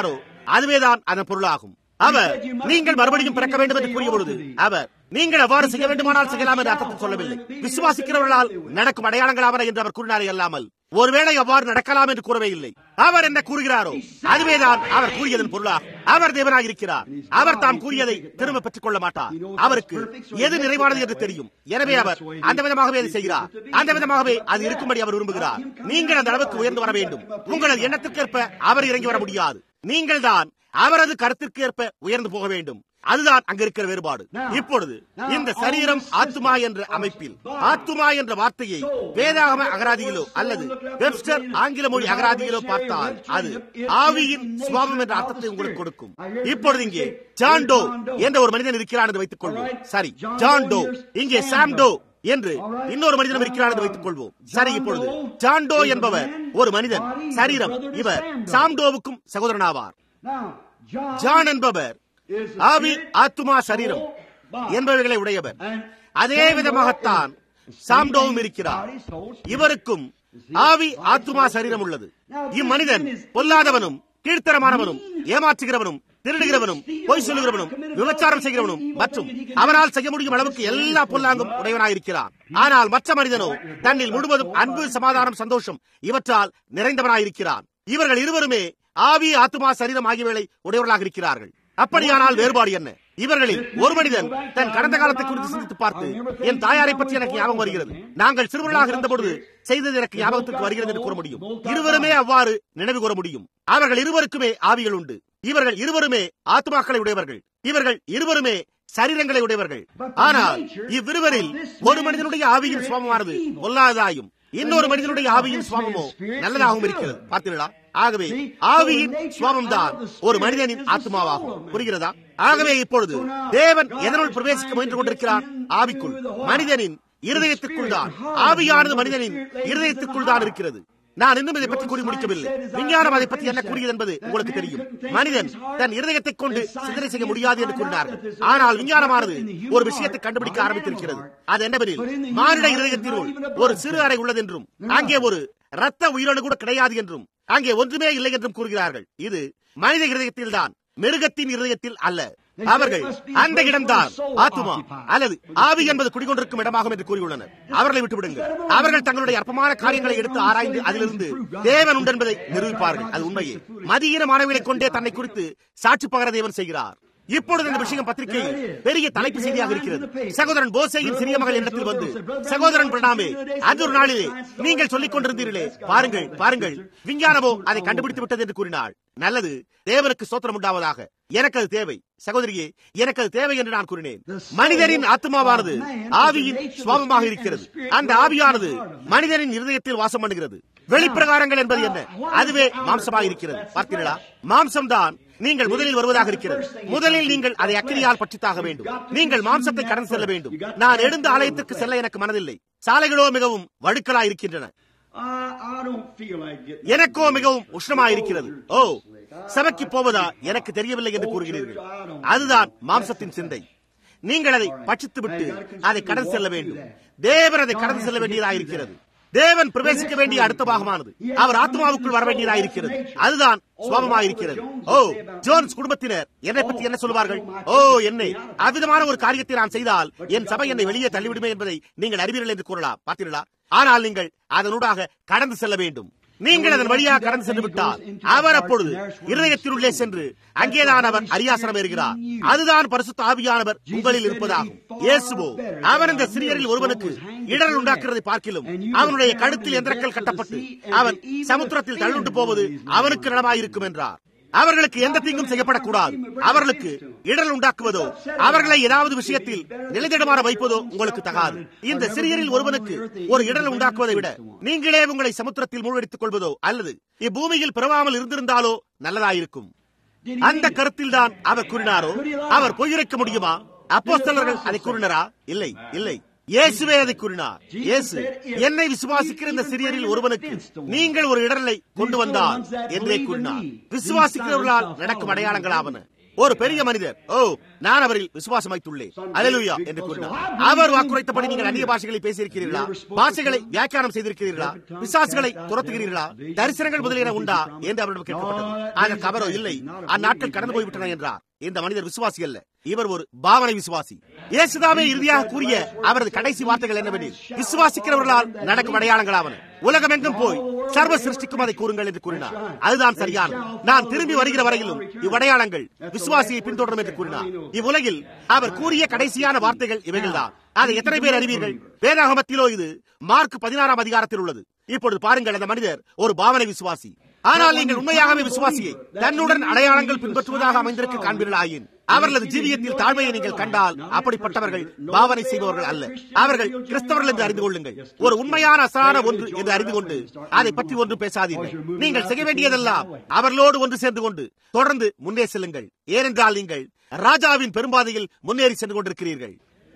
அதுவேதான் அதன் பொருளாகும் அவர் நீங்கள் மறுபடியும் பிறக்க வேண்டும் என்று கூறிய பொழுது அவர் நீங்கள் எவ்வாறு செய்ய வேண்டுமானால் செய்யலாம் என்று அர்த்தத்தில் சொல்லவில்லை விசுவாசிக்கிறவர்களால் நடக்கும் அடையாளங்களாவன என்று அவர் கூறினாரே அல்லாமல் ஒருவேளை அவ்வாறு நடக்கலாம் என்று கூறவே இல்லை அவர் என்ன கூறுகிறாரோ அதுவேதான் அவர் கூறியதன் பொருளாகும் அவர் தேவனாக இருக்கிறார் அவர் தாம் கூறியதை திரும்ப பெற்றுக் கொள்ள மாட்டார் அவருக்கு எது நிறைவானது என்று தெரியும் எனவே அவர் அந்த விதமாகவே அதை செய்கிறார் அந்த விதமாகவே அது இருக்கும்படி அவர் விரும்புகிறார் நீங்கள் அந்த அளவுக்கு உயர்ந்து வர வேண்டும் உங்களது எண்ணத்திற்கேற்ப அவர் இறங்கி வர முடியாது நீங்கள் தான் அவரது கருத்திற்கு ஏற்ப உயர்ந்து போக வேண்டும் அதுதான் அங்க இருக்கிற வேறுபாடு இப்பொழுது இந்த சரீரம் ஆத்துமா என்ற அமைப்பில் ஆத்துமா என்ற வார்த்தையை வேதாகம அகராதியிலோ அல்லது வெப்ஸ்டர் ஆங்கில மொழி அகராதியிலோ பார்த்தால் அது ஆவியின் சுவாபம் என்ற அர்த்தத்தை உங்களுக்கு கொடுக்கும் இப்பொழுது இங்கே ஜான் டோ என்ற ஒரு மனிதன் இருக்கிறான் என்று வைத்துக் கொள்வோம் சரி ஜான் டோ இங்கே சாம் டோ என்று இன்னொரு மனிதனும் இருக்கிறார் என்று வைத்துக் கொள்வோம் சரி இப்பொழுது ஜான்டோ என்பவர் ஒரு மனிதன் சரீரம் இவர் சாம்டோவுக்கும் சகோதரனாவார் ஜான் என்பவர் ஆவி ஆத்துமா சரீரம் என்பவைகளை உடையவர் அதே விதமாகத்தான் சாம்டோவும் இருக்கிறார் இவருக்கும் ஆவி ஆத்துமா சரீரம் உள்ளது இம்மனிதன் பொல்லாதவனும் கீழ்த்தரமானவனும் ஏமாற்றுகிறவனும் திருடுகிறவனும் பொய் சொல்லுகிறவனும் விபச்சாரம் செய்கிறவனும் மற்றும் அவனால் செய்ய முடியும் அளவுக்கு எல்லா பொல்லாங்கும் உடையவனாயிருக்கிறான் ஆனால் மற்ற மனிதனோ தன்னில் முழுவதும் அன்பு சமாதானம் சந்தோஷம் இவற்றால் நிறைந்தவனாயிருக்கிறான் இவர்கள் இருவருமே ஆவி ஆத்துமா சரீரம் ஆகியவைகளை உடையவர்களாக இருக்கிறார்கள் அப்படியானால் வேறுபாடு என்ன இவர்களில் ஒரு மனிதன் தன் கடந்த காலத்தை குறித்து சிந்தித்து பார்த்து என் தாயாரை பற்றி எனக்கு ஞாபகம் வருகிறது நாங்கள் சிறுவர்களாக இருந்தபொழுது செய்தது எனக்கு ஞாபகத்துக்கு வருகிறது என்று கூற முடியும் இருவருமே அவ்வாறு நினைவு கூற முடியும் அவர்கள் இருவருக்குமே ஆவிகள் உண்டு இவர்கள் இருவருமே ஆத்மாக்களை உடையவர்கள் இவர்கள் இருவருமே சரீரங்களை உடையவர்கள் ஆனால் இவ்விருவரில் ஒரு மனிதனுடைய ஆவியின் சுவாமமானது பொல்லாததாயும் இன்னொரு மனிதனுடைய ஆவியின் சுவாமமோ நல்லதாகவும் இருக்கிறது பார்த்தீர்களா ஆகவே ஆவியின் சுவாமம் தான் ஒரு மனிதனின் ஆத்மாவாகும் புரிகிறதா ஆகவே இப்பொழுது தேவன் எதனுள் பிரவேசிக்க முயன்று கொண்டிருக்கிறார் ஆவிக்குள் மனிதனின் இருதயத்திற்குள் தான் ஆவியானது மனிதனின் இருதயத்திற்குள் தான் இருக்கிறது நான் இன்னும் இதை பற்றி கூறி முடிக்கவில்லை விஞ்ஞானம் அதை பற்றி என்ன கூறியது என்பது உங்களுக்கு தெரியும் மனிதன் தன் இருதயத்தை கொண்டு சிந்தனை செய்ய முடியாது என்று கூறினார்கள் ஆனால் விஞ்ஞானமானது ஒரு விஷயத்தை கண்டுபிடிக்க ஆரம்பித்திருக்கிறது அது என்னவெனில் மானிட இருதயத்தினுள் ஒரு சிறு அறை உள்ளது என்றும் அங்கே ஒரு ரத்த உயிரணு கூட கிடையாது என்றும் அங்கே ஒன்றுமே இல்லை என்றும் கூறுகிறார்கள் இது மனித இருதயத்தில் தான் மிருகத்தின் இருதயத்தில் அல்ல அவர்கள் அந்த இடம்தான் ஆத்துமா அல்லது ஆவி என்பது குடிகொண்டிருக்கும் இடமாகும் என்று கூறியுள்ளனர் அவர்களை விட்டுவிடுங்கள் அவர்கள் தங்களுடைய அற்பமான காரியங்களை எடுத்து ஆராய்ந்து அதிலிருந்து தேவன் உண்டு என்பதை நிரூபிப்பார்கள் அது உண்மையே மதியின மாணவிகளை கொண்டே தன்னை குறித்து சாட்சி பகர தேவன் செய்கிறார் இப்பொழுது இந்த விஷயம் பத்திரிகையில் பெரிய தலைப்பு செய்தியாக இருக்கிறது சகோதரன் போசேயின் சிறிய மகள் எண்ணத்தில் வந்து சகோதரன் பிரணாமே அது ஒரு நாளிலே நீங்கள் சொல்லிக் கொண்டிருந்தீர்களே பாருங்கள் பாருங்கள் விஞ்ஞானமோ அதை கண்டுபிடித்து விட்டது என்று கூறினாள் நல்லது தேவனுக்கு சோத்திரம் உண்டாவதாக எனக்கு அது தேவை சகோதரியே எனக்கு அது தேவை என்று நான் கூறினேன் மனிதனின் ஆத்மாவானது ஆவியின் சுவாபமாக இருக்கிறது அந்த ஆவியானது மனிதனின் இருதயத்தில் வாசம் பண்ணுகிறது வெளிப்பிரகாரங்கள் என்பது என்ன அதுவே மாம்சமாக இருக்கிறது பார்த்தீர்களா மாம்சம் தான் நீங்கள் முதலில் வருவதாக இருக்கிறது முதலில் நீங்கள் அதை அக்கினியால் பற்றித்தாக வேண்டும் நீங்கள் மாம்சத்தை கடந்து செல்ல வேண்டும் நான் எழுந்த ஆலயத்திற்கு செல்ல எனக்கு மனதில்லை சாலைகளோ மிகவும் வழுக்கலா இருக்கின்றன எனக்கோ மிகவும் உஷ்ணமாயிருக்கிறது ஓ சபைக்கு போவதா எனக்கு தெரியவில்லை என்று கூறுகிறீர்கள் அதுதான் மாம்சத்தின் சிந்தை நீங்கள் அதை பட்சித்து விட்டு அதை கடந்து செல்ல வேண்டும் தேவன் அதை கடந்து செல்ல வேண்டியதாயிருக்கிறது தேவன் பிரவேசிக்க வேண்டிய அடுத்த பாகமானது அவர் ஆத்மாவுக்குள் வர வேண்டியதாயிருக்கிறது அதுதான் சுவாபமாயிருக்கிறது ஓ ஜோன்ஸ் குடும்பத்தினர் என்னை பற்றி என்ன சொல்வார்கள் ஓ என்னை அவ்விதமான ஒரு காரியத்தை நான் செய்தால் என் சபை என்னை வெளியே தள்ளிவிடுமே என்பதை நீங்கள் அறிவீர்கள் என்று கூறலாம் பார்த்தீர்களா ஆனால் நீங்கள் அதனூடாக கடந்து செல்ல வேண்டும் நீங்கள் அதன் வழியாக கடந்து சென்று விட்டால் அவர் அப்பொழுது இருதயத்தினுள்ளே சென்று அங்கேதான் அவர் அரியாசனம் ஏறுகிறார் அதுதான் பரிசுத்த ஆவியானவர் உங்களில் இருப்பதாகும் இயேசுவோ அவன் இந்த சிறியரில் ஒருவனுக்கு இடர் உண்டாக்குறதை பார்க்கிலும் அவனுடைய கழுத்தில் எந்திரக்கல் கட்டப்பட்டு அவன் சமுத்திரத்தில் தள்ளுண்டு போவது அவனுக்கு நலமாயிருக்கும் என்றார் அவர்களுக்கு எந்த தீங்கும் செய்யப்படக்கூடாது அவர்களுக்கு இடர் உண்டாக்குவதோ அவர்களை ஏதாவது விஷயத்தில் நிலைதிடமான வைப்பதோ உங்களுக்கு தகாது இந்த சிறியரில் ஒருவனுக்கு ஒரு இடர் உண்டாக்குவதை விட நீங்களே உங்களை சமுத்திரத்தில் மூழ்கடித்துக் கொள்வதோ அல்லது இப்பூமியில் பிறவாமல் இருந்திருந்தாலோ நல்லதாயிருக்கும் அந்த கருத்தில் தான் அவர் கூறினாரோ அவர் பொய்யுரைக்க முடியுமா அப்போஸ்தலர்கள் அதை கூறினரா இல்லை இல்லை இயேசுவே அதை கூறினார் இயேசு என்னை விசுவாசிக்கிற இந்த சிறியரில் ஒருவனுக்கு நீங்கள் ஒரு இடரலை கொண்டு வந்தால் என்றே கூறினார் விசுவாசிக்கிறவர்களால் நடக்கும் அடையாளங்களாவன ஒரு பெரிய மனிதர் ஓ நான் அவரில் விசுவாசம் வைத்துள்ளேன் அலலுயா என்று கூறினார் அவர் வாக்குரைத்தபடி நீங்கள் அந்நிய பாஷைகளை பேசியிருக்கிறீர்களா பாஷைகளை வியாக்கியானம் செய்திருக்கிறீர்களா பிசாசுகளை துரத்துகிறீர்களா தரிசனங்கள் முதலியன உண்டா என்று அவரிடம் கேட்கப்பட்டது அதற்கு அவரோ இல்லை அந்நாட்கள் கடந்து போய்விட்டன என்றார் இந்த மனிதர் விசுவாசி அல்ல இவர் ஒரு பாவனை விசுவாசி இயேசுதாவே இறுதியாக கூறிய அவரது கடைசி வார்த்தைகள் என்னவெனில் விசுவாசிக்கிறவர்களால் நடக்கும் அடையாளங்களாவன உலகமெங்கும் போய் சர்வ சிருஷ்டிக்கும் அதை கூறுங்கள் என்று கூறினார் அதுதான் சரியானது நான் திரும்பி வருகிற வரையிலும் இவ்வடையாளங்கள் விசுவாசியை பின்தொடரும் என்று கூறினார் இவ்வுலகில் அவர் கூறிய கடைசியான வார்த்தைகள் இவைகள்தான் அதை எத்தனை பேர் அறிவீர்கள் வேதாகமத்திலோ இது மார்க் பதினாறாம் அதிகாரத்தில் உள்ளது இப்பொழுது பாருங்கள் அந்த மனிதர் ஒரு பாவனை விசுவாசி ஆனால் நீங்கள் உண்மையாகவே விசுவாசியை தன்னுடன் அடையாளங்கள் பின்பற்றுவதாக அமைந்திருக்க காண்பீர்கள் ஆயின் அவர்களது ஜீவியத்தில் தாழ்மையை நீங்கள் கண்டால் அப்படிப்பட்டவர்கள் பாவனை செய்பவர்கள் அல்ல அவர்கள் கிறிஸ்தவர்கள் என்று அறிந்து கொள்ளுங்கள் ஒரு உண்மையான அசலான ஒன்று என்று அறிந்து கொண்டு அதை பற்றி ஒன்று பேசாதீர்கள் நீங்கள் செய்ய வேண்டியதெல்லாம் அவர்களோடு ஒன்று சேர்ந்து கொண்டு தொடர்ந்து முன்னே செல்லுங்கள் ஏனென்றால் நீங்கள் ராஜாவின் பெரும்பாதையில் முன்னேறி சென்று கொண்டிருக்கிறீர்கள்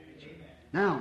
Now,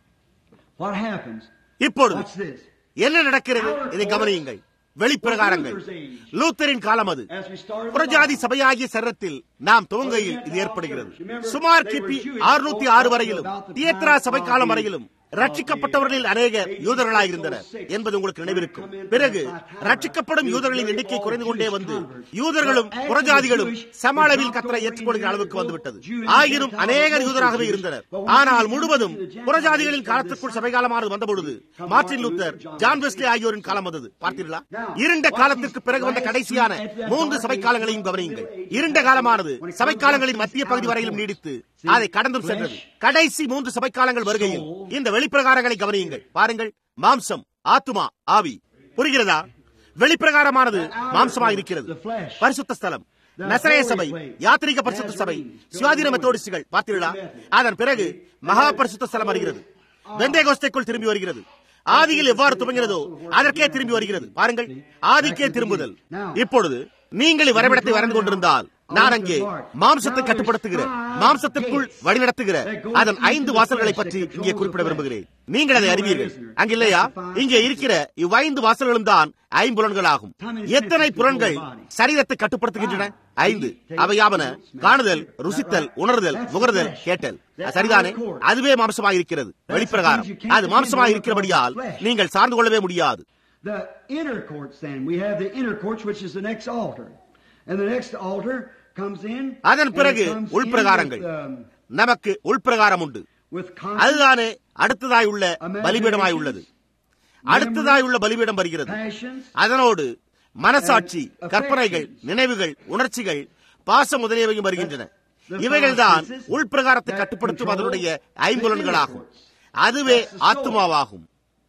what happens? இப்பொழுது Watch this. என்ன நடக்கிறது இதை கவனியுங்கள் வெளிப்பிரகாரங்கள் லூத்தரின் காலம் அது As we started புறஜாதி சபையாகிய சரத்தில் நாம் துவங்கையில் இது ஏற்படுகிறது சுமார் கிபி அறுநூத்தி ஆறு வரையிலும் தியத்ரா சபை காலம் வரையிலும் ரட்சிக்கப்பட்டவர்களில் அநேகர் யூதர்களாயிருந்தனர் என்பது உங்களுக்கு நினைவிருக்கும் பிறகு ரட்சிக்கப்படும் யூதர்களின் எண்ணிக்கை குறைந்து கொண்டே வந்து யூதர்களும் புறஜாதிகளும் சம அளவில் கத்தரை ஏற்றுக்கொள்கிற அளவுக்கு வந்துவிட்டது ஆயினும் அநேகர் யூதராகவே இருந்தனர் ஆனால் முழுவதும் புறஜாதிகளின் காலத்திற்குள் சபை காலமானது வந்தபொழுது மார்டின் லூத்தர் ஜான் வெஸ்லி ஆகியோரின் காலம் வந்தது பார்த்தீர்களா இருண்ட காலத்திற்கு பிறகு வந்த கடைசியான மூன்று சபை காலங்களையும் கவனியுங்கள் இருண்ட காலமானது சபை காலங்களின் மத்திய பகுதி வரையிலும் நீடித்து அதை கடந்தும் சென்றது கடைசி மூன்று சபை காலங்கள் வருகையில் இந்த வெளிப்பிரகாரங்களை கவனியுங்கள் பாருங்கள் மாம்சம் ஆத்துமா ஆவி புரிகிறதா வெளிப்பிரகாரமானது மாம்சமாக இருக்கிறது பரிசுத்த ஸ்தலம் நசரேய சபை யாத்திரிக பரிசுத்த சபை சுவாதீன மெத்தோடிஸ்டுகள் பார்த்தீர்களா அதன் பிறகு மகா பரிசுத்த ஸ்தலம் வருகிறது வெந்தேகோஸ்தைக்குள் திரும்பி வருகிறது ஆதியில் எவ்வாறு துவங்கினதோ அதற்கே திரும்பி வருகிறது பாருங்கள் ஆதிக்கே திரும்புதல் இப்பொழுது நீங்கள் வரைபடத்தை வரைந்து கொண்டிருந்தால் நான் அங்கே மாம்சத்தை கட்டுப்படுத்துகிற மாம்சத்திற்குள் வழிநடத்துகிற அதன் ஐந்து வாசல்களை பற்றி இங்கே குறிப்பிட விரும்புகிறேன் நீங்கள் அதை அறிவீர்கள் அங்க இல்லையா இங்கே இருக்கிற இவ்வைந்து வாசல்களும் தான் ஐம்புலன்கள் ஆகும் எத்தனை புலன்கள் சரீரத்தை கட்டுப்படுத்துகின்றன ஐந்து அவையாவன காணுதல் ருசித்தல் உணர்தல் முகர்தல் கேட்டல் சரிதானே அதுவே மாம்சமாக இருக்கிறது வெளிப்பிரகாரம் அது மாம்சமாக இருக்கிறபடியால் நீங்கள் சார்ந்து கொள்ளவே முடியாது The inner courts then. We have the inner courts, which is the next altar. And the next altar comes in. அதன் and பிறகு it comes in உள்பிரகாரங்கள் with, um, நமக்கு உள்பிரகாரம் உண்டு with conscience, அதுதானே அடுத்ததாய் உள்ள பலிபீடமாய் உள்ளது அடுத்ததாய் உள்ள பலிபீடம் வருகிறது passions, அதனோடு மனசாட்சி கற்பனைகள் நினைவுகள் உணர்ச்சிகள் பாசம் முதலியவையும் வருகின்றன இவைகள்தான் உள்பிரகாரத்தை கட்டுப்படுத்தும் அதனுடைய ஐம்புலன்களாகும் அதுவே ஆத்துமாவாகும்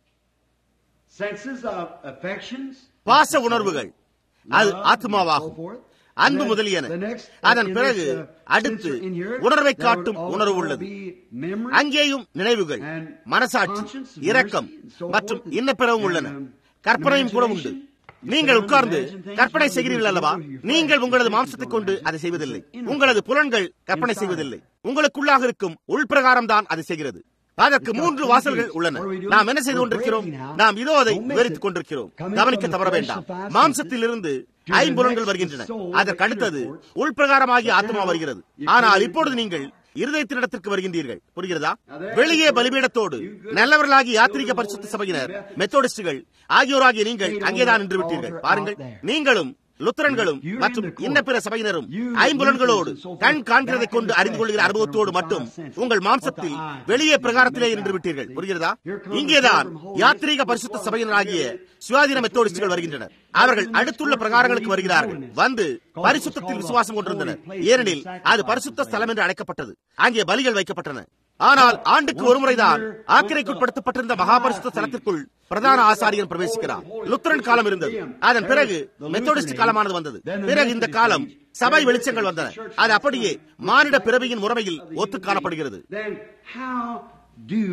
senses of affections, பாச உணர்வுகள் அது ஆத்மாவாகும் அன்பு முதலியன அதன் பிறகு அடுத்து உணர்வை காட்டும் உணர்வு உள்ளது அங்கேயும் நினைவுகள் மனசாட்சி இரக்கம் மற்றும் இன்ன பிறவும் உள்ளன கற்பனையும் கூட உண்டு நீங்கள் உட்கார்ந்து கற்பனை செய்கிறீர்கள் அல்லவா நீங்கள் உங்களது மாம்சத்தை கொண்டு அதை செய்வதில்லை உங்களது புலன்கள் கற்பனை செய்வதில்லை உங்களுக்குள்ளாக இருக்கும் உள்பிரகாரம் தான் அதை செய்கிறது அதற்கு மூன்று வாசல்கள் உள்ளன நாம் என்ன செய்து கொண்டிருக்கிறோம் நாம் இதோ அதை விவரித்துக் கொண்டிருக்கிறோம் கவனிக்க தவற வேண்டாம் மாம்சத்தில் இருந்து ஐம்புலன்கள் வருகின்றன அதற்கு அடுத்தது உள்பிரகாரமாகிய ஆத்மா வருகிறது ஆனால் இப்பொழுது நீங்கள் இருதயத்தினிடத்திற்கு வருகின்றீர்கள் புரிகிறதா வெளியே பலிபீடத்தோடு நல்லவர்களாகி யாத்திரிக பரிசுத்த சபையினர் மெத்தோடிஸ்டுகள் ஆகியோராகிய நீங்கள் அங்கேதான் நின்று விட்டீர்கள் பாருங்கள் நீங்களும் லுத்தரன்களும் மற்றும் இன்ன பிற சபையினரும் ஐம்புலன்களோடு கண் காண்கிறதை கொண்டு அறிந்து கொள்கிற அனுபவத்தோடு மட்டும் உங்கள் மாம்சத்தில் வெளியே பிரகாரத்திலே நின்று விட்டீர்கள் புரிகிறதா இங்கேதான் யாத்திரீக பரிசுத்த சபையினராகிய சுவாதீன மெத்தோடிஸ்டுகள் வருகின்றனர் அவர்கள் அடுத்துள்ள பிரகாரங்களுக்கு வருகிறார்கள் வந்து பரிசுத்தத்தில் விசுவாசம் கொண்டிருந்தனர் ஏனெனில் அது பரிசுத்த ஸ்தலம் என்று அழைக்கப்பட்டது அங்கே பலிகள் வைக்கப்பட்டன ஆனால் ஆண்டுக்கு ஒருமுறைதான் ஆக்கிரைக்குட்படுத்தப்பட்டிருந்த மகாபரிசுத்த ஸ்தலத்திற்குள் பிரதான ஆசாரியன் பிரவேசிக்கிறார் லுத்தரன் காலம் இருந்தது அதன் பிறகு மெத்தோடிஸ்ட் காலமானது வந்தது பிறகு இந்த காலம் சபை வெளிச்சங்கள் வந்தன அது அப்படியே மானிட பிறவியின் முறைமையில் ஒத்து காணப்படுகிறது then how do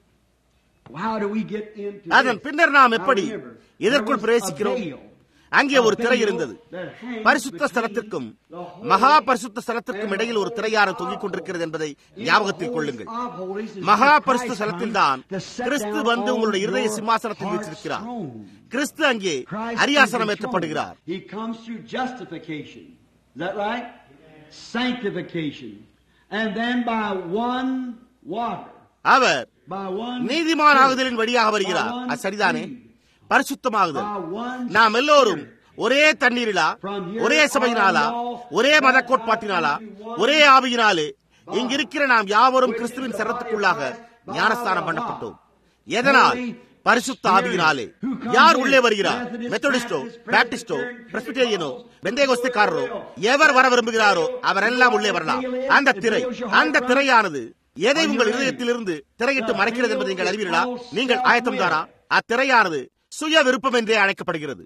how do we get into அதன் this? பின்னர் நாம் எப்படி Now remember, இதற்குள் there was பிரவேசிக்கிறோம் a veil. அங்கே ஒரு திரை இருந்தது பரிசுத்த ஸ்தலத்திற்கும் மகா பரிசுத்த ஸ்தலத்திற்கும் இடையில் ஒரு திரையாரம் தொங்கிக் கொண்டிருக்கிறது என்பதை ஞாபகத்தில் கொள்ளுங்கள் மகா பரிசுத்த ஸ்தலத்தில் தான் கிறிஸ்து வந்து உங்களுடைய இருதய சிம்மாசனத்தில் வீற்றிருக்கிறார் கிறிஸ்து அங்கே அரியாசனம் ஏற்றப்படுகிறார் He comes through justification. Is that right? sanctification. And then by one water, our by one நீதிமான் Spirit, ஆகுதலின் வழியாக வருகிறார் by one அது சரிதானே creed, பரிசுத்தமாகுதல் by one நாம் எல்லோரும் Spirit. ஒரே தண்ணீரிலா ஒரே சபையினாலா ஒரே மத கோட்பாட்டினாலா ஒரே ஆவியினாலே இங்கிருக்கிற நாம் யாவரும் கிறிஸ்துவின் சரத்துக்குள்ளாக ஞானஸ்தானம் பண்ணப்பட்டோம் எதனால் பரிசுத்த ஆவியினாலே யார் உள்ளே வருகிறார் மெத்தடிஸ்டோ பாப்டிஸ்டோ பிரஸ்பிட்டேரியனோ பெந்தேகோஸ்தக்காரரோ எவர் வர விரும்புகிறாரோ அவரெல்லாம் உள்ளே வரலாம் அந்த திரை அந்த திரையானது எதை உங்கள் இதயத்திலிருந்து திரையிட்டு மறைக்கிறது என்பதை நீங்கள் அறிவீர்களா நீங்கள் ஆயத்தம் தானா அத்திரையானது சுய விருப்பம் என்றே அழைக்கப்படுகிறது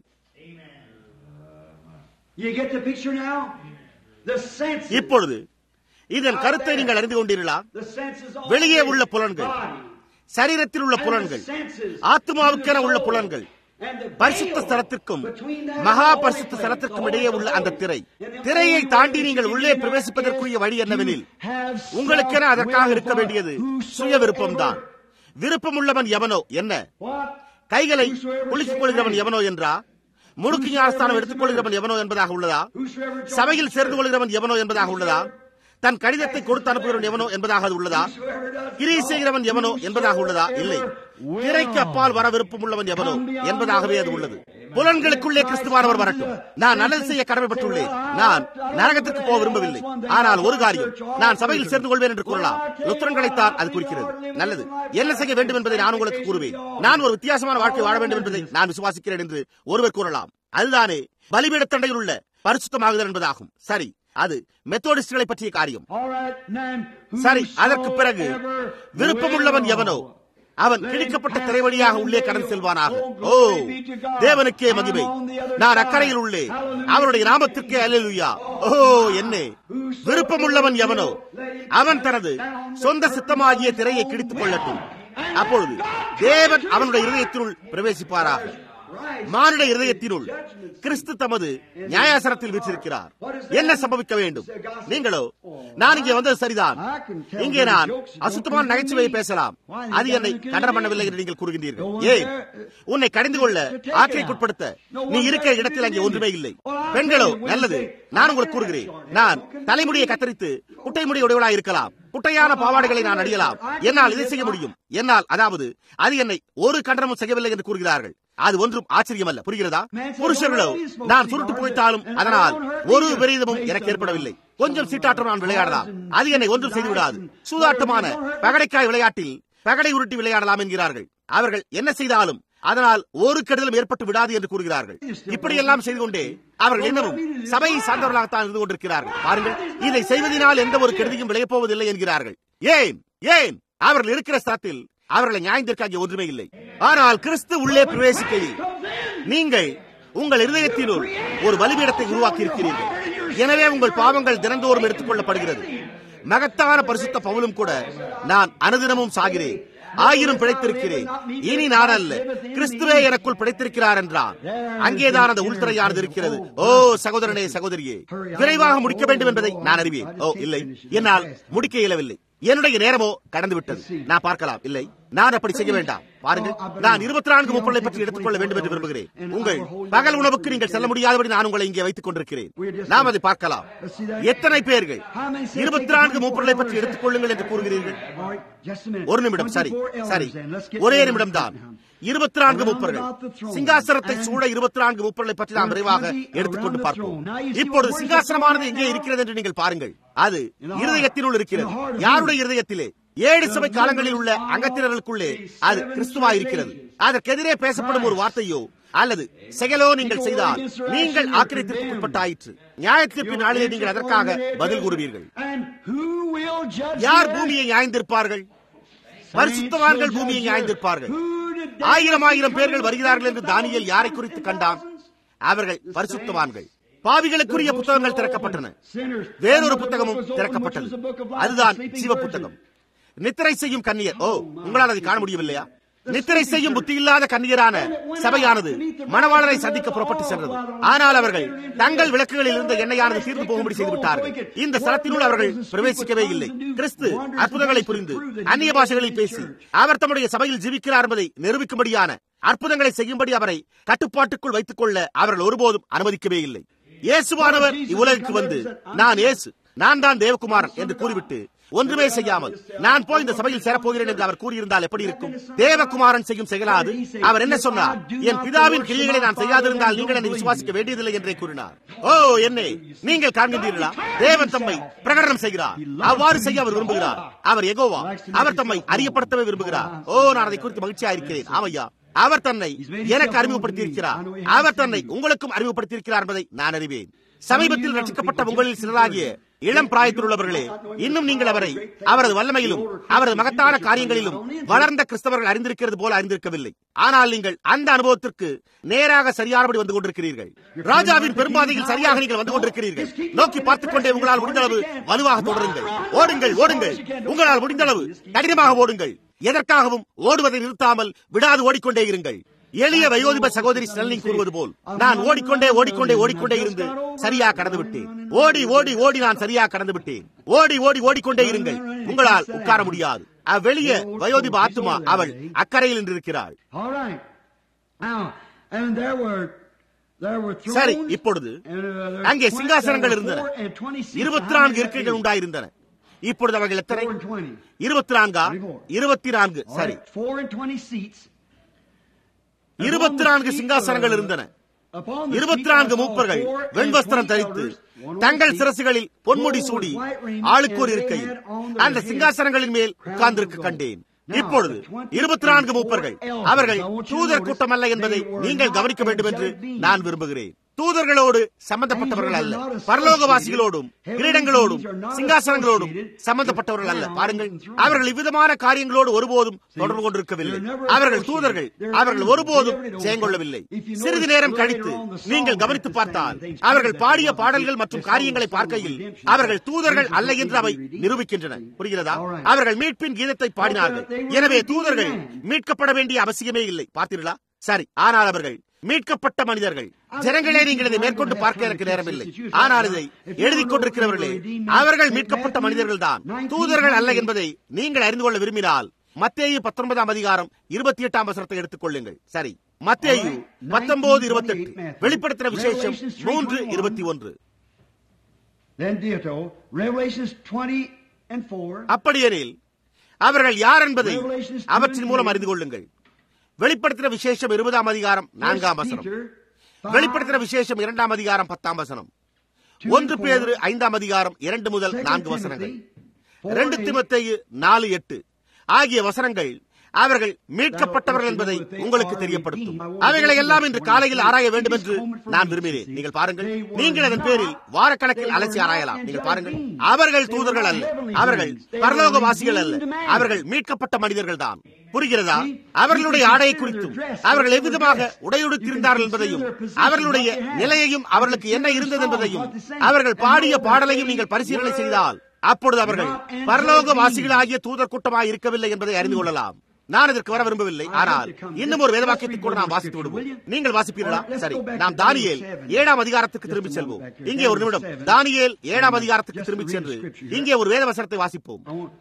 You get the picture now? The senses. இப்பொழுது இதன் கருத்தை நீங்கள் அறிந்து கொண்டீர்களா The senses all வெளியே over உள்ள the புலன்கள் body. சரீரத்தில் உள்ள And புலன்கள் the senses ஆத்மாவுக்கென in the உள்ள soul. புலன்கள் And the பரிசுத்த veil ஸ்தலத்திற்கும் between that மகா and the பரிசுத்த holy ஸ்தலத்திற்கும் place, இடையே the உள்ள holy அந்த place. திரை And the திரையை only தாண்டி way நீங்கள் you உள்ளே can get பிரவேசிப்பதற்குரிய is வழி என்னவெனில் you have உங்களுக்கென அதற்காக இருக்க self-will வேண்டியது for சுய விருப்பம்தான் whosoever- விருப்பமுள்ளவன் எவனோ என்ன What? கைகளை Whosoever குலுக்கிக் shake கொள்கிறவன் hands. எவனோ என்றா முடுக்கு ஞானஸ்தானம் எடுத்துக் கொள்கிறவன் எவனோ என்பதாக உள்ளதா Whosoever joins சபையில் the சேர்ந்து church. கொள்கிறவன் எவனோ என்பதாக உள்ளதா தன் கடிதத்தை கொடுத்து அனுப்புகிறவன் எவனோ என்பதாக அது உள்ளதா Whosoever does கிரியை not, செய்கிறவன் எவனோ என்பதாக உள்ளதா இல்லை whosoever திரைக்கு will அப்பால் வர விருப்பம் உள்ளவன் எவனோ என்பதாகவே அது உள்ளது புலன்களுக்குள்ளே கிறிஸ்துவானவர் வரட்டும் நான் நல்லது செய்ய கடமைப்பட்டுள்ளேன் நான் நரகத்திற்கு போக விரும்பவில்லை ஆனால் ஒரு காரியம் நான் சபையில் சேர்ந்து கொள்வேன் என்று கூறலாம் லுத்தரன்களைத்தான் அது குறிக்கிறது நல்லது என்ன செய்ய வேண்டும் என்பதை நான் உங்களுக்கு கூறுவேன் நான் ஒரு வித்தியாசமான வாழ்க்கை வாழ வேண்டும் என்பதை நான் விசுவாசிக்கிறேன் என்று ஒருவர் கூறலாம் அதுதானே பலிபீடத்தண்டையில் உள்ள பரிசுத்தமாகுதல் என்பதாகும் சரி அது மெத்தோடிஸ்டுகளை பற்றிய காரியம் All right, then, சரி அதற்கு பிறகு whosoever விருப்பமுள்ளவன் will. எவனோ அவன் கிழிக்கப்பட்ட திரை வழியாக உள்ளே கடந்து செல்வானாக ஓ தேவனுக்கே மகிமை நான் அக்கறையில் உள்ளே அவருடைய நாமத்திற்கே அல்லேலூயா ஓ என்னே விருப்பமுள்ளவன் எவனோ அவன் தனது சொந்த சித்தமாகிய திரையை கிழித்துக் கொள்ளட்டும் அப்பொழுது தேவன் அவனுடைய இருதயத்தினுள் பிரவேசிப்பாராக மானுட இருதயத்தினுள் கிறிஸ்து தமது நியாயாசனத்தில் வீற்றிருக்கிறார் என்ன சம்பவிக்க வேண்டும் நீங்களோ நான் இங்கே வந்தது சரிதான் இங்கே நான் அசுத்தமான நகைச்சுவையை பேசலாம் அது என்னை கண்டனம் பண்ணவில்லை என்று நீங்கள் கூறுகின்றீர்கள் ஏன் உன்னை கடிந்து கொள்ள ஆக்கிரைக்குட்படுத்த நீ இருக்கிற இடத்தில் அங்கே ஒன்றுமே இல்லை பெண்களோ நல்லது நான் உங்களுக்கு கூறுகிறேன் நான் தலைமுடியை கத்தரித்து குட்டை முடி உடையவளாய் இருக்கலாம் குட்டையான பாவாடைகளை நான் அடியலாம் என்னால் இதை செய்ய முடியும் என்னால் அதாவது அது என்னை ஒரு கண்டனமும் செய்யவில்லை என்று கூறுகிறார்கள் அது ஒன்றும் ஆச்சரியம் அல்ல புரிகிறதா புருஷர்களோ நான் சுருட்டு போய்த்தாலும் அதனால் ஒரு பெரிதமும் எனக்கு ஏற்படவில்லை கொஞ்சம் சீட்டாட்டம் நான் விளையாடலாம் அது என்னை ஒன்றும் செய்து விடாது சூதாட்டமான பகடைக்காய் விளையாட்டில் பகடை உருட்டி விளையாடலாம் என்கிறார்கள் அவர்கள் என்ன செய்தாலும் அதனால் ஒரு கெடுதலும் ஏற்பட்டு விடாது என்று கூறுகிறார்கள் இப்படியெல்லாம் செய்து கொண்டே அவர்கள் இன்னமும் சபையை சார்ந்தவர்களாகத்தான் இருந்து கொண்டிருக்கிறார்கள் பாருங்கள் இதை செய்வதனால் எந்த ஒரு கெடுதியும் விளையப் போவதில்லை என்கிறார்கள் ஏன் ஏன் அவர்கள் இருக்கிற ஸ்தலத்தில் அவர்களை நியாயத்திற்கு அங்கே ஒன்றுமே இல்லை ஆனால் கிறிஸ்து உள்ளே பிரவேசிக்கையில் நீங்கள் உங்கள் இருதயத்தினுள் ஒரு பலிபீடத்தை உருவாக்கி இருக்கிறீர்கள் எனவே உங்கள் பாவங்கள் தினந்தோறும் எடுத்துக் கொள்ளப்படுகிறது மகத்தான பரிசுத்த பவுலும் கூட நான் அனுதினமும் சாகிறேன் ஆயிரம் பிழைத்திருக்கிறேன் இனி நான் அல்ல கிறிஸ்துவே எனக்குள் பிழைத்திருக்கிறார் என்றான் அங்கேதான் அந்த உள்துறையானது இருக்கிறது ஓ சகோதரனே சகோதரியே விரைவாக முடிக்க வேண்டும் என்பதை நான் அறிவேன் ஓ இல்லை என்னால் முடிக்க இயலவில்லை என்னுடைய நேரமோ கடந்து விட்டது நான் பார்க்கலாம் இல்லை நான் அப்படி செய்ய வேண்டாம் பாருங்கள் நான் இருபத்தி நான்கு முப்பதை பற்றி எடுத்துக்கொள்ள வேண்டும் என்று விரும்புகிறேன் உங்கள் பகல் உணவுக்கு நீங்கள் செல்ல முடியாதபடி நான் உங்களை இங்கே வைத்துக் கொண்டிருக்கிறேன் நாம் அதை பார்க்கலாம் எத்தனை பேர்கள் இருபத்தி நான்கு முப்பதை பற்றி எடுத்துக் கொள்ளுங்கள் என்று கூறுகிறீர்கள் ஒரு நிமிடம் சரி சரி ஒரே நிமிடம் தான் இருபத்தி நான்கு முப்பர்கள் சிங்காசனத்தை சூழ இருபத்தி நான்கு முப்பர்களை பற்றி நாம் விரைவாக எடுத்துக்கொண்டு பார்ப்போம் இப்பொழுது சிங்காசனமானது எங்கே இருக்கிறது என்று நீங்கள் பாருங்கள் அது இருதயத்தினுள் இருக்கிறது யாருடைய இருதயத்திலே ஏழு சபை காலங்களில் உள்ள அங்கத்தினர்களுக்குள்ளே அது கிறிஸ்துவா இருக்கிறது அதற்கெதிரே பேசப்படும் ஒரு வார்த்தையோ அல்லது செயலோ நீங்கள் செய்தால் நீங்கள் ஆக்கிரத்திற்கு உட்பட்டாயிற்று நியாயத்திற்கு நாளிலே நீங்கள் அதற்காக பதில் கூறுவீர்கள் யார் பூமியை நியாய்ந்திருப்பார்கள் பரிசுத்தவான்கள் பூமியை நியாய்ந்திருப்பார்கள் ஆயிரம் ஆயிரம் பேர்கள் வருகிறார்கள் என்று தானியல் யாரை குறித்து கண்டான் அவர்கள் பரிசுத்தவான்கள் பாவிகளுக்குரிய புத்தகங்கள் திறக்கப்பட்டன வேறொரு புத்தகமும் திறக்கப்பட்டது அதுதான் சிவ புத்தகம் நித்திரை செய்யும் கன்னியர் ஓ உங்களால் அதை காண முடியவில்லையா நித்திரை செய்யும் புத்தி இல்லாத கன்னியரான சபையானது மணவாளரை சந்திக்க புறப்பட்டு சென்றது ஆனால் அவர்கள் தங்கள் விளக்குகளில் இருந்த எண்ணெயானது தீர்ந்து போகும்படி செய்துவிட்டார்கள் இந்த ஸ்தலத்தினுள் அவர்கள் பிரவேசிக்கவே இல்லை கிறிஸ்து அற்புதங்களை புரிந்து அந்நிய பாஷைகளில் பேசி அவர் தம்முடைய சபையில் ஜீவிக்கிறார் என்பதை நிரூபிக்கும்படியான அற்புதங்களை செய்யும்படி அவரை கட்டுப்பாட்டுக்குள் வைத்துக் கொள்ள அவர்கள் ஒருபோதும் அனுமதிக்கவே இல்லை இயேசுவானவர் இவ்வுலகுக்கு வந்து நான் இயேசு நான் தான் தேவகுமாரன் என்று கூறிவிட்டு ஒன்றுமே செய்யாமல் நான் போய் இந்த சபையில் சேரப்போகிறேன் என்று அவர் கூறியிருந்தால் எப்படி இருக்கும் தேவகுமாரன் செய்யும் செயலாது அவர் என்ன சொன்னார் என் பிதாவின் கிரியைகளை நான் செய்யாதிருந்தால் நீங்கள் என்னை விசுவாசிக்க வேண்டியதில்லை என்றே கூறினார் ஓ என்னை நீங்கள் காண்கின்றீர்களா தேவன் தம்மை பிரகடனம் செய்கிறார் அவ்வாறு செய்ய அவர் விரும்புகிறார் அவர் எகோவா அவர் தம்மை அறியப்படுத்தவே விரும்புகிறார் ஓ நான் அதை குறித்து மகிழ்ச்சியா இருக்கிறேன் ஆமையா அவர் தன்னை எனக்கு அறிமுகப்படுத்தியிருக்கிறார் அவர் தன்னை உங்களுக்கும் அறிமுகப்படுத்தியிருக்கிறார் என்பதை நான் அறிவேன் சமீபத்தில் ரட்சிக்கப்பட்ட உங்களில் சிலராகிய இளம் பிராயத்தில் உள்ளவர்களே இன்னும் நீங்கள் அவரை அவரது வல்லமையிலும் அவரது மகத்தான காரியங்களிலும் வளர்ந்த கிறிஸ்தவர்கள் அறிந்திருக்கிறது போல அறிந்திருக்கவில்லை ஆனால் நீங்கள் அந்த அனுபவத்திற்கு நேராக சரியானபடி வந்து கொண்டிருக்கிறீர்கள் ராஜாவின் பெரும்பாதையில் சரியாக நீங்கள் வந்து கொண்டிருக்கிறீர்கள் நோக்கி பார்த்துக் கொண்டே உங்களால் முடிந்தளவு வலுவாக தொடருங்கள் ஓடுங்கள் ஓடுங்கள் உங்களால் முடிந்தளவு கடினமாக ஓடுங்கள் எதற்காகவும் ஓடுவதை நிறுத்தாமல் விடாது ஓடிக்கொண்டே இருங்கள் எளிய வயோதிப சகோதரி ஸ்னெல்லிங் கூறுவது போல் நான் ஓடிக்கொண்டே ஓடிக்கொண்டே ஓடிக்கொண்டே இருந்து சரியா கடந்து விட்டேன் ஓடி ஓடி ஓடி நான் சரியா கடந்து விட்டேன் ஓடி ஓடி ஓடிக்கொண்டே இருங்கள் உங்களால் உட்கார முடியாது அவ்வெளிய வயோதிப ஆத்துமா அவள் அக்கறையில் நின்றிருக்கிறாள் சரி இப்பொழுது அங்கே சிங்காசனங்கள் இருந்தன இருபத்தி நான்கு இருக்கைகள் உண்டாயிருந்தன இப்பொழுது அவர்கள் எத்தனை இருபத்தி நான்கா இருபத்தி நான்கு சரி இருபத்தி நான்கு சிங்காசனங்கள் இருந்தன இருபத்தி நான்கு மூப்பர்கள் வெண்வஸ்திரம் தரித்து தங்கள் சிரசுகளில் பொன்முடி சூடி ஆளுக்கு ஒரு இருக்கையில் அந்த சிங்காசனங்களின் மேல் உட்கார்ந்திருக்க கண்டேன் இப்பொழுது இருபத்தி நான்கு மூப்பர்கள் அவர்கள் தூதர் கூட்டம் அல்ல என்பதை நீங்கள் கவனிக்க வேண்டும் என்று நான் விரும்புகிறேன் தூதர்களோடு சம்பந்தப்பட்டவர்கள் அல்ல பரலோகவாசிகளோடும் கிரீடங்களோடும் சிங்காசனங்களோடும் சம்பந்தப்பட்டவர்கள் அல்ல பாருங்கள் அவர்கள் இவ்விதமான காரியங்களோடு ஒருபோதும் தொடர்பு கொண்டிருக்கவில்லை அவர்கள் தூதர்கள் அவர்கள் ஒருபோதும் செயங்கொள்ளவில்லை சிறிது நேரம் கழித்து நீங்கள் கவனித்து பார்த்தால் அவர்கள் பாடிய பாடல்கள் மற்றும் காரியங்களை பார்க்கையில் அவர்கள் தூதர்கள் அல்ல என்று அவை நிரூபிக்கின்றன புரிகிறதா அவர்கள் மீட்பின் கீதத்தை பாடினார்கள் எனவே தூதர்கள் மீட்கப்பட வேண்டிய அவசியமே இல்லை பார்த்தீர்களா சரி ஆனால் அவர்கள் மீட்கப்பட்ட மனிதர்கள் ஜனங்களே நீங்கள் இதை மேற்கொண்டு பார்க்க எனக்கு நேரமில்லை ஆனால் இதை எழுதிக் கொண்டிருக்கிறவர்களே அவர்கள் மீட்கப்பட்ட மனிதர்கள் தான் தூதர்கள் அல்ல என்பதை நீங்கள் அறிந்து கொள்ள விரும்பினால் மத்தேயு பத்தொன்பதாம் அதிகாரம் இருபத்தி எட்டாம் வசனத்தை எடுத்துக் கொள்ளுங்கள் சரி மத்தேயு பத்தொன்பது இருபத்தி எட்டு வெளிப்படுத்தின விசேஷம் மூன்று இருபத்தி ஒன்று அப்படியெனில் அவர்கள் யார் என்பதை அவற்றின் மூலம் அறிந்து கொள்ளுங்கள் வெளிப்படுத்தின விசேஷம் இருபதாம் அதிகாரம் நான்காம் வசனம் வெளிப்படுத்தின விசேஷம் இரண்டாம் அதிகாரம் பத்தாம் வசனம் ஒன்று பேதிரு ஐந்தாம் அதிகாரம் இரண்டு முதல் நான்கு வசனங்கள் ரெண்டு திமத்தையு நாலு எட்டு ஆகிய வசனங்கள் அவர்கள் மீட்கப்பட்டவர்கள் என்பதை உங்களுக்கு தெரியப்படுத்தும் அவைகளை எல்லாம் இன்று காலையில் ஆராய வேண்டும் என்று நான் விரும்பினேன் நீங்கள் பாருங்கள் நீங்கள் அதன் பேரில் வாரக்கணக்கில் அலசி ஆராயலாம் நீங்கள் பாருங்கள் அவர்கள் தூதர்கள் அல்ல அவர்கள் பரலோகவாசிகள் அல்ல அவர்கள் மீட்கப்பட்ட மனிதர்கள் தான் புரிகிறதா அவர்களுடைய ஆடையை குறித்தும் அவர்கள் எவ்விதமாக உடையுடுத்திருந்தார்கள் என்பதையும் அவர்களுடைய நிலையையும் அவர்களுக்கு என்ன இருந்தது என்பதையும் அவர்கள் பாடிய பாடலையும் நீங்கள் பரிசீலனை செய்தால் அப்பொழுது அவர்கள் பரலோக வாசிகளாகிய தூதர் கூட்டமாக இருக்கவில்லை என்பதை அறிந்து கொள்ளலாம் நான் இதற்கு வர விரும்பவில்லை ஆனால் இன்னும் ஒரு வேதவாக்கியத்தை கூட நாம் வாசித்து விடுவோம் நீங்கள் வாசிப்பீர்களா சரி நாம் தானியேல் ஏழாம் அதிகாரத்துக்கு திரும்பி செல்வோம் இங்கே ஒரு நிமிடம் தானியேல் ஏழாம் அதிகாரத்துக்கு திரும்பி சென்று இங்கே ஒரு வேத வசனத்தை வாசிப்போம்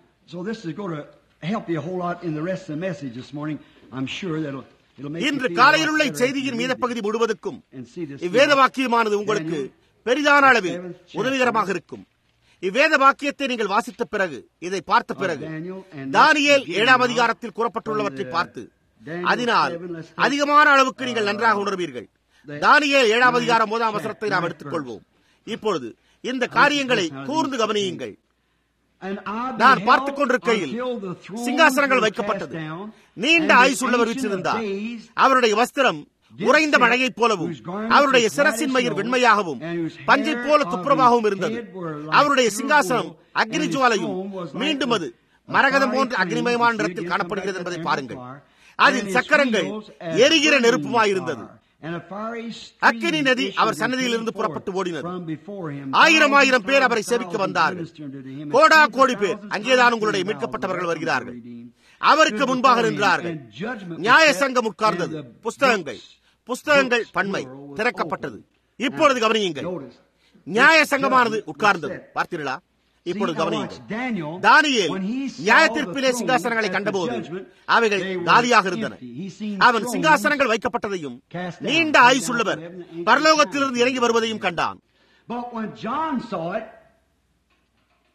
இன்று காலையில் உள்ள செய்தியின் மீத பகுதி முழுவதற்கும் இவ்வேத வாக்கியமானது உங்களுக்கு பெரிதான அளவில் உதவிகரமாக இருக்கும் இவ்வேத வாக்கியத்தை நீங்கள் வாசித்த பிறகு இதை பார்த்த பிறகு தானியேல் ஏழாம் அதிகாரத்தில் கூறப்பட்டுள்ளவற்றை பார்த்து அதனால் அதிகமான அளவுக்கு நீங்கள் நன்றாக உணர்வீர்கள் தானியேல் ஏழாம் அதிகாரம் முதலாம் அவசரத்தை நாம் எடுத்துக்கொள்வோம் இப்பொழுது இந்த காரியங்களை கூர்ந்து கவனியுங்கள் நான் பார்த்துக் கொண்டிருக்கையில் சிங்காசனங்கள் வைக்கப்பட்டது நீண்ட ஆயுசுள்ளவர் வீற்றிருந்தார் அவருடைய வஸ்திரம் உறைந்த மழையைப் போலவும் அவருடைய சிரசின் மயிர் வெண்மையாகவும் பஞ்சை போல துப்புரமாகவும் இருந்தது அவருடைய சிங்காசனம் அக்னி ஜுவாலையும் மீண்டும் அது மரகதம் போன்ற அக்னிமயமான நிறத்தில் காணப்படுகிறது என்பதை பாருங்கள் அதில் சக்கரங்கள் எரிகிற நெருப்புமாயிருந்தது அக்கினி நதி அவர் சன்னதியில் இருந்து புறப்பட்டு ஓடினது ஆயிரம் ஆயிரம் பேர் அவரை சேவிக்க வந்தார்கள் கோடா கோடி பேர் அங்கேதான் உங்களுடைய மீட்கப்பட்டவர்கள் வருகிறார்கள் அவருக்கு முன்பாக நின்றார்கள் நியாய சங்கம் உட்கார்ந்தது புஸ்தகங்கள் புஸ்தகங்கள் பன்மை திறக்கப்பட்டது இப்பொழுது கவனியுங்கள் நியாய சங்கமானது உட்கார்ந்தது பார்த்தீர்களா இப்பொழுது கவனியுங்கள் தானியேல் நியாய தீர்ப்பிலே சிங்காசனங்களை கண்டபோது அவைகள் காலியாக இருந்தன அவன் சிங்காசனங்கள் வைக்கப்பட்டதையும் நீண்ட ஆயுசுள்ளவர் பரலோகத்திலிருந்து இறங்கி வருவதையும் கண்டான்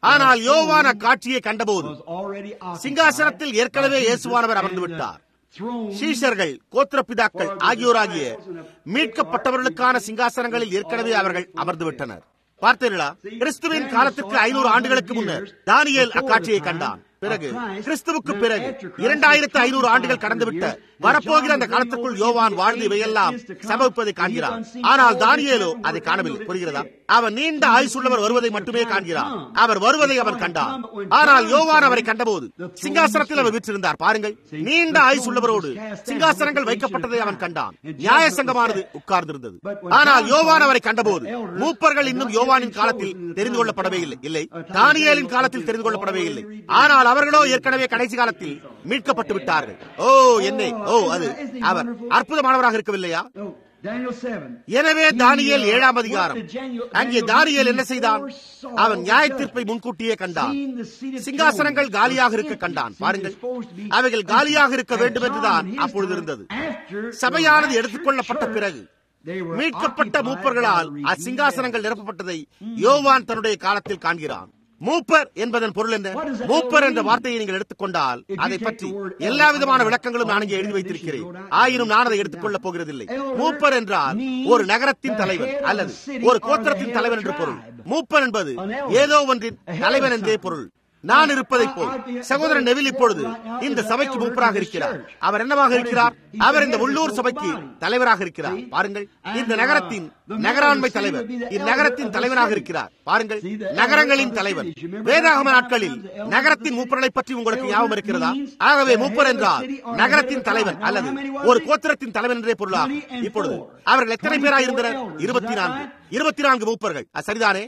ஆனால் யோவான் அக்காட்சியை கண்டபோது சிங்காசனத்தில் ஏற்கனவே இயேசுவானவர் அமர்ந்து விட்டார் சீஷர்கள் கோத்திரப்பிதாக்கள் ஆகியோராகிய மீட்கப்பட்டவர்களுக்கான சிங்காசனங்களில் ஏற்கனவே அவர்கள் அமர்ந்து விட்டனர் பார்த்தீர்களா கிறிஸ்துவின் காலத்திற்கு ஐநூறு ஆண்டுகளுக்கு முன்னர் தானியல் அக்காட்சியை கண்டான் பிறகு கிறிஸ்துவுக்கு பிறகு இரண்டாயிரத்து ஐநூறு ஆண்டுகள் கடந்துவிட்ட வரப்போகிற அந்த காலத்திற்குள் யோவான் வாழ்ந்து இவையெல்லாம் சம்பவிப்பதை காண்கிறான் ஆனால் தானியேலோ அதை காணவில்லை புரிகிறதா அவன் நீண்ட ஆயுசுள்ளவர் வருவதை மட்டுமே காண்கிறான் அவர் வருவதை அவன் கண்டான் ஆனால் யோவான் அவரை கண்டபோது சிங்காசனத்தில் அவர் வீற்றிருந்தார் பாருங்கள் நீண்ட ஆயுசுள்ளவரோடு சிங்காசனங்கள் வைக்கப்பட்டதை அவன் கண்டான் நியாய சங்கமானது உட்கார்ந்திருந்தது ஆனால் யோவான் அவரை கண்டபோது மூப்பர்கள் இன்னும் யோவானின் காலத்தில் தெரிந்து கொள்ளப்படவே இல்லை இல்லை தானியலின் காலத்தில் தெரிந்து கொள்ளப்படவே இல்லை ஆனால் அவர்களோ ஏற்கனவே கடைசி காலத்தில் மீட்கப்பட்டு விட்டார்கள் ஓ என்னே ஓ அது அவர் அற்புதமானவராக இருக்கவில்லையா எனவே தானியல் ஏழாம் அதிகாரம் அங்கே தானியல் என்ன செய்தான் அவன் நியாய தீர்ப்பை முன்கூட்டியே கண்டான் சிங்காசனங்கள் காலியாக இருக்க கண்டான் பாருங்கள் அவைகள் காலியாக இருக்க வேண்டும் என்றுதான் அப்பொழுது இருந்தது சபையானது எடுத்துக்கொள்ளப்பட்ட பிறகு மீட்கப்பட்ட மூப்பர்களால் அச்சிங்காசனங்கள் நிரப்பப்பட்டதை யோவான் தன்னுடைய காலத்தில் காண்கிறான் மூப்பர் என்பதன் பொருள் என்ன மூப்பர் என்ற வார்த்தையை நீங்கள் எடுத்துக்கொண்டால் அதை பற்றி எல்லா விதமான விளக்கங்களும் நான் இங்கே எழுதி வைத்திருக்கிறேன் ஆயினும் நான் அதை எடுத்துக்கொள்ளப் போகிறதில்லை மூப்பர் என்றால் ஒரு நகரத்தின் தலைவன் அல்லது ஒரு கோத்திரத்தின் தலைவன் என்று பொருள் மூப்பர் என்பது ஏதோ ஒன்றின் தலைவன் என்றே பொருள் நான் இருப்பதை போல் சகோதரன் நெவில் இப்பொழுது இந்த சபைக்கு மூப்பராக இருக்கிறார் அவர் என்னவாக இருக்கிறார் அவர் இந்த உள்ளூர் சபைக்கு தலைவராக இருக்கிறார் பாருங்கள் இந்த நகரத்தின் நகராண்மை தலைவர் இந்நகரத்தின் தலைவராக இருக்கிறார் பாருங்கள் நகரங்களின் தலைவர் வேதாகம நாட்களில் நகரத்தின் மூப்பர்களை பற்றி உங்களுக்கு ஞாபகம் இருக்கிறதா ஆகவே மூப்பர் என்றால் நகரத்தின் தலைவன் அல்லது ஒரு கோத்திரத்தின் தலைவன் என்றே பொருளாகும் இப்பொழுது அவர்கள் எத்தனை பேராக இருந்தனர் இருபத்தி நான்கு இருபத்தி நான்கு மூப்பர்கள் சரிதானே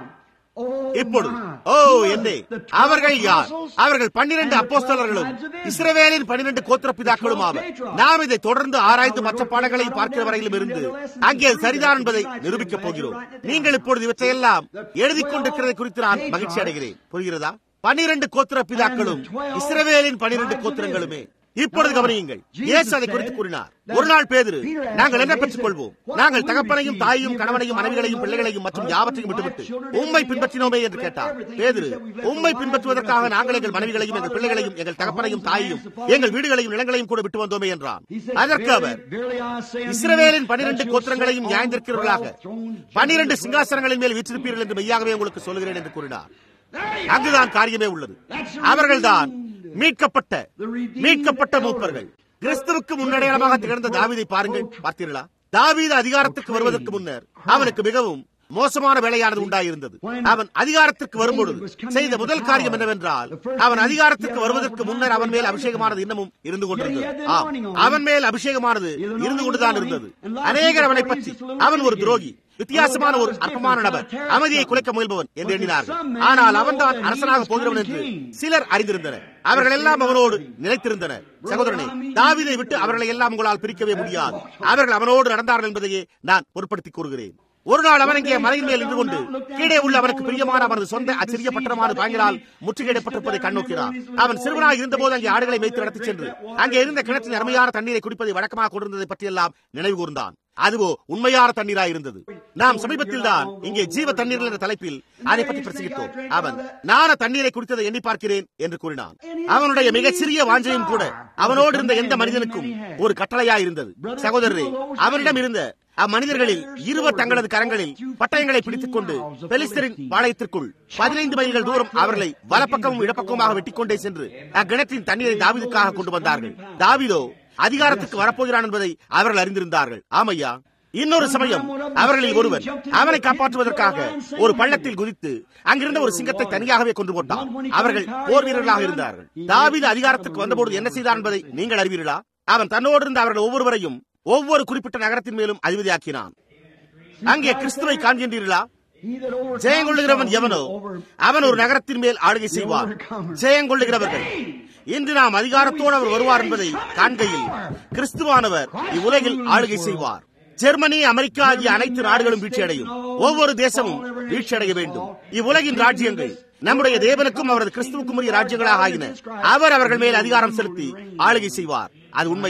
இப்பொழுது ஓ என்னே அவர்கள் யார் அவர்கள் பன்னிரண்டு அப்போஸ்தலர்களும் இஸ்ரவேலின் பன்னிரண்டு கோத்திரப்பிதாக்களும் ஆவர் நாம் இதை தொடர்ந்து ஆராய்ந்து மற்ற பாடங்களை பார்க்கிற வரையிலும் இருந்து அங்கே சரிதான் என்பதை நிரூபிக்கப் போகிறோம் நீங்கள் இப்பொழுது இவற்றையெல்லாம் எழுதி கொண்டிருக்கிறதை குறித்து நான் மகிழ்ச்சி அடைகிறேன் புரிகிறதா பனிரெண்டு கோத்திர பிதாக்களும் இஸ்ரவேலின் பனிரெண்டு கோத்திரங்களுமே இப்பொழுது கவனியுங்கள் இயேசு அதை குறித்து கூறினார் ஒரு நாள் பேதிரு நாங்கள் என்ன பெற்றுக் கொள்வோம் நாங்கள் தகப்பனையும் தாயையும் கணவனையும் மனைவிகளையும் பிள்ளைகளையும் மற்றும் யாவற்றையும் விட்டுவிட்டு உண்மை பின்பற்றினோமே என்று கேட்டார் பேதிரு உண்மை பின்பற்றுவதற்காக நாங்கள் எங்கள் மனைவிகளையும் எங்கள் பிள்ளைகளையும் எங்கள் தகப்பனையும் தாயையும் எங்கள் வீடுகளையும் நிலங்களையும் கூட விட்டு வந்தோமே என்றார் அதற்கு அவர் இஸ்ரவேலின் பனிரெண்டு கோத்திரங்களையும் நியாயந்திருக்கிறவர்களாக பனிரெண்டு சிங்காசனங்களின் மேல் வீற்றிருப்பீர்கள் என்று மெய்யாகவே உங்களுக்கு சொல்கிறேன் என்று கூறினார் அங்குதான் காரியமே உள்ளது அவர்கள்தான் மீட்கப்பட்ட மீட்கப்பட்ட மூப்பர்கள் கிறிஸ்துவுக்கு முன்னடையாளமாக திகழ்ந்த தாவீதை பாருங்கள் பார்த்தீர்களா தாவீது அதிகாரத்துக்கு வருவதற்கு முன்னர் அவனுக்கு மிகவும் மோசமான வேலையானது உண்டாயிருந்தது அவன் அதிகாரத்திற்கு வரும்பொழுது செய்த முதல் காரியம் என்னவென்றால் அவன் அதிகாரத்திற்கு வருவதற்கு முன்னர் அவன் மேல் அபிஷேகமானது இன்னமும் இருந்து கொண்டிருந்தது அவன் மேல் அபிஷேகமானது இருந்து கொண்டுதான் இருந்தது அநேகர் அவனை பற்றி அவன் ஒரு துரோகி வித்தியாசமான ஒரு அற்பமான நபர் அமைதியை குலைக்க முயல்பவன் என்று எண்ணினார்கள் ஆனால் அவன் தான் அரசனாக போகிறவன் என்று சிலர் அறிந்திருந்தனர் அவர்கள் எல்லாம் அவனோடு நிலைத்திருந்தனர் சகோதரனே தாவிதை விட்டு அவர்களை எல்லாம் உங்களால் பிரிக்கவே முடியாது அவர்கள் அவனோடு நடந்தார்கள் என்பதையே நான் பொருட்படுத்தி கூறுகிறேன் ஒரு நாள் அவன் இங்கே மலையின் மேல் நின்று கொண்டு கீழே உள்ள அவனுக்கு பிரியமான அவனது சொந்த அச்சிறிய பட்டணமான பாங்கினால் முற்றுகையிடப்பட்டிருப்பதை கண்ணோக்கிறான் அவன் சிறுவனாக இருந்தபோது அங்கே ஆடுகளை மேய்த்து நடத்திச் சென்று அங்கே இருந்த கிணற்றின் அருமையான தண்ணீரை குடிப்பதை வழக்கமாக கொண்டிருந்ததை பற்றியெல்லாம் நினைவு கூர்ந்தான் அதுவோ உண்மையான தண்ணீராக இருந்தது நாம் சமீபத்தில் தான் இங்கே ஜீவ தண்ணீர் என்ற தலைப்பில் அதை பற்றி பிரசங்கித்தோம் அவன் நான தண்ணீரை குடித்ததை எண்ணி பார்க்கிறேன் என்று கூறினான் அவனுடைய மிகச்சிறிய வாஞ்சையும் கூட அவனோடு இருந்த எந்த மனிதனுக்கும் ஒரு கட்டளையா இருந்தது சகோதரரே அவனிடம் இருந்த அம்மனிதர்களில் இருவர் தங்களது கரங்களில் பட்டயங்களை பிடித்துக் கொண்டு பெலிஸ்தரின் பாளையத்திற்குள் பதினைந்து மைல்கள் தூரம் அவர்களை வலப்பக்கமும் இடப்பக்கமாக வெட்டிக் கொண்டே சென்று அக்கிணற்றின் தண்ணீரை தாவிதுக்காக கொண்டு வந்தார்கள் தாவிதோ அதிகாரத்துக்கு வரப்போகிறான் என்பதை அவர்கள் அறிந்திருந்தார்கள் ஆமையா இன்னொரு சமயம் அவர்களில் ஒருவன் அவனை காப்பாற்றுவதற்காக ஒரு பள்ளத்தில் குதித்து அங்கிருந்த ஒரு சிங்கத்தை தனியாகவே கொண்டு போட்டான் அவர்கள் போர் வீரர்களாக இருந்தார்கள் தாவித அதிகாரத்துக்கு வந்தபோது என்ன செய்தான் என்பதை நீங்கள் அறிவீர்களா அவன் தன்னோடு இருந்த அவர்கள் ஒவ்வொருவரையும் ஒவ்வொரு குறிப்பிட்ட நகரத்தின் மேலும் அதிபதியாக்கினான் அங்கே கிறிஸ்துவை காண்கின்றீர்களா ஜெயங்கொள்ளுகிறவன் எவனோ அவன் ஒரு நகரத்தின் மேல் ஆளுகை செய்வார் ஜெயங்கொள்ளுகிறவர்கள் இன்று நாம் அதிகாரத்தோடு அவர் வருவார் என்பதை காண்கையில் கிறிஸ்துவானவர் இவ்வுலகில் ஆளுகை செய்வார் ஜெர்மனி அமெரிக்கா ஆகிய அனைத்து நாடுகளும் வீழ்ச்சியடையும் ஒவ்வொரு தேசமும் வீழ்ச்சியடைய வேண்டும் இவ்வுலகின் ராஜ்யங்கள் நம்முடைய தேவனுக்கும் அவரது கிறிஸ்துவுக்கும் உரிய ராஜ்யங்களாக ஆகின அவர் அவர்கள் மேல் அதிகாரம் செலுத்தி ஆளுகை செய்வார் அது உண்மையே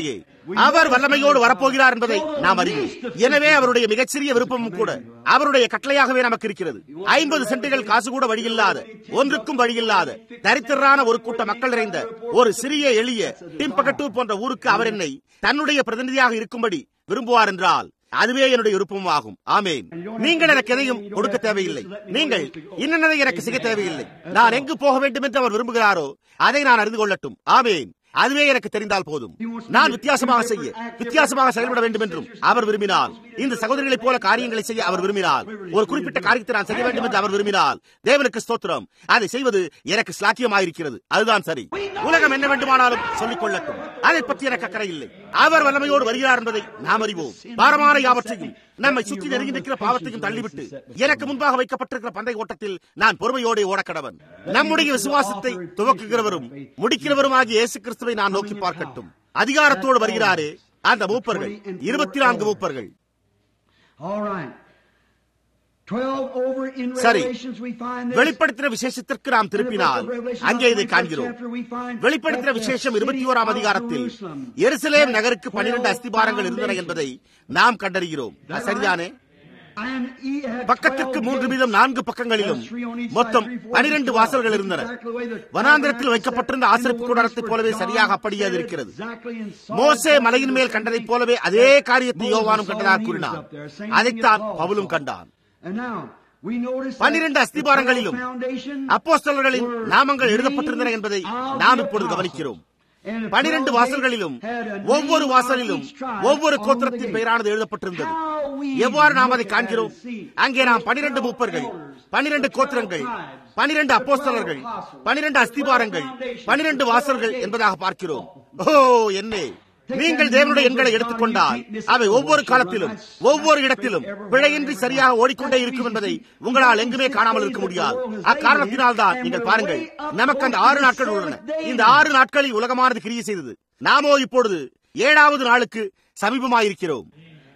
அவர் வல்லமையோடு வரப்போகிறார் என்பதை நாம் அறிவோம் எனவே அவருடைய மிகச்சிறிய விருப்பமும் கூட அவருடைய கட்டளையாகவே நமக்கு இருக்கிறது ஐம்பது சென்ட்டுகள் காசு கூட வழியில்லாத ஒன்றுக்கும் வழியில்லாத தரித்திரான ஒரு கூட்ட மக்கள் நிறைந்த ஒரு சிறிய எளிய டிம்பகட்டூர் போன்ற ஊருக்கு அவர் என்னை தன்னுடைய பிரதிநிதியாக இருக்கும்படி விரும்புவார் என்றால் அதுவே என்னுடைய விருப்பமும் ஆகும் ஆமேன் நீங்கள் எனக்கு எதையும் கொடுக்க தேவையில்லை நீங்கள் இன்னதை எனக்கு செய்ய தேவையில்லை நான் எங்கு போக வேண்டும் என்று அவர் விரும்புகிறாரோ அதை நான் அறிந்து கொள்ளட்டும் ஆமேன் அதுவே எனக்கு தெரிந்தால் போதும் நான் வித்தியாசமாக செய்ய வித்தியாசமாக செயல்பட வேண்டும் என்றும் அவர் விரும்பினால் இந்த சகோதரிகளைப் போல காரியங்களை செய்ய அவர் விரும்பினால் ஒரு குறிப்பிட்ட காரியத்தை நான் செய்ய வேண்டும் என்று அவர் விரும்பினால் தேவனுக்கு ஸ்தோத்திரம் அதை செய்வது எனக்கு சாக்கியமாயிருக்கிறது அதுதான் சரி உலகம் என்ன வேண்டுமானாலும் சொல்லிக் கொள்ளட்டும் அதை பற்றி எனக்கு அக்கறை இல்லை அவர் வல்லமையோடு வருகிறார் என்பதை நாம் அறிவோம் பாரமான யாவற்றையும் நம்மை சுற்றி நெருங்கி நிற்கிற பாவத்தையும் தள்ளிவிட்டு எனக்கு முன்பாக வைக்கப்பட்டிருக்கிற பந்தை ஓட்டத்தில் நான் பொறுமையோடு ஓடக்கடவன் நம்முடைய விசுவாசத்தை துவக்குகிறவரும் முடிக்கிறவரும் ஆகிய இயேசு கிறிஸ்துவை நான் நோக்கி பார்க்கட்டும் அதிகாரத்தோடு வருகிறாரே அந்த மூப்பர்கள் இருபத்தி நான்கு மூப்பர்கள் சரி வெளிப்படுத்தின விசேஷத்திற்கு நாம் திருப்பினால் அங்கே இதை காண்கிறோம் வெளிப்படுத்தின விசேஷம் இருபத்தி ஓராம் அதிகாரத்தில் எருசலேம் நகருக்கு பன்னிரண்டு அஸ்திபாரங்கள் இருந்தன என்பதை நாம் கண்டறிகிறோம் சரிதானே பக்கத்திற்கு மூன்று வீதம் நான்கு பக்கங்களிலும் மொத்தம் பனிரெண்டு வாசல்கள் இருந்தன வனாந்திரத்தில் வைக்கப்பட்டிருந்த ஆசிரியப்பு கூடாரத்தைப் போலவே சரியாக அப்படியே அது இருக்கிறது மோசே மலையின் மேல் கண்டதைப் போலவே அதே காரியத்தை யோவானும் கண்டதாக கூறினார் அதைத்தான் பவுலும் கண்டான் பன்னிரண்டு அஸ்திபாரங்களிலும் அப்போஸ்தலர்களின் நாமங்கள் எழுதப்பட்டிருந்தன என்பதை நாம் இப்பொழுது கவனிக்கிறோம் பனிரெண்டு வாசல்களிலும் ஒவ்வொரு வாசலிலும் ஒவ்வொரு கோத்திரத்தின் பெயரானது எழுதப்பட்டிருந்தது எவ்வாறு நாம் அதை காண்கிறோம் அங்கே நாம் பனிரெண்டு மூப்பர்கள் பனிரெண்டு கோத்திரங்கள் பனிரெண்டு அப்போஸ்தலர்கள் பனிரெண்டு அஸ்திபாரங்கள் பனிரெண்டு வாசல்கள் என்பதாக பார்க்கிறோம் ஓ என்னே நீங்கள் தேவனுடைய எண்களை எடுத்துக்கொண்டால் அவை ஒவ்வொரு காலத்திலும் ஒவ்வொரு இடத்திலும் பிழையின்றி சரியாக ஓடிக்கொண்டே இருக்கும் என்பதை உங்களால் எங்குமே காணாமல் இருக்க முடியாது அக்காரணத்தினால் தான் நீங்கள் பாருங்கள் நமக்கு அந்த ஆறு நாட்கள் உள்ளன இந்த ஆறு நாட்களில் உலகமானது கிரியை செய்தது நாமோ இப்பொழுது ஏழாவது நாளுக்கு சமீபமாயிருக்கிறோம்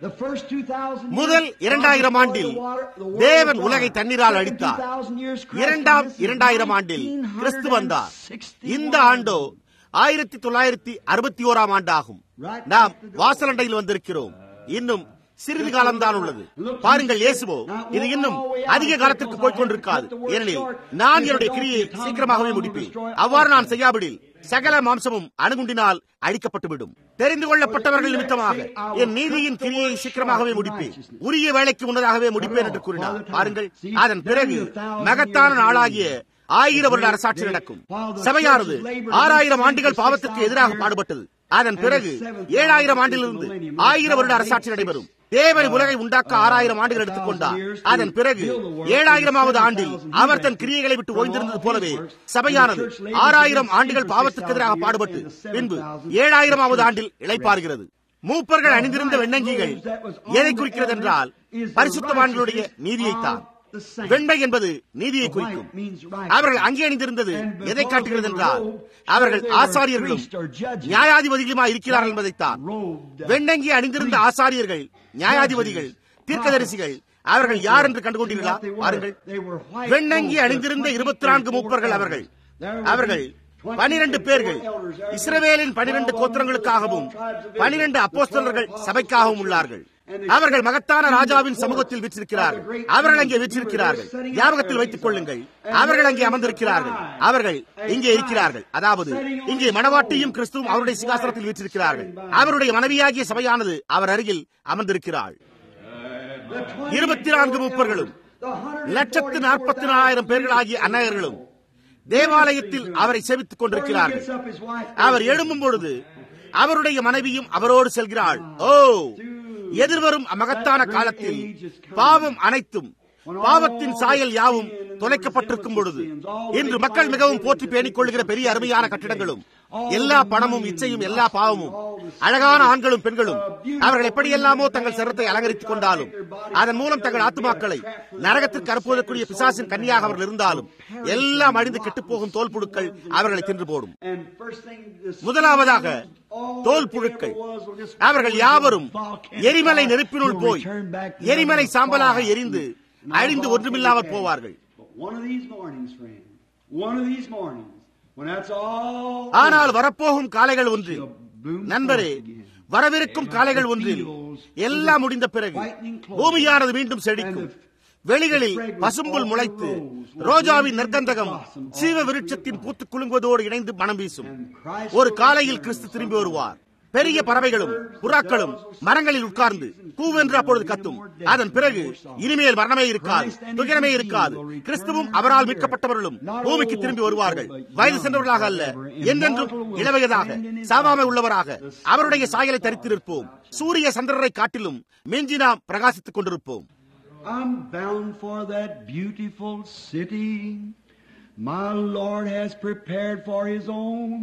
முதல் இரண்டாயிரம் ஆண்டில் தேவன் உலகை தண்ணீரால் அடித்தார் இரண்டாம் இரண்டாயிரம் ஆண்டில் கிறிஸ்து வந்தார் இந்த ஆண்டோ ஆயிரத்தி தொள்ளாயிரத்தி அறுபத்தி ஓராம் ஆண்டு ஆகும் நாம் வாசலண்டையில் வந்திருக்கிறோம் இன்னும் சிறிது காலம்தான் உள்ளது பாருங்கள் இயேசுவோ இது இன்னும் அதிக காலத்திற்கு போய்கொண்டிருக்காது ஏனெனில் நான் என்னுடைய கிரியை சீக்கிரமாகவே முடிப்பேன் அவ்வாறு நான் செய்யாவிடில் சகல மாம்சமும் அணுகுண்டினால் அழிக்கப்பட்டுவிடும் தெரிந்து கொள்ளப்பட்டவர்கள் நிமித்தமாக என் நீதியின் கிரியை சீக்கிரமாகவே முடிப்பேன் உரிய வேலைக்கு முன்னதாகவே முடிப்பேன் என்று கூறினார் பாருங்கள் அதன் பிறகு மகத்தான நாளாகிய ஆயிரம் வருட அரசாட்சி நடக்கும் சபையானது ஆறாயிரம் ஆண்டுகள் பாவத்திற்கு எதிராக பாடுபட்டது அதன் பிறகு ஏழாயிரம் ஆண்டிலிருந்து ஆயிரம் வருட அரசாட்சி நடைபெறும் தேவன் உலகை உண்டாக்க ஆறாயிரம் ஆண்டுகள் எடுத்துக்கொண்டார் அதன் பிறகு ஏழாயிரமாவது ஆண்டில் அவர் தன் கிரியைகளை விட்டு ஓய்ந்திருந்தது போலவே சபையானது ஆறாயிரம் ஆண்டுகள் பாவத்துக்கு எதிராக பாடுபட்டு பின்பு ஏழாயிரமாவது ஆண்டில் இழைப்பாருகிறது மூப்பர்கள் அணிந்திருந்த வெண்ணங்கிகள் எதை குறிக்கிறது என்றால் பரிசுத்தவான்களுடைய நீதியைத்தான் வெண்மை என்பது நீதியை குறிக்கும் அவர்கள் அங்கே அணிந்திருந்தது எதை காட்டுகிறது என்றால் அவர்கள் ஆசாரியர்களும் நியாயாதிபதிகளுமா இருக்கிறார்கள் என்பதைத்தான் வெண்ணங்கி அணிந்திருந்த ஆசாரியர்கள் நியாயாதிபதிகள் தீர்க்கதரிசிகள் அவர்கள் யார் என்று கண்டுகொண்டீர்களா பாருங்கள் வெண்ணங்கி அணிந்திருந்த இருபத்தி நான்கு மூப்பர்கள் அவர்கள் அவர்கள் பனிரெண்டு பேர்கள் இஸ்ரவேலின் பனிரெண்டு கோத்திரங்களுக்காகவும் பனிரெண்டு அப்போஸ்தலர்கள் சபைக்காகவும் உள்ளார்கள் அவர்கள் மகத்தான ராஜாவின் சமூகத்தில் வீற்றிருக்கிறார்கள் அவர்கள் அங்கே வீற்றிருக்கிறார்கள் ஞாபகத்தில் வைத்துக் கொள்ளுங்கள் அவர்கள் அங்கே அமர்ந்திருக்கிறார்கள் அவர்கள் இங்கே இருக்கிறார்கள் அதாவது இங்கே மணவாட்டியும் கிறிஸ்துவும் அவருடைய சிங்காசனத்தில் வீற்றிருக்கிறார்கள் அவருடைய மனைவியாகிய சபையானது அவர் அருகில் அமர்ந்திருக்கிறாள் இருபத்தி நான்கு முப்பர்களும் லட்சத்து நாற்பத்தி நாலாயிரம் பேர்கள் ஆகிய அந்நகர்களும் தேவாலயத்தில் அவரை சேவித்துக் கொண்டிருக்கிறார்கள் அவர் எழும்பும் பொழுது அவருடைய மனைவியும் அவரோடு செல்கிறாள் ஓ எதிர்வரும் மகத்தான காலத்தில் பாவம் அனைத்தும் பாவத்தின் சாயல் யாவும் தொலைக்கப்பட்டிருக்கும் பொழுது இன்று மக்கள் மிகவும் போற்றி பேணிக் கொள்கிற பெரிய அருமையான கட்டிடங்களும் எல்லா பணமும் இச்சையும் எல்லா பாவமும் அழகான ஆண்களும் பெண்களும் அவர்கள் எப்படியெல்லாமோ தங்கள் சிரத்தை அலங்கரித்துக் கொண்டாலும் அதன் மூலம் தங்கள் ஆத்துமாக்களை நரகத்திற்கு அனுப்புவதற்குரிய பிசாசின் கன்னியாக அவர்கள் இருந்தாலும் எல்லாம் அழிந்து கெட்டுப்போகும் தோல் புழுக்கள் அவர்களை தின்று போடும் முதலாவதாக தோல் புழுக்கள் அவர்கள் யாவரும் எரிமலை நெருப்பினுள் போய் எரிமலை சாம்பலாக எரிந்து அழிந்து ஒன்றுமில்லாமல் போவார்கள் ஆனால் வரப்போகும் காலைகள் ஒன்று நண்பரே வரவிருக்கும் காலைகள் ஒன்றில் எல்லாம் முடிந்த பிறகு பூமியானது மீண்டும் செழிக்கும் வெளிகளில் பசும்புல் முளைத்து ரோஜாவின் நற்கந்தகம் சீவ விருட்சத்தின் பூத்து குலுங்குவதோடு இணைந்து மனம் வீசும் ஒரு காலையில் கிறிஸ்து திரும்பி வருவார் பெரிய பறவைகளும் புறாக்களும் மரங்களில் உட்கார்ந்து கூவென்று அப்பொழுது கத்தும் அதன் பிறகு இனிமேல் மரணமே இருக்காது துயரமே இருக்காது கிறிஸ்துவும் அவரால் மீட்கப்பட்டவர்களும் பூமிக்கு திரும்பி வருவார்கள் வயது சென்றவர்களாக அல்ல என்றென்றும் இளவயதாக சாவாமை உள்ளவராக அவருடைய சாயலை தரித்திருப்போம் சூரிய சந்திரரை காட்டிலும் மிஞ்சி நாம் பிரகாசித்துக் கொண்டிருப்போம் I'm bound for that beautiful city my Lord has prepared for His own,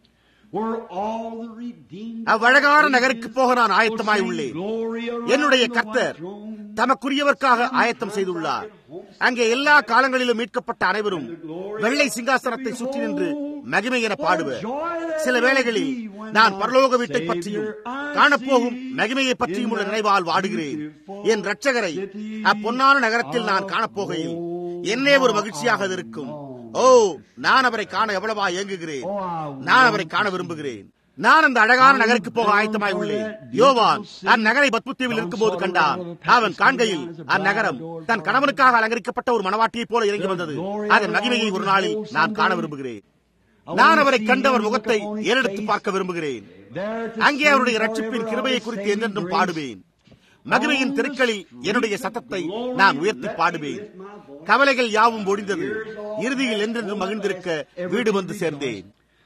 where all the redeemed. அவ்வழகான நகருக்கு போக நான் ஆயத்தமாய் உள்ளேன் என்னுடைய கர்த்தர் தமக்குரியவர்க்காக ஆயத்தம் செய்துள்ளார் அங்கே எல்லா காலங்களிலும் மீட்கப்பட்ட அனைவரும் வெள்ளை சிங்காசனத்தை சுற்றி நின்று மகிமை என பாடுவர் சில வேளைகளில் நான் பரலோக வீட்டை பற்றியும் காணப்போகும் மகிமையை பற்றியும் உள்ள நினைவால் வாடுகிறேன் என் ரட்சகரை அப்பொன்னான நகரத்தில் நான் காணப்போகையில் என்னே ஒரு மகிழ்ச்சியாக அது இருக்கும் ஓ நான் அவரை காண எவ்வளவா இயங்குகிறேன் நான் அவரை காண விரும்புகிறேன் நான் அந்த அழகான நகருக்கு போக ஆயத்தமாய் உள்ளேன் யோவான் அந்நகரை பத்முத்தீவில் இருக்கும்போது கண்டான் அவன் காண்கையில் அந்நகரம் தன் கணவனுக்காக அலங்கரிக்கப்பட்ட ஒரு மனவாட்டியைப் போல இறங்கி வந்தது அதன் மகிமையை ஒரு நாளில் நான் காண விரும்புகிறேன் நான் அவரை கண்டவர் முகத்தை ஏறெடுத்து பார்க்க விரும்புகிறேன் அங்கே அவருடைய ரட்சிப்பின் கிருபையை குறித்து என்றென்றும் பாடுவேன் மகிமையின் தெருக்களில் என்னுடைய சத்தத்தை நான் உயர்த்தி பாடுவேன் கவலைகள் யாவும் ஒழிந்தது இறுதியில் என்றென்றும் மகிழ்ந்திருக்க வீடு வந்து சேர்ந்தேன்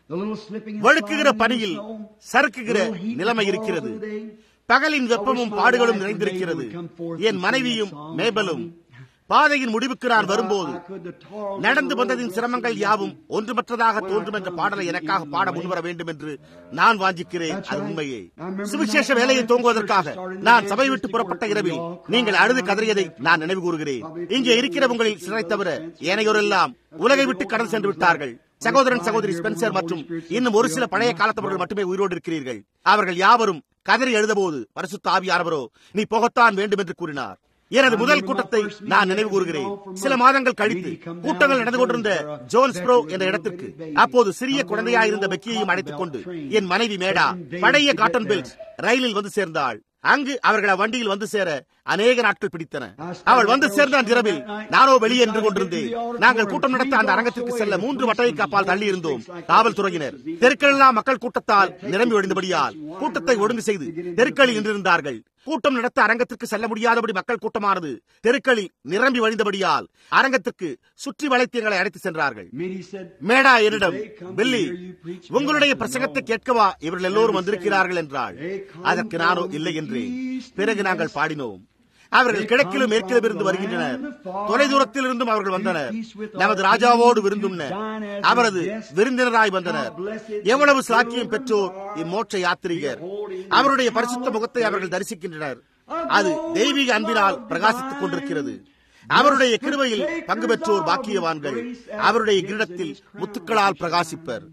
வழுக்குகிற பனியில் சறுக்குகிற நிலைமை இருக்கிறது பகலின் வெப்பமும் பாடுகளும் நிறைந்திருக்கிறது என் மனைவியும் மேபலும் பாதையின் முடிவுக்கு நான் வரும்போது நடந்து வந்ததின் சிரமங்கள் யாவும் ஒன்றுமற்றதாக தோன்றும் என்ற பாடலை எனக்காக பாட முன்வர வேண்டும் என்று நான் வாஞ்சிக்கிறேன் அது உண்மையே சுவிசேஷ வேலையை தோங்குவதற்காக நான் சபை விட்டு புறப்பட்ட இரவில் நீங்கள் அழுது கதறியதை நான் நினைவு கூறுகிறேன் இங்கே இருக்கிற உங்களில் சிலரை தவிர ஏனையோரெல்லாம் உலகை விட்டு கடந்து சென்று விட்டார்கள் சகோதரன் சகோதரி ஸ்பென்சர் மற்றும் இன்னும் ஒரு சில பழைய காலத்தவர்கள் மட்டுமே உயிரோடு இருக்கிறீர்கள் அவர்கள் யாவரும் கதறி எழுதபோது பரிசுத்த ஆவியானவரோ நீ போகத்தான் வேண்டும் என்று கூறினார் எனது முதல் கூட்டத்தை நான் நினைவு கூறுகிறேன் சில மாதங்கள் கழித்து கூட்டங்கள் நடந்து கொண்டிருந்த ஜோன்ஸ்ப்ரோ என்ற இடத்திற்கு அப்போது சிறிய குழந்தையாயிருந்த பெக்கியையும் அழைத்துக் கொண்டு என் மனைவி மேடா பழைய காட்டன் பெல்ட் ரயிலில் வந்து சேர்ந்தாள் அங்கு அவர்கள் வண்டியில் வந்து சேர அநேக நாட்கள் பிடித்தன அவள் வந்து சேர்ந்த அந்த இரவில் நானோ வெளியே நின்று கொண்டிருந்தேன் நாங்கள் கூட்டம் நடத்த அந்த அரங்கத்திற்கு செல்ல மூன்று வட்டை காப்பால் தள்ளி இருந்தோம் காவல்துறையினர் தெருக்களெல்லாம் மக்கள் கூட்டத்தால் நிரம்பி ஒழிந்தபடியால் கூட்டத்தை ஒழுங்கு செய்து தெருக்களில் நின்றிருந்தார்கள் கூட்டம் நடத்த அரங்கத்திற்கு செல்ல முடியாதபடி மக்கள் கூட்டமானது தெருக்களில் நிரம்பி வழிந்தபடியால் அரங்கத்திற்கு சுற்றி வளைத்து எங்களை அழைத்து சென்றார்கள் மேடா என்னிடம் பில்லி உங்களுடைய பிரசங்கத்தை கேட்கவா இவர்கள் எல்லோரும் வந்திருக்கிறார்கள் என்றாள் அதற்கு நானோ இல்லை என்றேன் பிறகு நாங்கள் பாடினோம் அவர்கள் கிழக்கிலும் மேற்கிலும் இருந்து வருகின்றனர் தொலைதூரத்தில் இருந்தும் அவர்கள் வந்தனர் நமது ராஜாவோடு விருந்துண்ண அவரது விருந்தினராய் வந்தனர் எவ்வளவு சாக்கியம் பெற்றோர் இம்மோட்ச யாத்திரிகர் அவருடைய பரிசுத்த முகத்தை அவர்கள் தரிசிக்கின்றனர் அது தெய்வீக அன்பினால் பிரகாசித்துக் கொண்டிருக்கிறது அவருடைய கிருபையில் பங்கு பெற்றோர் பாக்கியவான்கள் அவருடைய கிரீடத்தில் முத்துக்களால் பிரகாசிப்பர்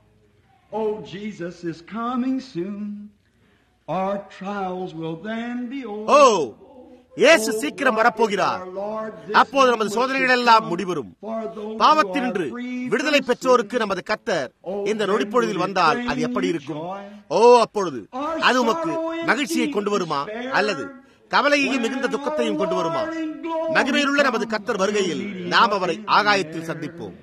Oh, Jesus is coming soon. Our trials will then be over. ஓ இயேசு சீக்கிரம் வரப்போகிறார் அப்போது நமது சோதனைகள் எல்லாம் முடிவரும் பாவத்தினின்று விடுதலை பெற்றோருக்கு நமது கத்தர் இந்த நொடிப்பொழுதில் வந்தால் அது எப்படி இருக்கும் ஓ அப்பொழுது அது உமக்கு மகிழ்ச்சியை கொண்டு வருமா அல்லது கவலையையும் மிகுந்த துக்கத்தையும் கொண்டு வருமா மகிமையிலுள்ள நமது கத்தர் வருகையில் நாம் அவரை ஆகாயத்தில் சந்திப்போம்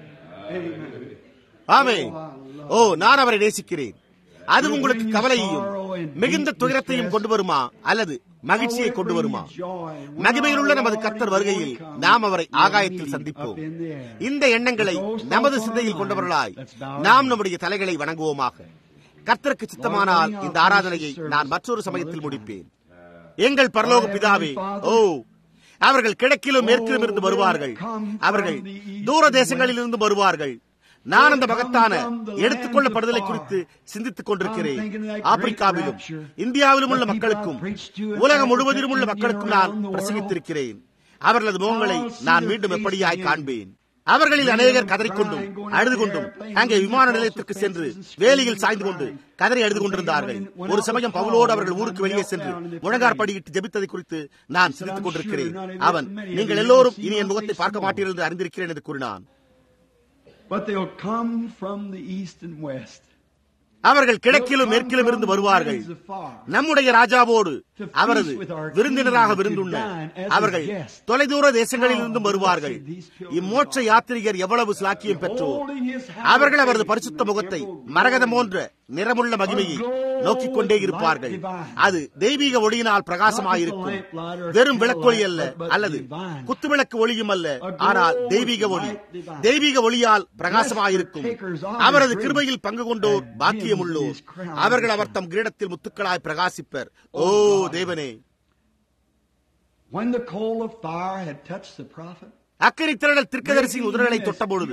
ஆமே ஓ நான் அவரை நேசிக்கிறேன் அது உங்களுக்கு கவலையையும் மிகுந்த துயரத்தையும் கொண்டு வருமா அல்லது மகிழ்ச்சியை கொண்டு வருமா மகிமையில் உள்ள நமது கர்த்தர் வருகையில் நாம் அவரை ஆகாயத்தில் சந்திப்போம் இந்த எண்ணங்களை நமது சிந்தையில் கொண்டவர்களாய் நாம் நம்முடைய தலைகளை வணங்குவோமாக கர்த்தருக்கு சித்தமானால் இந்த ஆராதனையை நான் மற்றொரு சமயத்தில் முடிப்பேன் எங்கள் பரலோக பிதாவே ஓ அவர்கள் கிழக்கிலும் மேற்கிலும் இருந்து வருவார்கள் அவர்கள் தூர தேசங்களில் இருந்து வருவார்கள் நான் அந்த மகத்தான எடுத்துக்கொள்ளப்படுதலை குறித்து சிந்தித்துக் கொண்டிருக்கிறேன் ஆப்பிரிக்காவிலும் இந்தியாவிலும் உள்ள மக்களுக்கும் உலகம் முழுவதிலும் உள்ள மக்களுக்கும் நான் பிரசங்கித்திருக்கிறேன் அவர்களது முகங்களை நான் மீண்டும் எப்படியாய் காண்பேன் அவர்களில் அநேகர் கதறிக்கொண்டும் அழுது கொண்டும் அங்கே விமான நிலையத்திற்கு சென்று வேலியில் சாய்ந்து கொண்டு கதறி அழுது கொண்டிருந்தார்கள் ஒரு சமயம் பவுலோடு அவர்கள் ஊருக்கு வெளியே சென்று முழங்கார்படியிட்டு ஜெபித்ததை குறித்து நான் சிந்தித்துக் கொண்டிருக்கிறேன் அவன் நீங்கள் எல்லோரும் இனி என் முகத்தை பார்க்க மாட்டீர்கள் என்று அறிந்திருக்கிறேன் என்று கூறினான் But they'll come from the east and west. அவர்கள் கிழக்கிலும் மேற்கிலும் இருந்து வருவார்கள் நம்முடைய ராஜாவோடு அவரது விருந்தினராக விருந்துண்ண அவர்கள் தொலைதூர தேசங்களில் இருந்தும் வருவார்கள் இம்மோட்ச யாத்திரிகர் எவ்வளவு சிலாக்கியம் பெற்றோர் அவர்கள் அவரது பரிசுத்த முகத்தை மரகதம் போன்ற நிறமுள்ள மகிமையை நோக்கிக் கொண்டே இருப்பார்கள் அது தெய்வீக ஒளியினால் பிரகாசமாயிருக்கும் வெறும் விளக்கொளி அல்ல அல்லது குத்துவிளக்கு ஒளியும் அல்ல ஆனால் தெய்வீக ஒளி தெய்வீக ஒளியால் பிரகாசமாயிருக்கும் அவரது கிருபையில் பங்கு கொண்டோர் பாக்கியம் உள்ளோர் அவர்கள் அவர் தம் கிரீடத்தில் முத்துக்களாய் பிரகாசிப்பர் ஓ தேவனே When the coal of fire had touched the prophet, அக்கறை திரளல் திருக்கதரிசியின் உதடுகளை தொட்டபொழுது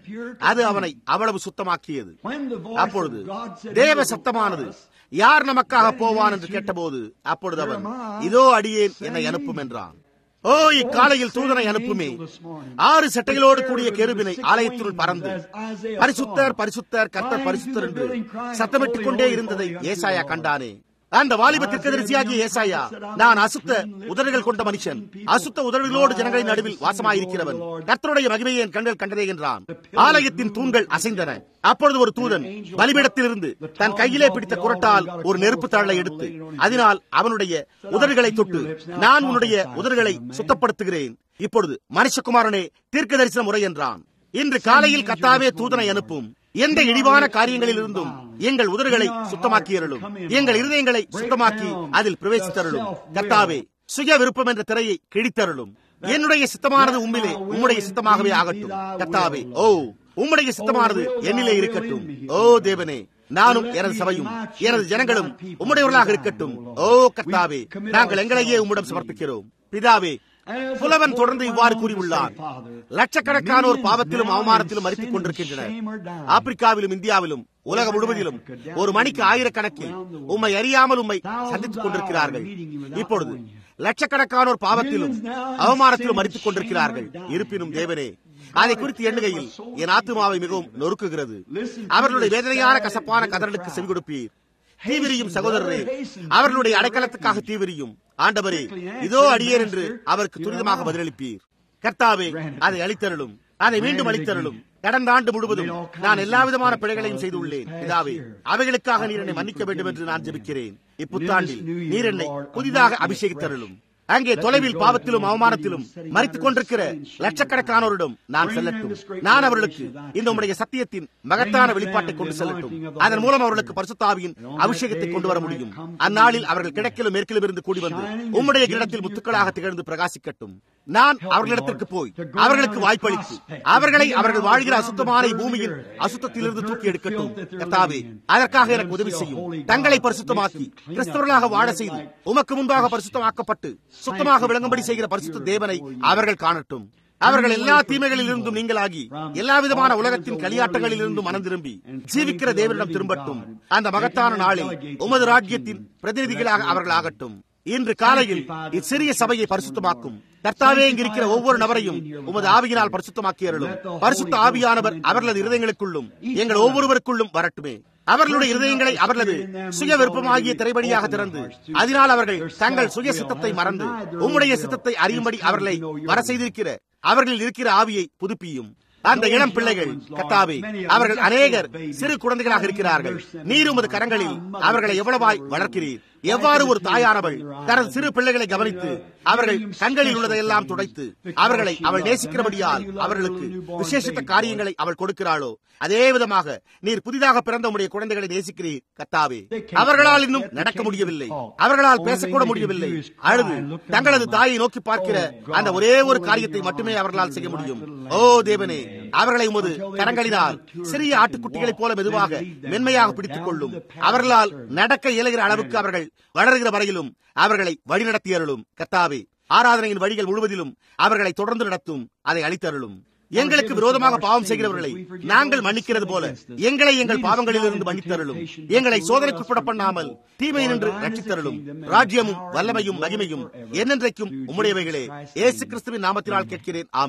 அது அவனை அவ்வளவு சுத்தமாக்கியது அப்பொழுது தேவ சத்தமானது யார் நமக்காக போவான் என்று கேட்டபோது அப்பொழுது அவன் இதோ அடியேன் என்னை அனுப்பும் என்றான் ஓ இக்காலையில் தூதனை அனுப்புமே ஆறு சட்டைகளோடு கூடிய கெருவினை ஆலயத்தினுள் பறந்து பரிசுத்தர் பரிசுத்தர் கர்த்தர் பரிசுத்தர் என்று சத்தமிட்டுக் கொண்டே இருந்ததை ஏசாயா கண்டானே அந்த வாலிப திருக்கதரிசியாகிய ஏசாயா நான் அசுத்த உதடுகள் கொண்ட மனுஷன் அசுத்த உதடுகளோடு ஜனங்களின் நடுவில் வாசமாயிருக்கிறவன் கர்த்தருடைய மகிமையை என் கண்கள் கண்டதே என்றான் ஆலயத்தின் தூண்கள் அசைந்தன அப்பொழுது ஒரு தூதன் பலிபிடத்திலிருந்து தன் கையிலே பிடித்த குரட்டால் ஒரு நெருப்பு தாளை எடுத்து அதனால் அவனுடைய உதடுகளை தொட்டு நான் உன்னுடைய உதடுகளை சுத்தப்படுத்துகிறேன் இப்பொழுது மனுஷகுமாரனே தீர்க்க தரிசன முறை என்றான் இன்று காலையில் கத்தாவே தூதனை அனுப்பும் எந்த இழிவான காரியங்களில் இருந்தும் எங்கள் உதடுகளை சுத்தமாக்கியருளும் எங்கள் இருதயங்களை சுத்தமாக்கி அதில் பிரவேசித்தருளும் கத்தாவே சுய விருப்பம் என்ற திரையை கிழித்தருளும் என்னுடைய சித்தமானது உம்மிலே உம்முடைய சித்தமாகவே ஆகட்டும் கத்தாவே ஓ உம்முடைய சித்தமானது என்னிலே இருக்கட்டும் ஓ தேவனே நானும் எனது சபையும் எனது ஜனங்களும் உம்முடையவர்களாக இருக்கட்டும் ஓ கர்த்தாவே நாங்கள் எங்களையே உம்மிடம் சமர்ப்பிக்கிறோம் பிதாவே புலவன் தொடர்ந்து இவ்வாறு கூறியுள்ளான் லட்சக்கணக்கானோர் பாவத்திலும் அவமானத்திலும் மறித்துக் கொண்டிருக்கின்றனர் ஆப்பிரிக்காவிலும் இந்தியாவிலும் உலகம் முழுவதிலும் ஒரு மணிக்கு ஆயிரக்கணக்கில் உம்மை அறியாமல் உம்மை சந்தித்துக் கொண்டிருக்கிறார்கள் இப்பொழுது லட்சக்கணக்கானோர் பாவத்திலும் அவமானத்திலும் மறித்துக் கொண்டிருக்கிறார்கள் இருப்பினும் தேவனே அதை குறித்து எண்ணுகையில் என் ஆத்மாவை மிகவும் நொறுக்குகிறது அவர்களுடைய வேதனையான கசப்பான கதறலுக்கு செவி கொடுப்பீர் தீவிரியும் சகோதரரே அவர்களுடைய அடைக்கலத்துக்காக தீவிரியும் ஆண்டவரே இதோ அடியேன் என்று அவருக்கு துரிதமாக பதிலளிப்பீர் கர்த்தாவே அதை அளித்தருளும் அதை மீண்டும் அளித்தருளும் கடந்த ஆண்டு முழுவதும் நான் எல்லா விதமான பிழைகளையும் செய்துள்ளேன் இதாவே அவைகளுக்காக நீர் என்னை மன்னிக்க வேண்டும் என்று நான் ஜெபிக்கிறேன் இப்புத்தாண்டில் நீர் என்னை புதிதாக அபிஷேகித்தருளும் அங்கே தொலைவில் பாவத்திலும் அவமானத்திலும் மறித்துக் கொண்டிருக்கிற லட்சக்கணக்கானோரிடம் நான் செல்லட்டும் நான் அவர்களுக்கு இந்த உம்முடைய சத்தியத்தின் மகத்தான வெளிப்பாட்டை கொண்டு செல்லட்டும் அதன் மூலம் அவர்களுக்கு பரிசுத்தாவியின் அபிஷேகத்தை கொண்டு வர முடியும் அந்நாளில் அவர்கள் கிழக்கிலும் மேற்கிலும் இருந்து கூடி வந்து உம்முடைய கிரடத்தில் முத்துக்களாக திகழ்ந்து பிரகாசிக்கட்டும் நான் அவர்களிடத்திற்கு போய் அவர்களுக்கு வாய்ப்பளித்து அவர்களை அவர்கள் வாழ்கிற அசுத்தமான பூமியின் அசுத்தத்திலிருந்து தூக்கி எடுக்கட்டும் கர்த்தாவே அதற்காக எனக்கு உதவி செய்யும் தங்களை பரிசுத்தமாக்கி கிறிஸ்தவர்களாக வாழ செய்து உமக்கு முன்பாக பரிசுத்தமாக்கப்பட்டு சுத்தமாக விளங்கும்படி செய்கிற பரிசுத்த தேவனை அவர்கள் காணட்டும் அவர்கள் எல்லா தீமைகளில் இருந்தும் நீங்களாகி எல்லா விதமான உலகத்தின் களியாட்டங்களில் இருந்தும் மனம் திரும்பி ஜீவிக்கிற தேவனிடம் திரும்பட்டும் அந்த மகத்தான நாளில் உமது ராஜ்யத்தின் பிரதிநிதிகளாக அவர்கள் ஆகட்டும் இன்று காலையில் இச்சிறிய சபையை பரிசுத்தமாக்கும் கர்த்தாவே இங்கிருக்கிற ஒவ்வொரு நபரையும் உமது ஆவியினால் பரிசுத்தமாக்கி அருளும் பரிசுத்த ஆவியானவர் அவர்களது இருதயங்களுக்குள்ளும் எங்கள் ஒவ்வொருவருக்குள்ளும் வரட்டுமே அவர்களுடைய இருதயங்களை அவர்களது சுய விருப்பமாகிய திரைபடியாக திறந்து அதனால் அவர்கள் தங்கள் சுய சித்தத்தை மறந்து உம்முடைய சித்தத்தை அறியும்படி அவர்களை வர செய்திருக்கிற அவர்களில் இருக்கிற ஆவியை புதுப்பியும் அந்த இளம் பிள்ளைகள் கத்தாவே அவர்கள் அநேகர் சிறு குழந்தைகளாக இருக்கிறார்கள் நீர் உமது கரங்களில் அவர்களை எவ்வளவாய் வளர்க்கிறீர் எவ்வாறு ஒரு தாயானவள் தனது சிறு பிள்ளைகளை கவனித்து அவர்கள் கண்களில் உள்ளதையெல்லாம் துடைத்து அவர்களை அவள் நேசிக்கிறபடியால் அவர்களுக்கு விசேஷித்த காரியங்களை அவள் கொடுக்கிறாளோ அதே விதமாக நீர் புதிதாக பிறந்த உடைய குழந்தைகளை நேசிக்கிறீர் கத்தாவே அவர்களால் இன்னும் நடக்க முடியவில்லை அவர்களால் பேசக்கூட முடியவில்லை அழுது தங்களது தாயை நோக்கி பார்க்கிற அந்த ஒரே ஒரு காரியத்தை மட்டுமே அவர்களால் செய்ய முடியும் ஓ தேவனே அவர்களை உமது கரங்களினால் சிறிய ஆட்டுக்குட்டிகளைப் போல மெதுவாக மென்மையாக பிடித்துக் கொள்ளும் அவர்களால் நடக்க இயலுகிற அளவுக்கு அவர்கள் வளர்கிற வரையிலும் அவர்களை வழிநடத்தியருளும் கத்தாவே ஆராதனையின் வழிகள் முழுவதிலும் அவர்களை தொடர்ந்து நடத்தும் அதை அளித்தருளும் எங்களுக்கு விரோதமாக பாவம் செய்கிறவர்களை நாங்கள் மன்னிக்கிறது போல எங்களை எங்கள் பாவங்களில் இருந்து மன்னித்தருளும் எங்களை சோதனைக்குட்பட பண்ணாமல் தீமை நின்று ரட்சித்தருளும் ராஜ்யமும் வல்லமையும் மகிமையும் என்னென்றைக்கும் உம்முடையவைகளே ஏசு கிறிஸ்துவின் நாமத்தினால் கேட்கிறேன் ஆமேன்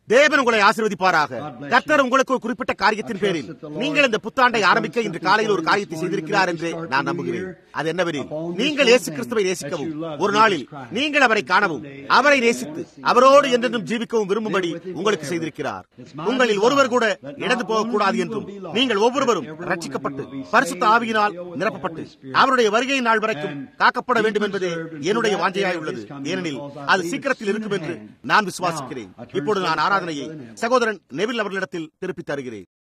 தேவன் உங்களை ஆசீர்வதிப்பாராக கர்த்தர் உங்களுக்கு ஒரு குறிப்பிட்ட காரியத்தின் பேரில் நீங்கள் இந்த புத்தாண்டை ஆரம்பிக்க இன்று காலையில் ஒரு காரியத்தை செய்திருக்கிறார் என்று நான் நம்புகிறேன் அது என்னவெனில் நீங்கள் இயேசு கிறிஸ்துவை நேசிக்கவும் ஒரு நாளில் நீங்கள் அவரை காணவும் அவரை நேசித்து அவரோடு என்றென்றும் ஜீவிக்கவும் விரும்பும்படி உங்களுக்கு செய்திருக்கிறார் உங்களில் ஒருவர் கூட இழந்து போகக்கூடாது என்றும் நீங்கள் ஒவ்வொருவரும் ரட்சிக்கப்பட்டு பரிசுத்த ஆவியினால் நிரப்பப்பட்டு அவருடைய வருகை நாள் வரைக்கும் காக்கப்பட வேண்டும் என்பதே என்னுடைய வாஞ்சையாய் உள்ளது ஏனெனில் அது சீக்கிரத்தில் இருக்கும் என்று நான் விசுவாசிக்கிறேன் இப்பொழுது நான் ஆராதனையை சகோதரன் நெவில் அவர்களிடத்தில் திருப்பித் தருகிறேன்